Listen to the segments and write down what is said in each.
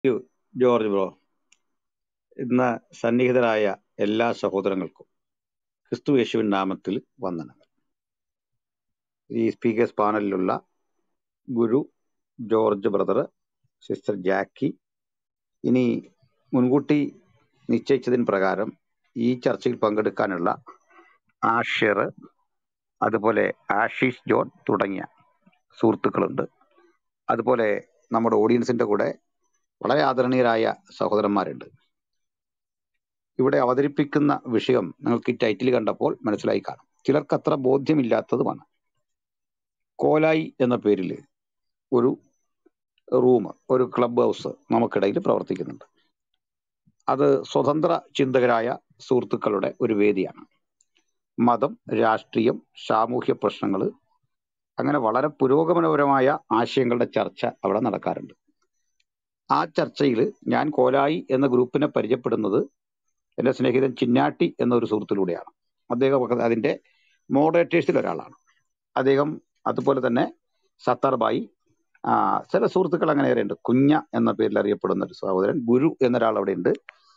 U George bro ഇന്ന് സന്നിഹിതരായ എല്ലാ സഹോദരങ്ങൾക്കും ക്രിസ്തു യേശുവിൻ നാമത്തിൽ വന്ദനങ്ങൾ ഈ സ്പീക്കേഴ്സ് പാനലിലുള്ള Guru George brother sister Jackie ഇനി മുൻകൂട്ടി നിശ്ചയിച്ചതിന് പ്രകാരം ഈ ചർച്ചയിൽ പങ്കെടുക്കാനുള്ള ആഷിർ അതുപോലെ ആഷീഷ് ജോൺ തുടങ്ങിയ സുഹൃത്തുക്കളുണ്ട് അതുപോലെ നമ്മുടെ ഓഡിയൻസിന്റെ കൂടെ വളരെ ആദരണീയരായ സഹോദരന്മാരുണ്ട് ഇവിടെ അവതരിപ്പിക്കുന്ന വിഷയം നിങ്ങൾക്ക് ഈ ടൈറ്റിൽ കണ്ടപ്പോൾ മനസ്സിലായി കാണും ചിലർക്ക് അത്ര ബോധ്യമില്ലാത്തതുമാണ് കോലായി എന്ന പേരിൽ ഒരു റൂം ഒരു ക്ലബ് ഹൗസ് നമുക്കിടയിൽ പ്രവർത്തിക്കുന്നുണ്ട് അത് സ്വതന്ത്ര ചിന്തകരായ സുഹൃത്തുക്കളുടെ ഒരു വേദിയാണ് മതം രാഷ്ട്രീയം സാമൂഹ്യ പ്രശ്നങ്ങൾ അങ്ങനെ വളരെ പുരോഗമനപരമായ ആശയങ്ങളുടെ ചർച്ച അവിടെ നടക്കാറുണ്ട് ആ ചർച്ചയിൽ ഞാൻ കോലായി എന്ന ഗ്രൂപ്പിനെ പരിചയപ്പെടുന്നത് എൻ്റെ സ്നേഹിതൻ ചിന്നാട്ടി എന്ന ഒരു സുഹൃത്തിലൂടെയാണ് അദ്ദേഹം അതിന്റെ മോഡറേറ്റേഴ്സിൽ ഒരാളാണ് അദ്ദേഹം അതുപോലെ തന്നെ സത്താർബായി ആ, ചില സുഹൃത്തുക്കൾ അങ്ങനെ ഉണ്ട് കുഞ്ഞ എന്ന പേരിൽ അറിയപ്പെടുന്ന ഒരു സഹോദരൻ ഗുരു എന്നൊരാൾ അവിടെ ഉണ്ട്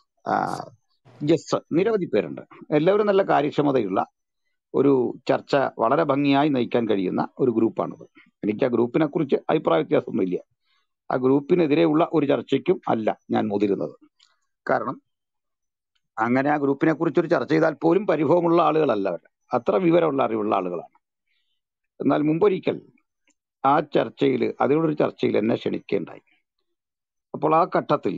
ജസ് നിരവധി പേരുണ്ട് എല്ലാവരും നല്ല കാര്യക്ഷമതയുള്ള ഒരു ചർച്ച വളരെ ഭംഗിയായി നയിക്കാൻ കഴിയുന്ന ഒരു ഗ്രൂപ്പാണിത് എനിക്ക് ആ ഗ്രൂപ്പിനെ കുറിച്ച് അഭിപ്രായ വ്യത്യാസമൊന്നുമില്ല ആ ഗ്രൂപ്പിനെതിരെയുള്ള ഒരു ചർച്ചയ്ക്കും അല്ല ഞാൻ മുതിരുന്നത് കാരണം അങ്ങനെ ആ ഗ്രൂപ്പിനെ കുറിച്ച് ഒരു ചർച്ച ചെയ്താൽ പോലും പരിഭവമുള്ള ആളുകളല്ല അവർ അത്ര വിവരമുള്ള അറിവുള്ള ആളുകളാണ് എന്നാൽ മുമ്പൊരിക്കൽ ആ ചർച്ചയിൽ അതിനോടൊരു ചർച്ചയിൽ എന്നെ ക്ഷണിക്കുകയുണ്ടായി അപ്പോൾ ആ ഘട്ടത്തിൽ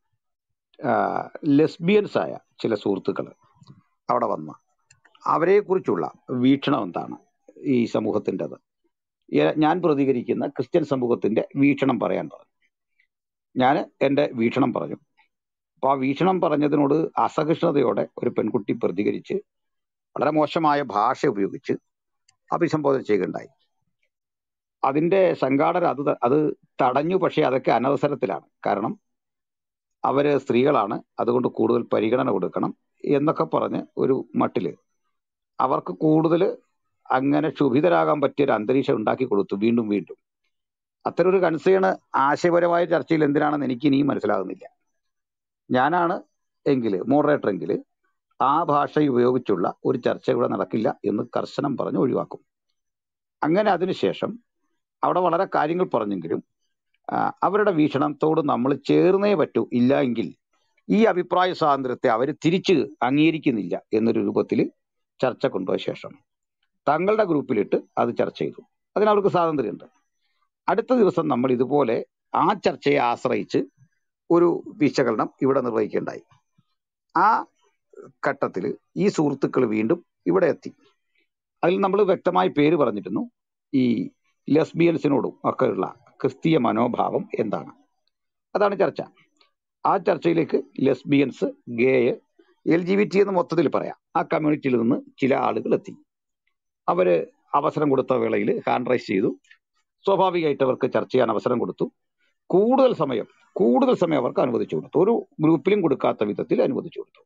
ലെസ്ബിയൻസ് ആയ ചില സുഹൃത്തുക്കൾ അവിടെ വന്ന അവരെ കുറിച്ചുള്ള വീക്ഷണം എന്താണ് ഈ സമൂഹത്തിൻ്റെത് ഞാൻ പ്രതികരിക്കുന്ന ക്രിസ്ത്യൻ സമൂഹത്തിന്റെ വീക്ഷണം പറയാൻ പറഞ്ഞു ഞാൻ എൻ്റെ വീക്ഷണം പറഞ്ഞു അപ്പൊ ആ വീക്ഷണം പറഞ്ഞതിനോട് അസഹിഷ്ണുതയോടെ ഒരു പെൺകുട്ടി പ്രതികരിച്ച് വളരെ മോശമായ ഭാഷ ഉപയോഗിച്ച് അഭിസംബോധന ചെയ്യുകയുണ്ടായി അതിന്റെ സംഘാടകർ അത് ത- അത് തടഞ്ഞു പക്ഷേ അതൊക്കെ അനവസരത്തിലാണ് കാരണം അവര് സ്ത്രീകളാണ് അതുകൊണ്ട് കൂടുതൽ പരിഗണന കൊടുക്കണം എന്നൊക്കെ പറഞ്ഞ് ഒരു മട്ടില് അവർക്ക് കൂടുതൽ അങ്ങനെ ക്ഷുഭിതരാകാൻ പറ്റിയ ഒരു അന്തരീക്ഷം ഉണ്ടാക്കി കൊടുത്തു വീണ്ടും വീണ്ടും അത്തരം ഒരു കൺസേൺ ആശയപരമായ ചർച്ചയിൽ എന്തിനാണെന്ന് എനിക്ക് ഇനിയും മനസ്സിലാകുന്നില്ല ഞാനാണ് എങ്കിൽ മോഡറേറ്റർ എങ്കിൽ ആ ഭാഷ ഉപയോഗിച്ചുള്ള ഒരു ചർച്ച ഇവിടെ നടക്കില്ല എന്ന് കർശനം പറഞ്ഞ് ഒഴിവാക്കും അങ്ങനെ അതിനുശേഷം അവിടെ വളരെ കാര്യങ്ങൾ പറഞ്ഞെങ്കിലും ആ, അവരുടെ വീക്ഷണത്തോട് നമ്മൾ ചേർന്നേ പറ്റൂ ഇല്ല എങ്കിൽ ഈ അഭിപ്രായ സ്വാതന്ത്ര്യത്തെ അവർ തിരിച്ച് അംഗീകരിക്കുന്നില്ല എന്നൊരു രൂപത്തിൽ ചർച്ച കൊണ്ടുപോയ ശേഷം തങ്ങളുടെ ഗ്രൂപ്പിലിട്ട് അത് ചർച്ച ചെയ്തു അതിന് അവർക്ക് സ്വാതന്ത്ര്യമുണ്ട് അടുത്ത ദിവസം നമ്മൾ ഇതുപോലെ ആ ചർച്ചയെ ആശ്രയിച്ച് ഒരു വിശകലനം ഇവിടെ നിർവഹിക്കേണ്ടായി ആ ഘട്ടത്തിൽ ഈ സുഹൃത്തുക്കൾ വീണ്ടും ഇവിടെ എത്തി അതിൽ നമ്മൾ വ്യക്തമായി പേര് പറഞ്ഞിരുന്നു ഈ ലെസ്ബിയൻസിനോടും ഒക്കെയുള്ള ക്രിസ്തീയ മനോഭാവം എന്താണ് അതാണ് ചർച്ച ആ ചർച്ചയിലേക്ക് lesbians gay L G B T എന്ന് മൊത്തത്തിൽ പറയാം ആ കമ്മ്യൂണിറ്റിയിൽ നിന്ന് ചില ആളുകൾ എത്തി അവര് അവസരം കൊടുത്ത വേളയിൽ ഹാൻഡ് റൈസ് ചെയ്തു സ്വാഭാവികമായിട്ട് അവർക്ക് ചർച്ച ചെയ്യാൻ അവസരം കൊടുത്തു കൂടുതൽ സമയം കൂടുതൽ സമയം അവർക്ക് അനുവദിച്ചു കൊടുത്തു ഒരു ഗ്രൂപ്പിലും കൊടുക്കാത്ത വിധത്തിൽ അനുവദിച്ചു കൊടുത്തു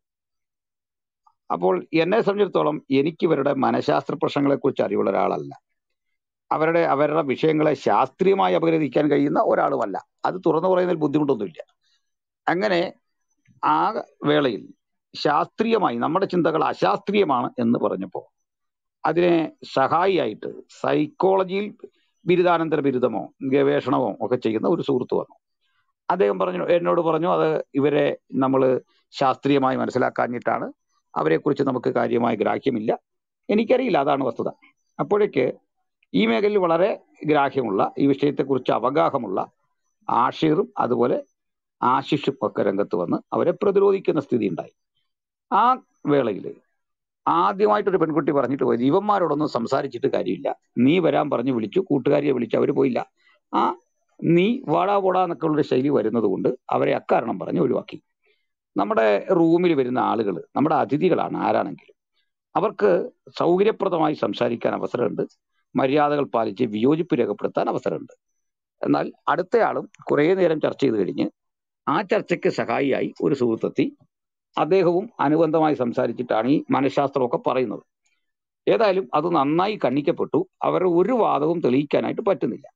അപ്പോൾ എന്നെ സംബന്ധിച്ചിടത്തോളം എനിക്ക് ഇവരുടെ മനഃശാസ്ത്ര പ്രശ്നങ്ങളെ കുറിച്ച് അറിവുള്ള ഒരാളല്ല അവരുടെ അവരുടെ വിഷയങ്ങളെ ശാസ്ത്രീയമായി അപഗ്രഥിക്കാൻ കഴിയുന്ന ഒരാളുമല്ല അത് തുറന്നു പറയുന്നതിൽ ബുദ്ധിമുട്ടൊന്നുമില്ല അങ്ങനെ ആ വേളയിൽ ശാസ്ത്രീയമായി നമ്മുടെ ചിന്തകൾ അശാസ്ത്രീയമാണ് എന്ന് പറഞ്ഞപ്പോൾ അതിനെ സഹായിയായിട്ട് സൈക്കോളജിയിൽ ബിരുദാനന്തര ബിരുദമോ ഗവേഷണമോ ഒക്കെ ചെയ്യുന്ന ഒരു സുഹൃത്ത് വന്നു അദ്ദേഹം പറഞ്ഞു എന്നോട് പറഞ്ഞു അത് ഇവരെ നമ്മൾ ശാസ്ത്രീയമായി മനസ്സിലാക്കാഞ്ഞിട്ടാണ് അവരെക്കുറിച്ച് നമുക്ക് കാര്യമായ ഗ്രാഹ്യമില്ല എനിക്കറിയില്ല അതാണ് വസ്തുത അപ്പോഴേക്ക് ഈ മേഖലയിൽ വളരെ ഗ്രാഹ്യമുള്ള ഈ വിഷയത്തെക്കുറിച്ച് അവഗാഹമുള്ള ആഷിറും അതുപോലെ ആശിഷും ഒക്കെ രംഗത്ത് വന്ന് അവരെ പ്രതിരോധിക്കുന്ന സ്ഥിതി ഉണ്ടായി ആ വേളയിൽ ആദ്യമായിട്ടൊരു പെൺകുട്ടി പറഞ്ഞിട്ട് പോയത് ഇവന്മാരോടൊന്നും സംസാരിച്ചിട്ട് കാര്യമില്ല നീ വരാൻ പറഞ്ഞു വിളിച്ചു കൂട്ടുകാരിയെ വിളിച്ചു അവർ പോയില്ല ആ നീ വാടാ പോടാ എന്നൊക്കെ ഉള്ള ശൈലി വരുന്നത് കൊണ്ട് അവരെ അക്കാരണം പറഞ്ഞ് ഒഴിവാക്കി നമ്മുടെ റൂമിൽ വരുന്ന ആളുകൾ നമ്മുടെ അതിഥികളാണ് ആരാണെങ്കിലും അവർക്ക് സൗകര്യപ്രദമായി സംസാരിക്കാൻ അവസരമുണ്ട് മര്യാദകൾ പാലിച്ച് വിയോജിപ്പ് രേഖപ്പെടുത്താൻ അവസരമുണ്ട് എന്നാൽ അടുത്തയാളും കുറേ നേരം ചർച്ച ചെയ്ത് കഴിഞ്ഞ് ആ ചർച്ചയ്ക്ക് സഹായിയായി ഒരു സുഹൃത്തെത്തി അദ്ദേഹവും അനുബന്ധമായി സംസാരിച്ചിട്ടാണ് ഈ മനഃശാസ്ത്രമൊക്കെ പറയുന്നത് ഏതായാലും അത് നന്നായി കണ്ണിക്കപ്പെട്ടു അവരുടെ ഒരു വാദവും തെളിയിക്കാനായിട്ട് പറ്റുന്നില്ല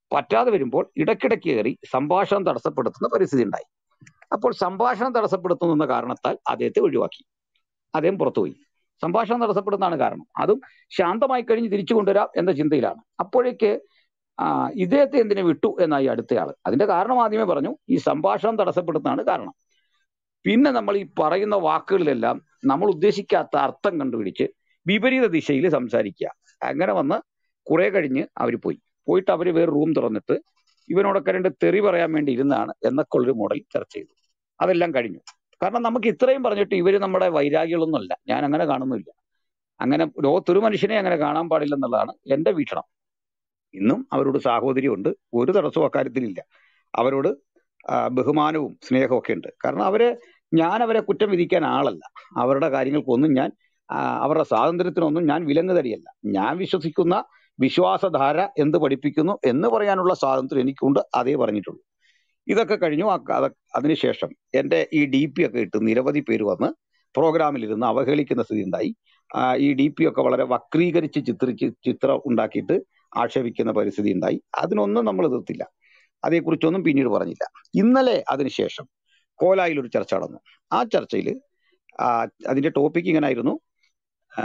പറ്റാതെ വരുമ്പോൾ ഇടയ്ക്കിടയ്ക്ക് കയറി സംഭാഷണം തടസ്സപ്പെടുത്തുന്ന പരിസ്ഥിതി ഉണ്ടായി അപ്പോൾ സംഭാഷണം തടസ്സപ്പെടുത്തുന്ന കാരണത്താൽ അദ്ദേഹത്തെ ഒഴിവാക്കി അദ്ദേഹം പുറത്തുപോയി സംഭാഷണം തടസ്സപ്പെടുന്നതാണ് കാരണം അതും ശാന്തമായി കഴിഞ്ഞ് തിരിച്ചു കൊണ്ടുവരാം എന്ന ചിന്തയിലാണ് അപ്പോഴേക്ക് ആ, ഇദ്ദേഹത്തെ എന്തിനെ വിട്ടു എന്നായി അടുത്തയാൾ അതിന്റെ കാരണം ആദ്യമേ പറഞ്ഞു ഈ സംഭാഷണം തടസ്സപ്പെടുന്നതാണ് കാരണം പിന്നെ നമ്മൾ ഈ പറയുന്ന വാക്കുകളിലെല്ലാം നമ്മൾ ഉദ്ദേശിക്കാത്ത അർത്ഥം കണ്ടുപിടിച്ച് വിപരീത ദിശയിൽ സംസാരിക്കുക അങ്ങനെ വന്ന് കുറെ കഴിഞ്ഞ് അവർ പോയി പോയിട്ട് അവർ വേറെ റൂം തുറന്നിട്ട് ഇവനോടൊക്കെ രണ്ട് തെറി പറയാൻ വേണ്ടി ഇരുന്നാണ് എന്നൊക്കെ ഉള്ളൊരു മോഡൽ ചർച്ച ചെയ്തു അതെല്ലാം കഴിഞ്ഞു കാരണം നമുക്ക് ഇത്രയും പറഞ്ഞിട്ട് ഇവര് നമ്മുടെ വൈരാഗ്യങ്ങളൊന്നുമല്ല ഞാൻ അങ്ങനെ കാണുന്നില്ല അങ്ങനെ ലോകത്തൊരു മനുഷ്യനെ അങ്ങനെ കാണാൻ പാടില്ലെന്നുള്ളതാണ് എന്റെ വീക്ഷണം ഇന്നും അവരോട് സാഹോദര്യമുണ്ട് ഒരു തടസ്സവും അക്കാര്യത്തിലില്ല അവരോട് ആ, ബഹുമാനവും സ്നേഹവും ഒക്കെ ഉണ്ട് കാരണം അവരെ ഞാൻ അവരെ കുറ്റം വിധിക്കാൻ ആളല്ല അവരുടെ കാര്യങ്ങൾക്കൊന്നും ഞാൻ ആ, അവരുടെ സ്വാതന്ത്ര്യത്തിനൊന്നും ഞാൻ വിലങ്ങ് തടിയല്ല ഞാൻ വിശ്വസിക്കുന്ന വിശ്വാസധാര എന്ത് പഠിപ്പിക്കുന്നു എന്ന് പറയാനുള്ള സ്വാതന്ത്ര്യം എനിക്കുണ്ട് അതേ പറഞ്ഞിട്ടുള്ളൂ ഇതൊക്കെ കഴിഞ്ഞു ആ ക- അത് അതിനുശേഷം എന്റെ ഈ ഡി പി ഒക്കെ ഇട്ട് നിരവധി പേര് വന്ന് പ്രോഗ്രാമിൽ ഇരുന്ന് അവഹേളിക്കുന്ന സ്ഥിതി ഉണ്ടായി ആ, ഈ ഡി പി ഒക്കെ വളരെ വക്രീകരിച്ച് ചിത്രിച്ച് ചിത്രം ഉണ്ടാക്കിയിട്ട് ആക്ഷേപിക്കുന്ന പരിസ്ഥിതി ഉണ്ടായി അതിനൊന്നും നമ്മൾ എതിർത്തില്ല അതേക്കുറിച്ചൊന്നും പിന്നീട് പറഞ്ഞില്ല ഇന്നലെ അതിനുശേഷം കോലായിൽ ഒരു ചർച്ച നടന്നു ആ ചർച്ചയിൽ അതിന്റെ ടോപ്പിക് ഇങ്ങനായിരുന്നു ആ,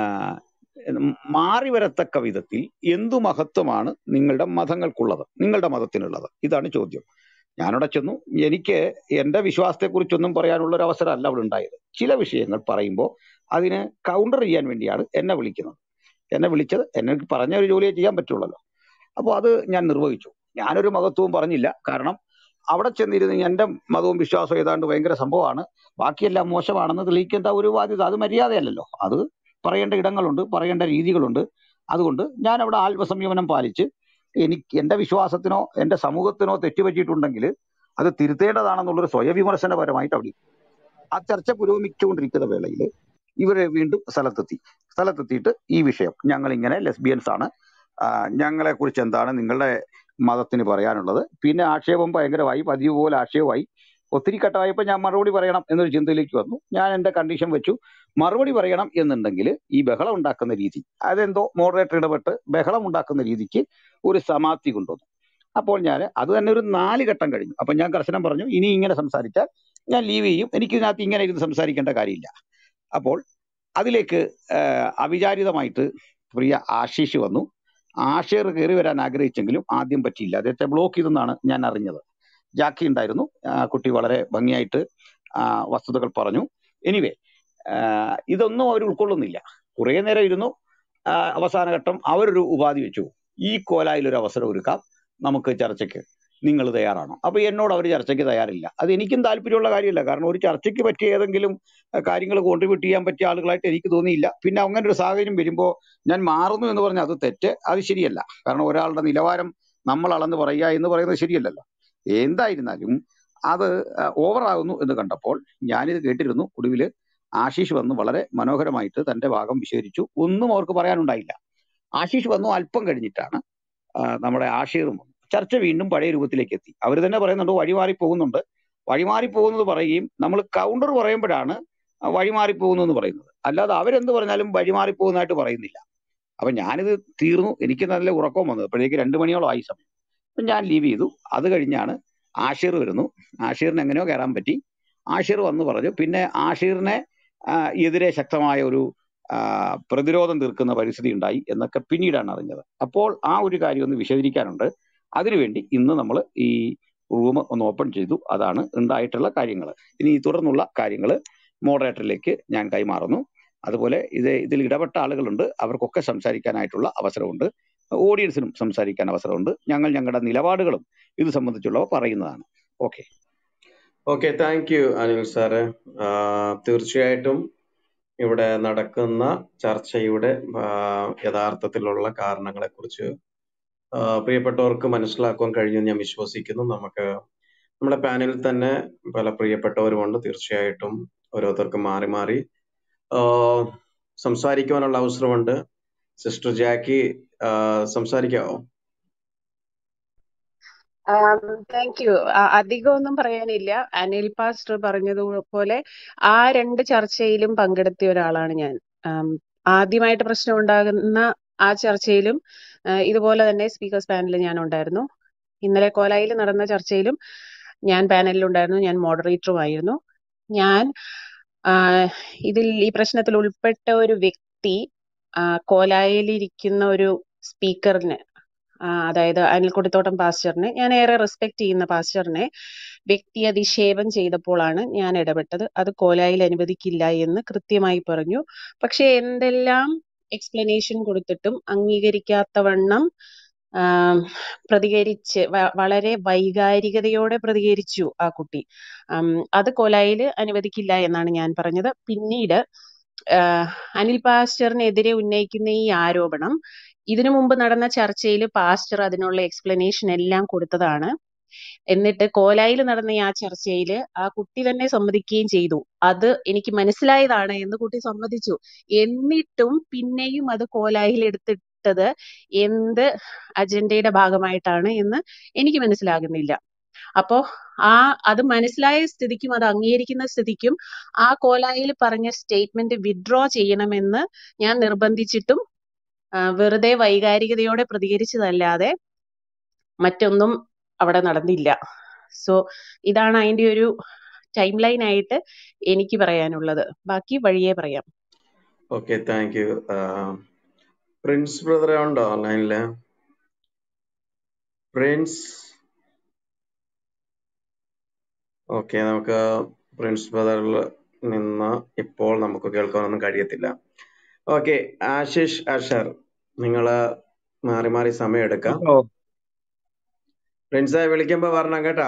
മാറി വരത്തക്ക വിധത്തിൽ എന്തു മഹത്വമാണ് നിങ്ങളുടെ മതങ്ങൾക്കുള്ളത് നിങ്ങളുടെ മതത്തിനുള്ളത് ഇതാണ് ചോദ്യം ഞാനവിടെ ചെന്നു എനിക്ക് എന്റെ വിശ്വാസത്തെക്കുറിച്ചൊന്നും പറയാനുള്ള ഒരു അവസരമല്ല അവിടെ ഉണ്ടായത് ചില വിഷയങ്ങൾ പറയുമ്പോൾ അതിന് കൗണ്ടർ ചെയ്യാൻ വേണ്ടിയാണ് എന്നെ വിളിക്കുന്നത് എന്നെ വിളിച്ചത് എന്നെ പറഞ്ഞ ഒരു ജോലിയെ ചെയ്യാൻ പറ്റുള്ളല്ലോ അപ്പോൾ അത് ഞാൻ നിർവഹിച്ചു ഞാനൊരു മതത്വവും പറഞ്ഞില്ല കാരണം അവിടെ ചെന്നിരുന്ന് എന്റെ മതവും വിശ്വാസവും ഏതാണ്ട് ഭയങ്കര സംഭവമാണ് ബാക്കിയെല്ലാം മോശമാണെന്ന് തെളിയിക്കേണ്ട ഒരു ബാധ്യത അത് മര്യാദയല്ലല്ലോ അത് പറയേണ്ട ഇടങ്ങളുണ്ട് പറയേണ്ട രീതികളുണ്ട് അതുകൊണ്ട് ഞാൻ അവിടെ ആത്മസംയമനം പാലിച്ച് എനിക്ക് എന്റെ വിശ്വാസത്തിനോ എന്റെ സമൂഹത്തിനോ തെറ്റുപറ്റിയിട്ടുണ്ടെങ്കിൽ അത് തിരുത്തേണ്ടതാണെന്നുള്ളൊരു സ്വയവിമർശനപരമായിട്ട് അവിടെ ഇരുന്നു. ആ ചർച്ച പുരോഗമിച്ചുകൊണ്ടിരിക്കുന്ന വേളയിൽ ഇവര് വീണ്ടും സ്ഥലത്തെത്തി സ്ഥലത്തെത്തിയിട്ട് ഈ വിഷയം ഞങ്ങൾ ഇങ്ങനെ ലെസ്ബിയൻസ് ആണ് ഞങ്ങളെ കുറിച്ച് എന്താണ് നിങ്ങളുടെ മതത്തിന് പറയാനുള്ളത് പിന്നെ ആക്ഷേപം ഭയങ്കരമായി പതിവ് പോലെ ആക്ഷേപമായി ഒത്തിരി ഘട്ടമായപ്പോൾ ഞാൻ മറുപടി പറയണം എന്നൊരു ചിന്തയിലേക്ക് വന്നു ഞാൻ എന്റെ കണ്ടീഷൻ വെച്ചു മറുപടി പറയണം എന്നുണ്ടെങ്കിൽ ഈ ബഹളം ഉണ്ടാക്കുന്ന രീതി അതെന്തോ മോഡറേറ്റർ ഇടപെട്ട് ബഹളം ഉണ്ടാക്കുന്ന രീതിക്ക് ഒരു സമാപ്തി കൊണ്ടുവന്നു അപ്പോൾ ഞാൻ അത് തന്നെ ഒരു നാല് ഘട്ടം കഴിഞ്ഞു അപ്പൊ ഞാൻ കർശനം പറഞ്ഞു ഇനി ഇങ്ങനെ സംസാരിച്ചാൽ ഞാൻ ലീവ് ചെയ്യും എനിക്ക് ഇതിനകത്ത് ഇങ്ങനെ ഇരുന്ന് സംസാരിക്കേണ്ട കാര്യമില്ല അപ്പോൾ അതിലേക്ക് ആഹ്, അവിചാരിതമായിട്ട് പ്രിയ ആശീഷ് വന്നു ആഷേർ കയറി വരാൻ ആഗ്രഹിച്ചെങ്കിലും ആദ്യം പറ്റിയില്ല അദ്ദേഹത്തെ ബ്ലോക്ക് ചെയ്തെന്നാണ് ഞാൻ അറിഞ്ഞത് ജാക്കി ഉണ്ടായിരുന്നു ആ, കുട്ടി വളരെ ഭംഗിയായിട്ട് ആ, വസ്തുതകൾ പറഞ്ഞു എനിവേ ഇതൊന്നും അവർ ഉൾക്കൊള്ളുന്നില്ല കുറെ നേരം ഇരുന്നു ആ, അവസാന ഘട്ടം അവരൊരു ഉപാധി വെച്ചു ഈ കോലായിൽ ഒരു അവസരം ഒരുക്കാം നമുക്ക് ചർച്ചയ്ക്ക് നിങ്ങൾ തയ്യാറാണോ അപ്പൊ എന്നോട് അവർ ചർച്ചയ്ക്ക് തയ്യാറില്ല അത് എനിക്കും താല്പര്യമുള്ള കാര്യമല്ല കാരണം ഒരു ചർച്ചയ്ക്ക് പറ്റിയ ഏതെങ്കിലും കാര്യങ്ങൾ കോൺട്രിബ്യൂട്ട് ചെയ്യാൻ പറ്റിയ ആളുകളായിട്ട് എനിക്ക് തോന്നിയില്ല പിന്നെ അങ്ങനെ ഒരു സാഹചര്യം വരുമ്പോൾ ഞാൻ മാറുന്നു എന്ന് പറഞ്ഞാൽ അത് തെറ്റ് അത് ശരിയല്ല കാരണം ഒരാളുടെ നിലവാരം നമ്മൾ അളന്ന് പറയുക എന്ന് പറയുന്നത് ശരിയല്ലല്ലോ എന്തായിരുന്നാലും അത് ഓവറാകുന്നു എന്ന് കണ്ടപ്പോൾ ഞാനിത് കേട്ടിരുന്നു ഒടുവിൽ ആശീഷ് വന്ന് വളരെ മനോഹരമായിട്ട് തന്റെ ഭാഗം വിശദീകരിച്ചു ഒന്നും അവർക്ക് പറയാനുണ്ടായില്ല ആശീഷ് വന്നു അല്പം കഴിഞ്ഞിട്ടാണ് ആ, നമ്മുടെ ആഷീറും വന്നു ചർച്ച വീണ്ടും പഴയ രൂപത്തിലേക്ക് എത്തി അവർ തന്നെ പറയുന്നുണ്ട് വഴിമാറി പോകുന്നുണ്ട് വഴിമാറി പോകുന്നത് പറയുകയും നമ്മൾ കൗണ്ടർ പറയുമ്പോഴാണ് ആ വഴിമാറി പോകുന്നു എന്ന് പറയുന്നത് അല്ലാതെ അവരെന്ത് പറഞ്ഞാലും വഴിമാറി പോകുന്നതായിട്ട് പറയുന്നില്ല അപ്പൊ ഞാനിത് തീർന്നു എനിക്ക് നല്ല ഉറക്കം വന്നത് അപ്പോഴേക്ക് രണ്ടു മണിയോളം ആയി സമയം അപ്പൊ ഞാൻ ലീവ് ചെയ്തു അത് കഴിഞ്ഞാണ് ആഷീർ വരുന്നു ആഷീറിന് എങ്ങനെയോ കയറാൻ പറ്റി ആഷീർ വന്ന് പറഞ്ഞു പിന്നെ ആഷീറിനെ ആ, എതിരെ ശക്തമായ ഒരു ആ, പ്രതിരോധം തീർക്കുന്ന പരിസ്ഥിതി ഉണ്ടായി എന്നൊക്കെ പിന്നീടാണ് അറിഞ്ഞത് അപ്പോൾ ആ ഒരു കാര്യം ഒന്ന് വിശദീകരിക്കാനുണ്ട് അതിനുവേണ്ടി ഇന്ന് നമ്മൾ ഈ റൂം ഒന്ന് ഓപ്പൺ ചെയ്തു അതാണ് ഉണ്ടായിട്ടുള്ള കാര്യങ്ങൾ ഇനി ഈ തുടർന്നുള്ള കാര്യങ്ങൾ മോഡറേറ്ററിലേക്ക് ഞാൻ കൈമാറുന്നു അതുപോലെ ഇത് ഇതിൽ ഇടപെട്ട ആളുകളുണ്ട് അവർക്കൊക്കെ സംസാരിക്കാനായിട്ടുള്ള അവസരമുണ്ട് ഓഡിയൻസിനും സംസാരിക്കാൻ അവസരമുണ്ട് ഞങ്ങൾ ഞങ്ങളുടെ നിലപാടുകളും ഇത് സംബന്ധിച്ചുള്ളവ പറയുന്നതാണ് okay okay thank you Anil sir ആഹ് തീർച്ചയായിട്ടും ഇവിടെ നടക്കുന്ന ചർച്ചയുടെ ആഹ് യഥാർത്ഥത്തിലുള്ള കാരണങ്ങളെ കുറിച്ച് പ്രിയപ്പെട്ടവർക്ക് മനസ്സിലാക്കാൻ കഴിഞ്ഞെന്ന് ഞാൻ വിശ്വസിക്കുന്നു നമുക്ക് നമ്മുടെ പാനലിൽ തന്നെ പല പ്രിയപ്പെട്ടവരുമുണ്ട് തീർച്ചയായിട്ടും ഓരോരുത്തർക്കും മാറി മാറി ആഹ് സംസാരിക്കുവാനുള്ള അവസരമുണ്ട് സിസ്റ്റർ ജാക്കി ആഹ് സംസാരിക്കാവോ താങ്ക് യു അധികമൊന്നും പറയാനില്ല അനിൽ പാസ്റ്റർ പറഞ്ഞതുപോലെ ആ രണ്ട് ചർച്ചയിലും പങ്കെടുത്ത ഒരാളാണ് ഞാൻ ആം, ആദ്യമായിട്ട് പ്രശ്നം ഉണ്ടാകുന്ന ആ ചർച്ചയിലും ആ, ഇതുപോലെ തന്നെ സ്പീക്കേഴ്സ് പാനലിൽ ഞാൻ ഉണ്ടായിരുന്നു ഇന്നലെ കോലായിൽ നടന്ന ചർച്ചയിലും ഞാൻ പാനലിലുണ്ടായിരുന്നു ഞാൻ മോഡറേറ്ററുമായിരുന്നു ഞാൻ ആഹ് ഇതിൽ ഈ പ്രശ്നത്തിൽ ഉൾപ്പെട്ട ഒരു വ്യക്തി ആഹ് കോലായിലിരിക്കുന്ന ഒരു സ്പീക്കറിന് ആഹ് അതായത് അനിൽക്കുടിത്തോട്ടം പാസ്റ്ററിനെ ഞാൻ ഏറെ റെസ്പെക്ട് ചെയ്യുന്ന പാസ്റ്ററിനെ വ്യക്തി അധിക്ഷേപം ചെയ്തപ്പോഴാണ് ഞാൻ ഇടപെട്ടത് അത് കോലായിൽ അനുവദിക്കില്ല എന്ന് കൃത്യമായി പറഞ്ഞു പക്ഷെ എന്തെല്ലാം എക്സ്പ്ലനേഷൻ കൊടുത്തിട്ടും അംഗീകരിക്കാത്തവണ്ണം ആം, പ്രതികരിച്ച് വ- വളരെ വൈകാരികതയോടെ പ്രതികരിച്ചു ആ കുട്ടി ആം, അത് കോലായിൽ അനുവദിക്കില്ല എന്നാണ് ഞാൻ പറഞ്ഞത് പിന്നീട് ആഹ് അനിൽ പാസ്റ്ററിനെതിരെ ഉന്നയിക്കുന്ന ഈ ആരോപണം ഇതിനു മുമ്പ് നടന്ന ചർച്ചയിൽ പാസ്റ്റർ അതിനുള്ള എക്സ്പ്ലനേഷൻ എല്ലാം കൊടുത്തതാണ് എന്നിട്ട് കോലായിൽ നടന്ന ഈ ആ ചർച്ചയിൽ ആ കുട്ടി തന്നെ സമ്മതിക്കുകയും ചെയ്തു അത് എനിക്ക് മനസ്സിലായതാണ് എന്ന് കുട്ടി സമ്മതിച്ചു എന്നിട്ടും പിന്നെയും അത് കോലായിൽ എടുത്തിട്ടത് എന്ത് അജണ്ടയുടെ ഭാഗമായിട്ടാണ് എന്ന് എനിക്ക് മനസ്സിലാകുന്നില്ല അപ്പോ ആ അത് മനസ്സിലായ സ്ഥിതിക്കും അത് അംഗീകരിക്കുന്ന സ്ഥിതിക്കും ആ കോലായിൽ പറഞ്ഞ സ്റ്റേറ്റ്മെന്റ് വിഡ്രോ ചെയ്യണമെന്ന് ഞാൻ നിർബന്ധിച്ചിട്ടും ആ, വെറുതെ വൈകാരികതയോടെ പ്രതികരിച്ചതല്ലാതെ മറ്റൊന്നും അവിടെ നടന്നില്ല സോ ഇതാണ് അതിന്റെ ഒരു ടൈം ലൈൻ ആയിട്ട് എനിക്ക് പറയാനുള്ളത് ബാക്കി വഴിയേ പറയാം okay thank you Prince brother ഉണ്ടോ ഓൺലൈനില് പ്രിൻസ് ഓക്കെ നമുക്ക് പ്രിൻസ് ബ്രദറിൽ നിന്ന് ഇപ്പോൾ നമുക്ക് കേൾക്കാനൊന്നും കഴിയത്തില്ല ഓക്കെ ആശിഷ് അഷർ നിങ്ങള് മാറി മാറി സമയം എടുക്കാം ഓ പ്രിൻസെ വിളിക്കുമ്പോ വരണം കേട്ടാ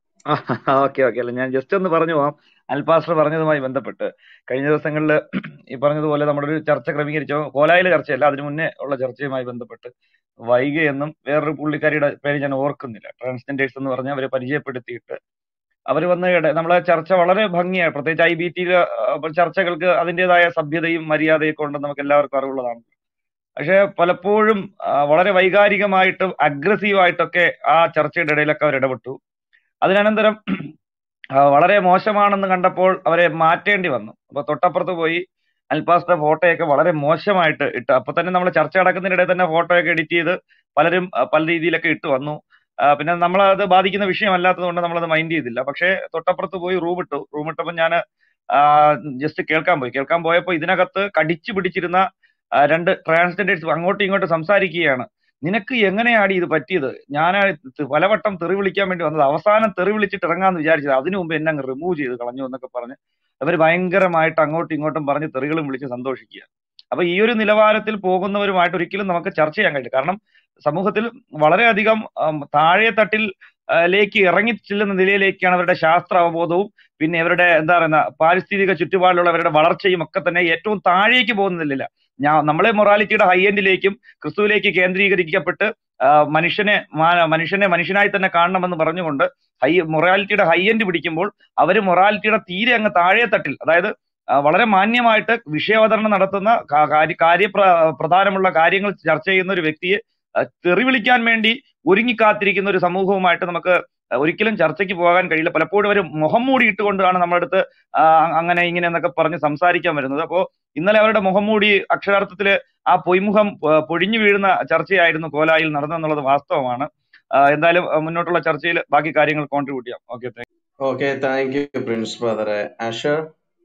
ഓക്കെ ഓക്കെ അല്ല ഞാൻ ജസ്റ്റ് ഒന്ന് പറഞ്ഞു പോവാം അൽപാസ്റ്റർ പറഞ്ഞതുമായി ബന്ധപ്പെട്ട് കഴിഞ്ഞ ദിവസങ്ങളിൽ ഈ പറഞ്ഞതുപോലെ നമ്മുടെ ഒരു ചർച്ച ക്രമീകരിച്ചോ കോലായിൽ ചർച്ചയല്ല അതിനു മുന്നേ ഉള്ള ചർച്ചയുമായി ബന്ധപ്പെട്ട് വൈഗ എന്നും വേറൊരു പുള്ളിക്കാരിയുടെ പേര് ഞാൻ ഓർക്കുന്നില്ല ട്രാൻസ്ജെൻഡേഴ്സ് എന്ന് പറഞ്ഞ് അവരെ പരിചയപ്പെടുത്തിയിട്ട് അവർ വന്ന ഇട നമ്മളെ ചർച്ച വളരെ ഭംഗിയായി പ്രത്യേകിച്ച് ഐ ബി ടിയിലെ ചർച്ചകൾക്ക് അതിൻ്റെതായ സഭ്യതയും മര്യാദയൊക്കെ ഉണ്ടെന്ന് നമുക്ക് എല്ലാവർക്കും അറിവുള്ളതാണ് പക്ഷെ പലപ്പോഴും ആ, വളരെ വൈകാരികമായിട്ടും അഗ്രസീവായിട്ടൊക്കെ ആ ചർച്ചയുടെ ഇടയിലൊക്കെ അവർ ഇടപെട്ടു അതിനനന്തരം ആ, വളരെ മോശമാണെന്ന് കണ്ടപ്പോൾ അവരെ മാറ്റേണ്ടി വന്നു അപ്പൊ തൊട്ടപ്പുറത്ത് പോയി അൽപാസ്റ്റർ ഫോട്ടോയൊക്കെ വളരെ മോശമായിട്ട് ഇട്ട് അപ്പൊ തന്നെ നമ്മൾ ചർച്ച നടക്കുന്നതിനിടെ തന്നെ ഫോട്ടോയൊക്കെ എഡിറ്റ് ചെയ്ത് പലരും ആ, പല രീതിയിലൊക്കെ ഇട്ട് വന്നു ആ, പിന്നെ നമ്മളത് ബാധിക്കുന്ന വിഷയമല്ലാത്തത് കൊണ്ട് നമ്മളത് മൈൻഡ് ചെയ്തില്ല പക്ഷേ തൊട്ടപ്പുറത്ത് പോയി റൂം ഇട്ടു റൂം ഇട്ടപ്പോൾ ഞാൻ ജസ്റ്റ് കേൾക്കാൻ പോയി കേൾക്കാൻ പോയപ്പോൾ ഇതിനകത്ത് കടിച്ചു പിടിച്ചിരുന്ന ആ, രണ്ട് ട്രാൻസ്ജെൻഡേഴ്സ് അങ്ങോട്ടും ഇങ്ങോട്ടും സംസാരിക്കുകയാണ് നിനക്ക് എങ്ങനെയാണ് ഇത് പറ്റിയത് ഞാൻ പലവട്ടം തെറി വിളിക്കാൻ വേണ്ടി വന്നത് അവസാനം തെറി വിളിച്ചിട്ട് ഇറങ്ങാന്ന് വിചാരിച്ചത് അതിനു മുമ്പ് എന്നെ അങ്ങ് റിമൂവ് ചെയ്ത് കളഞ്ഞു എന്നൊക്കെ പറഞ്ഞ് അവർ ഭയങ്കരമായിട്ട് അങ്ങോട്ടും ഇങ്ങോട്ടും പറഞ്ഞ് തെറികളും വിളിച്ച് സന്തോഷിക്കുക അപ്പൊ ഈ ഒരു നിലവാരത്തിൽ പോകുന്നവരുമായിട്ട് ഒരിക്കലും നമുക്ക് ചർച്ച ചെയ്യാൻ കഴിയില്ല കാരണം സമൂഹത്തിൽ വളരെയധികം ആം, താഴെ തട്ടിൽ ആ, ലേക്ക് ഇറങ്ങി ചെല്ലുന്ന നിലയിലേക്കാണ് അവരുടെ ശാസ്ത്ര അവബോധവും പിന്നെ ഇവരുടെ എന്താ പറയുന്ന പാരിസ്ഥിതിക ചുറ്റുപാടിലുള്ള അവരുടെ വളർച്ചയും ഒക്കെ തന്നെ ഏറ്റവും താഴേക്ക് പോകുന്നില്ല ഞാൻ നമ്മളെ മൊറാലിറ്റിയുടെ ഹൈ എൻഡിലേക്കും ക്രിസ്തുവിലേക്ക് കേന്ദ്രീകരിക്കപ്പെട്ട് ആ, മനുഷ്യനെ മാ- മനുഷ്യനെ മനുഷ്യനായി തന്നെ കാണണമെന്ന് പറഞ്ഞുകൊണ്ട് ഹൈ മൊറാലിറ്റിയുടെ ഹൈ എൻഡ് പിടിക്കുമ്പോൾ അവർ മൊറാലിറ്റിയുടെ തീരെ അങ്ങ് താഴെ തട്ടിൽ അതായത് ആ, വളരെ മാന്യമായിട്ട് വിഷയാവതരണം നടത്തുന്ന കാ- കാര്യ കാര്യ പ്ര- പ്രധാനമുള്ള കാര്യങ്ങൾ ചർച്ച ചെയ്യുന്ന ഒരു വ്യക്തിയെ ആ, തെറി വിളിക്കാൻ വേണ്ടി ഒരുങ്ങി കാത്തിരിക്കുന്ന ഒരു സമൂഹവുമായിട്ട് നമുക്ക് ഒരിക്കലും ചർച്ചയ്ക്ക് പോകാൻ കഴിയില്ല പലപ്പോഴും ഒരു മുഖം മൂടി ഇട്ടുകൊണ്ടാണ് നമ്മുടെ അടുത്ത് ആ, അങ്ങനെ ഇങ്ങനെ എന്നൊക്കെ പറഞ്ഞ് സംസാരിക്കാൻ വരുന്നത് അപ്പോ ഇന്നലെ അവരുടെ മുഖം മൂടി അക്ഷരാർത്ഥത്തില് ആ പൊയ്മുഖം ആ, പൊഴിഞ്ഞു വീഴുന്ന ചർച്ചയായിരുന്നു കോലായിൽ നടന്നെന്നുള്ളത് വാസ്തവമാണ് ആ, എന്തായാലും ആ, മുന്നോട്ടുള്ള ചർച്ചയിൽ ബാക്കി കാര്യങ്ങൾ കോൺട്രിബ്യൂട്ട് ചെയ്യാം okay okay thank you Prince ബ്രദറെ അഷർ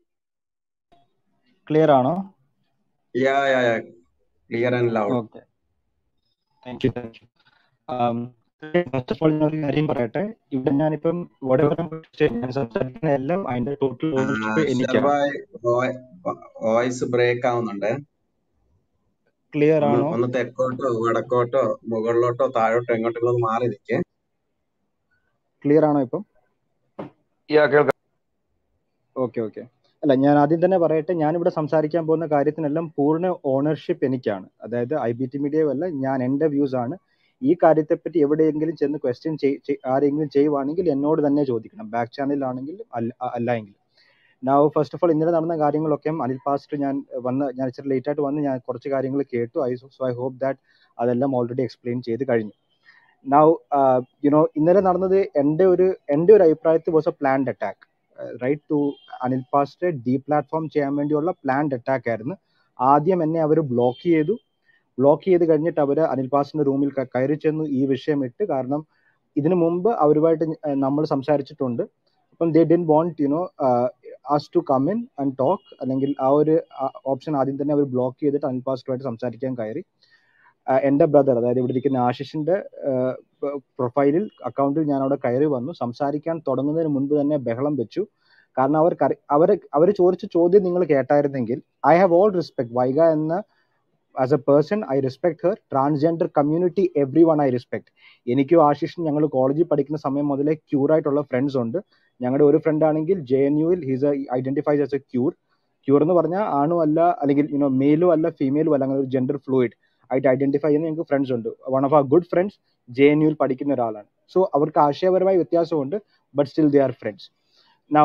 ക്ലിയർ ആണോ yeah yeah yeah clear and loud okay thank you thank you first of all ഞാൻ ഒരു കാര്യം പറയട്ടെ ഇവിടെ ഞാനിപ്പം whatever I'm going to say, ഞാൻ സംസാരിക്കുന്ന എല്ലാം അതിന്റെ ടോട്ടൽ ഓണർഷിപ്പ് എനിക്കാണ് ഷർബായ് വോയിസ് ബ്രേക്ക് ആവുന്നുണ്ട് ക്ലിയർ ഒന്ന് ആണോ ഒന്ന് തെക്കോട്ടോ വടക്കോട്ടോ മുകളിലോട്ടോ താഴോട്ടോ എങ്ങോട്ടെങ്കിലും ഒന്ന് മാറി നിൽക്കേ ക്ലിയർ ആണോ ഇപ്പം കേൾക്കാം ഓക്കെ ഓക്കെ അല്ല ഞാൻ ആദ്യം തന്നെ പറയട്ടെ ഞാൻ ഇവിടെ സംസാരിക്കാൻ പോകുന്ന കാര്യത്തിനെല്ലാം പൂർണ്ണ ഓണർഷിപ്പ് എനിക്കാണ് അതായത് ഐ ബി ടി മീഡിയ അല്ല ഞാൻ എൻ്റെ വ്യൂസ് ആണ് ഈ കാര്യത്തെപ്പറ്റി എവിടെയെങ്കിലും ചെന്ന് ക്വസ്റ്റ്യൻ ആരെങ്കിലും ചെയ്യുവാണെങ്കിൽ എന്നോട് തന്നെ ചോദിക്കണം ബാക്ക് ചാനലിലാണെങ്കിൽ അല്ല അല്ല എങ്കിൽ നാ ഫസ്റ്റ് ഓഫ് ഓൾ ഇന്നലെ നടന്ന കാര്യങ്ങളൊക്കെ അനിൽ പാസ്റ്റ് ഞാൻ വന്ന് ഞാൻ ഇച്ചിരി ലേറ്റ് ആയിട്ട് വന്ന് ഞാൻ കുറച്ച് കാര്യങ്ങൾ കേട്ടു I so I hope that അതെല്ലാം ഓൾറെഡി എക്സ്പ്ലെയിൻ ചെയ്ത് കഴിഞ്ഞു നൗ യുനോ ഇന്നലെ നടന്നത് എൻ്റെ ഒരു എൻ്റെ ഒരു അഭിപ്രായത്തിൽ was a planned attack right to Anil പാസ്റ്റെ ഡീ പ്ലാറ്റ്ഫോം ചെയ്യാൻ വേണ്ടിയുള്ള പ്ലാൻഡ് അറ്റാക്ക് ആയിരുന്നു ആദ്യം എന്നെ അവർ ബ്ലോക്ക് ചെയ്തു ബ്ലോക്ക് ചെയ്ത് കഴിഞ്ഞിട്ട് അവർ അനിൽ പാസ്റ്റിന്റെ റൂമിൽ കയറി ചെന്നു ഈ വിഷയം ഇട്ട് കാരണം ഇതിനു മുമ്പ് അവരുമായിട്ട് നമ്മൾ സംസാരിച്ചിട്ടുണ്ട് അപ്പം they didn't want you know us to come in and talk അല്ലെങ്കിൽ ആ ഒരു ഓപ്ഷൻ ആദ്യം തന്നെ അവർ ബ്ലോക്ക് ചെയ്തിട്ട് അനിൽ പാസ്റ്ററുമായിട്ട് സംസാരിക്കാൻ കയറി ആ, എൻ്റെ ബ്രദർ അതായത് ഇവിടെ ഇരിക്കുന്ന ആശിഷിന്റെ പ്രൊഫൈലിൽ അക്കൗണ്ടിൽ ഞാൻ അവിടെ കയറി വന്നു സംസാരിക്കാൻ തുടങ്ങുന്നതിന് മുൻപ് തന്നെ ബഹളം വെച്ചു കാരണം അവർ അവർ അവർ ചോദിച്ച ചോദ്യം നിങ്ങൾ കേട്ടായിരുന്നെങ്കിൽ I have all respect Vaiga എന്ന as a person I respect her transgender community everyone I respect എനിക്കും ആശിഷും ഞങ്ങൾ കോളേജിൽ പഠിക്കുന്ന സമയം മുതലേ ക്യൂർ ആയിട്ടുള്ള ഫ്രണ്ട്സ് ഉണ്ട് ഞങ്ങളുടെ ഒരു ഫ്രണ്ട് ആണെങ്കിൽ ജെ എൻ യുവിൽ he's identifies as a queer queer എന്ന് പറഞ്ഞാൽ ആണും അല്ല അല്ലെങ്കിൽ യുനോ മെയിലും അല്ല ഫീമെയിലും അല്ല അങ്ങനെ ഒരു ജെൻഡർ ഫ്ലൂയിഡ് ആയിട്ട് ഐഡന്റിഫൈ ചെയ്യുന്ന ഞങ്ങൾക്ക് ഫ്രണ്ട്സ് ഉണ്ട് one of a good friends J N യുവിൽ പഠിക്കുന്ന ഒരാളാണ് സോ അവർക്ക് ആശയപരമായ വ്യത്യാസമുണ്ട് but still they are friends now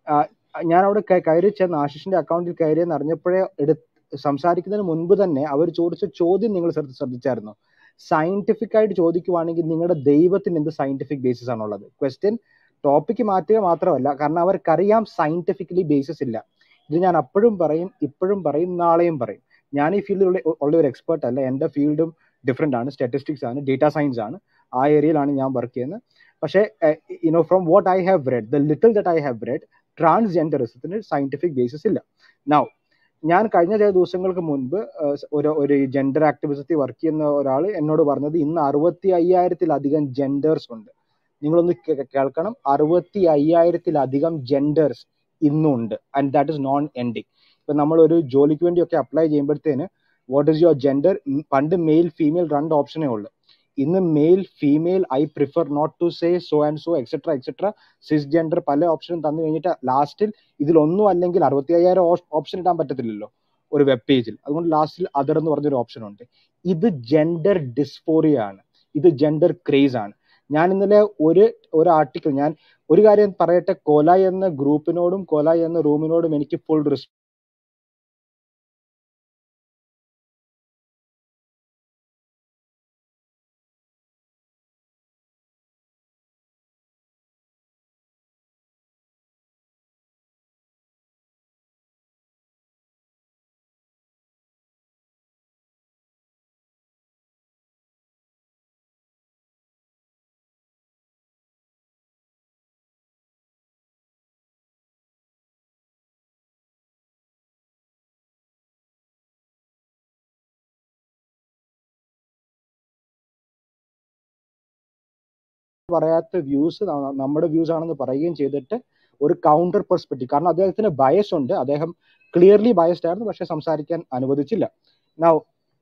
ഞാൻ അവിടെ ക- കയറി ചെന്ന് ആശിഷിന്റെ അക്കൗണ്ടിൽ കയറിയെന്ന് അറിഞ്ഞപ്പോഴേ എടു സംസാരിക്കുന്നതിന് മുൻപ് തന്നെ അവർ ചോദിച്ച ചോദ്യം നിങ്ങൾ ശ്രദ്ധ- ശ്രദ്ധിച്ചായിരുന്നോ സയന്റിഫിക് ആയിട്ട് ചോദിക്കുവാണെങ്കിൽ നിങ്ങളുടെ ദൈവത്തിന് എന്ത് സയന്റിഫിക് ബേസിസ് ആണുള്ളത് ക്വസ്റ്റ്യൻ ടോപ്പിക്ക് മാറ്റുക മാത്രമല്ല കാരണം അവർക്കറിയാം സയന്റിഫിക്കലി ബേസിസ് ഇല്ല ഇത് ഞാൻ അപ്പോഴും പറയും ഇപ്പോഴും പറയും നാളെയും പറയും ഞാൻ ഈ ഫീൽഡിൽ ഉള്ള ഒരു എക്സ്പേർട്ട് അല്ല എൻ്റെ ഫീൽഡും ഡിഫറെൻ്റ് ആണ് സ്റ്റാറ്റിസ്റ്റിക്സ് ആണ് ഡേറ്റ സയൻസ് ആണ് ആ ഏരിയയിലാണ് ഞാൻ വർക്ക് ചെയ്യുന്നത് പക്ഷേ you know from what I have read the little that I have read ട്രാൻസ്ജെൻഡറിസത്തിന് സയന്റിഫിക് ബേസിസ് ഇല്ല നൗ ഞാൻ കഴിഞ്ഞ ചില ദിവസങ്ങൾക്ക് മുൻപ് ഏഹ്, ഒരു ഒരു ജെൻഡർ ആക്ടിവിസത്തിൽ വർക്ക് ചെയ്യുന്ന ഒരാൾ എന്നോട് പറഞ്ഞത് ഇന്ന് അറുപത്തി അയ്യായിരത്തിലധികം ജെൻഡേഴ്സ് ഉണ്ട് നിങ്ങളൊന്ന് കേ- കേൾക്കണം അറുപത്തി അയ്യായിരത്തിലധികം ജെൻഡേഴ്സ് ഇന്നുണ്ട് and that is non ending ഇപ്പൊ നമ്മൾ ഒരു ജോലിക്ക് വേണ്ടിയൊക്കെ അപ്ലൈ ചെയ്യുമ്പോഴത്തേന് വാട്ട് ഇസ് യുവർ ജെൻഡർ പണ്ട് മെയിൽ ഫീമെയിൽ രണ്ട് ഓപ്ഷനേ ഉള്ളൂ ഇന്ന് male female I prefer not to say so and so etcetera etcetera cis gender പല ഓപ്ഷനും തന്നു കഴിഞ്ഞിട്ട് ലാസ്റ്റിൽ ഇതിലൊന്നും അല്ലെങ്കിൽ അറുപത്തി അയ്യായിരം ഓപ്ഷൻ ഇടാൻ പറ്റത്തില്ലല്ലോ ഒരു വെബ് പേജിൽ അതുകൊണ്ട് ലാസ്റ്റിൽ അതർ എന്ന് പറഞ്ഞൊരു ഓപ്ഷൻ ഉണ്ട് ഇത് ജെൻഡർ ഡിസ്ഫോറിയ ആണ് ഇത് ജെൻഡർ ക്രേസ് ആണ് ഞാൻ ഇന്നലെ ഒരു ഒരു ആർട്ടിക്കിൾ ഞാൻ ഒരു കാര്യം പറയട്ടെ കോലായി എന്ന ഗ്രൂപ്പിനോടും കോലായി എന്ന റൂമിനോടും എനിക്ക് ഫുൾ റെസ്പെക്ട് പറയാത്ത വ്യൂസ് നമ്മുടെ വ്യൂസ് ആണെന്ന് പറയുകയും ചെയ്തിട്ട് ഒരു കൗണ്ടർ പെർസ്പെക്റ്റീവ് കാരണം അദ്ദേഹത്തിന് ബയസ് ഉണ്ട് അദ്ദേഹം ക്ലിയർലി ബയസ്ഡ് ആയിരുന്നു പക്ഷെ സംസാരിക്കാൻ അനുവദിച്ചില്ല Now,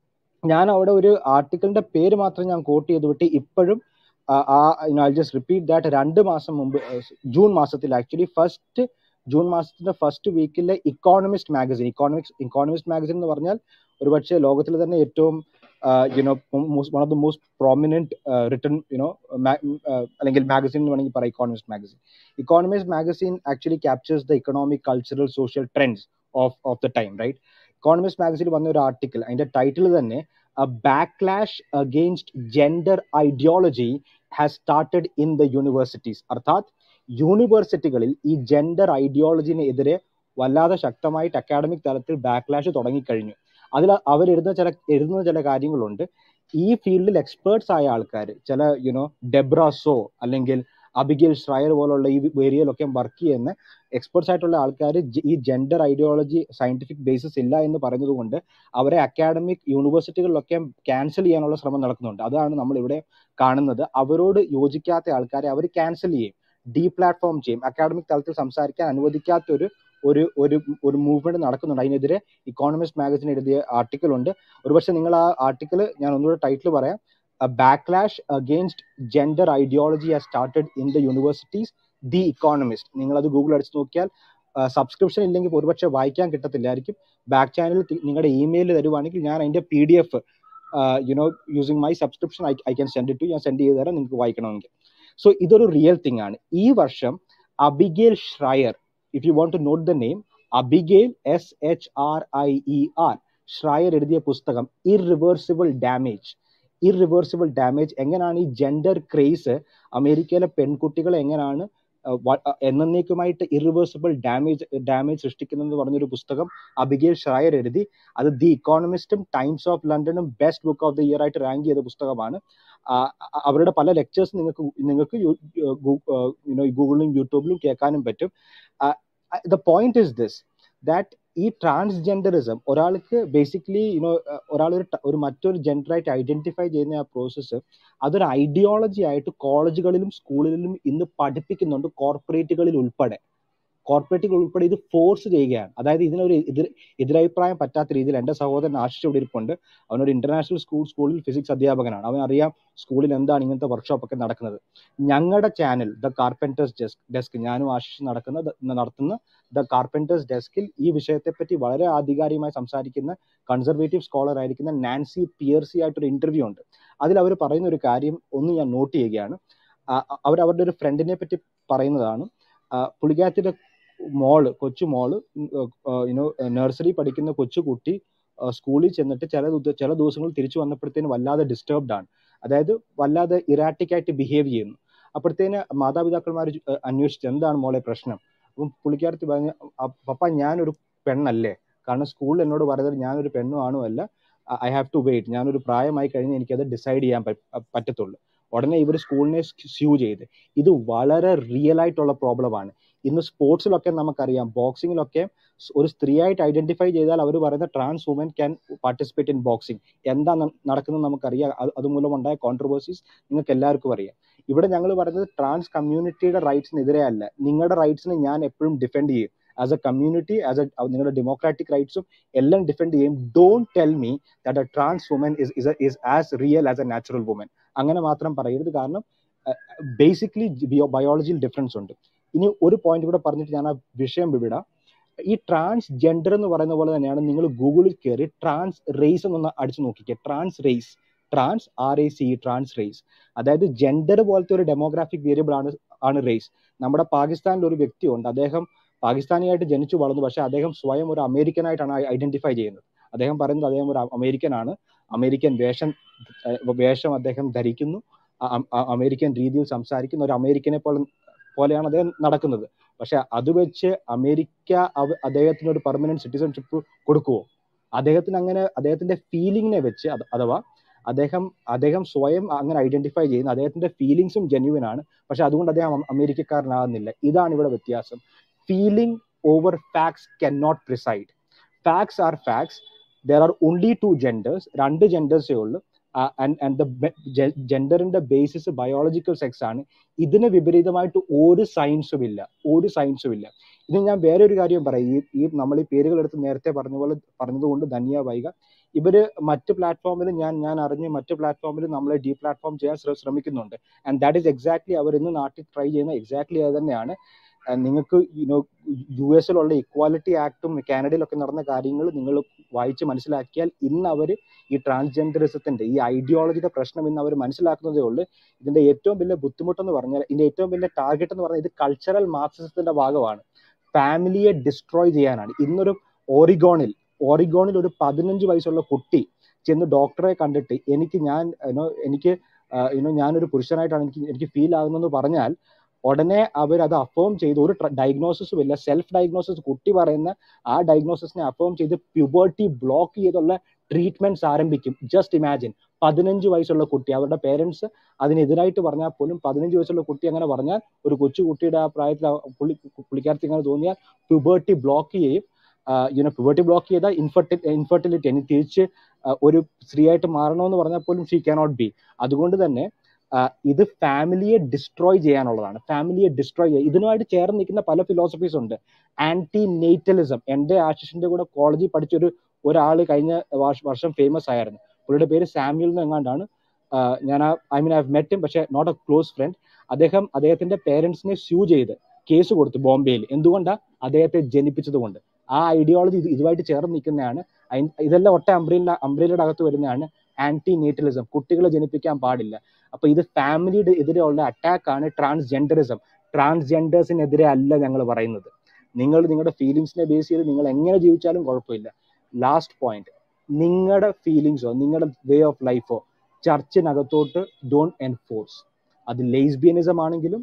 ഞാൻ അവിടെ ഒരു ആർട്ടിക്കിളിന്റെ പേര് മാത്രം ഞാൻ കോട്ട് ചെയ്ത് വിട്ട് ഇപ്പോഴും ആ ഐ ജസ്റ്റ് റിപ്പീറ്റ് ദാറ്റ് രണ്ട് മാസം മുമ്പ് ഏഹ്, ജൂൺ മാസത്തിൽ ആക്ച്വലി ഫസ്റ്റ് ജൂൺ മാസത്തിന്റെ ഫസ്റ്റ് വീക്കിലെ Economist magazine economics Economist magazine എന്ന് പറഞ്ഞാൽ ഒരുപക്ഷെ ലോകത്തിൽ തന്നെ ഏറ്റവും you know one of the most prominent written you know അല്ലെങ്കിൽ മാഗസിൻ എന്ന് വേണമെങ്കിൽ പറയാം Economist magazine Economist magazine actually captures the economic cultural social trends of of the time right Economist മാഗസിനിൽ വന്ന ഒരു ആർട്ടിക്കിൾ അതിന്റെ ടൈറ്റിൽ തന്നെ backlash against gender ideology has started in the universities അർത്ഥാത് യൂണിവേഴ്സിറ്റികളിൽ ഈ ജെൻഡർ ഐഡിയോളജിനെതിരെ വല്ലാതെ ശക്തമായിട്ട് അക്കാഡമിക് തലത്തിൽ ബാക്ക്ലാഷ് തുടങ്ങിക്കഴിഞ്ഞു അതിൽ അവരെഴുതുന്ന ചില എഴുതുന്ന ചില കാര്യങ്ങളുണ്ട് ഈ ഫീൽഡിൽ എക്സ്പേർട്സ് ആയ ആൾക്കാർ ചില യുനോ ഡെബ്രാസോ അല്ലെങ്കിൽ അബിഗേൽ ശ്രയർ പോലുള്ള ഈ ഏരിയയിലൊക്കെ വർക്ക് ചെയ്യുന്ന എക്സ്പേർട്സ് ആയിട്ടുള്ള ആൾക്കാർ ഈ ജെൻഡർ ഐഡിയോളജി സയന്റിഫിക് ബേസിസ് ഇല്ല എന്ന് പറയുന്നത് കൊണ്ട് അവരെ അക്കാഡമിക് യൂണിവേഴ്സിറ്റികളിലൊക്കെ ക്യാൻസൽ ചെയ്യാനുള്ള ശ്രമം നടക്കുന്നുണ്ട് അതാണ് നമ്മൾ ഇവിടെ കാണുന്നത് അവരോട് യോജിക്കാത്ത ആൾക്കാരെ അവർ ക്യാൻസൽ ചെയ്യും ഡീ പ്ലാറ്റ്ഫോം ചെയ്യും അക്കാഡമിക് തലത്തിൽ സംസാരിക്കാൻ അനുവദിക്കാത്ത ഒരു ഒരു ഒരു ഒരു മൂവ്മെന്റ് നടക്കുന്നുണ്ട് അതിനെതിരെ ഇക്കോണമിസ്റ്റ് മാഗസിൻ എഴുതിയ ആർട്ടിക്കിൾ ഉണ്ട് ഒരുപക്ഷെ നിങ്ങൾ ആ ആർട്ടിക്കിൾ ഞാൻ ഒന്നുകൂടെ ടൈറ്റിൽ പറയാം backlash against gender ideology has started in the universities the Economist നിങ്ങൾ അത് ഗൂഗിൾ അടിച്ച് നോക്കിയാൽ സബ്സ്ക്രിപ്ഷൻ ഇല്ലെങ്കിൽ ഒരുപക്ഷെ വായിക്കാൻ കിട്ടത്തില്ലായിരിക്കും ബാക്ക് ചാനൽ നിങ്ങളുടെ ഇമെയിൽ തരുവാണെങ്കിൽ ഞാൻ അതിന്റെ P D F you know using my subscription I I can send it to ഞാൻ സെൻഡ് ചെയ്ത് തരാം നിങ്ങൾക്ക് വായിക്കണമെങ്കിൽ സോ ഇതൊരു റിയൽ തിങ് ആണ് ഈ വർഷം Abigail Shrier if you want to note the name Abigail S H R I E R Shrier എഴുതിയ പുസ്തകം ഇറിവേഴ്സിബിൾ ഡാമേജ് ഇറിവേഴ്സിബിൾ ഡാമേജ് എങ്ങനെയാണ് ഈ ജെൻഡർ ക്രേസ് അമേരിക്കയിലെ പെൺകുട്ടികളെ എങ്ങനെയാണ് എന്നേക്കുമായിട്ട് ഇറിവേഴ്സിബിൾ ഡാമേജ് ഡാമേജ് സൃഷ്ടിക്കുന്നെന്ന് പറഞ്ഞൊരു പുസ്തകം അബിഗേൽ ഷ്രയർ എഴുതി അത് ദി ഇക്കോണമിസ്റ്റും ടൈംസ് ഓഫ് ലണ്ടനും best book of the year ആയിട്ട് റാങ്ക് ചെയ്ത പുസ്തകമാണ് ആ, അ- അവരുടെ പല ലെക്ചേഴ്സ് നിങ്ങൾക്ക് നിങ്ങൾക്ക് യുനോ ഗൂഗിളിലും യൂട്യൂബിലും കേൾക്കാനും പറ്റും the point is this that ഈ ട്രാൻസ്ജെൻഡറിസം ഒരാൾക്ക് ബേസിക്കലി യുനോ ഒരാൾ ഒരു ట- ഒരു മറ്റൊരു ജെൻഡറായിട്ട് ഐഡന്റിഫൈ ചെയ്യുന്ന ആ പ്രോസസ്സ് അതൊരു ഐഡിയോളജി ആയിട്ട് കോളേജുകളിലും സ്കൂളുകളിലും ഇന്ന് പഠിപ്പിക്കുന്നുണ്ട് കോർപ്പറേറ്റുകളിൽ ഉൾപ്പെടെ കോർപ്പറേറ്റുകൾ ഉൾപ്പെടെ ഇത് ഫോഴ്സ് ചെയ്യുകയാണ് അതായത് ഇതിനൊരു എതിർ എതിരഭിപ്രായം പറ്റാത്ത രീതിയിൽ എൻ്റെ സഹോദരൻ ആശിഷ് ഇവിടെ ഇരിപ്പുണ്ട് അവനൊരു ഇന്റർനാഷണൽ സ്കൂൾ സ്കൂളിൽ ഫിസിക്സ് അധ്യാപകനാണ് അവൻ അറിയാം സ്കൂളിൽ എന്താണ് ഇങ്ങനത്തെ വർക്ക്ഷോപ്പ് ഒക്കെ നടക്കുന്നത് ഞങ്ങളുടെ channel the carpenters desk desk ഞാനും ആശിഷ് നടക്കുന്ന ദ- നടത്തുന്ന ദ കാർപ്പൻറ്റേഴ്സ് ഡെസ്കിൽ ഈ വിഷയത്തെപ്പറ്റി വളരെ ആധികാരികമായി സംസാരിക്കുന്ന കൺസർവേറ്റീവ് സ്കോളർ ആയിരിക്കുന്ന നാൻസി പിയർസി ആയിട്ടൊരു ഇന്റർവ്യൂ ഉണ്ട് അതിൽ അവർ പറയുന്ന ഒരു കാര്യം ഒന്ന് ഞാൻ നോട്ട് ചെയ്യുകയാണ് അവർ അവരുടെ ഒരു ഫ്രണ്ടിനെ പറ്റി പറയുന്നതാണ് ആ, പുള്ളിക്കാരത്തിന്റെ മോള് കൊച്ചു മോള് യുനോ നഴ്സറി പഠിക്കുന്ന കൊച്ചു കുട്ടി സ്കൂളിൽ ചെന്നിട്ട് ചില ദിവ- ചില ദിവസങ്ങൾ തിരിച്ചു വന്നപ്പോഴത്തേന് വല്ലാതെ ഡിസ്റ്റർബ്ഡ് ആണ് അതായത് വല്ലാതെ ഇറാറ്റിക് ആയിട്ട് ബിഹേവ് ചെയ്യുന്നു അപ്പോഴത്തേന് മാതാപിതാക്കന്മാർ അന്വേഷിച്ചു എന്താണ് മോളെ പ്രശ്നം അപ്പം പുള്ളിക്കാരത്തി പറഞ്ഞു "അ- പപ്പ ഞാനൊരു പെണ്ണല്ലേ കാരണം സ്കൂളിൽ എന്നോട് പറയുന്നത് ഞാനൊരു പെണ്ണും ആണും അല്ല ഐ ഹാവ് ടു വെയിറ്റ് ഞാനൊരു പ്രായമായി കഴിഞ്ഞ് എനിക്കത് ഡിസൈഡ് ചെയ്യാൻ പറ്റ- പറ്റത്തുള്ളൂ ഉടനെ ഇവർ സ്കൂളിനെ സ്യൂ ചെയ്ത് ഇത് വളരെ റിയൽ ആയിട്ടുള്ള പ്രോബ്ലം ആണ് ഇന്ന് സ്പോർട്സിലൊക്കെ നമുക്കറിയാം ബോക്സിങ്ങിലൊക്കെ സ് ഒരു സ്ത്രീയായിട്ട് ഐഡന്റിഫൈ ചെയ്താൽ അവർ പറയുന്ന trans woman can participate in boxing എന്താ ന- നടക്കുന്നത് നമുക്കറിയാം അത് അതുമൂലം ഉണ്ടായ കോൺട്രവേഴ്സീസ് നിങ്ങൾക്ക് എല്ലാവർക്കും അറിയാം ഇവിടെ ഞങ്ങൾ പറയുന്നത് ട്രാൻസ് കമ്മ്യൂണിറ്റിയുടെ റൈറ്റ്സിനെതിരെ അല്ല നിങ്ങളുടെ റൈറ്റ്സിനെ ഞാൻ എപ്പോഴും ഡിഫെൻഡ് ചെയ്യും as a community as a നിങ്ങളുടെ ഡെമോക്രാറ്റിക് റൈറ്റ്സും എല്ലാം ഡിഫെൻഡ് ചെയ്യും don't tell me that a trans woman is is is as real as a natural woman അങ്ങനെ മാത്രം പറയരുത് കാരണം ബേസിക്കലി ബയോളജിയിൽ ഡിഫറൻസ് ഉണ്ട് ഇനി ഒരു പോയിന്റ് കൂടെ പറഞ്ഞിട്ട് ഞാൻ ആ വിഷയം വിടാം ഈ ട്രാൻസ് ജെൻഡർ എന്ന് പറയുന്ന പോലെ തന്നെയാണ് നിങ്ങൾ ഗൂഗിളിൽ കയറി ട്രാൻസ് റേസ് എന്നൊന്ന് അടിച്ചു നോക്കിക്കുക trans race trans R A C trans race അതായത് ജെൻഡർ പോലത്തെ ഒരു ഡെമോഗ്രാഫിക് വേരിയബിൾ ആണ് ആണ് റേസ് നമ്മുടെ പാകിസ്ഥാനിൽ ഒരു വ്യക്തിയുണ്ട് അദ്ദേഹം പാകിസ്ഥാനിയായിട്ട് ജനിച്ചു വളർന്നു പക്ഷെ അദ്ദേഹം സ്വയം ഒരു അമേരിക്കൻ ആയിട്ടാണ് ഐഡന്റിഫൈ ചെയ്യുന്നത് അദ്ദേഹം പറയുന്നത് അദ്ദേഹം ഒരു അമേരിക്കൻ ആണ് അമേരിക്കൻ വേഷം ഏഹ് വേഷം അദ്ദേഹം ധരിക്കുന്നു അ- അ- അമേരിക്കൻ രീതിയിൽ സംസാരിക്കുന്ന ഒരു അമേരിക്കനെ പോലെ പോലെയാണ് അദ്ദേഹം നടക്കുന്നത് പക്ഷെ അത് വെച്ച് അമേരിക്ക അവ- അദ്ദേഹത്തിന് ഒരു പെർമനന്റ് സിറ്റിസൺഷിപ്പ് കൊടുക്കുവോ അദ്ദേഹത്തിന് അങ്ങനെ അദ്ദേഹത്തിന്റെ ഫീലിംഗിനെ വെച്ച് അത് അഥവാ അദ്ദേഹം അദ്ദേഹം സ്വയം അങ്ങനെ ഐഡന്റിഫൈ ചെയ്യുന്ന അദ്ദേഹത്തിന്റെ ഫീലിങ്സും ജെന്യുവൻ ആണ് പക്ഷെ അതുകൊണ്ട് അദ്ദേഹം അമ- അമേരിക്കക്കാരനാകുന്നില്ല ഇതാണ് ഇവിടെ വ്യത്യാസം feeling over facts can not preside facts are facts there are only two genders രണ്ട് ജെൻഡേഴ്സേ ഉള്ളൂ ആൻഡ് ദ ജെൻഡറിന്റെ ബേസിസ് ബയോളജിക്കൽ സെക്സ് ആണ് ഇതിന് വിപരീതമായിട്ട് ഒരു സയൻസും ഇല്ല ഒരു സയൻസും ഇല്ല ഇനി ഞാൻ വേറെ ഒരു കാര്യം പറയാം ഈ ഈ നമ്മൾ ഈ പേരുകൾ എടുത്ത് നേരത്തെ പറഞ്ഞ പോലെ പറഞ്ഞതുകൊണ്ട് ധന്യ വൈക ഇവര് മറ്റ് പ്ലാറ്റ്ഫോമിൽ ഞാൻ ഞാൻ അറിഞ്ഞ് മറ്റ് പ്ലാറ്റ്ഫോമിൽ നമ്മളെ ഡീ പ്ലാറ്റ്ഫോം ചെയ്യാൻ ശ്ര- ശ്രമിക്കുന്നുണ്ട് ആൻഡ് ദാറ്റ് ഈസ് എക്സാക്ട്ലി അവർ ഇന്ന് നാട്ടിൽ ട്രൈ ചെയ്യുന്ന എക്സാക്ട്ലി അത് തന്നെയാണ് ആഹ് നിങ്ങൾക്ക് യുനോ യു എസിലുള്ള ഇക്വാലിറ്റി ആക്ടും കാനഡയിലൊക്കെ നടന്ന കാര്യങ്ങൾ നിങ്ങൾ വായിച്ച് മനസ്സിലാക്കിയാൽ ഇന്ന് അവർ ഈ ട്രാൻസ്ജെൻഡറിസത്തിന്റെ ഈ ഐഡിയോളജിയുടെ പ്രശ്നം ഇന്ന് അവർ മനസ്സിലാക്കുന്നതേ ഉള്ളൂ ഇതിന്റെ ഏറ്റവും വലിയ ബുദ്ധിമുട്ടെന്ന് പറഞ്ഞാൽ ഇതിന്റെ ഏറ്റവും വലിയ ടാർഗറ്റ് എന്ന് പറഞ്ഞാൽ ഇത് കൾച്ചറൽ മാർക്സിസത്തിന്റെ ഭാഗമാണ് ഫാമിലിയെ ഡിസ്ട്രോയ് ചെയ്യാനാണ് ഇന്നൊരു ഓറിഗോണിൽ ഓറിഗോണിൽ ഒരു പതിനഞ്ച് വയസ്സുള്ള കുട്ടി ചെന്ന് ഡോക്ടറെ കണ്ടിട്ട് എനിക്ക് ഞാൻ യുനോ എനിക്ക് യുനോ ഞാനൊരു പുരുഷനായിട്ടാണ് എനിക്ക് എനിക്ക് ഫീൽ ആകുന്നതെന്ന് പറഞ്ഞാൽ ഉടനെ അവർ അത് അഫേം ചെയ്ത് ഒരു ഡയഗ്നോസിസും ഇല്ല സെൽഫ് ഡയഗ്നോസിസ് കുട്ടി പറയുന്ന ആ ഡയഗ്നോസിസിനെ അഫേം ചെയ്ത് പ്യൂബർട്ടി ബ്ലോക്ക് ചെയ്തുള്ള ട്രീറ്റ്മെന്റ്സ് ആരംഭിക്കും ജസ്റ്റ് ഇമാജിൻ പതിനഞ്ച് വയസ്സുള്ള കുട്ടി അവരുടെ പേരൻസ് അതിനെതിരായിട്ട് പറഞ്ഞാൽ പോലും പതിനഞ്ച് വയസ്സുള്ള കുട്ടി അങ്ങനെ പറഞ്ഞാൽ ഒരു കൊച്ചു കുട്ടിയുടെ ആ പ്രായത്തിൽ ആ പുള്ളി പുള്ളിക്കാരത്തി അങ്ങനെ തോന്നിയാൽ പ്യൂബർട്ടി ബ്ലോക്ക് ചെയ്യും യുനോ പ്യൂബർട്ടി ബ്ലോക്ക് ചെയ്താൽ ഇൻഫെർട്ടി ഇൻഫെർട്ടിലിറ്റി ഇനി തിരിച്ച് ആ, ഒരു സ്ത്രീയായിട്ട് മാറണമെന്ന് പറഞ്ഞാൽ പോലും ഷീ കാനോട്ട് ബി അതുകൊണ്ട് തന്നെ ആ, ഇത് ഫാമിലിയെ ഡിസ്ട്രോയ് ചെയ്യാനുള്ളതാണ് ഫാമിലിയെ ഡിസ്ട്രോയ് ചെയ്യുക ഇതിനുമായിട്ട് ചേർന്ന് നിൽക്കുന്ന പല ഫിലോസഫീസ് ഉണ്ട് ആന്റി നെയ്റ്റലിസം എൻ്റെ ആശിഷിന്റെ കൂടെ കോളേജിൽ പഠിച്ചൊരു ഒരാൾ കഴിഞ്ഞ വർഷ- വർഷം ഫേമസ് ആയിരുന്നു പുള്ളിയുടെ പേര് സാമ്യൽ എന്ന് എങ്ങാണ്ടാണ് ആ, ഞാൻ ഐ മീൻ ഐ മെറ്റ് പക്ഷെ നോട്ട് എ ക്ലോസ് ഫ്രണ്ട് അദ്ദേഹം അദ്ദേഹത്തിന്റെ പേരൻസിനെ സ്യൂ ചെയ്ത് കേസ് കൊടുത്തു ബോംബെയിൽ എന്തുകൊണ്ടാണ് അദ്ദേഹത്തെ ജനിപ്പിച്ചത് കൊണ്ട് ആ ഐഡിയോളജി ഇത് ഇതുമായിട്ട് ചേർന്ന് നിൽക്കുന്നതാണ് അയിൻ- ഇതെല്ലാം ഒറ്റ അംബ്രയില അംബ്രയിലയുടെ അകത്ത് വരുന്നതാണ് ആന്റി നേറ്റലിസം കുട്ടികളെ ജനിപ്പിക്കാൻ പാടില്ല അപ്പൊ ഇത് ഫാമിലിയുടെ എതിരെയുള്ള അറ്റാക്ക് ആണ് ട്രാൻസ്ജെൻഡറിസം ട്രാൻസ്ജെൻഡേഴ്സിനെതിരെ അല്ല ഞങ്ങൾ പറയുന്നത് നിങ്ങൾ നിങ്ങളുടെ ഫീലിങ്സിനെ ബേസ് ചെയ്ത് നിങ്ങൾ എങ്ങനെ ജീവിച്ചാലും കുഴപ്പമില്ല ലാസ്റ്റ് പോയിന്റ് നിങ്ങളുടെ ഫീലിങ്സോ നിങ്ങളുടെ വേ ഓഫ് ലൈഫോ ചർച്ചിനകത്തോട്ട് ഡോണ്ട് എൻഫോഴ്സ് അത് ലേസ്ബിയനിസം ആണെങ്കിലും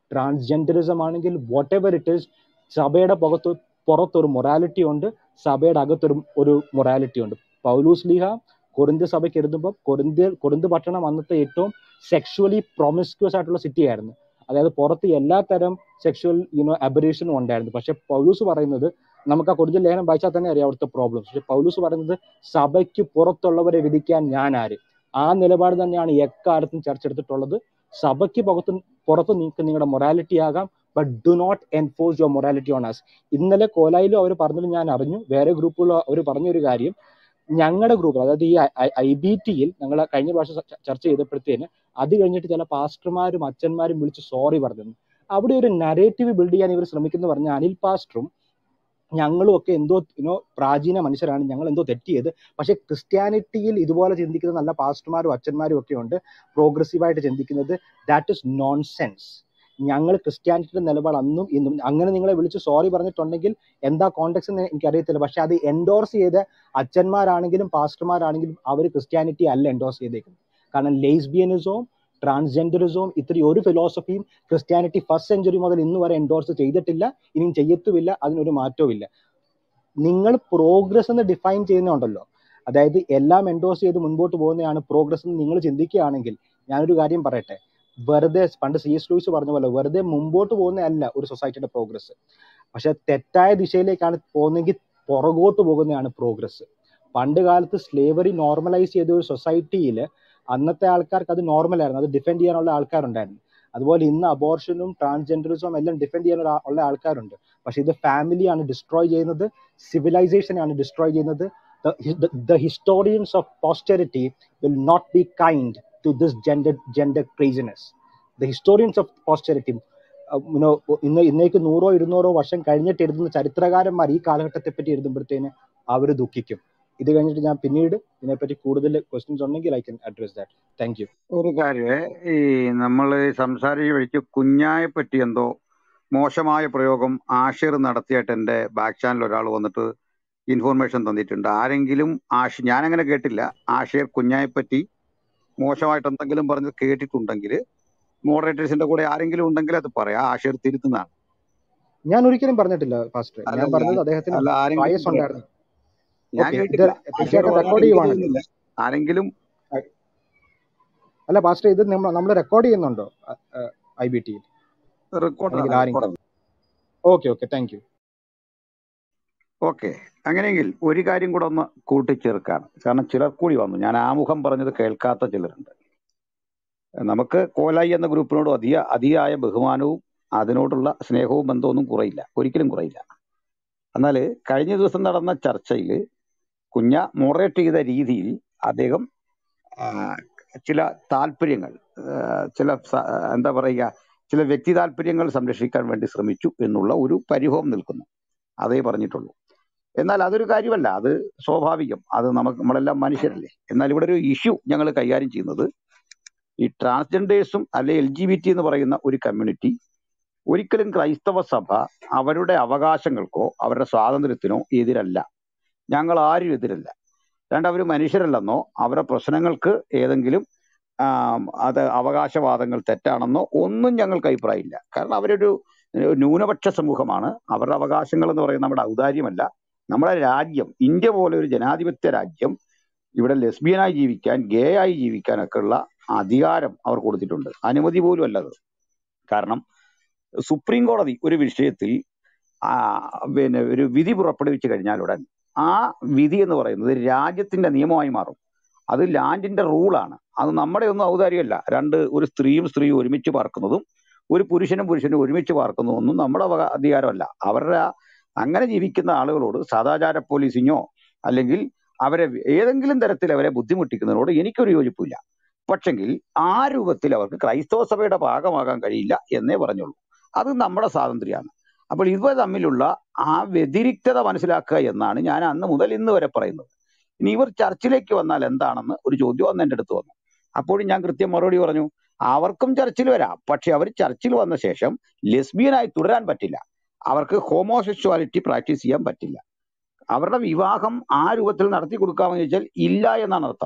ട്രാൻസ്ജെൻഡറിസം ആണെങ്കിൽ വാട്ട് എവർ ഇറ്റ് ഈസ് സഭയുടെ പുറത്ത് പുറത്തൊരു മൊറാലിറ്റി ഉണ്ട് സഭയുടെ അകത്തൊരു ഒരു മൊറാലിറ്റി ഉണ്ട് പൗലൂസ് ലീഹ കൊറിന്ത് സഭയ്ക്ക് എഴുതുമ്പോൾ കൊറിന്ത് കൊറിന്ത് പട്ടണം അന്നത്തെ ഏറ്റവും സെക്ഷുവലി പ്രൊമിസ്ക്യൂസ് ആയിട്ടുള്ള സിറ്റി ആയിരുന്നു അതായത് പുറത്ത് എല്ലാ തരം സെക്ഷുവൽ യുനോ അബറേഷനും ഉണ്ടായിരുന്നു പക്ഷെ പൗലൂസ് പറയുന്നത് നമുക്ക് ആ കൊറിന്ത് ലേഖനം വായിച്ചാൽ തന്നെ അറിയാം അവിടുത്തെ പ്രോബ്ലംസ് പക്ഷെ പൗലൂസ് പറയുന്നത് സഭയ്ക്ക് പുറത്തുള്ളവരെ വിധിക്കാൻ ഞാൻ ആര് ആ നിലപാട് തന്നെയാണ് എക്കാലത്തും ചർച്ച എടുത്തിട്ടുള്ളത് സഭയ്ക്ക് പുറത്ത് പുറത്ത് നിങ്ങൾക്ക് നിങ്ങളുടെ മൊറാലിറ്റി ആകാം but do not enforce your morality on us ഇന്നലെ കോലായിലും അവർ പറഞ്ഞത് ഞാൻ അറിഞ്ഞു വേറെ ഗ്രൂപ്പുകൾ അവർ പറഞ്ഞൊരു കാര്യം ഞങ്ങളുടെ ഗ്രൂപ്പ് അതായത് ഈ ഐ ബി ടിയിൽ ഞങ്ങൾ കഴിഞ്ഞ പ്രാവശ്യം ച- ചർച്ച ചെയ്തപ്പോഴത്തേന് അത് കഴിഞ്ഞിട്ട് ചില പാസ്റ്റർമാരും അച്ഛന്മാരും വിളിച്ച് സോറി പറഞ്ഞു അവിടെ ഒരു നരേറ്റീവ് ബിൽഡ് ചെയ്യാൻ ഇവർ ശ്രമിക്കുന്നു പറഞ്ഞ അനിൽ പാസ്റ്ററും ഞങ്ങളും ഒക്കെ എന്തോ യുനോ പ്രാചീന മനുഷ്യരാണ് ഞങ്ങൾ എന്തോ തെറ്റിയത് പക്ഷെ ക്രിസ്ത്യാനിറ്റിയിൽ ഇതുപോലെ ചിന്തിക്കുന്ന നല്ല പാസ്റ്റർമാരും അച്ഛന്മാരും ഒക്കെ ഉണ്ട് പ്രോഗ്രസീവായിട്ട് ചിന്തിക്കുന്നത് ദാറ്റ് ഇസ് നോൺ സെൻസ് ഞങ്ങൾ ക്രിസ്ത്യാനിറ്റിയുടെ നിലപാട് അന്നും ഇന്നും അങ്ങനെ നിങ്ങളെ വിളിച്ച് സോറി പറഞ്ഞിട്ടുണ്ടെങ്കിൽ എന്താ കോണ്ടെക്സ് എന്ന് എനിക്കറിയത്തില്ല പക്ഷെ അത് എൻഡോർസ് ചെയ്ത അച്ഛന്മാരാണെങ്കിലും പാസ്റ്റർമാരാണെങ്കിലും അവർ ക്രിസ്ത്യാനിറ്റി അല്ല എൻഡോർസ് ചെയ്തേക്കുന്നത് കാരണം ലേസ്ബിയനിസവും ട്രാൻസ്ജെൻഡറിസവും ഇത്രയും ഒരു ഫിലോസഫിയും ക്രിസ്ത്യാനിറ്റി ഫസ്റ്റ് സെഞ്ചുറി മുതൽ ഇന്ന് വരെ എൻഡോർസ് ചെയ്തിട്ടില്ല ഇനിയും ചെയ്യത്തുമില്ല അതിനൊരു മാറ്റവും ഇല്ല നിങ്ങൾ പ്രോഗ്രസ് എന്ന് ഡിഫൈൻ ചെയ്യുന്നുണ്ടല്ലോ അതായത് എല്ലാം എൻഡോസ് ചെയ്ത് മുൻപോട്ട് പോകുന്നതാണ് പ്രോഗ്രസ് എന്ന് നിങ്ങൾ ചിന്തിക്കുകയാണെങ്കിൽ ഞാനൊരു കാര്യം പറയട്ടെ വെറുതെ പണ്ട് സി എസ് ലൂയിസ് പറഞ്ഞ പോലെ വെറുതെ മുമ്പോട്ട് പോകുന്നതല്ല ഒരു സൊസൈറ്റിയുടെ പ്രോഗ്രസ് പക്ഷെ തെറ്റായ ദിശയിലേക്കാണ് പോകുന്നതെങ്കിൽ പുറകോട്ട് പോകുന്നതാണ് പ്രോഗ്രസ് പണ്ട് കാലത്ത് സ്ലേവറി നോർമലൈസ് ചെയ്ത ഒരു സൊസൈറ്റിയിൽ അന്നത്തെ ആൾക്കാർക്ക് അത് നോർമൽ ആയിരുന്നു അത് ഡിഫെൻഡ് ചെയ്യാനുള്ള ആൾക്കാരുണ്ടായിരുന്നു അതുപോലെ ഇന്ന് അബോർഷനും ട്രാൻസ്ജെൻഡറിസവും എല്ലാം ഡിഫെൻഡ് ചെയ്യാനുള്ള ആ- ഉള്ള ആൾക്കാരുണ്ട് പക്ഷെ ഇത് ഫാമിലിയാണ് ഡിസ്ട്രോയ് ചെയ്യുന്നത് സിവിലൈസേഷനാണ് ഡിസ്ട്രോയ് ചെയ്യുന്നത് the historians of posterity will not be kind to this gender gender craziness the historians of posterity you know ഇന്ന് ഇന്നേക്ക് നൂറോ ഇരുന്നൂറോ വർഷം കഴിഞ്ഞിട്ട് എഴുതുന്ന ചരിത്രകാരന്മാർ ഈ കാലഘട്ടത്തെ പറ്റി എഴുതുമ്പോഴത്തേന് അവർ ദുഃഖിക്കും ഇത് കഴിഞ്ഞിട്ട് ഞാൻ പിന്നീട് ഇതിനെപ്പറ്റി കൂടുതൽ ക്വസ്റ്റ്യൻസ് ഉണ്ടെങ്കിൽ I can address that thank you ഒരു കാര്യമേ ഈ നമ്മൾ സംസാരിച്ച വഴിക്ക് കുഞ്ഞായെ പറ്റി എന്തോ മോശമായ പ്രയോഗം ആഷിർ നടത്തിയിട്ട് എൻ്റെ ബാക്ക് ചാനൽ ഒരാൾ വന്നിട്ട് ഇൻഫോർമേഷൻ തന്നിട്ടുണ്ട് ആരെങ്കിലും ആഷ് ഞാനങ്ങനെ കേട്ടില്ല ആഷിർ കുഞ്ഞായെ പറ്റി മോശമായിട്ട് എന്തെങ്കിലും പറഞ്ഞ് കേട്ടിട്ടുണ്ടെങ്കിൽ മോഡറേറ്റേഴ്സിന്റെ കൂടെ ആരെങ്കിലും ഉണ്ടെങ്കിൽ അത് പറയാം ആഷിർ തിരുത്തുന്നതാണ് ഞാൻ ഒരിക്കലും പറഞ്ഞിട്ടില്ല ഫാസ്റ്റർ അല്ല ഞാൻ അല്ല പറഞ്ഞത് അദ്ദേഹത്തിന് അല്ല ആരെങ്കിലും ബയസ് പറയാം ഉണ്ടായിരുന്നു ഞാൻ ഓക്കെ ഇത് കേട്ടില്ല ആഷിർ തീർച്ചയായിട്ടും പറഞ്ഞാൽ റെക്കോർഡ് എനിക്ക് ചെയ്യുവാണല്ലോ തോന്നുന്നില്ല ആരെങ്കിലും അല്ല പാസ്റ്റർ ഇത് നമ്മൾ നമ്മൾ റെക്കോർഡ് ചെയ്യുന്നുണ്ടോ ഐ ബി ടിയിൽ റെക്കോർഡാണ് അല്ലെങ്കിൽ ആരെങ്കിലും റെക്കോർഡാണ് okay okay thank you okay അങ്ങനെയെങ്കിൽ ഒരു കാര്യം കൂടെ ഒന്ന് കൂട്ടിച്ചേർക്കാണ് കാരണം ചിലർ കൂടി വന്നു ഞാൻ ആമുഖം പറഞ്ഞത് കേൾക്കാത്ത ചിലരുണ്ട് നമുക്ക് കോലായി എന്ന ഗ്രൂപ്പിനോട് അധിക അതിയായ ബഹുമാനവും അതിനോടുള്ള സ്നേഹവും ബന്ധമൊന്നും കുറയില്ല ഒരിക്കലും കുറയില്ല എന്നാൽ കഴിഞ്ഞ ദിവസം നടന്ന ചർച്ചയിൽ കുഞ്ഞ മോഡറേറ്റ് ചെയ്ത രീതിയിൽ അദ്ദേഹം ആ, ചില താല്പര്യങ്ങൾ ആ, ചില സ- എന്താ പറയുക ചില വ്യക്തി താല്പര്യങ്ങൾ സംരക്ഷിക്കാൻ വേണ്ടി ശ്രമിച്ചു എന്നുള്ള ഒരു പരിഭവം നിൽക്കുന്നു അതേ പറഞ്ഞിട്ടുള്ളൂ എന്നാൽ അതൊരു കാര്യമല്ല അത് സ്വാഭാവികം അത് നമുക്ക് നമ്മളെല്ലാം മനുഷ്യരല്ലേ എന്നാൽ ഇവിടെ ഒരു ഇഷ്യൂ ഞങ്ങൾ കൈകാര്യം ചെയ്യുന്നത് ഈ ട്രാൻസ്ജെൻഡേഴ്സും അല്ലെ എൽ ജി ബി ടി എന്ന് പറയുന്ന ഒരു കമ്മ്യൂണിറ്റി ഒരിക്കലും ക്രൈസ്തവ സഭ അവരുടെ അവകാശങ്ങൾക്കോ അവരുടെ സ്വാതന്ത്ര്യത്തിനോ എതിരല്ല ഞങ്ങൾ ആരും എതിരല്ല രണ്ട് അവർ മനുഷ്യരല്ലെന്നോ അവരുടെ പ്രശ്നങ്ങൾക്ക് ഏതെങ്കിലും ആം, അത് അവകാശവാദങ്ങൾ തെറ്റാണെന്നോ ഒന്നും ഞങ്ങൾക്ക് അഭിപ്രായമില്ല കാരണം അവരൊരു ഒരു ന്യൂനപക്ഷ സമൂഹമാണ് അവരുടെ അവകാശങ്ങൾ എന്ന് പറയുന്നത് നമ്മുടെ ഔദാര്യമല്ല നമ്മുടെ രാജ്യം ഇന്ത്യ പോലെ ഒരു ജനാധിപത്യ രാജ്യം ഇവിടെ ലെസ്ബിയനായി ജീവിക്കാൻ ഗേ ആയി ജീവിക്കാനൊക്കെ ഉള്ള അധികാരം അവർ കൊടുത്തിട്ടുണ്ട് അനുമതി പോലും അല്ലത് കാരണം സുപ്രീം കോടതി ഒരു വിഷയത്തിൽ ആ, പിന്നെ ഒരു വിധി പുറപ്പെടുവിച്ചു കഴിഞ്ഞാലുടൻ ആ വിധി എന്ന് പറയുന്നത് രാജ്യത്തിന്റെ നിയമമായി മാറും അത് ലാൻഡിന്റെ റൂളാണ് അത് നമ്മുടെ ഒന്നും ഔദാര്യമല്ല രണ്ട് ഒരു സ്ത്രീയും സ്ത്രീയും ഒരുമിച്ച് പാർക്കുന്നതും ഒരു പുരുഷനും പുരുഷനും ഒരുമിച്ച് പാർക്കുന്നതൊന്നും നമ്മുടെ അവകാ- അധികാരമല്ല അവരുടെ ആ- അങ്ങനെ ജീവിക്കുന്ന ആളുകളോട് സദാചാര പോലീസിങ്ങോ അല്ലെങ്കിൽ അവരെ ഏതെങ്കിലും തരത്തിൽ അവരെ ബുദ്ധിമുട്ടിക്കുന്നതിനോട് എനിക്കൊരു യോജിപ്പില്ല പക്ഷെങ്കിൽ ആ രൂപത്തിൽ അവർക്ക് ക്രൈസ്തവ സഭയുടെ ഭാഗമാകാൻ കഴിയില്ല എന്നേ പറഞ്ഞുള്ളൂ അത് നമ്മുടെ സ്വാതന്ത്ര്യമാണ് അപ്പോൾ ഇവ തമ്മിലുള്ള ആ വ്യതിരിക്തത മനസ്സിലാക്കുക എന്നാണ് ഞാൻ അന്ന് മുതൽ ഇന്ന് വരെ പറയുന്നത് ഇനി ഇവർ ചർച്ചിലേക്ക് വന്നാൽ എന്താണെന്ന് ഒരു ചോദ്യം അന്ന് എൻ്റെ അടുത്ത് വന്നു അപ്പോഴും ഞാൻ കൃത്യം മറുപടി പറഞ്ഞു അവർക്കും ചർച്ചിൽ വരാം പക്ഷെ അവർ ചർച്ചിൽ വന്ന ശേഷം ലെസ്ബിയനായി തുടരാൻ പറ്റില്ല അവർക്ക് ഹോമോസെക്ച്വാലിറ്റി പ്രാക്ടീസ് ചെയ്യാൻ പറ്റില്ല അവരുടെ വിവാഹം ആ രൂപത്തിൽ നടത്തി കൊടുക്കാമെന്ന് ചോദിച്ചാൽ ഇല്ല എന്നാണ് അർത്ഥം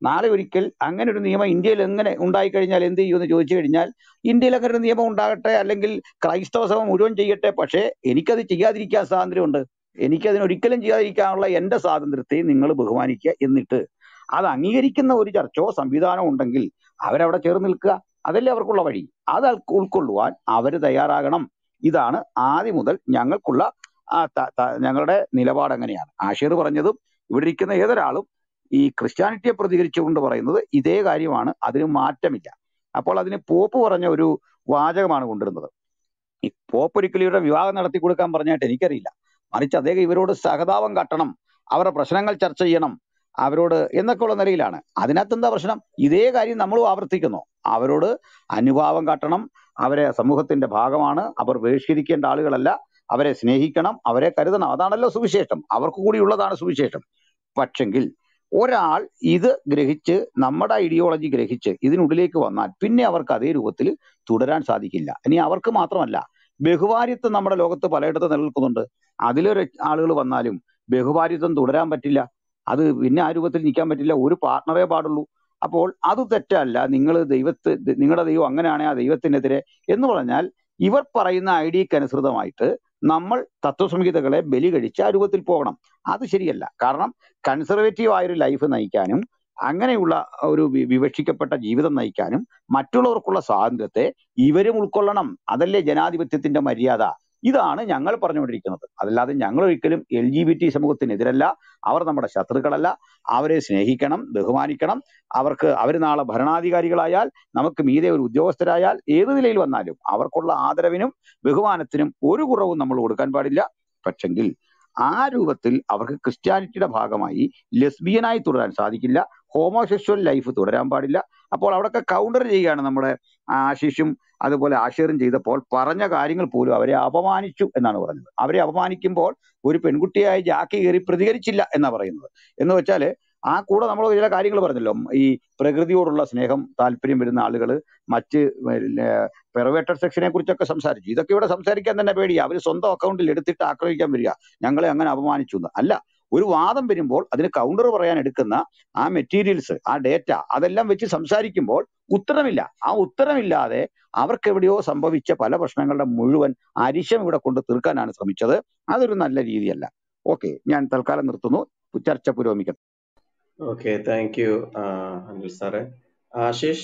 നാളെ ഒരിക്കൽ അങ്ങനെ ഒരു നിയമം ഇന്ത്യയിൽ എങ്ങനെ ഉണ്ടായിക്കഴിഞ്ഞാൽ എന്ത് ചെയ്യുമെന്ന് ചോദിച്ചു കഴിഞ്ഞാൽ ഇന്ത്യയിൽ അങ്ങനെ ഒരു നിയമം ഉണ്ടാകട്ടെ അല്ലെങ്കിൽ ക്രൈസ്തവ സഭ മുഴുവൻ ചെയ്യട്ടെ പക്ഷേ എനിക്കത് ചെയ്യാതിരിക്കാൻ സ്വാതന്ത്ര്യമുണ്ട് എനിക്കതിന് ഒരിക്കലും ചെയ്യാതിരിക്കാനുള്ള എന്റെ സ്വാതന്ത്ര്യത്തെ നിങ്ങൾ ബഹുമാനിക്കുക എന്നിട്ട് അത് അംഗീകരിക്കുന്ന ഒരു ചർച്ചോ സംവിധാനമോ ഉണ്ടെങ്കിൽ അവരവിടെ ചേർന്ന് നിൽക്കുക അതല്ലേ അവർക്കുള്ള വഴി അത് അൾക്ക് ഉൾക്കൊള്ളുവാൻ അവർ തയ്യാറാകണം ഇതാണ് ആദ്യം മുതൽ ഞങ്ങൾക്കുള്ള ആ ത- ത- ഞങ്ങളുടെ നിലപാട് അങ്ങനെയാണ് ആഷിർ പറഞ്ഞതും ഇവിടെ ഇരിക്കുന്ന ഏതൊരാളും ഈ ക്രിസ്ത്യാനിറ്റിയെ പ്രതികരിച്ചുകൊണ്ട് പറയുന്നത് ഇതേ കാര്യമാണ് അതിന് മാറ്റമില്ല അപ്പോൾ അതിന് പോപ്പ് പറഞ്ഞ ഒരു വാചകമാണ് കൊണ്ടുവരുന്നത് ഈ പോപ്പ് ഒരിക്കലും ഇവരുടെ വിവാഹം നടത്തി കൊടുക്കാൻ പറഞ്ഞായിട്ട് എനിക്കറിയില്ല മറിച്ച് അദ്ദേഹം ഇവരോട് സഹതാപം കാട്ടണം അവരുടെ പ്രശ്നങ്ങൾ ചർച്ച ചെയ്യണം അവരോട് എന്നൊക്കെയുള്ള നിലയിലാണ് അതിനകത്ത് എന്താ പ്രശ്നം ഇതേ കാര്യം നമ്മളും ആവർത്തിക്കുന്നു അവരോട് അനുഭാവം കാട്ടണം അവരെ സമൂഹത്തിന്റെ ഭാഗമാണ് അവർ ബഹിഷ്കരിക്കേണ്ട ആളുകളല്ല അവരെ സ്നേഹിക്കണം അവരെ കരുതണം അതാണല്ലോ സുവിശേഷം അവർക്ക് കൂടിയുള്ളതാണ് സുവിശേഷം പക്ഷെങ്കിൽ ഒരാൾ ഇത് ഗ്രഹിച്ച് നമ്മുടെ ഐഡിയോളജി ഗ്രഹിച്ച് ഇതിനുള്ളിലേക്ക് വന്നാൽ പിന്നെ അവർക്ക് അതേ രൂപത്തിൽ തുടരാൻ സാധിക്കില്ല ഇനി അവർക്ക് മാത്രമല്ല ബഹുഭാര്യത്വം നമ്മുടെ ലോകത്ത് പലയിടത്ത് നിലനിൽക്കുന്നുണ്ട് അതിലൊരു ആളുകൾ വന്നാലും ബഹുഭാര്യത്വം തുടരാൻ പറ്റില്ല അത് പിന്നെ ആ രൂപത്തിൽ നിൽക്കാൻ പറ്റില്ല ഒരു പാർട്ണറേ പാടുള്ളൂ അപ്പോൾ അത് തെറ്റല്ല നിങ്ങൾ ദൈവത്തെ നിങ്ങളുടെ ദൈവം അങ്ങനെയാണെ ആ ദൈവത്തിനെതിരെ എന്ന് പറഞ്ഞാൽ ഇവർ പറയുന്ന ഐഡിയക്ക് അനുസൃതമായിട്ട് നമ്മൾ തത്വസംഹിതകളെ ബലി കഴിച്ച് ആ രൂപത്തിൽ പോകണം അത് ശരിയല്ല കാരണം കൺസർവേറ്റീവ് ആയൊരു ലൈഫ് നയിക്കാനും അങ്ങനെയുള്ള ഒരു വി- വിവക്ഷിക്കപ്പെട്ട ജീവിതം നയിക്കാനും മറ്റുള്ളവർക്കുള്ള സ്വാതന്ത്ര്യത്തെ ഇവരും ഉൾക്കൊള്ളണം അതല്ലേ ജനാധിപത്യത്തിന്റെ മര്യാദ ഇതാണ് ഞങ്ങൾ പറഞ്ഞുകൊണ്ടിരിക്കുന്നത് അതല്ലാതെ ഞങ്ങൾ ഒരിക്കലും എൽ ജി ബി ടി സമൂഹത്തിനെതിരല്ല അവർ നമ്മുടെ ശത്രുക്കളല്ല അവരെ സ്നേഹിക്കണം ബഹുമാനിക്കണം അവർക്ക് അവർ നാളെ ഭരണാധികാരികളായാൽ നമുക്ക് മീതെ ഒരു ഉദ്യോഗസ്ഥരായാൽ ഏത് നിലയിൽ വന്നാലും അവർക്കുള്ള ആദരവിനും ബഹുമാനത്തിനും ഒരു കുറവും നമ്മൾ കൊടുക്കാൻ പാടില്ല പക്ഷെങ്കിൽ ആ രൂപത്തിൽ അവർക്ക് ക്രിസ്ത്യാനിറ്റിയുടെ ഭാഗമായി ലെസ്ബിയനായി തുടരാൻ സാധിക്കില്ല ഹോമോസെക്ഷൽ ലൈഫ് തുടരാൻ പാടില്ല അപ്പോൾ അവിടെയൊക്കെ കൗണ്ടർ ചെയ്യുകയാണ് നമ്മുടെ ആശിഷും അതുപോലെ ആഷിറും ചെയ്തപ്പോൾ പറഞ്ഞ കാര്യങ്ങൾ പോലും അവരെ അപമാനിച്ചു എന്നാണ് പറഞ്ഞത് അവരെ അപമാനിക്കുമ്പോൾ ഒരു പെൺകുട്ടിയായി ജാക്കി കയറി പ്രതികരിച്ചില്ല എന്നാ പറയുന്നത് എന്ന് വെച്ചാല് ആ കൂടെ നമ്മൾ ചില കാര്യങ്ങൾ പറഞ്ഞല്ലോ ഈ പ്രകൃതിയോടുള്ള സ്നേഹം താല്പര്യം വരുന്ന ആളുകൾ മറ്റ് പെറവേറ്റഡ് സെക്ഷനെ കുറിച്ചൊക്കെ സംസാരിച്ചു ഇതൊക്കെ ഇവിടെ സംസാരിക്കാൻ തന്നെ പേടിയാ അവർ സ്വന്തം അക്കൗണ്ടിൽ എടുത്തിട്ട് ആക്രമിക്കാൻ വരിക ഞങ്ങളെ അങ്ങനെ അപമാനിച്ചു എന്ന് അല്ല ഒരു വാദം വരുമ്പോൾ അതിന് കൗണ്ടർ പറയാൻ എടുക്കുന്ന ആ മെറ്റീരിയൽസ് ആ ഡേറ്റ അതെല്ലാം വെച്ച് സംസാരിക്കുമ്പോൾ ഉത്തരമില്ല ആ ഉത്തരമില്ലാതെ അവർക്ക് എവിടെയോ സംഭവിച്ച പല പ്രശ്നങ്ങളുടെ മുഴുവൻ അരിശം ഇവിടെ കൊണ്ട് തീർക്കാനാണ് ശ്രമിച്ചത് അതൊരു നല്ല രീതിയല്ല ഓക്കെ ഞാൻ തൽക്കാലം നിർത്തുന്നു ചർച്ച പുരോഗമിക്കട്ടെ ഓക്കെ താങ്ക് യു അനിൽ സാറേ ആശിഷ്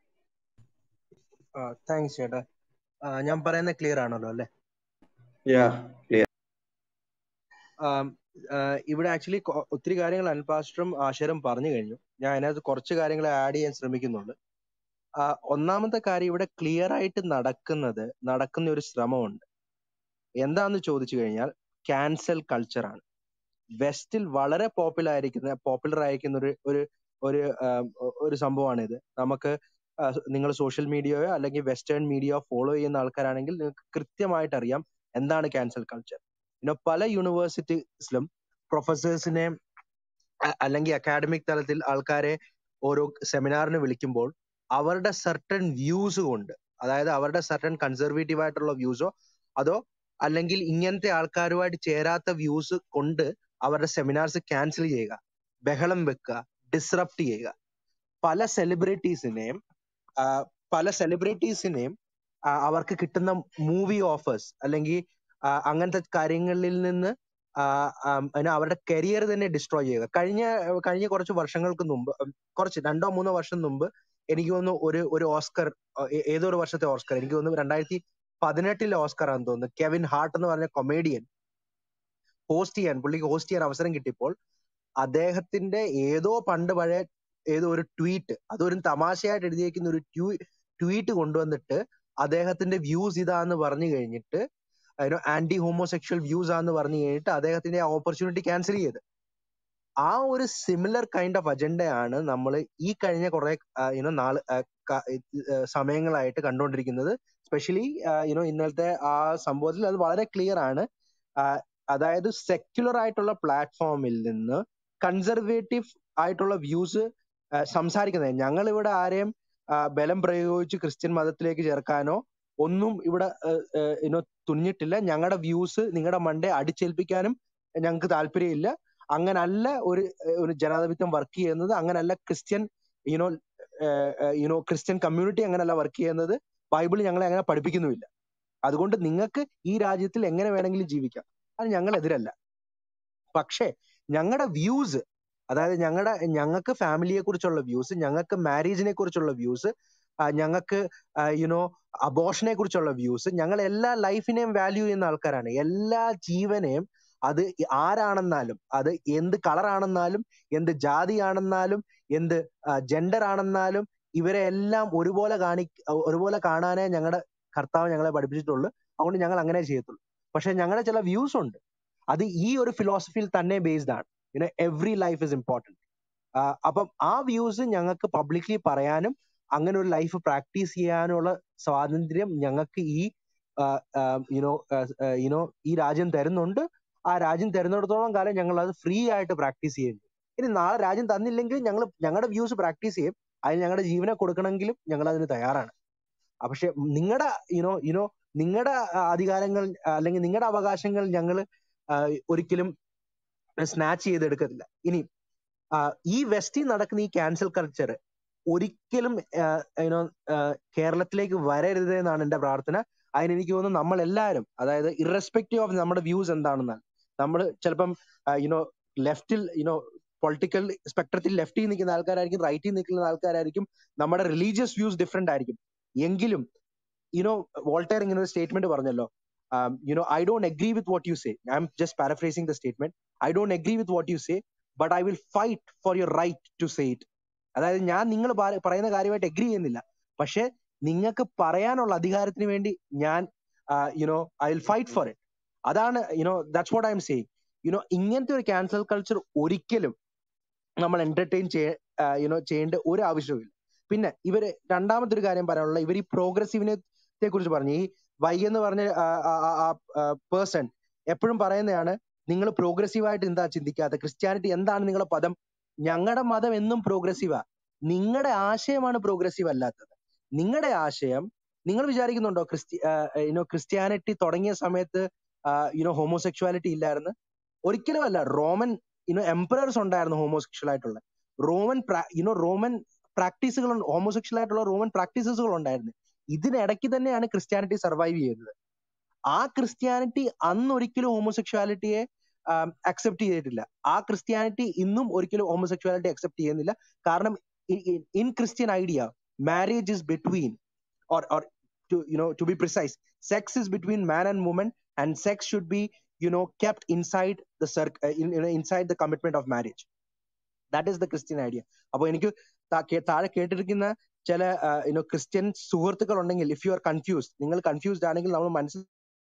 താങ്ക്സ് ചേട്ടാ ആ, ഞാൻ പറയുന്നത് ക്ലിയർ ആണല്ലോ അല്ലേ യാ ക്ലിയർ ആം, ആ, ഇവിടെ ആക്ച്വലി ഒത്തിരി കാര്യങ്ങൾ അൽപാസ്റ്ററും ആശയരും പറഞ്ഞു കഴിഞ്ഞു ഞാൻ അതിനകത്ത് കുറച്ച് കാര്യങ്ങൾ ആഡ് ചെയ്യാൻ ശ്രമിക്കുന്നുണ്ട് ആ, ഒന്നാമത്തെ കാര്യം ഇവിടെ ക്ലിയർ ആയിട്ട് നടക്കുന്നത് നടക്കുന്ന ഒരു ശ്രമമുണ്ട് എന്താന്ന് ചോദിച്ചു കഴിഞ്ഞാൽ ക്യാൻസൽ കൾച്ചർ ആണ് വെസ്റ്റിൽ വളരെ പോപ്പുലർ ആയിരിക്കുന്ന പോപ്പുലർ ആയിരിക്കുന്ന ഒരു ഒരു ഒരു ആം, ഒ- ഒരു സംഭവമാണ് ഇത് നമുക്ക് നിങ്ങൾ സോഷ്യൽ മീഡിയയോ അല്ലെങ്കിൽ വെസ്റ്റേൺ മീഡിയ ഫോളോ ചെയ്യുന്ന ആൾക്കാരാണെങ്കിൽ നിങ്ങൾക്ക് കൃത്യമായിട്ട് അറിയാം എന്താണ് ക്യാൻസൽ കൾച്ചർ പിന്നെ പല യൂണിവേഴ്സിറ്റീസിലും പ്രൊഫസേഴ്സിനെ അല്ലെങ്കിൽ അക്കാഡമിക് തലത്തിൽ ആൾക്കാരെ ഓരോ സെമിനാറിന് വിളിക്കുമ്പോൾ അവരുടെ സർട്ടൺ വ്യൂസ് കൊണ്ട് അതായത് അവരുടെ സർട്ടൺ കൺസർവേറ്റീവ് ആയിട്ടുള്ള വ്യൂസോ അതോ അല്ലെങ്കിൽ ഇങ്ങനത്തെ ആൾക്കാരുമായിട്ട് ചേരാത്ത വ്യൂസ് കൊണ്ട് അവരുടെ സെമിനാർസ് ക്യാൻസൽ ചെയ്യുക ബഹളം വെക്കുക ഡിസ്റപ്റ്റ് ചെയ്യുക പല സെലിബ്രിറ്റീസിനെയും പല സെലിബ്രിറ്റീസിനെയും അവർക്ക് കിട്ടുന്ന മൂവി ഓഫേഴ്സ് അല്ലെങ്കിൽ ആ, അങ്ങനത്തെ കാര്യങ്ങളിൽ നിന്ന് ആ, ആം, പിന്നെ അവരുടെ കരിയർ തന്നെ ഡിസ്ട്രോയ് ചെയ്യുക കഴിഞ്ഞ കഴിഞ്ഞ കുറച്ച് വർഷങ്ങൾക്ക് മുമ്പ് ഉം, കുറച്ച് രണ്ടോ മൂന്നോ വർഷം മുമ്പ് എനിക്ക് തോന്നുന്നു ഒരു ഒരു ഓസ്കർ ആ, ഏ- ഏതോ ഒരു വർഷത്തെ ഓസ്കർ എനിക്ക് തോന്നുന്നു രണ്ടായിരത്തി പതിനെട്ടിലെ ഓസ്കർ ആണെന്ന് തോന്നുന്നു കെവിൻ ഹാർട്ട് എന്ന് പറഞ്ഞ കൊമേഡിയൻ ഹോസ്റ്റ് ചെയ്യാൻ പുള്ളിക്ക് ഹോസ്റ്റ് ചെയ്യാൻ അവസരം കിട്ടിയപ്പോൾ അദ്ദേഹത്തിന്റെ ഏതോ പണ്ട് പഴയ ഏതോ ഒരു ട്വീറ്റ് അതൊരു തമാശയായിട്ട് എഴുതിയേക്കുന്ന ഒരു ട്വീറ്റ് കൊണ്ടുവന്നിട്ട് അദ്ദേഹത്തിന്റെ വ്യൂസ് ഇതാന്ന് പറഞ്ഞു കഴിഞ്ഞിട്ട് അതിനോ ആന്റി ഹോമോസെക്ഷൽ വ്യൂസ് ആന്ന് പറഞ്ഞു കഴിഞ്ഞിട്ട് അദ്ദേഹത്തിന്റെ ആ ഓപ്പർച്യൂണിറ്റി ക്യാൻസൽ ചെയ്ത് ആ ഒരു സിമിലർ കൈൻഡ് ഓഫ് അജണ്ടയാണ് നമ്മൾ ഈ കഴിഞ്ഞ കുറെ യുനോ നാള് ആ, ക- ഇത്, ആ, സമയങ്ങളായിട്ട് കണ്ടുകൊണ്ടിരിക്കുന്നത് സ്പെഷ്യലി യുനോ ഇന്നലത്തെ ആ സംഭവത്തിൽ അത് വളരെ ക്ലിയർ ആണ് ആ, അതായത് സെക്യുലർ ആയിട്ടുള്ള പ്ലാറ്റ്ഫോമിൽ നിന്ന് കൺസർവേറ്റീവ് ആയിട്ടുള്ള വ്യൂസ് സംസാരിക്കുന്നത് ഞങ്ങൾ ഇവിടെ ആരെയും ആ, ബലം പ്രയോഗിച്ച് ക്രിസ്ത്യൻ മതത്തിലേക്ക് ചേർക്കാനോ ഒന്നും ഇവിടെ ഇനോ തുനിഞ്ഞിട്ടില്ല ഞങ്ങളുടെ വ്യൂസ് നിങ്ങളുടെ മണ്ടേ അടിച്ചേൽപ്പിക്കാനും ഞങ്ങൾക്ക് താല്പര്യമില്ല അങ്ങനല്ല ഒരു ഒരു ജനാധിപത്യം വർക്ക് ചെയ്യുന്നത് അങ്ങനല്ല Christian you know you know Christian community അങ്ങനല്ല വർക്ക് ചെയ്യുന്നത് ബൈബിൾ ഞങ്ങളെ അങ്ങനെ പഠിപ്പിക്കുന്നുമില്ല അതുകൊണ്ട് നിങ്ങൾക്ക് ഈ രാജ്യത്തിൽ എങ്ങനെ വേണമെങ്കിലും ജീവിക്കാം അത് ഞങ്ങൾ എതിരല്ല പക്ഷേ ഞങ്ങളുടെ വ്യൂസ് അതായത് ഞങ്ങളുടെ ഞങ്ങൾക്ക് ഫാമിലിയെ കുറിച്ചുള്ള വ്യൂസ് ഞങ്ങൾക്ക് മാരേജിനെ കുറിച്ചുള്ള വ്യൂസ് ഞങ്ങൾക്ക് യുനോ അബോഷനെ കുറിച്ചുള്ള വ്യൂസ് ഞങ്ങൾ എല്ലാ ലൈഫിനെയും വാല്യൂ ചെയ്യുന്ന ആൾക്കാരാണ് എല്ലാ ജീവനെയും അത് ആരാണെന്നാലും അത് എന്ത് കളറാണെന്നാലും എന്ത് ജാതിയാണെന്നാലും എന്ത് ജെൻഡർ ആണെന്നാലും ഇവരെ എല്ലാം ഒരുപോലെ കാണി ഒരുപോലെ കാണാനേ ഞങ്ങളുടെ കർത്താവ് ഞങ്ങളെ പഠിപ്പിച്ചിട്ടുള്ളൂ അതുകൊണ്ട് ഞങ്ങൾ അങ്ങനെ ചെയ്യത്തുള്ളൂ പക്ഷെ ഞങ്ങളുടെ ചില വ്യൂസ് ഉണ്ട് അത് ഈ ഒരു ഫിലോസഫിയിൽ തന്നെ ബേസ്ഡ് ആണ് you know every life is important അപ്പം ആ വ്യൂസ് ഞങ്ങൾക്ക് പബ്ലിക്ലി പറയാനും അങ്ങനെ ഒരു ലൈഫ് പ്രാക്ടീസ് ചെയ്യാനുള്ള സ്വാതന്ത്ര്യം ഞങ്ങൾക്ക് ഈ യുനോ യുനോ ഈ രാജ്യം തരുന്നുണ്ട് ആ രാജ്യം തരുന്നിടത്തോളം കാലം ഞങ്ങൾ അത് ഫ്രീ ആയിട്ട് പ്രാക്ടീസ് ചെയ്യുന്നു ഇനി നാളെ രാജ്യം തന്നില്ലെങ്കിൽ ഞങ്ങൾ ഞങ്ങളുടെ വ്യൂസ് പ്രാക്ടീസ് ചെയ്യും അതിന് ഞങ്ങളുടെ ജീവനെ കൊടുക്കണമെങ്കിലും ഞങ്ങൾ അതിന് തയ്യാറാണ് പക്ഷെ നിങ്ങളുടെ യുനോ യുനോ നിങ്ങളുടെ അധികാരങ്ങൾ അല്ലെങ്കിൽ നിങ്ങളുടെ അവകാശങ്ങൾ ഞങ്ങൾ ഒരിക്കലും സ്നാച്ച് ചെയ്തെടുക്കത്തില്ല ഇനി ഈ വെസ്റ്റിൽ നടക്കുന്ന ഈ ക്യാൻസൽ കൾച്ചർ ഒരിക്കലും യുനോ കേരളത്തിലേക്ക് വരരുത് എന്നാണ് എന്റെ പ്രാർത്ഥന അതിന് എനിക്ക് തോന്നുന്നു നമ്മൾ എല്ലാവരും അതായത് ഇറസ്പെക്റ്റീവ് ഓഫ് നമ്മുടെ വ്യൂസ് എന്താണെന്നാണ് നമ്മൾ ചിലപ്പം യുനോ ലെഫ്റ്റിൽ യുനോ പൊളിറ്റിക്കൽ സ്പെക്ട്രത്തിൽ ലെഫ്റ്റിൽ നിൽക്കുന്ന ആൾക്കാരായിരിക്കും റൈറ്റിൽ നിൽക്കുന്ന ആൾക്കാരായിരിക്കും നമ്മുടെ റിലീജിയസ് വ്യൂസ് ഡിഫറെന്റ് ആയിരിക്കും എങ്കിലും യുനോ വോൾട്ടയർ ഇങ്ങനെ ഒരു സ്റ്റേറ്റ്മെന്റ് പറഞ്ഞല്ലോ you know I don't agree with what you say I'm just paraphrasing the statement I don't agree with what you say but I will fight for your right to say it അതായത് ഞാൻ നിങ്ങൾ പറയുന്ന കാര്യമായിട്ട് agree ചെയ്യുന്നില്ല പക്ഷെ നിങ്ങൾക്ക് പറയാനുള്ള അധികാരത്തിന് വേണ്ടി ഞാൻ you know I will fight for it അതാണ് you know that's what I'm saying you know ഇങ്ങനത്തെ ഒരു ക്യാൻസൽ കൾച്ചർ ഒരിക്കലും നമ്മൾ എന്റർടൈൻ ചെയ്യ യുനോ ചെയ്യേണ്ട ഒരു ആവശ്യവുമില്ല പിന്നെ ഇവര് രണ്ടാമത്തെ ഒരു കാര്യം പറയാനുള്ള ഇവർ ഈ പ്രോഗ്രസീവിനെ കുറിച്ച് പറഞ്ഞു ഈ വൈ എന്ന് പറഞ്ഞ പേഴ്സൺ എപ്പോഴും പറയുന്നതാണ് നിങ്ങൾ പ്രോഗ്രസീവ് ആയിട്ട് എന്താ ചിന്തിക്കാത്ത ക്രിസ്ത്യാനിറ്റി എന്താണ് നിങ്ങളുടെ പദം ഞങ്ങളുടെ മതം എന്നും പ്രോഗ്രസീവാ നിങ്ങളുടെ ആശയമാണ് പ്രോഗ്രസീവ് അല്ലാത്തത് നിങ്ങളുടെ ആശയം നിങ്ങൾ വിചാരിക്കുന്നുണ്ടോ ക്രിസ്ത്യ യുനോ ക്രിസ്ത്യാനിറ്റി തുടങ്ങിയ സമയത്ത് യുനോ ഹോമോസെക്ഷുവാലിറ്റി ഇല്ലായിരുന്നു ഒരിക്കലും അല്ല റോമൻ യുനോ എംപറേഴ്സ് ഉണ്ടായിരുന്നു ഹോമോസെക്ഷൽ ആയിട്ടുള്ള റോമൻ യുനോ റോമൻ പ്രാക്ടീസുകൾ ഹോമോസെക്ഷൽ ആയിട്ടുള്ള റോമൻ പ്രാക്ടീസസുകൾ ഉണ്ടായിരുന്നു ഇതിനിടയ്ക്ക് തന്നെയാണ് ക്രിസ്ത്യാനിറ്റി സർവൈവ് ചെയ്യുന്നത് ആ ക്രിസ്ത്യാനിറ്റി അന്ന് ഒരിക്കലും ഹോമോസെക്ഷുവാലിറ്റിയെ അക്സെപ്റ്റ് ചെയ്തിട്ടില്ല ആ ക്രിസ്ത്യാനിറ്റി ഇന്നും ഒരിക്കലും ഹോമോസെക്ഷുവാലിറ്റി അക്സെപ്റ്റ് ചെയ്യുന്നില്ല കാരണം in Christian idea marriage is between or or to you know to be precise sex is between man and woman and sex should be you know kept inside the circ uh, in, you know, inside the commitment of marriage that is the christian idea അപ്പോൾ എനിക്ക് താഴെ കേട്ടിരിക്കുന്ന ചില you know Christian സുഹൃത്തുക്കൾ ഉണ്ടെങ്കിൽ if you are confused നിങ്ങൾ confused ആണെങ്കിൽ നമ്മൾ മനസ്സിൽ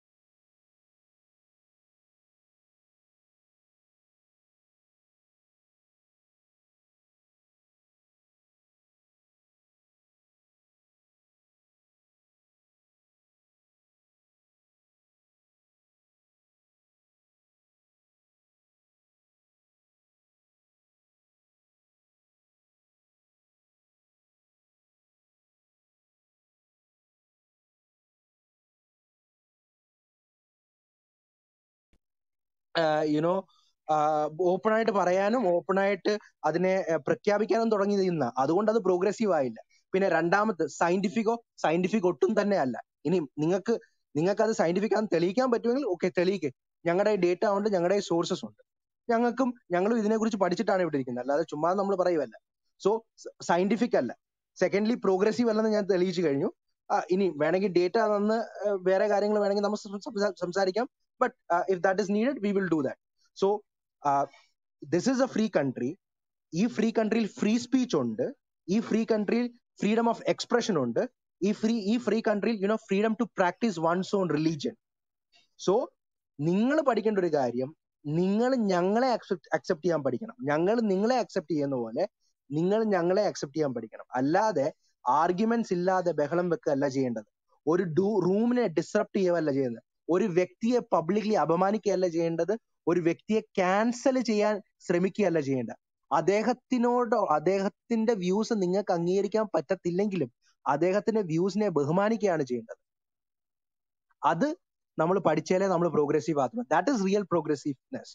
യുനോ ഓപ്പൺ ആയിട്ട് പറയാനും ഓപ്പൺ ആയിട്ട് അതിനെ പ്രഖ്യാപിക്കാനും തുടങ്ങിയത് ഇന്ന് അതുകൊണ്ട് അത് പ്രോഗ്രസീവ് ആയില്ല പിന്നെ രണ്ടാമത് സയന്റിഫിക്കോ സയന്റിഫിക് ഒട്ടും തന്നെ അല്ല ഇനി നിങ്ങൾക്ക് നിങ്ങൾക്ക് അത് സയന്റിഫിക് ആണെന്ന് തെളിയിക്കാൻ പറ്റുമെങ്കിൽ ഓക്കെ തെളിയിക്ക് ഞങ്ങളുടെ ഡേറ്റ ഉണ്ട് ഞങ്ങളുടെ സോഴ്സസ് ഉണ്ട് ഞങ്ങൾക്കും ഞങ്ങളും ഇതിനെക്കുറിച്ച് പഠിച്ചിട്ടാണ് ഇവിടെ ഇരിക്കുന്നത് അല്ലാതെ ചുമ്മാ നമ്മൾ പറയുമല്ല സോ സയന്റിഫിക് അല്ല സെക്കൻഡ്ലി പ്രോഗ്രസീവ് അല്ലെന്ന് ഞാൻ തെളിയിച്ചു കഴിഞ്ഞു ഇനി വേണമെങ്കിൽ ഡേറ്റ തന്ന് വേറെ കാര്യങ്ങൾ വേണമെങ്കിൽ നമുക്ക് സംസാരിക്കാം but if that is needed we will do that so this is a free country ഈ ഫ്രീ കൺട്രിയിൽ ഫ്രീ സ്പീച്ച് ഉണ്ട് ഈ ഫ്രീ കൺട്രിയിൽ ഫ്രീഡം ഓഫ് എക്സ്പ്രഷൻ ഉണ്ട് ഈ ഫ്രീ ഈ ഫ്രീ കൺട്രിയിൽ you know freedom to practise one's own religion so നിങ്ങൾ പഠിക്കേണ്ട ഒരു കാര്യം നിങ്ങൾ ഞങ്ങളെ അക്സെപ്റ്റ് ചെയ്യാൻ പഠിക്കണം ഞങ്ങൾ നിങ്ങളെ അക്സെപ്റ്റ് ചെയ്യുന്ന പോലെ നിങ്ങൾ ഞങ്ങളെ അക്സെപ്റ്റ് ചെയ്യാൻ പഠിക്കണം അല്ലാതെ ആർഗ്യുമെന്റ്സ് ഇല്ലാതെ ബഹളം വെക്കുകയല്ല ചെയ്യേണ്ടത് ഒരു ഡൂ റൂമിനെ ഡിസ്റപ്റ്റ് ചെയ്യുകയല്ല ചെയ്യുന്നത് ഒരു വ്യക്തിയെ പബ്ലിക്ലി അപമാനിക്കുകയല്ല ചെയ്യേണ്ടത് ഒരു വ്യക്തിയെ ക്യാൻസൽ ചെയ്യാൻ ശ്രമിക്കുകയല്ല ചെയ്യേണ്ടത് അദ്ദേഹത്തിനോട് അദ്ദേഹത്തിന്റെ വ്യൂസ് നിങ്ങൾക്ക് അംഗീകരിക്കാൻ പറ്റത്തില്ലെങ്കിലും അദ്ദേഹത്തിന്റെ വ്യൂസിനെ ബഹുമാനിക്കുകയാണ് ചെയ്യേണ്ടത് അത് നമ്മൾ പഠിച്ചാലേ നമ്മൾ പ്രോഗ്രസീവ് ആകുന്നത് that is real progressiveness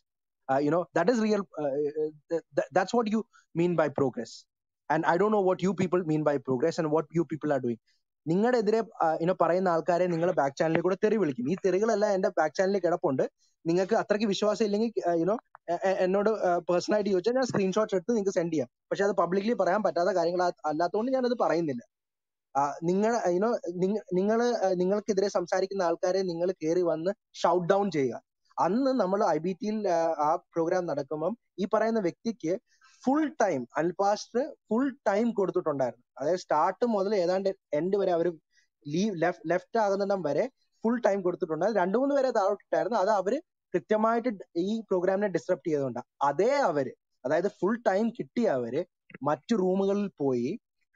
you know that is real uh, th- th- that's what you mean by progress and i don't know what you people mean by progress and what you people are doing നിങ്ങളുടെ എതിരെ ഇനോ പറയുന്ന ആൾക്കാരെ നിങ്ങൾ back ചാനലിൽ കൂടെ തെറി വിളിക്കും ഈ തെറികളെല്ലാം എന്റെ ബാക്ക് ചാനലിൽ കിടപ്പുണ്ട് നിങ്ങൾക്ക് അത്രയ്ക്ക് വിശ്വാസം ഇല്ലെങ്കിൽ യുനോ എന്നോട് പേഴ്സണലായിട്ട് ചോദിച്ചാൽ ഞാൻ സ്ക്രീൻഷോട്ട്സ് എടുത്ത് നിങ്ങൾക്ക് സെൻഡ് ചെയ്യാം പക്ഷെ അത് പബ്ലിക്കലി പറയാൻ പറ്റാത്ത കാര്യങ്ങൾ അല്ലാത്തതുകൊണ്ട് ഞാനത് പറയുന്നില്ല നിങ്ങൾ യുനോ നിങ്ങൾ നിങ്ങൾക്കെതിരെ സംസാരിക്കുന്ന ആൾക്കാരെ നിങ്ങൾ കയറി വന്ന് ഷൗട്ട് ഡൗൺ ചെയ്യുക അന്ന് നമ്മൾ ഐ ബി ടിയിൽ ആ പ്രോഗ്രാം നടക്കുമ്പം ഈ പറയുന്ന വ്യക്തിക്ക് ഫുൾ ടൈം അൽപാസ്റ്റർ ഫുൾ ടൈം കൊടുത്തിട്ടുണ്ടായിരുന്നു അതായത് സ്റ്റാർട്ട് മുതൽ ഏതാണ്ട് എൻഡ് വരെ അവർ ലീവ് ലെഫ്റ്റ് ലെഫ്റ്റ് ആകുന്നിടം വരെ ഫുൾ ടൈം കൊടുത്തിട്ടുണ്ടായിരുന്നു രണ്ടു മൂന്ന് പേരെ താഴോട്ടിട്ടായിരുന്നു അത് അവര് കൃത്യമായിട്ട് ഈ പ്രോഗ്രാമിനെ ഡിസ്ട്രപ്റ്റ് ചെയ്തുകൊണ്ട് അതേ അവര് അതായത് ഫുൾ ടൈം കിട്ടിയ അവര് മറ്റു റൂമുകളിൽ പോയി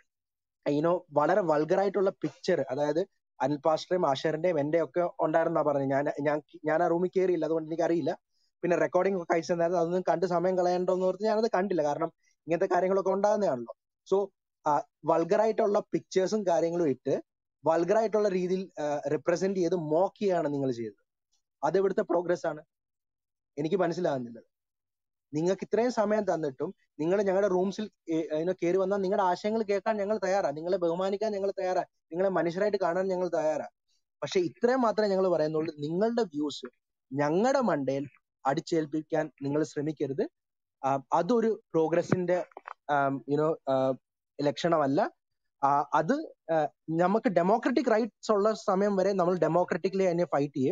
യുനോ വളരെ വൾഗറായിട്ടുള്ള പിക്ചർ അതായത് അനിൽ പാസ്റ്ററേയും ആഷറിന്റെയും എന്റെ ഒക്കെ ഉണ്ടായിരുന്നാ പറഞ്ഞു ഞാൻ ഞാൻ ഞാൻ ആ റൂമിൽ കയറിയില്ല അതുകൊണ്ട് എനിക്ക് അറിയില്ല പിന്നെ റെക്കോർഡിംഗ് ഒക്കെ അയച്ചിട്ടുണ്ടായിരുന്നു അതൊന്നും കണ്ട് സമയം കളയണ്ടോന്ന് ഓർത്ത് ഞാനത് കണ്ടില്ല കാരണം ഇങ്ങനത്തെ കാര്യങ്ങളൊക്കെ ഉണ്ടാകുന്നതാണല്ലോ സോ വൾഗറായിട്ടുള്ള പിക്ചേഴ്സും കാര്യങ്ങളും ഇട്ട് വൾഗറായിട്ടുള്ള രീതിയിൽ റിപ്രസെന്റ് ചെയ്ത് മോക്ക് ചെയ്യാണ് നിങ്ങൾ ചെയ്തത് അത് ഇവിടുത്തെ പ്രോഗ്രസ് ആണ് എനിക്ക് മനസ്സിലാകുന്നില്ല നിങ്ങൾക്ക് ഇത്രയും സമയം തന്നിട്ടും നിങ്ങൾ ഞങ്ങളുടെ റൂംസിൽ കയറി വന്നാൽ നിങ്ങളുടെ ആശയങ്ങൾ കേൾക്കാൻ ഞങ്ങൾ തയ്യാറാ നിങ്ങളെ ബഹുമാനിക്കാൻ ഞങ്ങൾ തയ്യാറാ നിങ്ങളെ മനുഷ്യരായിട്ട് കാണാൻ ഞങ്ങൾ തയ്യാറാ പക്ഷെ ഇത്രയും മാത്രമേ ഞങ്ങൾ പറയുന്നുള്ളൂ നിങ്ങളുടെ വ്യൂസ് ഞങ്ങളുടെ മണ്ടയിൽ അടിച്ചേൽപ്പിക്കാൻ നിങ്ങൾ ശ്രമിക്കരുത് അതൊരു പ്രോഗ്രസിന്റെ യുനോ ലക്ഷണമല്ല അത് നമുക്ക് ഡെമോക്രറ്റിക് റൈറ്റ്സ് ഉള്ള സമയം വരെ നമ്മൾ ഡെമോക്രറ്റിക്കലി അതിനെ ഫൈറ്റ് ചെയ്യും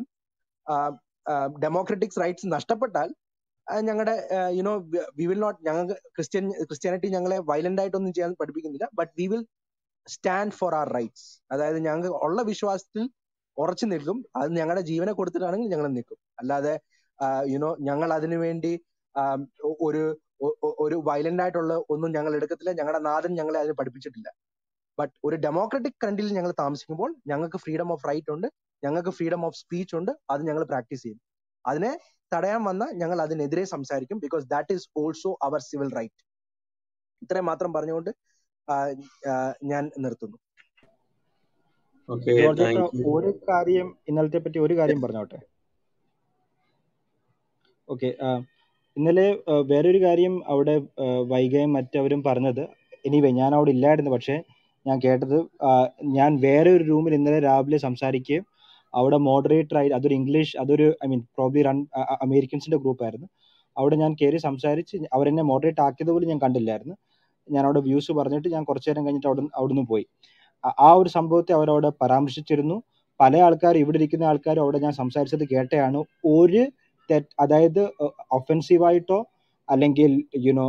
ഡെമോക്രറ്റിക് റൈറ്റ്സ് നഷ്ടപ്പെട്ടാൽ ഞങ്ങളുടെ യുനോ വി വിൽ നോട്ട് ഞങ്ങൾക്ക് ക്രിസ്ത്യൻ ക്രിസ്ത്യാനിറ്റി ഞങ്ങളെ വയലന്റ് ആയിട്ടൊന്നും ചെയ്യാൻ പഠിപ്പിക്കുന്നില്ല but we will stand for our rights അതായത് ഞങ്ങൾക്ക് ഉള്ള വിശ്വാസത്തിൽ ഉറച്ചു നിൽക്കും അത് ഞങ്ങളുടെ ജീവനെ കൊടുത്തിട്ടാണെങ്കിൽ ഞങ്ങൾ നിൽക്കും അല്ലാതെ യുനോ ഞങ്ങൾ അതിനു വേണ്ടി ഒരു ഒരു വയലന്റ് ആയിട്ടുള്ള ഒന്നും ഞങ്ങൾ എടുക്കത്തില്ല ഞങ്ങളുടെ നാഥൻ ഞങ്ങളെ അതിന് പഠിപ്പിച്ചിട്ടില്ല ബട്ട് ഒരു ഡെമോക്രാറ്റിക് കൺട്രിയിൽ ഞങ്ങൾ താമസിക്കുമ്പോൾ ഞങ്ങൾക്ക് ഫ്രീഡം ഓഫ് റൈറ്റ് ഉണ്ട് ഞങ്ങൾക്ക് ഫ്രീഡം ഓഫ് സ്പീച്ച് ഉണ്ട് അത് ഞങ്ങൾ പ്രാക്ടീസ് ചെയ്യും അതിനെ തടയാൻ വന്ന ഞങ്ങൾ അതിനെതിരെ സംസാരിക്കും ബിക്കോസ് ദാറ്റ് ഈസ് ഓൾസോ അവർ സിവിൽ റൈറ്റ് ഇത്രയും മാത്രം പറഞ്ഞുകൊണ്ട് ഞാൻ നിർത്തുന്നു ഒരു കാര്യം ഇന്നലത്തെ പറ്റി ഒരു കാര്യം പറഞ്ഞോട്ടെ ഓക്കെ ഇന്നലെ വേറൊരു കാര്യം അവിടെ വൈകയും മറ്റവരും പറഞ്ഞത് എനിവേ ഞാൻ അവിടെ ഇല്ലായിരുന്നു പക്ഷേ ഞാൻ കേട്ടത് ഞാൻ വേറെ ഒരു റൂമിൽ ഇന്നലെ രാവിലെ സംസാരിക്കുകയും അവിടെ മോഡറേറ്റർ ആയി അതൊരു ഇംഗ്ലീഷ് അതൊരു ഐ മീൻ പ്രോബ്ലി റൺ അമേരിക്കൻസിന്റെ ഗ്രൂപ്പ് ആയിരുന്നു അവിടെ ഞാൻ കയറി സംസാരിച്ച് അവരെന്നെ മോഡറേറ്റ് ആക്കിയത് പോലും ഞാൻ കണ്ടില്ലായിരുന്നു ഞാൻ അവിടെ വ്യൂസ് പറഞ്ഞിട്ട് ഞാൻ കുറച്ചു നേരം കഴിഞ്ഞിട്ട് അവിടെ അവിടുന്ന് പോയി ആ ഒരു സംഭവത്തെ അവരവിടെ പരാമർശിച്ചിരുന്നു പല ആൾക്കാർ ഇവിടെ ഇരിക്കുന്ന ആൾക്കാരും അവിടെ ഞാൻ സംസാരിച്ചത് കേട്ടയാണ് ഒരു തെറ്റ് അതായത് ഒഫെൻസീവായിട്ടോ അല്ലെങ്കിൽ യുനോ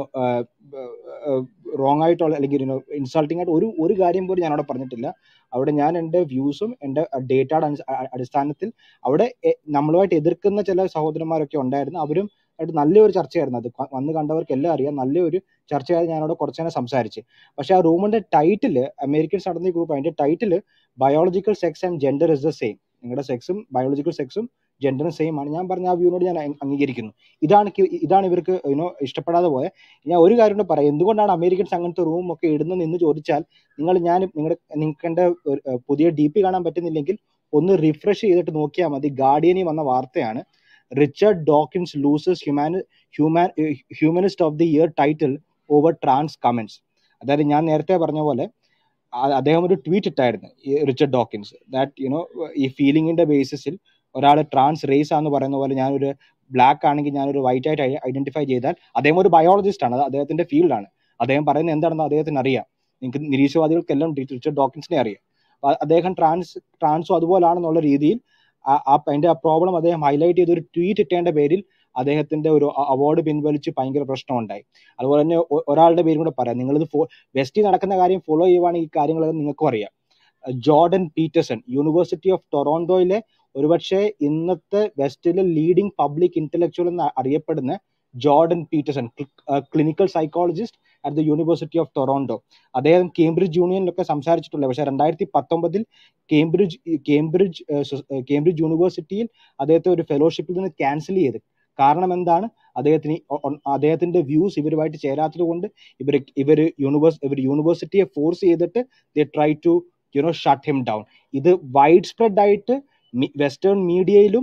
റോങ് ആയിട്ടോ അല്ലെങ്കിൽ യുനോ ഇൻസൾട്ടിംഗ് ആയിട്ട് ഒരു ഒരു കാര്യം പോലും ഞാൻ അവിടെ പറഞ്ഞിട്ടില്ല അവിടെ ഞാൻ എൻ്റെ വ്യൂസും എൻ്റെ ഡേറ്റയുടെ അടിസ്ഥാനത്തിൽ അവിടെ നമ്മളുമായിട്ട് എതിർക്കുന്ന ചില സഹോദരന്മാരൊക്കെ ഉണ്ടായിരുന്നു അവരും ആയിട്ട് നല്ലൊരു ചർച്ചയായിരുന്നു അത് വന്ന് കണ്ടവർക്ക് എല്ലാം അറിയാം നല്ലൊരു ചർച്ചയായി ഞാൻ അവിടെ കുറച്ച് നേരം സംസാരിച്ച് പക്ഷെ ആ റൂമിന്റെ ടൈറ്റിൽ അമേരിക്കൻസ് നടന്ന ഗ്രൂപ്പ് അതിന്റെ title biological sex and gender is the same നിങ്ങളുടെ സെക്സും ബയോളജിക്കൽ സെക്സും ജെൻഡറും സെയിം ആണ് ഞാൻ പറഞ്ഞ ആ വ്യൂനോട് ഞാൻ അംഗീകരിക്കുന്നു ഇതാണ് ഇതാണ് ഇവർക്ക് യുനോ ഇഷ്ടപ്പെടാതെ പോയത് ഞാൻ ഒരു കാര്യം കൂടെ പറയാം എന്തുകൊണ്ടാണ് അമേരിക്കൻസ് അങ്ങനത്തെ റൂം ഒക്കെ ഇടുന്നത് എന്ന് ചോദിച്ചാൽ നിങ്ങൾ ഞാൻ നിങ്ങളുടെ നിങ്ങൾക്ക് പുതിയ ഡി പി കാണാൻ പറ്റുന്നില്ലെങ്കിൽ ഒന്ന് റിഫ്രഷ് ചെയ്തിട്ട് നോക്കിയാൽ മതി ഗാർഡിയനിൽ വന്ന വാർത്തയാണ് റിച്ചർഡ് ഡോക്കിൻസ് ലൂസസ് ഹ്യൂമാനി human humanist of the year title over trans comments അതായത് ഞാൻ നേരത്തെ പറഞ്ഞ പോലെ അദ്ദേഹം ഒരു ട്വീറ്റ് ഇട്ടായിരുന്നു റിച്ചർഡ് ഡോക്കിൻസ് ദാറ്റ് യുനോ ഈ ഫീലിംഗിന്റെ ബേസിസിൽ ഒരാൾ ട്രാൻസ് റേസ് ആണെന്ന് പറയുന്ന പോലെ ഞാനൊരു ബ്ലാക്ക് ആണെങ്കിൽ ഞാനൊരു വൈറ്റ് ആയിട്ട് ഐഡന്റിഫൈ ചെയ്താൽ അദ്ദേഹം ഒരു ബയോളജിസ്റ്റ് ആണ് അത് അദ്ദേഹത്തിന്റെ ഫീൽഡാണ് അദ്ദേഹം പറയുന്നത് എന്താണെന്ന് അദ്ദേഹത്തിന് അറിയാം നിങ്ങൾക്ക് നിരീശ്വരവാദികൾക്കെല്ലാം റിച്ചർഡ് ഡോക്കിൻസിനെ അറിയാം അദ്ദേഹം ട്രാൻസ് ട്രാൻസും അതുപോലാണെന്നുള്ള രീതിയിൽ അതിന്റെ ആ പ്രോബ്ലം അദ്ദേഹം ഹൈലൈറ്റ് ചെയ്ത് ഒരു ട്വീറ്റ് ഇട്ടേണ്ട പേരിൽ അദ്ദേഹത്തിന്റെ ഒരു അവാർഡ് പിൻവലിച്ച് ഭയങ്കര പ്രശ്നമുണ്ടായി അതുപോലെ തന്നെ ഒരാളുടെ പേരും കൂടെ പറയാം നിങ്ങളിത് വെസ്റ്റിൽ നടക്കുന്ന കാര്യം ഫോളോ ചെയ്യുവാണെങ്കിൽ ഈ കാര്യങ്ങളെല്ലാം നിങ്ങൾക്കും അറിയാം ജോർഡൻ പീറ്റേഴ്സൺ യൂണിവേഴ്സിറ്റി ഓഫ് ടൊറോണ്ടോയിലെ ഒരുപക്ഷെ ഇന്നത്തെ വെസ്റ്റിലെ ലീഡിംഗ് പബ്ലിക് ഇന്റലക്ച്വൽ എന്ന് അറിയപ്പെടുന്ന Jordan Peterson clinical psychologist at the university of Toronto അദ്ദേഹം കേംബ്രിഡ്ജ് യൂണിയനിലൊക്കെ സംസാരിച്ചിട്ടുള്ളത് പക്ഷേ രണ്ടായിരത്തി പത്തൊമ്പതിൽ കേംബ്രിഡ്ജ് കേംബ്രിഡ്ജ് കേംബ്രിഡ്ജ് യൂണിവേഴ്സിറ്റിയിൽ അദ്ദേഹത്തെ ഒരു ഫെലോഷിപ്പിൽ നിന്ന് ക്യാൻസൽ ചെയ്ത് കാരണം എന്താണ് അദ്ദേഹത്തിന് അദ്ദേഹത്തിന്റെ വ്യൂസ് ഇവരുമായിട്ട് ചേരാത്തത് കൊണ്ട് ഇവർ ഇവർ യൂണിവേഴ്സ് ഇവർ യൂണിവേഴ്സിറ്റിയെ ഫോഴ്സ് ചെയ്തിട്ട് they try to you know shut him down ഇത് വൈഡ് സ്പ്രെഡ് ആയിട്ട് വെസ്റ്റേൺ മീഡിയയിലും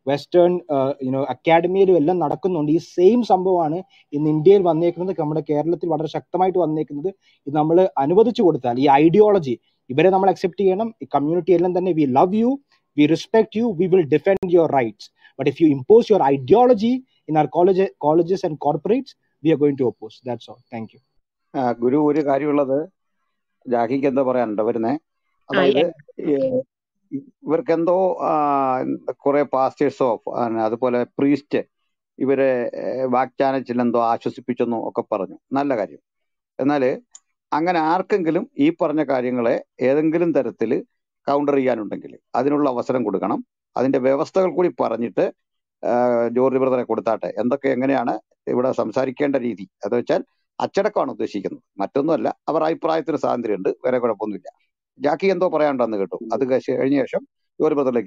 വെസ്റ്റേൺ യുനോ അക്കാഡമിയിലും എല്ലാം നടക്കുന്നുണ്ട് ഈ സെയിം സംഭവമാണ് ഇന്ന് ഇന്ത്യയിൽ വന്നേക്കുന്നത് നമ്മുടെ കേരളത്തിൽ വളരെ ശക്തമായിട്ട് വന്നേക്കുന്നത് ഇത് നമ്മൾ അനുവദിച്ചു കൊടുത്താൽ ഈ ഐഡിയോളജി ഇവരെ നമ്മൾ അക്സെപ്റ്റ് ചെയ്യണം ഈ കമ്മ്യൂണിറ്റി എല്ലാം തന്നെ we love you we respect you we will defend your rights but if you impose your ideology in our college colleges and corporates we are going to oppose that's all thank you ആ, ഗുരു ഒരു കാര്യമുള്ളത് ജാഹിക്ക് എന്താ പറയാനുണ്ടോ വരുന്നേ ആ അതായത് A- ഏഹ്, ഇവർക്കെന്തോ കുറെ പാസ്റ്റേഴ്സോ അതുപോലെ പ്രീസ്റ്റ് ഇവരെ ഏഹ്, വാഗ്ദാനത്തിൽ എന്തോ ആശ്വസിപ്പിച്ചെന്നോ ഒക്കെ പറഞ്ഞു നല്ല കാര്യം എന്നാൽ അങ്ങനെ ആർക്കെങ്കിലും ഈ പറഞ്ഞ കാര്യങ്ങളെ ഏതെങ്കിലും തരത്തിൽ കൗണ്ടർ ചെയ്യാനുണ്ടെങ്കിൽ അതിനുള്ള അവസരം കൊടുക്കണം അതിന്റെ വ്യവസ്ഥകൾ കൂടി പറഞ്ഞിട്ട് ആഹ്, ജോർജ് ബ്രദറെ കൊടുത്താട്ടെ എന്തൊക്കെ എങ്ങനെയാണ് ഇവിടെ സംസാരിക്കേണ്ട രീതി അത് വെച്ചാൽ അച്ചടക്കമാണ് ഉദ്ദേശിക്കുന്നത് മറ്റൊന്നുമല്ല അവർ അഭിപ്രായത്തിന് സ്വാതന്ത്ര്യമുണ്ട് വേറെ കുഴപ്പമൊന്നുമില്ല ജാക്കി എന്തോ പറയാനുണ്ടെന്ന് കേട്ടു അത് കഴിച്ച് കഴിഞ്ഞ ശേഷം ജോർജ് ബ്രദറിലേക്ക്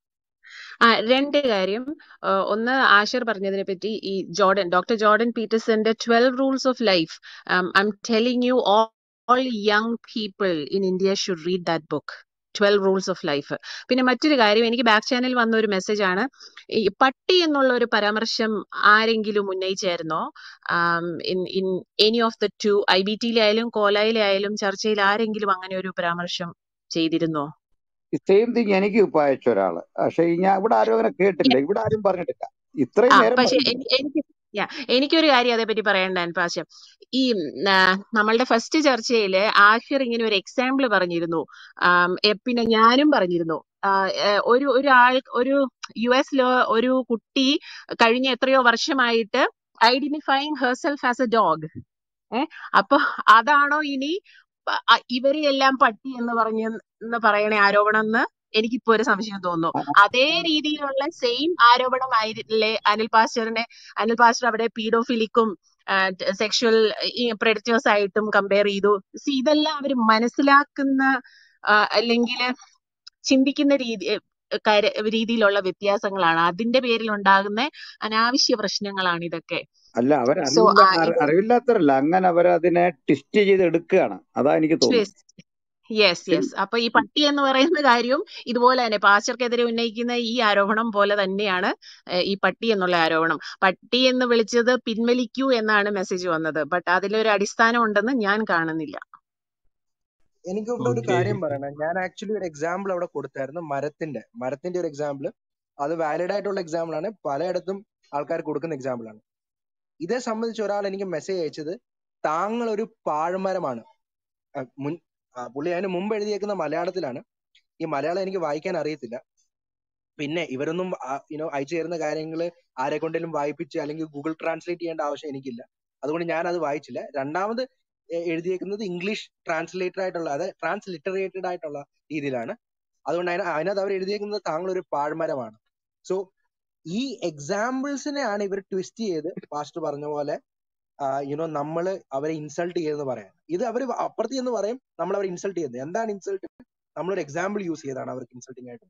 ആ രണ്ട് കാര്യം ആ, ഒന്ന് ആഷിർ പറഞ്ഞതിനെ പറ്റി ഈ ജോർഡൻ ഡോക്ടർ ജോർഡൻ പീറ്റേഴ്സന്റെ twelve rules of life I'm telling you all young people in India should read that book twelve rules of life പിന്നെ മറ്റൊരു കാര്യം എനിക്ക് ബാക്ക് ചാനൽ വന്ന ഒരു മെസ്സേജ് ആണ് ഈ പട്ടി എന്നുള്ള ഒരു പരാമർശം ആരെങ്കിലും ഉന്നയിച്ചായിരുന്നോ in in any of the two I B ടിയിലായാലും കോലായിലായാലും ചർച്ചയിൽ ആരെങ്കിലും അങ്ങനെ ഒരു പരാമർശം ചെയ്തിരുന്നോ സെയിം തിങ് എനിക്ക് ഇപ്പൊ അയച്ച ഒരാള് പക്ഷെ ഞാൻ ഇവിടെ ആരും അങ്ങനെ കേട്ടില്ല ഇവിടെ ആരും പറഞ്ഞിട്ടില്ല ഇത്രയും ആ നേരം പക്ഷെ പറഞ്ഞിട്ടില്ല എനി- എനിക്ക് yeah, എനിക്കൊരു കാര്യം അതേപറ്റി പറയണ്ടാൻ പാശം ഈ ഉം, ആ, നമ്മളുടെ ഫസ്റ്റ് ചർച്ചയില് ആഷിർ ഇങ്ങനെ ഒരു എക്സാമ്പിൾ പറഞ്ഞിരുന്നു ആം, എ, പിന്നെ ഞാനും പറഞ്ഞിരുന്നു ആ, ഏ, ഒരു ഒരു ആൾ ഒരു യു എസില് ഒരു കുട്ടി കഴിഞ്ഞ എത്രയോ വർഷമായിട്ട് identifying herself as a dog ഏ അപ്പൊ അതാണോ ഇനി പ- അ- ഇവരെയെല്ലാം പട്ടി എന്ന് പറഞ്ഞ് എന്ന് പറയണ ആരോപണം എന്ന് എനിക്കിപ്പോ ഒരു സംശയം തോന്നുന്നു അതേ രീതിയിലുള്ള സെയിം ആരോപണം ആയിരിക്കില്ലേ അനിൽ പാസ്റ്ററിനെ അനിൽ പാസ്റ്റർ അവിടെ പീഡോഫിലിക്കും സെക്ഷൽ പ്രെഡിറ്റേഴ്സ് ആയിട്ടും കമ്പയർ ചെയ്തു See, ഇതെല്ലാം അവർ മനസ്സിലാക്കുന്ന അല്ലെങ്കിൽ ചിന്തിക്കുന്ന രീതി ഏ, കാര്യ- രീതിയിലുള്ള വ്യത്യാസങ്ങളാണ് അതിന്റെ പേരിൽ ഉണ്ടാകുന്ന അനാവശ്യ പ്രശ്നങ്ങളാണ് ഇതൊക്കെ അല്ല അവർ സോ അറിവില്ല അറിവില്ലാത്തവരല്ല അങ്ങനെ അവരതിനെ ട്വിസ്റ്റ് ചെയ്ത് എടുക്കുകയാണ് അതാ എനിക്ക് തോന്നുന്നത് യെസ് യെസ് അപ്പൊ ഈ പട്ടി എന്ന് പറയുന്ന കാര്യവും ഇതുപോലെ തന്നെ പാസ്റ്റർക്കെതിരെ ഉന്നയിക്കുന്ന ഈ ആരോപണം പോലെ തന്നെയാണ് ഏഹ്, ഈ പട്ടി എന്നുള്ള ആരോപണം പട്ടി എന്ന് വിളിച്ചത് പിൻവലിക്കൂ എന്നാണ് മെസ്സേജ് വന്നത് ബട്ട് അതിലൊരു അടിസ്ഥാനം ഉണ്ടെന്ന് ഞാൻ കാണുന്നില്ല എനിക്ക് ഇവിടെ ഒരു ഓക്കെ കാര്യം പറയണം ഞാൻ ആക്ച്വലി ഒരു എക്സാമ്പിൾ അവിടെ കൊടുത്തായിരുന്നു മരത്തിന്റെ മരത്തിന്റെ ഒരു എക്സാമ്പിൾ അത് വാലിഡ് ആയിട്ടുള്ള എക്സാമ്പിൾ ആണ് പലയിടത്തും ആൾക്കാർ കൊടുക്കുന്ന എക്സാമ്പിൾ ആണ് ഇതേ സംബന്ധിച്ച് ഒരാൾ എനിക്ക് മെസ്സേജ് അയച്ചത് താങ്കൾ ഒരു പാഴ്മരമാണ് ആ, മുൻ ആ, പുള്ളി അതിന് മുമ്പ് എഴുതിയേക്കുന്ന മലയാളത്തിലാണ് ഈ മലയാളം എനിക്ക് വായിക്കാൻ അറിയത്തില്ല പിന്നെ ഇവരൊന്നും യുനോ അയച്ചു തരുന്ന കാര്യങ്ങൾ ആരെ കൊണ്ടെങ്കിലും വായിപ്പിച്ച് അല്ലെങ്കിൽ ഗൂഗിൾ ട്രാൻസ്ലേറ്റ് ചെയ്യേണ്ട ആവശ്യം എനിക്കില്ല അതുകൊണ്ട് ഞാൻ അത് വായിച്ചില്ല രണ്ടാമത് എ- എഴുതിയേക്കുന്നത് ഇംഗ്ലീഷ് ട്രാൻസ്ലേറ്റഡ് ആയിട്ടുള്ള അതായത് ട്രാൻസ്ലിറ്ററേറ്റഡ് ആയിട്ടുള്ള രീതിയിലാണ് അതുകൊണ്ട് അതിന അതിനകത്ത് അവർ എഴുതിയേക്കുന്നത് താങ്കൾ ഒരു പാഴ്മരമാണ് സോ ഈ എക്സാമ്പിൾസിനെയാണ് ഇവർ ട്വിസ്റ്റ് ചെയ്ത് പാസ്റ്റർ പറഞ്ഞ പോലെ യുനോ നമ്മൾ അവരെ ഇൻസൾട്ട് ചെയ്തെന്ന് പറയാൻ ഇത് അവർ അപ്പുറത്ത് എന്ന് പറയും നമ്മൾ അവരെ ഇൻസൾട്ട് ചെയ്യുന്നത് എന്താണ് ഇൻസൾട്ട് നമ്മളൊരു എക്സാമ്പിൾ യൂസ് ചെയ്താണ് അവർക്ക് ഇൻസൾട്ടിങ് ആയിട്ട്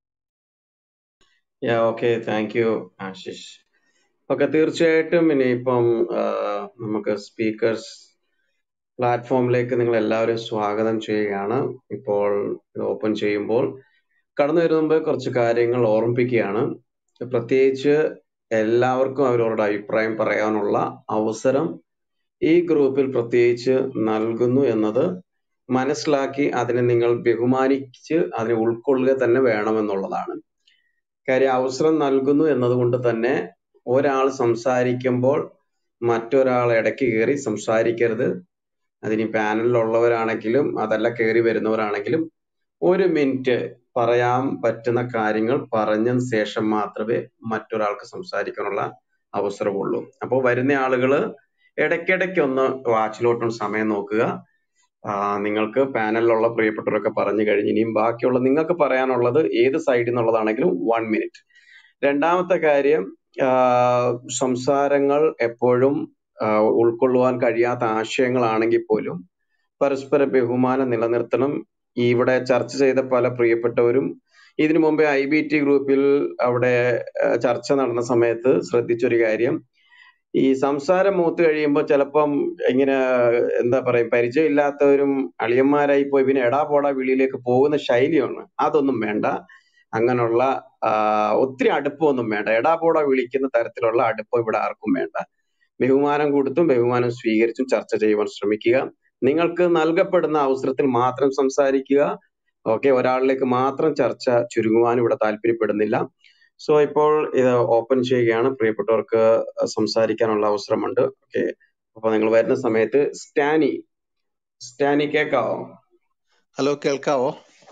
yeah okay thank you Ashish okay തീർച്ചയായിട്ടും ഇനിയിപ്പം ആ, നമുക്ക് സ്പീക്കേഴ്സ് പ്ലാറ്റ്ഫോമിലേക്ക് നിങ്ങൾ എല്ലാവരും സ്വാഗതം ചെയ്യുകയാണ് ഇപ്പോൾ ഇത് ഓപ്പൺ ചെയ്യുമ്പോൾ കടന്നു വരുന്ന മുമ്പ് കുറച്ച് കാര്യങ്ങൾ ഓർമ്മിപ്പിക്കുകയാണ് പ്രത്യേകിച്ച് എല്ലാവർക്കും അവരവരുടെ അഭിപ്രായം പറയാനുള്ള അവസരം ഈ ഗ്രൂപ്പിൽ പ്രത്യേകിച്ച് നൽകുന്നു എന്നത് മനസ്സിലാക്കി അതിനെ നിങ്ങൾ ബഹുമാനിച്ച് അതിനെ ഉൾക്കൊള്ളുക തന്നെ വേണമെന്നുള്ളതാണ് കാര്യം അവസരം നൽകുന്നു എന്നതുകൊണ്ട് തന്നെ ഒരാൾ സംസാരിക്കുമ്പോൾ മറ്റൊരാൾ ഇടയ്ക്ക് കയറി സംസാരിക്കരുത് അതിനി പാനലിലുള്ളവരാണെങ്കിലും അതല്ല കയറി വരുന്നവരാണെങ്കിലും ഒരു മിനിറ്റ് പറയാൻ പറ്റുന്ന കാര്യങ്ങൾ പറഞ്ഞതിന് ശേഷം മാത്രമേ മറ്റൊരാൾക്ക് സംസാരിക്കാനുള്ള അവസരമുള്ളൂ അപ്പോൾ വരുന്ന ആളുകള് ഇടയ്ക്കിടയ്ക്ക് ഒന്ന് വാച്ചിലോട്ടൊന്ന് സമയം നോക്കുക ആ, നിങ്ങൾക്ക് പാനലിലുള്ള പ്രിയപ്പെട്ടവരൊക്കെ പറഞ്ഞു കഴിഞ്ഞ് ഇനിയും ബാക്കിയുള്ള നിങ്ങൾക്ക് പറയാനുള്ളത് ഏത് സൈഡിൽ നിന്നുള്ളതാണെങ്കിലും വൺ മിനിറ്റ് രണ്ടാമത്തെ കാര്യം ആ, സംസാരങ്ങൾ എപ്പോഴും ആ, ഉൾക്കൊള്ളുവാൻ കഴിയാത്ത ആശയങ്ങളാണെങ്കിൽ പോലും പരസ്പര ബഹുമാനം നിലനിർത്തണം ഈ ഇവിടെ ചർച്ച ചെയ്ത പല പ്രിയപ്പെട്ടവരും ഇതിനു മുമ്പേ ഐ ബി ടി ഗ്രൂപ്പിൽ അവിടെ ആ, ചർച്ച നടന്ന സമയത്ത് ശ്രദ്ധിച്ചൊരു കാര്യം ഈ സംസാരം മൂത്ത് കഴിയുമ്പോൾ ചിലപ്പം ഇങ്ങനെ എന്താ പറയാ പരിചയമില്ലാത്തവരും അളിയന്മാരായി പോയി പിന്നെ എടാ പോടാ വിളിയിലേക്ക് പോകുന്ന ശൈലിയാണ് അതൊന്നും വേണ്ട അങ്ങനെയുള്ള ആ, ഒത്തിരി അടുപ്പമൊന്നും വേണ്ട എടാപോട വിളിക്കുന്ന തരത്തിലുള്ള അടുപ്പം ഇവിടെ ആർക്കും വേണ്ട ബഹുമാനം കൊടുത്തും ബഹുമാനം സ്വീകരിച്ചും ചർച്ച ചെയ്യുവാൻ ശ്രമിക്കുക നിങ്ങൾക്ക് നൽകപ്പെടുന്ന അവസരത്തിൽ മാത്രം സംസാരിക്കുക ഓക്കെ ഒരാളിലേക്ക് മാത്രം ചർച്ച ചുരുങ്ങുവാൻ ഇവിടെ താല്പര്യപ്പെടുന്നില്ല സോ ഇപ്പോൾ ഇത് ഓപ്പൺ ചെയ്യുകയാണ് പ്രിയപ്പെട്ടവർക്ക് സംസാരിക്കാനുള്ള അവസരമുണ്ട് ഓക്കെ അപ്പൊ നിങ്ങൾ വരുന്ന സമയത്ത് സ്റ്റാനി സ്റ്റാനി കേക്കാവോ ഹലോ കേൾക്കാവോ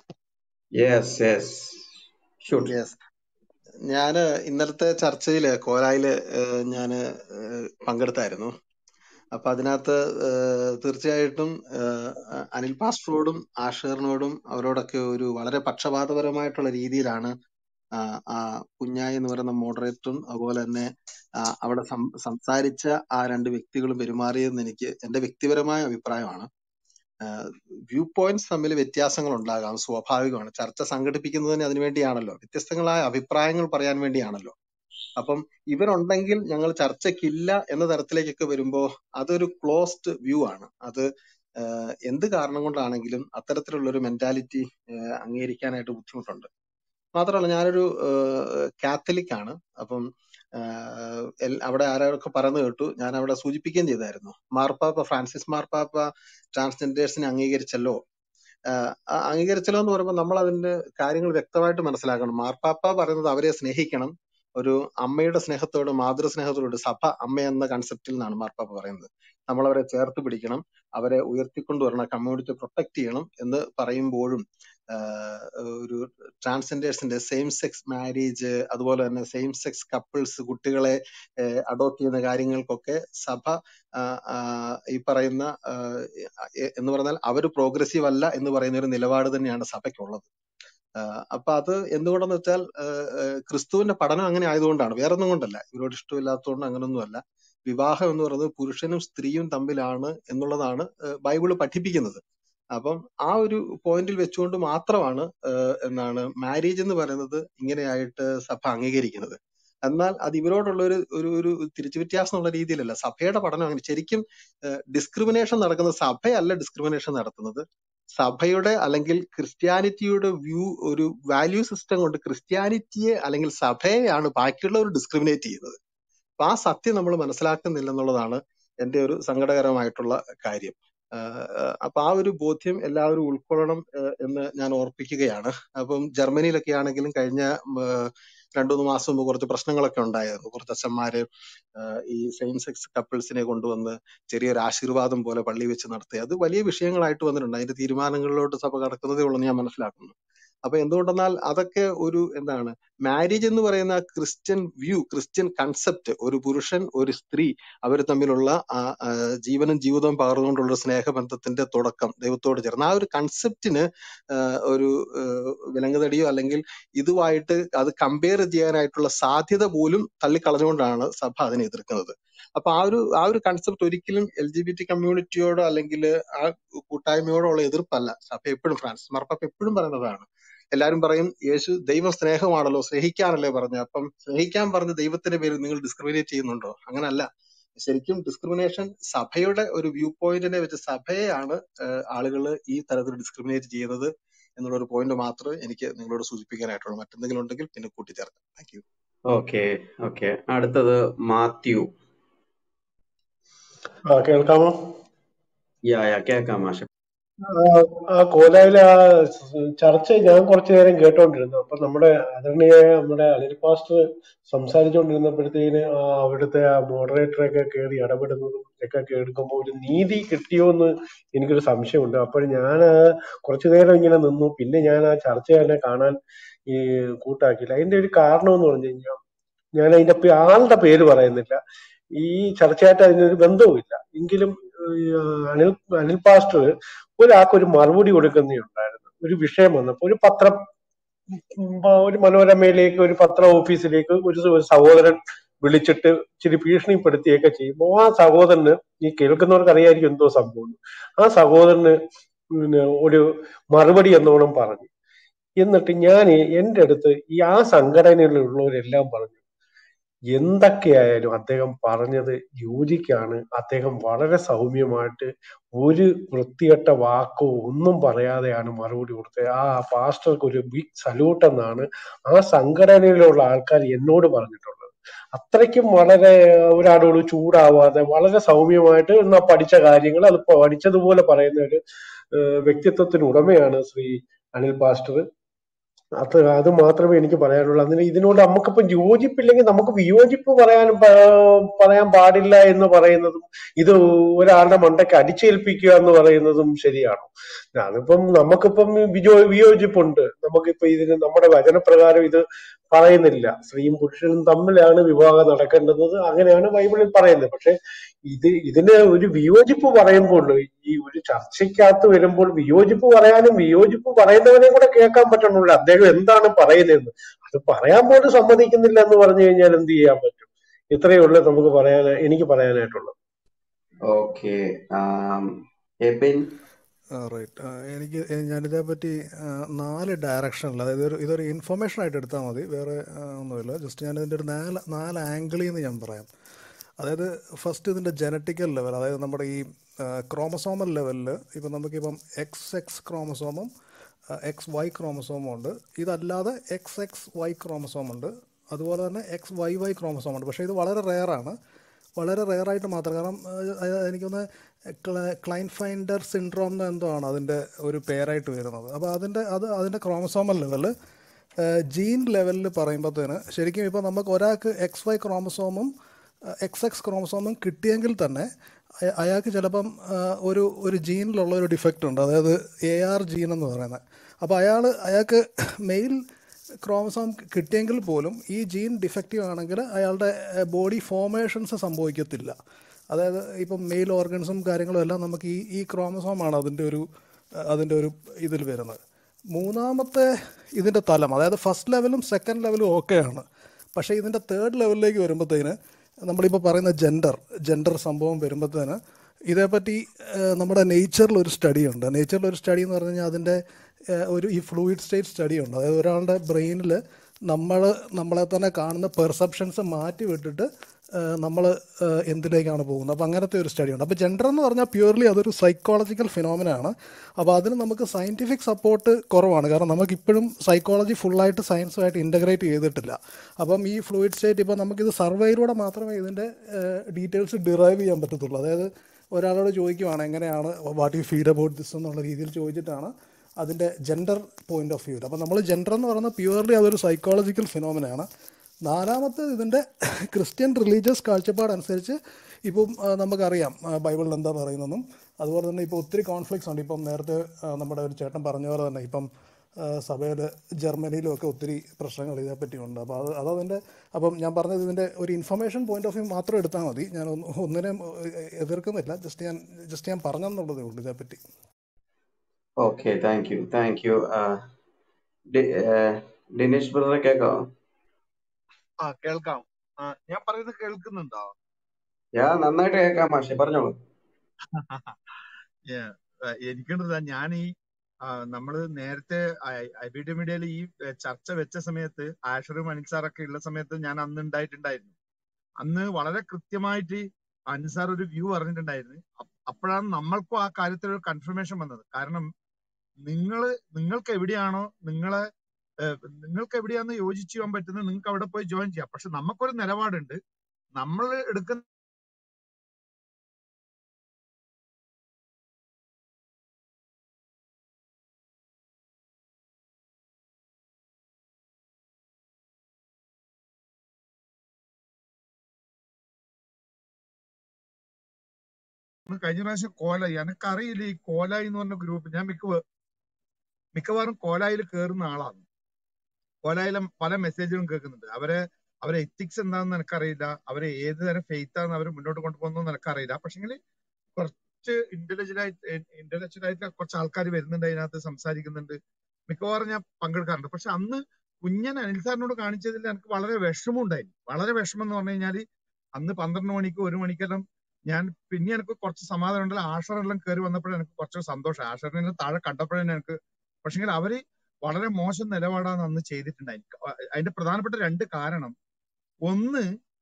യെസ് യെസ് ഷൂട്ട് യെസ് ഞാന് ഇന്നലത്തെ ചർച്ചയില് കോലായില് ഏഹ്, ഞാന് ഏഹ്, പങ്കെടുത്തായിരുന്നു അപ്പൊ അതിനകത്ത് ഏഹ്, തീർച്ചയായിട്ടും ഏഹ്, അനിൽ പാസ്റ്ററോടും ആഷറിനോടും അവരോടൊക്കെ ഒരു വളരെ പക്ഷപാതപരമായിട്ടുള്ള രീതിയിലാണ് ആ ആ കുഞ്ഞായി എന്ന് പറയുന്ന മോഡറേറ്ററും അതുപോലെ തന്നെ ആ, അവിടെ സം- സംസാരിച്ച ആ രണ്ട് വ്യക്തികളും പെരുമാറിയതെന്ന് എനിക്ക് എന്റെ വ്യക്തിപരമായ അഭിപ്രായമാണ് വ്യൂ പോയിന്റ്സ് തമ്മിൽ വ്യത്യാസങ്ങൾ ഉണ്ടാകാം സ്വാഭാവികമാണ് ചർച്ച സംഘടിപ്പിക്കുന്നത് തന്നെ അതിനുവേണ്ടിയാണല്ലോ വ്യത്യസ്തങ്ങളായ അഭിപ്രായങ്ങൾ പറയാൻ വേണ്ടിയാണല്ലോ അപ്പം ഇവരുണ്ടെങ്കിൽ ഞങ്ങൾ ചർച്ചയ്ക്കില്ല എന്ന തരത്തിലേക്കൊക്കെ വരുമ്പോ അതൊരു ക്ലോസ്ഡ് വ്യൂ ആണ് അത് ആഹ് എന്ത് കാരണം കൊണ്ടാണെങ്കിലും അത്തരത്തിലുള്ള ഒരു മെന്റാലിറ്റി അംഗീകരിക്കാനായിട്ട് ബുദ്ധിമുട്ടുണ്ട് മാത്രമല്ല ഞാനൊരു കാത്തലിക് ആണ് അപ്പം ആഹ് എൽ- അവിടെ ആരൊക്കെ പറയുന്നത് കേട്ടു ഞാൻ അവിടെ സൂചിപ്പിക്കുകയും ചെയ്തായിരുന്നു മാർപ്പാപ്പ ഫ്രാൻസിസ് മാർപ്പാപ്പ ട്രാൻസ്ജെൻഡേഴ്സിനെ അംഗീകരിച്ചല്ലോ ആഹ് ആ അംഗീകരിച്ചല്ലോ എന്ന് പറയുമ്പോൾ നമ്മൾ അതിന്റെ കാര്യങ്ങൾ വ്യക്തമായിട്ട് മനസ്സിലാക്കണം മാർപ്പാപ്പ പറയുന്നത് അവരെ സ്നേഹിക്കണം ഒരു അമ്മയുടെ സ്നേഹത്തോട് മാതൃസ്നേഹത്തോട് സഭ അമ്മ എന്ന കൺസെപ്റ്റിൽ നിന്നാണ് മാർപ്പാപ്പ പറയുന്നത് നമ്മൾ അവരെ ചേർത്ത് പിടിക്കണം അവരെ ഉയർത്തിക്കൊണ്ടുവരണം കമ്മ്യൂണിറ്റി പ്രൊട്ടക്ട് ചെയ്യണം എന്ന് പറയുമ്പോഴും ആഹ് ഒരു ട്രാൻസ്ജെൻഡേഴ്സിന്റെ സെയിം സെക്സ് മാരേജ് അതുപോലെ തന്നെ സെയിം സെക്സ് കപ്പിൾസ് കുട്ടികളെ അഡോപ്റ്റ് ചെയ്യുന്ന കാര്യങ്ങൾക്കൊക്കെ സഭ ആഹ് ആഹ് ഈ പറയുന്ന ആഹ് എ- എന്ന് പറഞ്ഞാൽ അവർ പ്രോഗ്രസീവ് അല്ല എന്ന് പറയുന്ന ഒരു നിലപാട് തന്നെയാണ് സഭയ്ക്കുള്ളത് ആഹ് അപ്പൊ അത് എന്തുകൊണ്ടെന്ന് വെച്ചാൽ ആഹ് ആഹ് ക്രിസ്തുവിന്റെ പഠനം അങ്ങനെ ആയതുകൊണ്ടാണ് വേറെ ഒന്നും കൊണ്ടല്ല ഇവരോട് ഇഷ്ടമില്ലാത്തതുകൊണ്ട് അങ്ങനൊന്നുമല്ല വിവാഹം എന്ന് പറയുന്നത് പുരുഷനും സ്ത്രീയും തമ്മിലാണ് എന്നുള്ളതാണ് ആഹ് ബൈബിള് പഠിപ്പിക്കുന്നത് അപ്പം ആ ഒരു പോയിന്റിൽ വെച്ചുകൊണ്ട് മാത്രമാണ് ആഹ് എന്താണ് മാരേജ് എന്ന് പറയുന്നത് ഇങ്ങനെയായിട്ട് സഭ അംഗീകരിക്കുന്നത് എന്നാൽ അത് ഇവരോടുള്ള ഒരു ഒരു ഒരു തിരിച്ചു വ്യത്യാസം എന്നുള്ള രീതിയിലല്ല സഭയുടെ പഠനം അങ്ങനെ ശരിക്കും ഡിസ്ക്രിമിനേഷൻ നടക്കുന്ന സഭയല്ല ഡിസ്ക്രിമിനേഷൻ നടത്തുന്നത് സഭയുടെ അല്ലെങ്കിൽ ക്രിസ്ത്യാനിറ്റിയുടെ വ്യൂ ഒരു വാല്യൂ സിസ്റ്റം കൊണ്ട് ക്രിസ്ത്യാനിറ്റിയെ അല്ലെങ്കിൽ സഭയെയാണ് ബാക്കിയുള്ളവർ ഡിസ്ക്രിമിനേറ്റ് ചെയ്യുന്നത് അപ്പൊ ആ സത്യം നമ്മൾ മനസ്സിലാക്കുന്നില്ല എന്നുള്ളതാണ് എന്റെ ഒരു സങ്കടകരമായിട്ടുള്ള കാര്യം ആഹ് ആഹ് അപ്പൊ ആ ഒരു ബോധ്യം എല്ലാവരും ഉൾക്കൊള്ളണം ആഹ് എന്ന് ഞാൻ ഓർപ്പിക്കുകയാണ് അപ്പം ജർമ്മനിയിലൊക്കെ ആണെങ്കിലും കഴിഞ്ഞ ഉം, ആഹ് രണ്ടു മൂന്ന് മാസം മുമ്പ് കുറച്ച് പ്രശ്നങ്ങളൊക്കെ ഉണ്ടായിരുന്നു കുറച്ച് അച്ഛന്മാര് ആഹ് ഈ സെയിം സെക്സ് കപ്പിൾസിനെ കൊണ്ടുവന്ന് ചെറിയൊരു ആശീർവാദം പോലെ പള്ളി വെച്ച് നടത്തി അത് വലിയ വിഷയങ്ങളായിട്ട് വന്നിട്ടുണ്ട് അതിന്റെ തീരുമാനങ്ങളിലോട്ട് സഭ കടക്കുന്നതേ ഉള്ളൂ എന്ന് ഞാൻ മനസ്സിലാക്കുന്നു അപ്പൊ എന്തുകൊണ്ടെന്നാൽ അതൊക്കെ ഒരു എന്താണ് മാരേജ് എന്ന് പറയുന്ന ക്രിസ്ത്യൻ വ്യൂ ക്രിസ്ത്യൻ കൺസെപ്റ്റ് ഒരു പുരുഷൻ ഒരു സ്ത്രീ അവർ തമ്മിലുള്ള ആ ആ, ജീവനും ജീവിതവും പകർന്നുകൊണ്ടുള്ള ഒരു സ്നേഹബന്ധത്തിന്റെ തുടക്കം ദൈവത്തോട് ചേർന്ന് ആ ഒരു കൺസെപ്റ്റിന് ഒരു ആ, വിലങ്ങുതടിയോ അല്ലെങ്കിൽ ഇതുമായിട്ട് അത് കമ്പയർ ചെയ്യാനായിട്ടുള്ള സാധ്യത പോലും തള്ളിക്കളഞ്ഞുകൊണ്ടാണ് സഭ അതിനെ എതിർക്കുന്നത് അപ്പൊ ആ ഒരു ആ ഒരു കൺസെപ്റ്റ് ഒരിക്കലും എൽ ജി ബി ടി കമ്മ്യൂണിറ്റിയോടോ അല്ലെങ്കിൽ ആ കൂട്ടായ്മയോടോ ഉള്ള എതിർപ്പല്ല സഭ എപ്പോഴും ഫ്രാൻസിസ് മാർപ്പാപ്പ എപ്പോഴും പറയുന്നതാണ് എല്ലാരും പറയും യേശു ദൈവം സ്നേഹമാണല്ലോ സ്നേഹിക്കാനല്ലേ പറഞ്ഞത് അപ്പം സ്നേഹിക്കാൻ പറഞ്ഞ ദൈവത്തിന്റെ പേരിൽ നിങ്ങൾ ഡിസ്ക്രിമിനേറ്റ് ചെയ്യുന്നുണ്ടോ അങ്ങനല്ല ശരിക്കും ഡിസ്ക്രിമിനേഷൻ സഭയുടെ ഒരു വ്യൂ പോയിന്റിനെ വെച്ച് സഭയെയാണ് ആളുകൾ ഈ തരത്തിൽ ഡിസ്ക്രിമിനേറ്റ് ചെയ്യുന്നത് എന്നുള്ള ഒരു പോയിന്റ് മാത്രമേ എനിക്ക് നിങ്ങളോട് സൂചിപ്പിക്കാനായിട്ടുള്ളൂ മറ്റെന്തെങ്കിലും ഉണ്ടെങ്കിൽ പിന്നെ കൂട്ടിച്ചേർക്കാം താങ്ക് യു ഓക്കെ ഓക്കെ അടുത്തത് മാത്യു ആ കേൾക്കാമോ യാ യാ കേൾക്കാം മാഷ ആ ആ കോലായിലെ ആ സ് ചർച്ച ഞാൻ കുറച്ചു നേരം കേട്ടോണ്ടിരുന്നു അപ്പൊ നമ്മുടെ ആദരണീയായ നമ്മുടെ അനിൽ പാസ്റ്റർ സംസാരിച്ചുകൊണ്ടിരുന്നപ്പോഴത്തേന് ആ അവിടുത്തെ ആ മോഡറേറ്ററൊക്കെ കയറി ഇടപെടുന്നതും ഒക്കെ കേൾക്കുമ്പോൾ ഒരു നീതി കിട്ടിയോ എന്ന് എനിക്കൊരു സംശയമുണ്ട് അപ്പോൾ ഞാൻ കുറച്ചു നേരം ഇങ്ങനെ നിന്നു പിന്നെ ഞാൻ ആ ചർച്ച തന്നെ കാണാൻ ഈ കൂട്ടാക്കിയില്ല അതിന്റെ ഒരു കാരണം എന്ന് പറഞ്ഞു കഴിഞ്ഞാൽ ഞാൻ അതിന്റെ പേ- ആളുടെ പേര് പറയുന്നില്ല ഈ ചർച്ചയായിട്ട് അതിനൊരു ബന്ധവുമില്ല എങ്കിലും ഈ, ആ, അനിൽ അനിൽ പാസ്റ്റർ ഒരാൾക്ക് ഒരു മറുപടി കൊടുക്കുന്നതുണ്ടായിരുന്നു ഒരു വിഷയം വന്നപ്പോ ഒരു പത്രം ഉം, ഒരു മനോരമയിലേക്ക് ഒരു പത്ര ഓഫീസിലേക്ക് ഒരു സ- ഒരു സഹോദരൻ വിളിച്ചിട്ട് ഇച്ചിരി ഭീഷണിപ്പെടുത്തിയൊക്കെ ചെയ്യുമ്പോൾ ആ സഹോദരന് ഈ കേൾക്കുന്നവർക്ക് അറിയായിരിക്കും എന്തോ സംഭവം ആ സഹോദരന് പിന്നെ ഒരു മറുപടി എന്നോണം പറഞ്ഞു എന്നിട്ട് ഞാൻ എന്റെ അടുത്ത് ഈ ആ സംഘടനയിലുള്ളവരെല്ലാം പറഞ്ഞു എന്തൊക്കെയായാലും അദ്ദേഹം പറഞ്ഞത് യോജിക്കാണ് അദ്ദേഹം വളരെ സൗമ്യമായിട്ട് ഒരു വൃത്തികെട്ട വാക്കോ ഒന്നും പറയാതെയാണ് മറുപടി കൊടുത്തത് ആ പാസ്റ്റർക്ക് ഒരു ബിഗ് സല്യൂട്ട് എന്നാണ് ആ സംഘടനയിലുള്ള ആൾക്കാർ എന്നോട് പറഞ്ഞിട്ടുള്ളത് അത്രയ്ക്കും വളരെ ഒരാളോട് ചൂടാവാതെ വളരെ സൗമ്യമായിട്ട് എന്നാ പഠിച്ച കാര്യങ്ങൾ അത് പഠിച്ചതുപോലെ പറയുന്ന ഒരു ഏഹ് വ്യക്തിത്വത്തിന് ഉടമയാണ് ശ്രീ അനിൽ പാസ്റ്റർ അത് അത് മാത്രമേ എനിക്ക് പറയാനുള്ളൂ അതിന് ഇതിനോട് നമുക്കിപ്പം യോജിപ്പില്ലെങ്കിൽ നമുക്ക് വിയോജിപ്പ് പറയാൻ പ- പറയാൻ പാടില്ല എന്ന് പറയുന്നതും ഇത് ഒരാളുടെ മണ്ടയ്ക്ക് അടിച്ചേൽപ്പിക്കുക എന്ന് പറയുന്നതും ശരിയാണോ അതിപ്പം നമുക്കിപ്പം വിജോ വിയോജിപ്പുണ്ട് നമുക്കിപ്പോ ഇതിന് നമ്മുടെ വചനപ്രകാരം ഇത് പറയുന്നില്ല സ്ത്രീയും പുരുഷനും തമ്മിലാണ് വിവാഹം നടക്കേണ്ടത് അങ്ങനെയാണ് ബൈബിളിൽ പറയുന്നത് പക്ഷെ ഇത് ഇതിന് ഒരു വിയോജിപ്പ് പറയുമ്പോൾ ഈ ഒരു ചർച്ചയ്ക്കകത്ത് വരുമ്പോൾ വിയോജിപ്പ് പറയാനും വിയോജിപ്പ് പറയുന്നവനെ കൂടെ കേൾക്കാൻ പറ്റണമല്ലോ അദ്ദേഹം എന്താണ് പറയുന്നതെന്ന് അത് പറയാൻ പോലും സമ്മതിക്കുന്നില്ല എന്ന് പറഞ്ഞു കഴിഞ്ഞാൽ എന്ത് ചെയ്യാൻ പറ്റും ഇത്രയേ ഉള്ളൂ നമുക്ക് പറയാൻ എനിക്ക് പറയാനായിട്ടുള്ളത് ഓക്കെ എബിൻ റൈറ്റ് എനിക്ക് എ- ഞാനിതേപ്പറ്റി ആ, നാല് ഡയറക്ഷനിൽ അതായത് ഒരു ഇതൊരു ഇൻഫർമേഷൻ ആയിട്ട് എടുത്താൽ മതി വേറെ ആ, ഒന്നുമില്ല ജസ്റ്റ് ഞാനിതിൻ്റെ ഒരു നാല് നാല് ആംഗിളിൽ നിന്ന് ഞാൻ പറയാം അതായത് ഫസ്റ്റ് ഇതിൻ്റെ ജനറ്റിക്കൽ ലെവൽ അതായത് നമ്മുടെ ഈ ക്രോമസോമൽ ലെവലിൽ ഇപ്പം നമുക്കിപ്പം എക്സ് എക്സ് ക്രോമസോമും എക്സ് വൈ ക്രോമസോമും ഉണ്ട് ഇതല്ലാതെ എക്സ് എക്സ് വൈ ക്രോമസോം ഉണ്ട് അതുപോലെ തന്നെ എക്സ് വൈ വൈ ക്രോമസോം ഉണ്ട് പക്ഷേ ഇത് വളരെ റെയറാണ് വളരെ റെയറായിട്ട് മാത്രം കാരണം ആ, എനിക്കൊന്ന് ക്ലൈൻ ഫൈൻഡർ സിൻഡ്രോം എന്ന് എന്തോ ആണ് അതിൻ്റെ ഒരു പേരായിട്ട് വരുന്നത് അപ്പോൾ അതിൻ്റെ അത് അതിൻ്റെ ക്രോമസോമൽ ലെവൽ ജീൻ ലെവലിൽ പറയുമ്പോഴത്തേന് ശരിക്കും ഇപ്പോൾ നമുക്ക് ഒരാൾക്ക് എക്സ് വൈ ക്രോമസോമും എക്സ് എക്സ് ക്രോമസോമും കിട്ടിയെങ്കിൽ തന്നെ അയ- അയാൾക്ക് ചിലപ്പം ആ, ഒരു ഒരു ജീനിലുള്ള ഒരു ഡിഫക്റ്റ് ഉണ്ട് അതായത് എ ആർ ജീൻ എന്ന് പറയുന്നത് അപ്പോൾ അയാൾ അയാൾക്ക് മെയിൽ ക്രോമസോം കിട്ടിയെങ്കിൽ പോലും ഈ ജീൻ ഡിഫക്റ്റീവ് ആണെങ്കിൽ അയാളുടെ ബോഡി ഫോമേഷൻസ് സംഭവിക്കത്തില്ല അതായത് ഇപ്പം മെയിൽ ഓർഗൻസും കാര്യങ്ങളും എല്ലാം നമുക്ക് ഈ ഈ ക്രോമസോമാണ് അതിൻ്റെ ഒരു അതിൻ്റെ ഒരു ഇതിൽ വരുന്നത് മൂന്നാമത്തെ ഇതിൻ്റെ തലം അതായത് ഫസ്റ്റ് ലെവലും സെക്കൻഡ് ലെവലും ഓക്കെയാണ് പക്ഷേ ഇതിൻ്റെ തേർഡ് ലെവലിലേക്ക് വരുമ്പോഴത്തേന് നമ്മളിപ്പോൾ പറയുന്ന ജെൻഡർ ജെൻഡർ സംഭവം വരുമ്പോഴത്തേന് ഇതേപ്പറ്റി ഏഹ്, നമ്മുടെ നേച്ചറിൽ ഒരു സ്റ്റഡി ഉണ്ട് നേച്ചറിൽ ഒരു സ്റ്റഡി എന്ന് പറഞ്ഞു കഴിഞ്ഞാൽ അതിൻ്റെ ഏഹ്, ഒരു ഈ ഫ്ലൂയിഡ് സ്റ്റേറ്റ് സ്റ്റഡി ഉണ്ട് അതായത് ഒരാളുടെ ബ്രെയിനിൽ നമ്മൾ നമ്മളെ തന്നെ കാണുന്ന പെർസെപ്ഷൻസ് മാറ്റി വിട്ടിട്ട് നമ്മൾ എന്തിലേക്കാണ് പോകുന്നത് അപ്പോൾ അങ്ങനത്തെ ഒരു സ്റ്റഡി ഉണ്ട് അപ്പോൾ ജെൻഡർ എന്ന് പറഞ്ഞാൽ പ്യൂർലി അതൊരു സൈക്കോളജിക്കൽ ഫിനോമിനാണ് അപ്പോൾ അതിന് നമുക്ക് സയൻറ്റിഫിക് സപ്പോർട്ട് കുറവാണ് കാരണം നമുക്കിപ്പോഴും സൈക്കോളജി ഫുള്ളായിട്ട് സയൻസുമായിട്ട് ഇൻ്റഗ്രേറ്റ് ചെയ്തിട്ടില്ല അപ്പം ഈ ഫ്ലൂയിഡ് സ്റ്റേറ്റ് ഇപ്പോൾ നമുക്കിത് സർവേയിലൂടെ മാത്രമേ ഇതിൻ്റെ ഡീറ്റെയിൽസ് ഡിറൈവ് ചെയ്യാൻ പറ്റത്തുള്ളൂ അതായത് ഒരാളോട് ചോദിക്കുവാണ് എങ്ങനെയാണ് what you feel about this എന്നുള്ള രീതിയിൽ ചോദിച്ചിട്ടാണ് അതിൻ്റെ ജെൻഡർ പോയിന്റ് ഓഫ് വ്യൂവിൽ അപ്പോൾ നമ്മൾ ജെൻഡർ എന്ന് പറയുന്നത് പ്യുവർലി അതൊരു സൈക്കോളജിക്കൽ ഫിനോമിനാണ് നാലാമത്തെ ഇതിൻ്റെ ക്രിസ്ത്യൻ റിലീജിയസ് കാഴ്ചപ്പാടനുസരിച്ച് ഇപ്പം ആ, നമുക്കറിയാം ആ, ബൈബിളിൽ എന്താ പറയുന്നതെന്നും അതുപോലെ തന്നെ ഇപ്പോൾ ഒത്തിരി കോൺഫ്ലിക്ട്സ് ഉണ്ട് ഇപ്പം നേരത്തെ ആ, നമ്മുടെ ഒരു ചേട്ടൻ പറഞ്ഞ പോലെ തന്നെ ഇപ്പം സഭയിൽ ജർമ്മനിയിലും ഒക്കെ ഒത്തിരി പ്രശ്നങ്ങൾ ഇതേപ്പറ്റി ഉണ്ട് അപ്പോൾ അത് അതതിൻ്റെ അപ്പം ഞാൻ പറഞ്ഞത് ഇതിൻ്റെ ഒരു ഇൻഫർമേഷൻ പോയിന്റ് ഓഫ് വ്യൂ മാത്രം എടുത്താൽ മതി ഞാൻ ഒന്ന് ഒന്നിനെയും ഏഹ്, എതിർക്കുന്നില്ല ജസ്റ്റ് ഞാൻ ജസ്റ്റ് ഞാൻ പറഞ്ഞെന്നുള്ളതേ ഉള്ളൂ ഇതേപ്പറ്റി okay thank you thank you Dinesh ബ്രദറെ കേൾക്കാം ആ കേൾക്കാം ആ, ഞാൻ പറയുന്നത് കേൾക്കുന്നുണ്ടോ ഞാൻ നന്നായിട്ട് കേൾക്കാം മാഷെ പറഞ്ഞോളൂ Yeah. ആ, എനിക്കുണ്ടല്ല ഞാൻ ഈ ആ, നമ്മള് നേരത്തെ ഐബിഡി മീഡിയയിൽ ഈ ഏ, ചർച്ച വെച്ച സമയത്ത് ആഷറും അനിൽസാറൊക്കെ ഉള്ള സമയത്ത് ഞാൻ അന്ന് ഉണ്ടായിട്ടുണ്ടായിരുന്നു അന്ന് വളരെ കൃത്യമായിട്ട് അനിൽസാർ ഒരു വ്യൂ പറഞ്ഞിട്ടുണ്ടായിരുന്നു അപ്പ- അപ്പോഴാണ് നമ്മൾക്കും ആ കാര്യത്തിൽ ഒരു കൺഫർമേഷൻ വന്നത് കാരണം നിങ്ങള് നിങ്ങൾക്ക് എവിടെയാണോ നിങ്ങളെ ഏഹ്, നിങ്ങൾക്ക് എവിടെയാന്ന് യോജിച്ച് ചെയ്യാൻ പറ്റുന്നത് നിങ്ങൾക്ക് അവിടെ പോയി ജോയിൻ ചെയ്യാം പക്ഷെ നമുക്കൊരു നിലപാടുണ്ട് നമ്മൾ എടുക്കുന്ന കഴിഞ്ഞ പ്രാവശ്യം കോലായി എനക്കറിയില്ല ഈ കോലായി എന്ന് പറഞ്ഞ ഗ്രൂപ്പ് ഞാൻ മിക്ക മിക്കവാറും കോലായിൽ കയറുന്ന ആളാണ് കോലായിലെ പല മെസ്സേജുകളും കേൾക്കുന്നുണ്ട് അവരെ അവരെ എത്തിക്സ് എന്താണെന്ന് എനിക്കറിയില്ല അവരെ ഏത് തരം ഫെയ്ത്ത് ആണ് അവർ മുന്നോട്ട് കൊണ്ടുപോകുന്നതെന്ന് എനിക്കറിയില്ല പക്ഷെങ്കിൽ കുറച്ച് ഇന്റലക്ച്വൽ ആയിട്ട് ഇന്റലക്ച്വൽ ആയിട്ട് കുറച്ച് ആൾക്കാർ വരുന്നുണ്ട് അതിനകത്ത് സംസാരിക്കുന്നുണ്ട് മിക്കവാറും ഞാൻ പങ്കെടുക്കാറുണ്ട് പക്ഷെ അന്ന് കുഞ്ഞൻ അനിൽ സാറിനോട് കാണിച്ചതിൽ എനിക്ക് വളരെ വിഷമം ഉണ്ടായിരുന്നു വളരെ വിഷമം എന്ന് പറഞ്ഞു കഴിഞ്ഞാൽ അന്ന് പന്ത്രണ്ട് മണിക്ക് ഒരു മണിക്കെല്ലാം ഞാൻ പിന്നെ എനിക്ക് കുറച്ച് സമാധാനം ഉണ്ടല്ലോ ആഷറെല്ലാം കയറി വന്നപ്പോഴേ എനിക്ക് കുറച്ച് സന്തോഷം ആഷറിനെ താഴെ കണ്ടപ്പോഴേ എനിക്ക് പക്ഷെങ്കിൽ അവര് വളരെ മോശം നിലപാടാണ് അന്ന് ചെയ്തിട്ടുണ്ടായി അതിന്റെ പ്രധാനപ്പെട്ട രണ്ട് കാരണം ഒന്ന്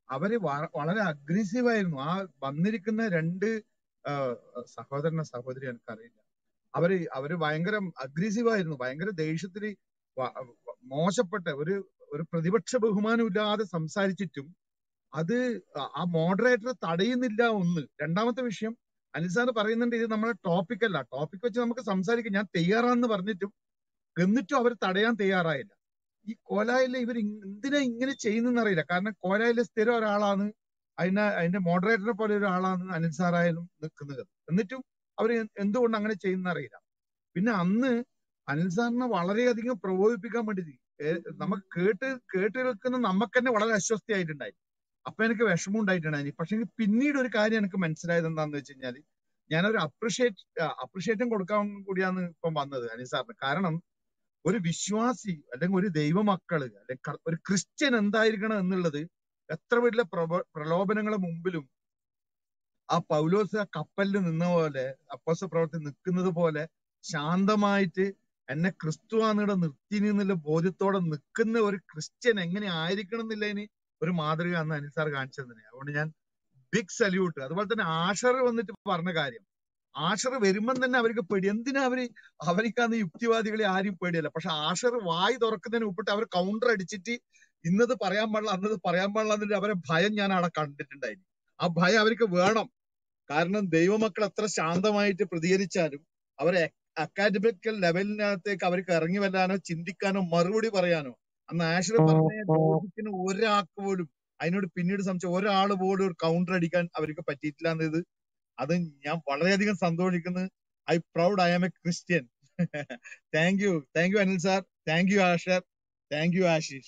അവര് വ- വളരെ അഗ്രസീവ് ആയിരുന്നു ആ വന്നിരിക്കുന്ന രണ്ട് ആ, സഹോദരന സഹോദരി എനിക്കറിയില്ല അവര് അവര് ഭയങ്കര അഗ്രസീവ് ആയിരുന്നു ഭയങ്കര ദേഷ്യത്തില് വ- വ- മോശപ്പെട്ട ഒരു ഒരു പ്രതിപക്ഷ ബഹുമാനം ഇല്ലാതെ സംസാരിച്ചിട്ടും അത് ആ- ആ മോഡറേറ്റർ തടയുന്നില്ല ഒന്ന് രണ്ടാമത്തെ വിഷയം അനിൽസാർ പറയുന്നുണ്ട് ഇത് നമ്മളെ ടോപ്പിക് അല്ല ടോപ്പിക് വെച്ച് നമുക്ക് സംസാരിക്കാം ഞാൻ തയ്യാറാണെന്ന് പറഞ്ഞിട്ടും എന്നിട്ടും അവർ തടയാൻ തയ്യാറായില്ല ഈ കോലായിലെ ഇവർ എന്തിനാ ഇങ്ങനെ ചെയ്യുന്നെന്ന് അറിയില്ല കാരണം കോലായിലെ സ്ഥിരം ഒരാളാണ് അതിനെ അതിന്റെ മോഡറേറ്ററെ പോലെ ഒരാളാണ് അനിൽ സാറായാലും നിൽക്കുന്നത് എന്നിട്ടും അവർ എന്തുകൊണ്ട് അങ്ങനെ ചെയ്യുന്ന അറിയില്ല പിന്നെ അന്ന് അനിൽ സാറിനെ വളരെയധികം പ്രകോപിപ്പിക്കാൻ വേണ്ടി നമുക്ക് കേട്ട് കേട്ട് കേൾക്കുന്ന നമുക്ക് തന്നെ വളരെ അസ്വസ്ഥയായിട്ടുണ്ടായി അപ്പൊ എനിക്ക് വിഷമം ഉണ്ടായിട്ടുണ്ടായി പക്ഷെ പിന്നീട് ഒരു കാര്യം എനിക്ക് മനസ്സിലായത് എന്താന്ന് വെച്ച് കഴിഞ്ഞാല് ഞാനൊരു അപ്രിഷിയേറ്റ് അപ്രിഷിയേറ്റും കൊടുക്കാൻ കൂടിയാണ് ഇപ്പം വന്നത് അനിൽ സാറിന് കാരണം ഒരു വിശ്വാസി അല്ലെങ്കിൽ ഒരു ദൈവമക്കള് അല്ലെങ്കിൽ ക- ഒരു ക്രിസ്ത്യൻ എന്തായിരിക്കണം എന്നുള്ളത് എത്ര വലിയ പ്രബ- പ്രലോഭനങ്ങളെ മുമ്പിലും ആ പൗലോസ് ആ കപ്പലിൽ നിന്ന പോലെ അപ്പോസ പ്രവർത്തി നിൽക്കുന്നത് പോലെ ശാന്തമായിട്ട് എന്നെ ക്രിസ്തുവാന്നിടെ നിർത്തി എന്നുള്ള ബോധ്യത്തോടെ നിൽക്കുന്ന ഒരു ക്രിസ്ത്യൻ എങ്ങനെ ആയിരിക്കണം എന്നുള്ളതിന് ഒരു മാതൃക അന്ന് അനിസാർ കാണിച്ചു തന്നെ അതുകൊണ്ട് ഞാൻ ബിഗ് സല്യൂട്ട് അതുപോലെ തന്നെ ആഷർ വന്നിട്ട് പറഞ്ഞ കാര്യം ആഷർ വരുമ്പം തന്നെ അവർക്ക് പേടി എന്തിനാ അവര് അവർക്കാന്ന് യുക്തിവാദികളെ ആരും പേടിയല്ല പക്ഷെ ആഷർ വായി തുറക്കുന്നതിന് മുമ്പിട്ട് അവർ കൗണ്ടർ അടിച്ചിട്ട് ഇന്നത് പറയാൻ പാടില്ല അന്നത് പറയാൻ പാടില്ല എന്നുള്ള അവരെ ഭയം ഞാൻ അവിടെ കണ്ടിട്ടുണ്ടായിരുന്നു ആ ഭയം അവർക്ക് വേണം കാരണം ദൈവമക്കൾ എത്ര ശാന്തമായിട്ട് പ്രതികരിച്ചാലും അവരെ അക്കാഡമിക്കൽ ലെവലിനകത്തേക്ക് അവർക്ക് ഇറങ്ങി വരാനോ ചിന്തിക്കാനോ മറുപടി പറയാനോ അന്ന് ആഷർ പറഞ്ഞ ലോജിക്കിന് ഒരാൾക്ക് പോലും അതിനോട് പിന്നീട് സംശയം ഒരാൾ പോലും ഒരു കൗണ്ടർ അടിക്കാൻ അവർക്ക് പറ്റിയിട്ടില്ല എന്നത് അത് ഞാൻ വളരെയധികം സന്തോഷിക്കുന്നു I proud I am a Christian thank you thank you Anil sir thank you Asher thank you Ashish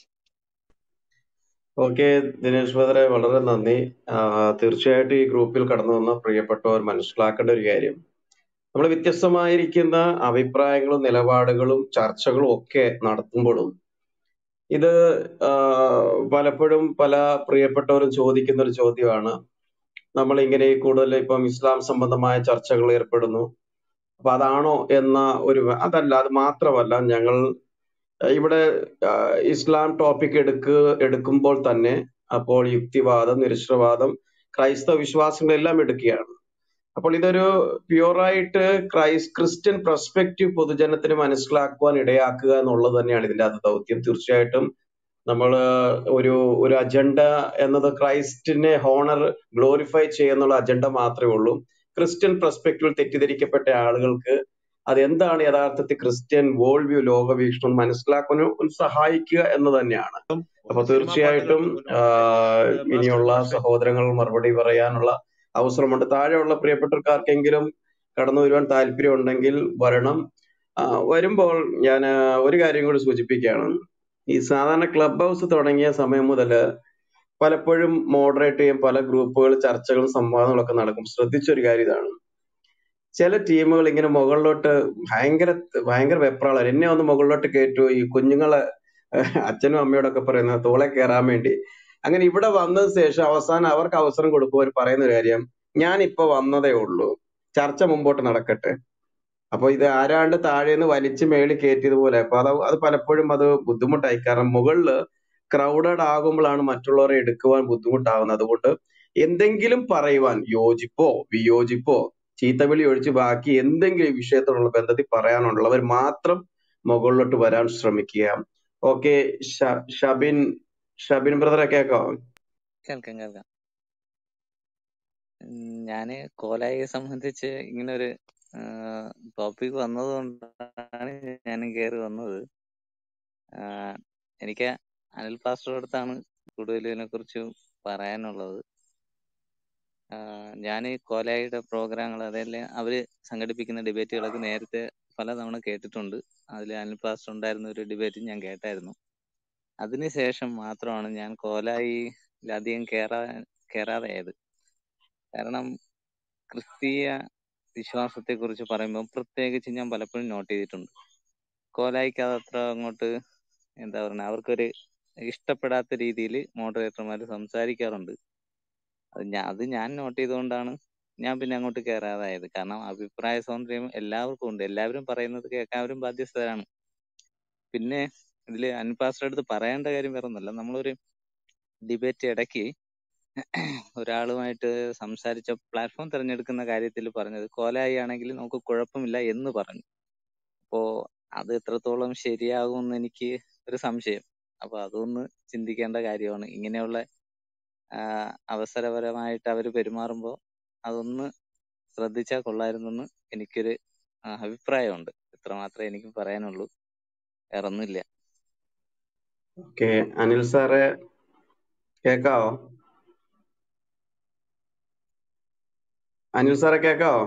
okay Dinesh ബദറെ വളരെ നന്ദി ആ, തീർച്ചയായിട്ടും ഈ ഗ്രൂപ്പിൽ കടന്നു വന്ന പ്രിയപ്പെട്ടവർ മനസ്സിലാക്കേണ്ട ഒരു കാര്യം നമ്മൾ വ്യത്യസ്തമായിരിക്കുന്ന അഭിപ്രായങ്ങളും നിലപാടുകളും ചർച്ചകളും ഒക്കെ നടത്തുമ്പോഴും ഇത് ആ, പലപ്പോഴും പല പ്രിയപ്പെട്ടവരും ചോദിക്കുന്ന ഒരു ചോദ്യമാണ് നമ്മൾ ഇങ്ങനെ കൂടുതൽ ഇപ്പം ഇസ്ലാം സംബന്ധമായ ചർച്ചകൾ ഏർപ്പെടുന്നു അപ്പൊ അതാണോ എന്ന ഒരു അതല്ല അത് മാത്രമല്ല ഞങ്ങൾ ഇവിടെ ആ, ഇസ്ലാം ടോപ്പിക് എടുക്ക് എടുക്കുമ്പോൾ തന്നെ അപ്പോൾ യുക്തിവാദം നിരീശ്വരവാദം ക്രൈസ്തവ വിശ്വാസങ്ങളെല്ലാം എടുക്കുകയാണ് അപ്പോൾ ഇതൊരു പ്യുവറായിട്ട് ക്രൈസ് ക്രിസ്ത്യൻ പെർസ്പെക്റ്റീവ് പൊതുജനത്തിന് മനസ്സിലാക്കുവാൻ ഇടയാക്കുക എന്നുള്ളത് തന്നെയാണ് ഇതിന്റെ അത് ദൗത്യം തീർച്ചയായിട്ടും നമ്മൾ ഒരു ഒരു അജണ്ട എന്നത് ക്രൈസ്റ്റിനെ ഹോണർ ഗ്ലോറിഫൈ ചെയ്യുന്നുള്ള അജണ്ട മാത്രമേ ഉള്ളൂ ക്രിസ്ത്യൻ പെർസ്പെക്റ്റീവിൽ തെറ്റിദ്ധരിക്കപ്പെട്ട ആളുകൾക്ക് അതെന്താണ് യഥാർത്ഥത്തിൽ ക്രിസ്ത്യൻ വേൾഡ് വ്യൂ ലോകവീക്ഷണം മനസ്സിലാക്കാൻ സഹായിക്കുക എന്ന് തന്നെയാണ് അപ്പൊ തീർച്ചയായിട്ടും ആ, ഇനിയുള്ള സഹോദരങ്ങൾ മറുപടി പറയാനുള്ള അവസരമുണ്ട് താഴെയുള്ള പ്രിയപ്പെട്ടവർക്കാർക്കെങ്കിലും കടന്നു വരുവാൻ താല്പര്യം ഉണ്ടെങ്കിൽ വരണം ആ, വരുമ്പോൾ ഞാൻ ഒരു കാര്യം കൂടി സൂചിപ്പിക്കുകയാണ് ഈ സാധാരണ ക്ലബ് ഹൗസ് തുടങ്ങിയ സമയം മുതൽ പലപ്പോഴും മോഡറേറ്റ് ചെയ്യാൻ പല ഗ്രൂപ്പുകൾ ചർച്ചകളും സംവാദങ്ങളൊക്കെ നടക്കും ശ്രദ്ധിച്ചൊരു കാര്യം ഇതാണ് ചില ടീമുകൾ ഇങ്ങനെ മുകളിലോട്ട് ഭയങ്കര ഭയങ്കര വെപ്രാളാണ് എന്നെ ഒന്ന് മുകളിലോട്ട് കയറ്റു ഈ കുഞ്ഞുങ്ങളെ ഏഹ്, അച്ഛനും അമ്മയോടൊക്കെ പറയുന്ന തോളെ കയറാൻ വേണ്ടി അങ്ങനെ ഇവിടെ വന്നതിന് ശേഷം അവസാനം അവർക്ക് അവസരം കൊടുക്കുമ്പോൾ അവർ പറയുന്ന ഒരു കാര്യം ഞാൻ ഇപ്പൊ വന്നതേ ഉള്ളൂ ചർച്ച മുമ്പോട്ട് നടക്കട്ടെ അപ്പൊ ഇത് ആരാണ്ട് താഴേന്ന് വലിച്ചു മേളിൽ കയറ്റിയതുപോലെ അപ്പൊ അത് അത് പലപ്പോഴും അത് ബുദ്ധിമുട്ടായി കാരണം മുകളില് ക്രൗഡഡ് ആകുമ്പോഴാണ് മറ്റുള്ളവരെ എടുക്കുവാൻ ബുദ്ധിമുട്ടാവുന്നത് അതുകൊണ്ട് എന്തെങ്കിലും പറയുവാൻ യോജിപ്പോ വിയോജിപ്പോ ചീത്തവിളി ഒഴിച്ച് ബാക്കി എന്തെങ്കിലും ഈ വിഷയത്തോടുള്ള ബന്ധത്തിൽ പറയാനുള്ളവർ മാത്രം മുകളിലോട്ട് വരാൻ ശ്രമിക്കുക ഓക്കെ ഷബിൻ ഷബിൻ ബ്രദറെ കേൾക്കാം കേൾക്കാം കേൾക്കാം ഉം, ഞാന് കോലായിയെ സംബന്ധിച്ച് ഇങ്ങനെ ഒരു ടോപ്പിക് വന്നത് കൊണ്ടാണ് ഞാൻ കയറി വന്നത് ആഹ് എനിക്ക് അനിൽ പാസ്റ്ററുടെ അടുത്താണ് കൂടുതൽ ഇതിനെ കുറിച്ച് പറയാനുള്ളത് ഞാൻ കോലായിയുടെ പ്രോഗ്രാമുകൾ അതെല്ലാം അവര് സംഘടിപ്പിക്കുന്ന ഡിബേറ്റുകളൊക്കെ നേരത്തെ പലതവണ കേട്ടിട്ടുണ്ട് അതിൽ അനിൽ പാസ്റ്റർ ഉണ്ടായിരുന്ന ഒരു ഡിബേറ്റ് ഞാൻ കേട്ടായിരുന്നു അതിനുശേഷം മാത്രമാണ് ഞാൻ കോലായിൽ അധികം കേറാ കേറാതെ ആയത് കാരണം ക്രിസ്തീയ വിശ്വാസത്തെ കുറിച്ച് പറയുമ്പോൾ പ്രത്യേകിച്ച് ഞാൻ പലപ്പോഴും നോട്ട് ചെയ്തിട്ടുണ്ട് കോലായിക്ക് അത് അത്ര അങ്ങോട്ട് എന്താ പറയുക അവർക്കൊരു ഇഷ്ടപ്പെടാത്ത രീതിയിൽ മോഡറേറ്റർമാർ സംസാരിക്കാറുണ്ട് അത് ഞാൻ അത് ഞാൻ നോട്ട് ചെയ്തുകൊണ്ടാണ് ഞാൻ പിന്നെ അങ്ങോട്ട് കയറാതായത് കാരണം അഭിപ്രായ സ്വാതന്ത്ര്യം എല്ലാവർക്കും ഉണ്ട് എല്ലാവരും പറയുന്നത് കേൾക്കാൻ അവരും ബാധ്യസ്ഥരാണ് പിന്നെ ഇതില് അൻപാസ്റ്റർ അടുത്ത് പറയേണ്ട കാര്യം വേറെ ഒന്നുമല്ല നമ്മളൊരു ഡിബേറ്റ് ഇടയ്ക്ക് ഒരാളുമായിട്ട് സംസാരിച്ച പ്ലാറ്റ്ഫോം തിരഞ്ഞെടുക്കുന്ന കാര്യത്തിൽ പറഞ്ഞത് കോലായി ആണെങ്കിൽ നമുക്ക് കുഴപ്പമില്ല എന്ന് പറഞ്ഞു അപ്പോ അത് എത്രത്തോളം ശരിയാകുമെന്ന് എനിക്ക് ഒരു സംശയം അപ്പൊ അതൊന്ന് ചിന്തിക്കേണ്ട കാര്യമാണ് ഇങ്ങനെയുള്ള ആഹ് അവസരപരമായിട്ട് അവർ പെരുമാറുമ്പോൾ അതൊന്ന് ശ്രദ്ധിച്ചാൽ കൊള്ളായിരുന്നെന്ന് എനിക്കൊരു ആഹ് അഭിപ്രായമുണ്ട് ഇത്ര മാത്രമേ എനിക്ക് പറയാനുള്ളൂ വേറെ ഒന്നുമില്ല ഓക്കെ അനിൽ സാറെ കേക്കാവോ അനിൽ സാറെ കേക്കാവോ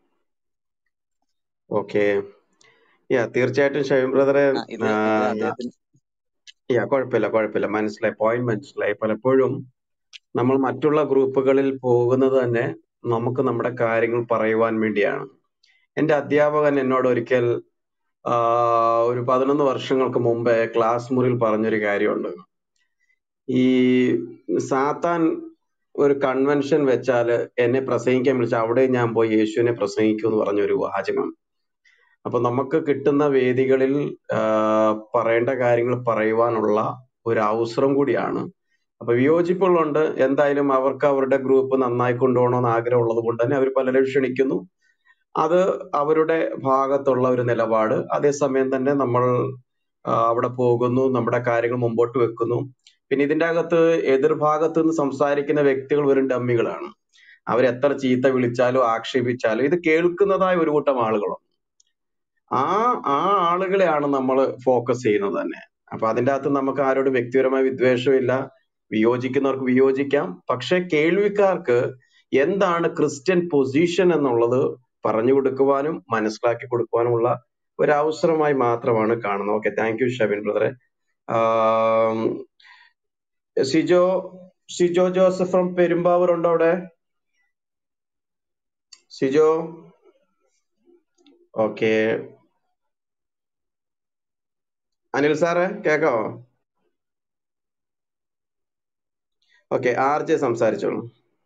ഓക്കെ യാ തീർച്ചയായിട്ടും ഷൈൻ ബ്രദറെ ആ ഇത് ഇത് അദ്ദേഹത്തിന് യാ കുഴപ്പമില്ല കുഴപ്പമില്ല മനസ്സിലായി പോയിന്റ് മനസ്സിലായി പലപ്പോഴും നമ്മൾ മറ്റുള്ള ഗ്രൂപ്പുകളിൽ പോകുന്നത് തന്നെ നമുക്ക് നമ്മുടെ കാര്യങ്ങൾ പറയുവാൻ വേണ്ടിയാണ് എന്റെ അധ്യാപകൻ എന്നോട് ഒരിക്കൽ ആ, ഒരു പതിനൊന്ന് വർഷങ്ങൾക്ക് മുമ്പേ ക്ലാസ് മുറിയിൽ പറഞ്ഞൊരു കാര്യമുണ്ട് ഈ സാത്താൻ ഒരു കൺവെൻഷൻ വെച്ചാൽ എന്നെ പ്രസംഗിക്കാൻ വിളിച്ച അവിടെ ഞാൻ പോയി യേശുവിനെ പ്രസംഗിക്കും എന്ന് പറഞ്ഞ ഒരു വാചകം അപ്പൊ നമുക്ക് കിട്ടുന്ന വേദികളിൽ ആ, പറയേണ്ട കാര്യങ്ങൾ പറയുവാനുള്ള ഒരു അവസരം കൂടിയാണ് അപ്പൊ വിയോജിപ്പുകളുണ്ട് എന്തായാലും അവർക്ക് അവരുടെ ഗ്രൂപ്പ് നന്നായി കൊണ്ടുപോകണമെന്ന് ആഗ്രഹമുള്ളത് കൊണ്ട് തന്നെ അവർ പലരെ ക്ഷണിക്കുന്നു അത് അവരുടെ ഭാഗത്തുള്ള ഒരു നിലപാട് അതേസമയം തന്നെ നമ്മൾ ആ, അവിടെ പോകുന്നു നമ്മുടെ കാര്യങ്ങൾ മുമ്പോട്ട് വെക്കുന്നു പിന്നെ ഇതിന്റെ അകത്ത് എതിർഭാഗത്ത് നിന്ന് സംസാരിക്കുന്ന വ്യക്തികൾ വെറും ഡമ്മികളാണ് അവരെത്ര ചീത്ത വിളിച്ചാലും ആക്ഷേപിച്ചാലും ഇത് കേൾക്കുന്നതായ ഒരു കൂട്ടം ആളുകളുണ്ട് ആ ആ ആളുകളെയാണ് നമ്മൾ ഫോക്കസ് ചെയ്യുന്നത് തന്നെ അപ്പൊ അതിന്റെ അകത്ത് നമുക്ക് ആരോടും വ്യക്തിപരമായ വിദ്വേഷമില്ല വിയോജിക്കുന്നവർക്ക് വിയോജിക്കാം പക്ഷെ കേൾവിക്കാർക്ക് എന്താണ് ക്രിസ്ത്യൻ പൊസിഷൻ എന്നുള്ളത് പറഞ്ഞു കൊടുക്കുവാനും മനസ്സിലാക്കി കൊടുക്കുവാനുമുള്ള ഒരു അവസരമായി മാത്രമാണ് കാണുന്നത് ഓക്കെ താങ്ക് യു ഷബിൻ ബ്രദറെ ആം, സിജോ സിജോ ജോസഫ് ഫ്രം പെരുമ്പാവൂർ ഉണ്ടോ അവിടെ സിജോ ഓക്കെ അനിൽ സാറ് കേക്കാവോ ഓക്കെ ആർ ജെ സംസാരിച്ചോളൂ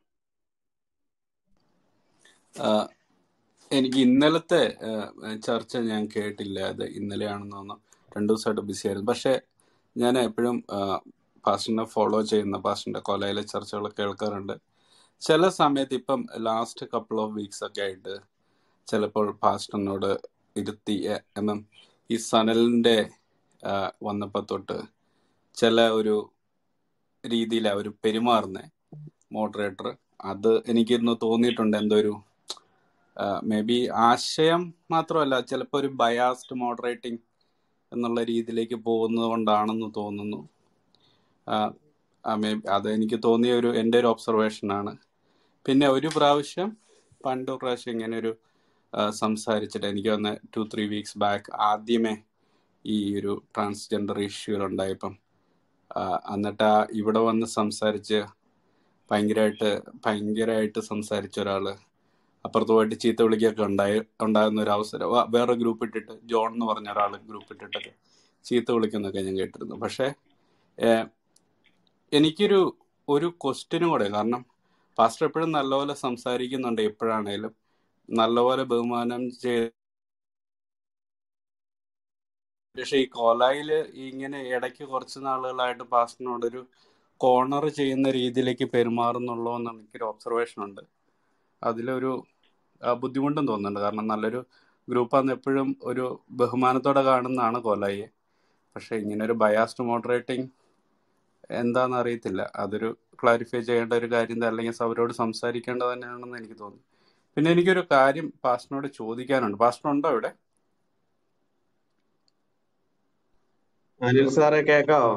ആ, എനിക്ക് ഇന്നലത്തെ ആ, ചർച്ച ഞാൻ കേട്ടില്ല അത് ഇന്നലെയാണെന്ന് തോന്നുന്നു രണ്ടു ദിവസമായിട്ട് ബിസി ആയിരുന്നു പക്ഷെ ഞാൻ എപ്പോഴും പാസ്റ്ററിനെ ഫോളോ ചെയ്യുന്ന പാസ്റ്ററിന്റെ കൊലയിലെ ചർച്ചകൾ കേൾക്കാറുണ്ട് ചില സമയത്ത് ഇപ്പം ലാസ്റ്റ് കപ്പിൾ ഓഫ് വീക്സ് ഒക്കെ ആയിട്ട് ചിലപ്പോൾ പാസ്റ്ററിനോട് ഇരുത്തി എന്നും ഈ സനലിന്റെ ആ, വന്നപ്പോ തൊട്ട് ചില ഒരു രീതിയിൽ അവർ പെരുമാറുന്ന മോഡറേറ്റർ അത് എനിക്കിന്ന് തോന്നിയിട്ടുണ്ട് എന്തോ ഒരു മേ ബി ആശയം മാത്രമല്ല ചിലപ്പോൾ ഒരു ബയാസ്ഡ് മോഡറേറ്റിംഗ് എന്നുള്ള രീതിയിലേക്ക് പോകുന്നത് കൊണ്ടാണെന്ന് തോന്നുന്നു ആ, ആ, മേ അത് എനിക്ക് തോന്നിയ ഒരു എൻ്റെ ഒരു ഒബ്സർവേഷനാണ് പിന്നെ ഒരു പ്രാവശ്യം പണ്ട് ഒരു പ്രാവശ്യം ഇങ്ങനെ ഒരു ആ, സംസാരിച്ചിട്ട് എനിക്ക് വന്ന ടു ത്രീ വീക്സ് ബാക്ക് ആദ്യമേ ഈ ഒരു ട്രാൻസ്ജെൻഡർ ഇഷ്യൂലുണ്ടായപ്പം ആ, എന്നിട്ട് ആ ഇവിടെ വന്ന് സംസാരിച്ച് ഭയങ്കരമായിട്ട് ഭയങ്കരമായിട്ട് സംസാരിച്ച ഒരാള് അപ്പുറത്ത് പോയിട്ട് ചീത്ത വിളിക്കൊക്കെ ഉണ്ടായി ഉണ്ടാകുന്ന ഒരു അവസരം വ- വേറെ ഗ്രൂപ്പ് ഇട്ടിട്ട് ജോൺ എന്ന് പറഞ്ഞ ഒരാൾ ഗ്രൂപ്പ് ഇട്ടിട്ടൊക്കെ ചീത്ത വിളിക്കുന്നൊക്കെ ഞാൻ കേട്ടിരുന്നു പക്ഷെ ഏഹ്, എനിക്കൊരു ഒരു ക്വസ്റ്റ്യനും കൂടെ കാരണം പാസ്റ്റർ എപ്പോഴും നല്ലപോലെ സംസാരിക്കുന്നുണ്ട് എപ്പോഴാണേലും നല്ലപോലെ ബഹുമാനം ചെയ്ത് പക്ഷെ ഈ കോലായില് ഇങ്ങനെ ഇടയ്ക്ക് കുറച്ച് നാളുകളായിട്ട് പാസ്റ്ററിനോടൊരു കോർണർ ചെയ്യുന്ന രീതിയിലേക്ക് പെരുമാറുന്നുള്ളൂ എന്ന് എനിക്കൊരു ഒബ്സർവേഷൻ ഉണ്ട് അതിലൊരു ആ, ബുദ്ധിമുട്ടും തോന്നുന്നുണ്ട് കാരണം നല്ലൊരു ഗ്രൂപ്പാന്ന് എപ്പോഴും ഒരു ബഹുമാനത്തോടെ കാണുന്നതാണ് കോലായിയെ പക്ഷെ ഇങ്ങനെ ഒരു ബയാസ്ഡ് മോഡറേറ്റിംഗ് എന്താണെന്ന് അറിയത്തില്ല അതൊരു ക്ലാരിഫൈ ചെയ്യേണ്ട ഒരു കാര്യം തന്നെ അല്ലെങ്കിൽ അവരോട് സംസാരിക്കേണ്ടത് തന്നെയാണെന്ന് എനിക്ക് തോന്നി പിന്നെ എനിക്കൊരു കാര്യം പാസ്റ്ററിനോട് ചോദിക്കാനുണ്ട് പാസ്റ്റർ ഉണ്ടോ ഇവിടെ അനിൽ സാറെ കേക്കാവോ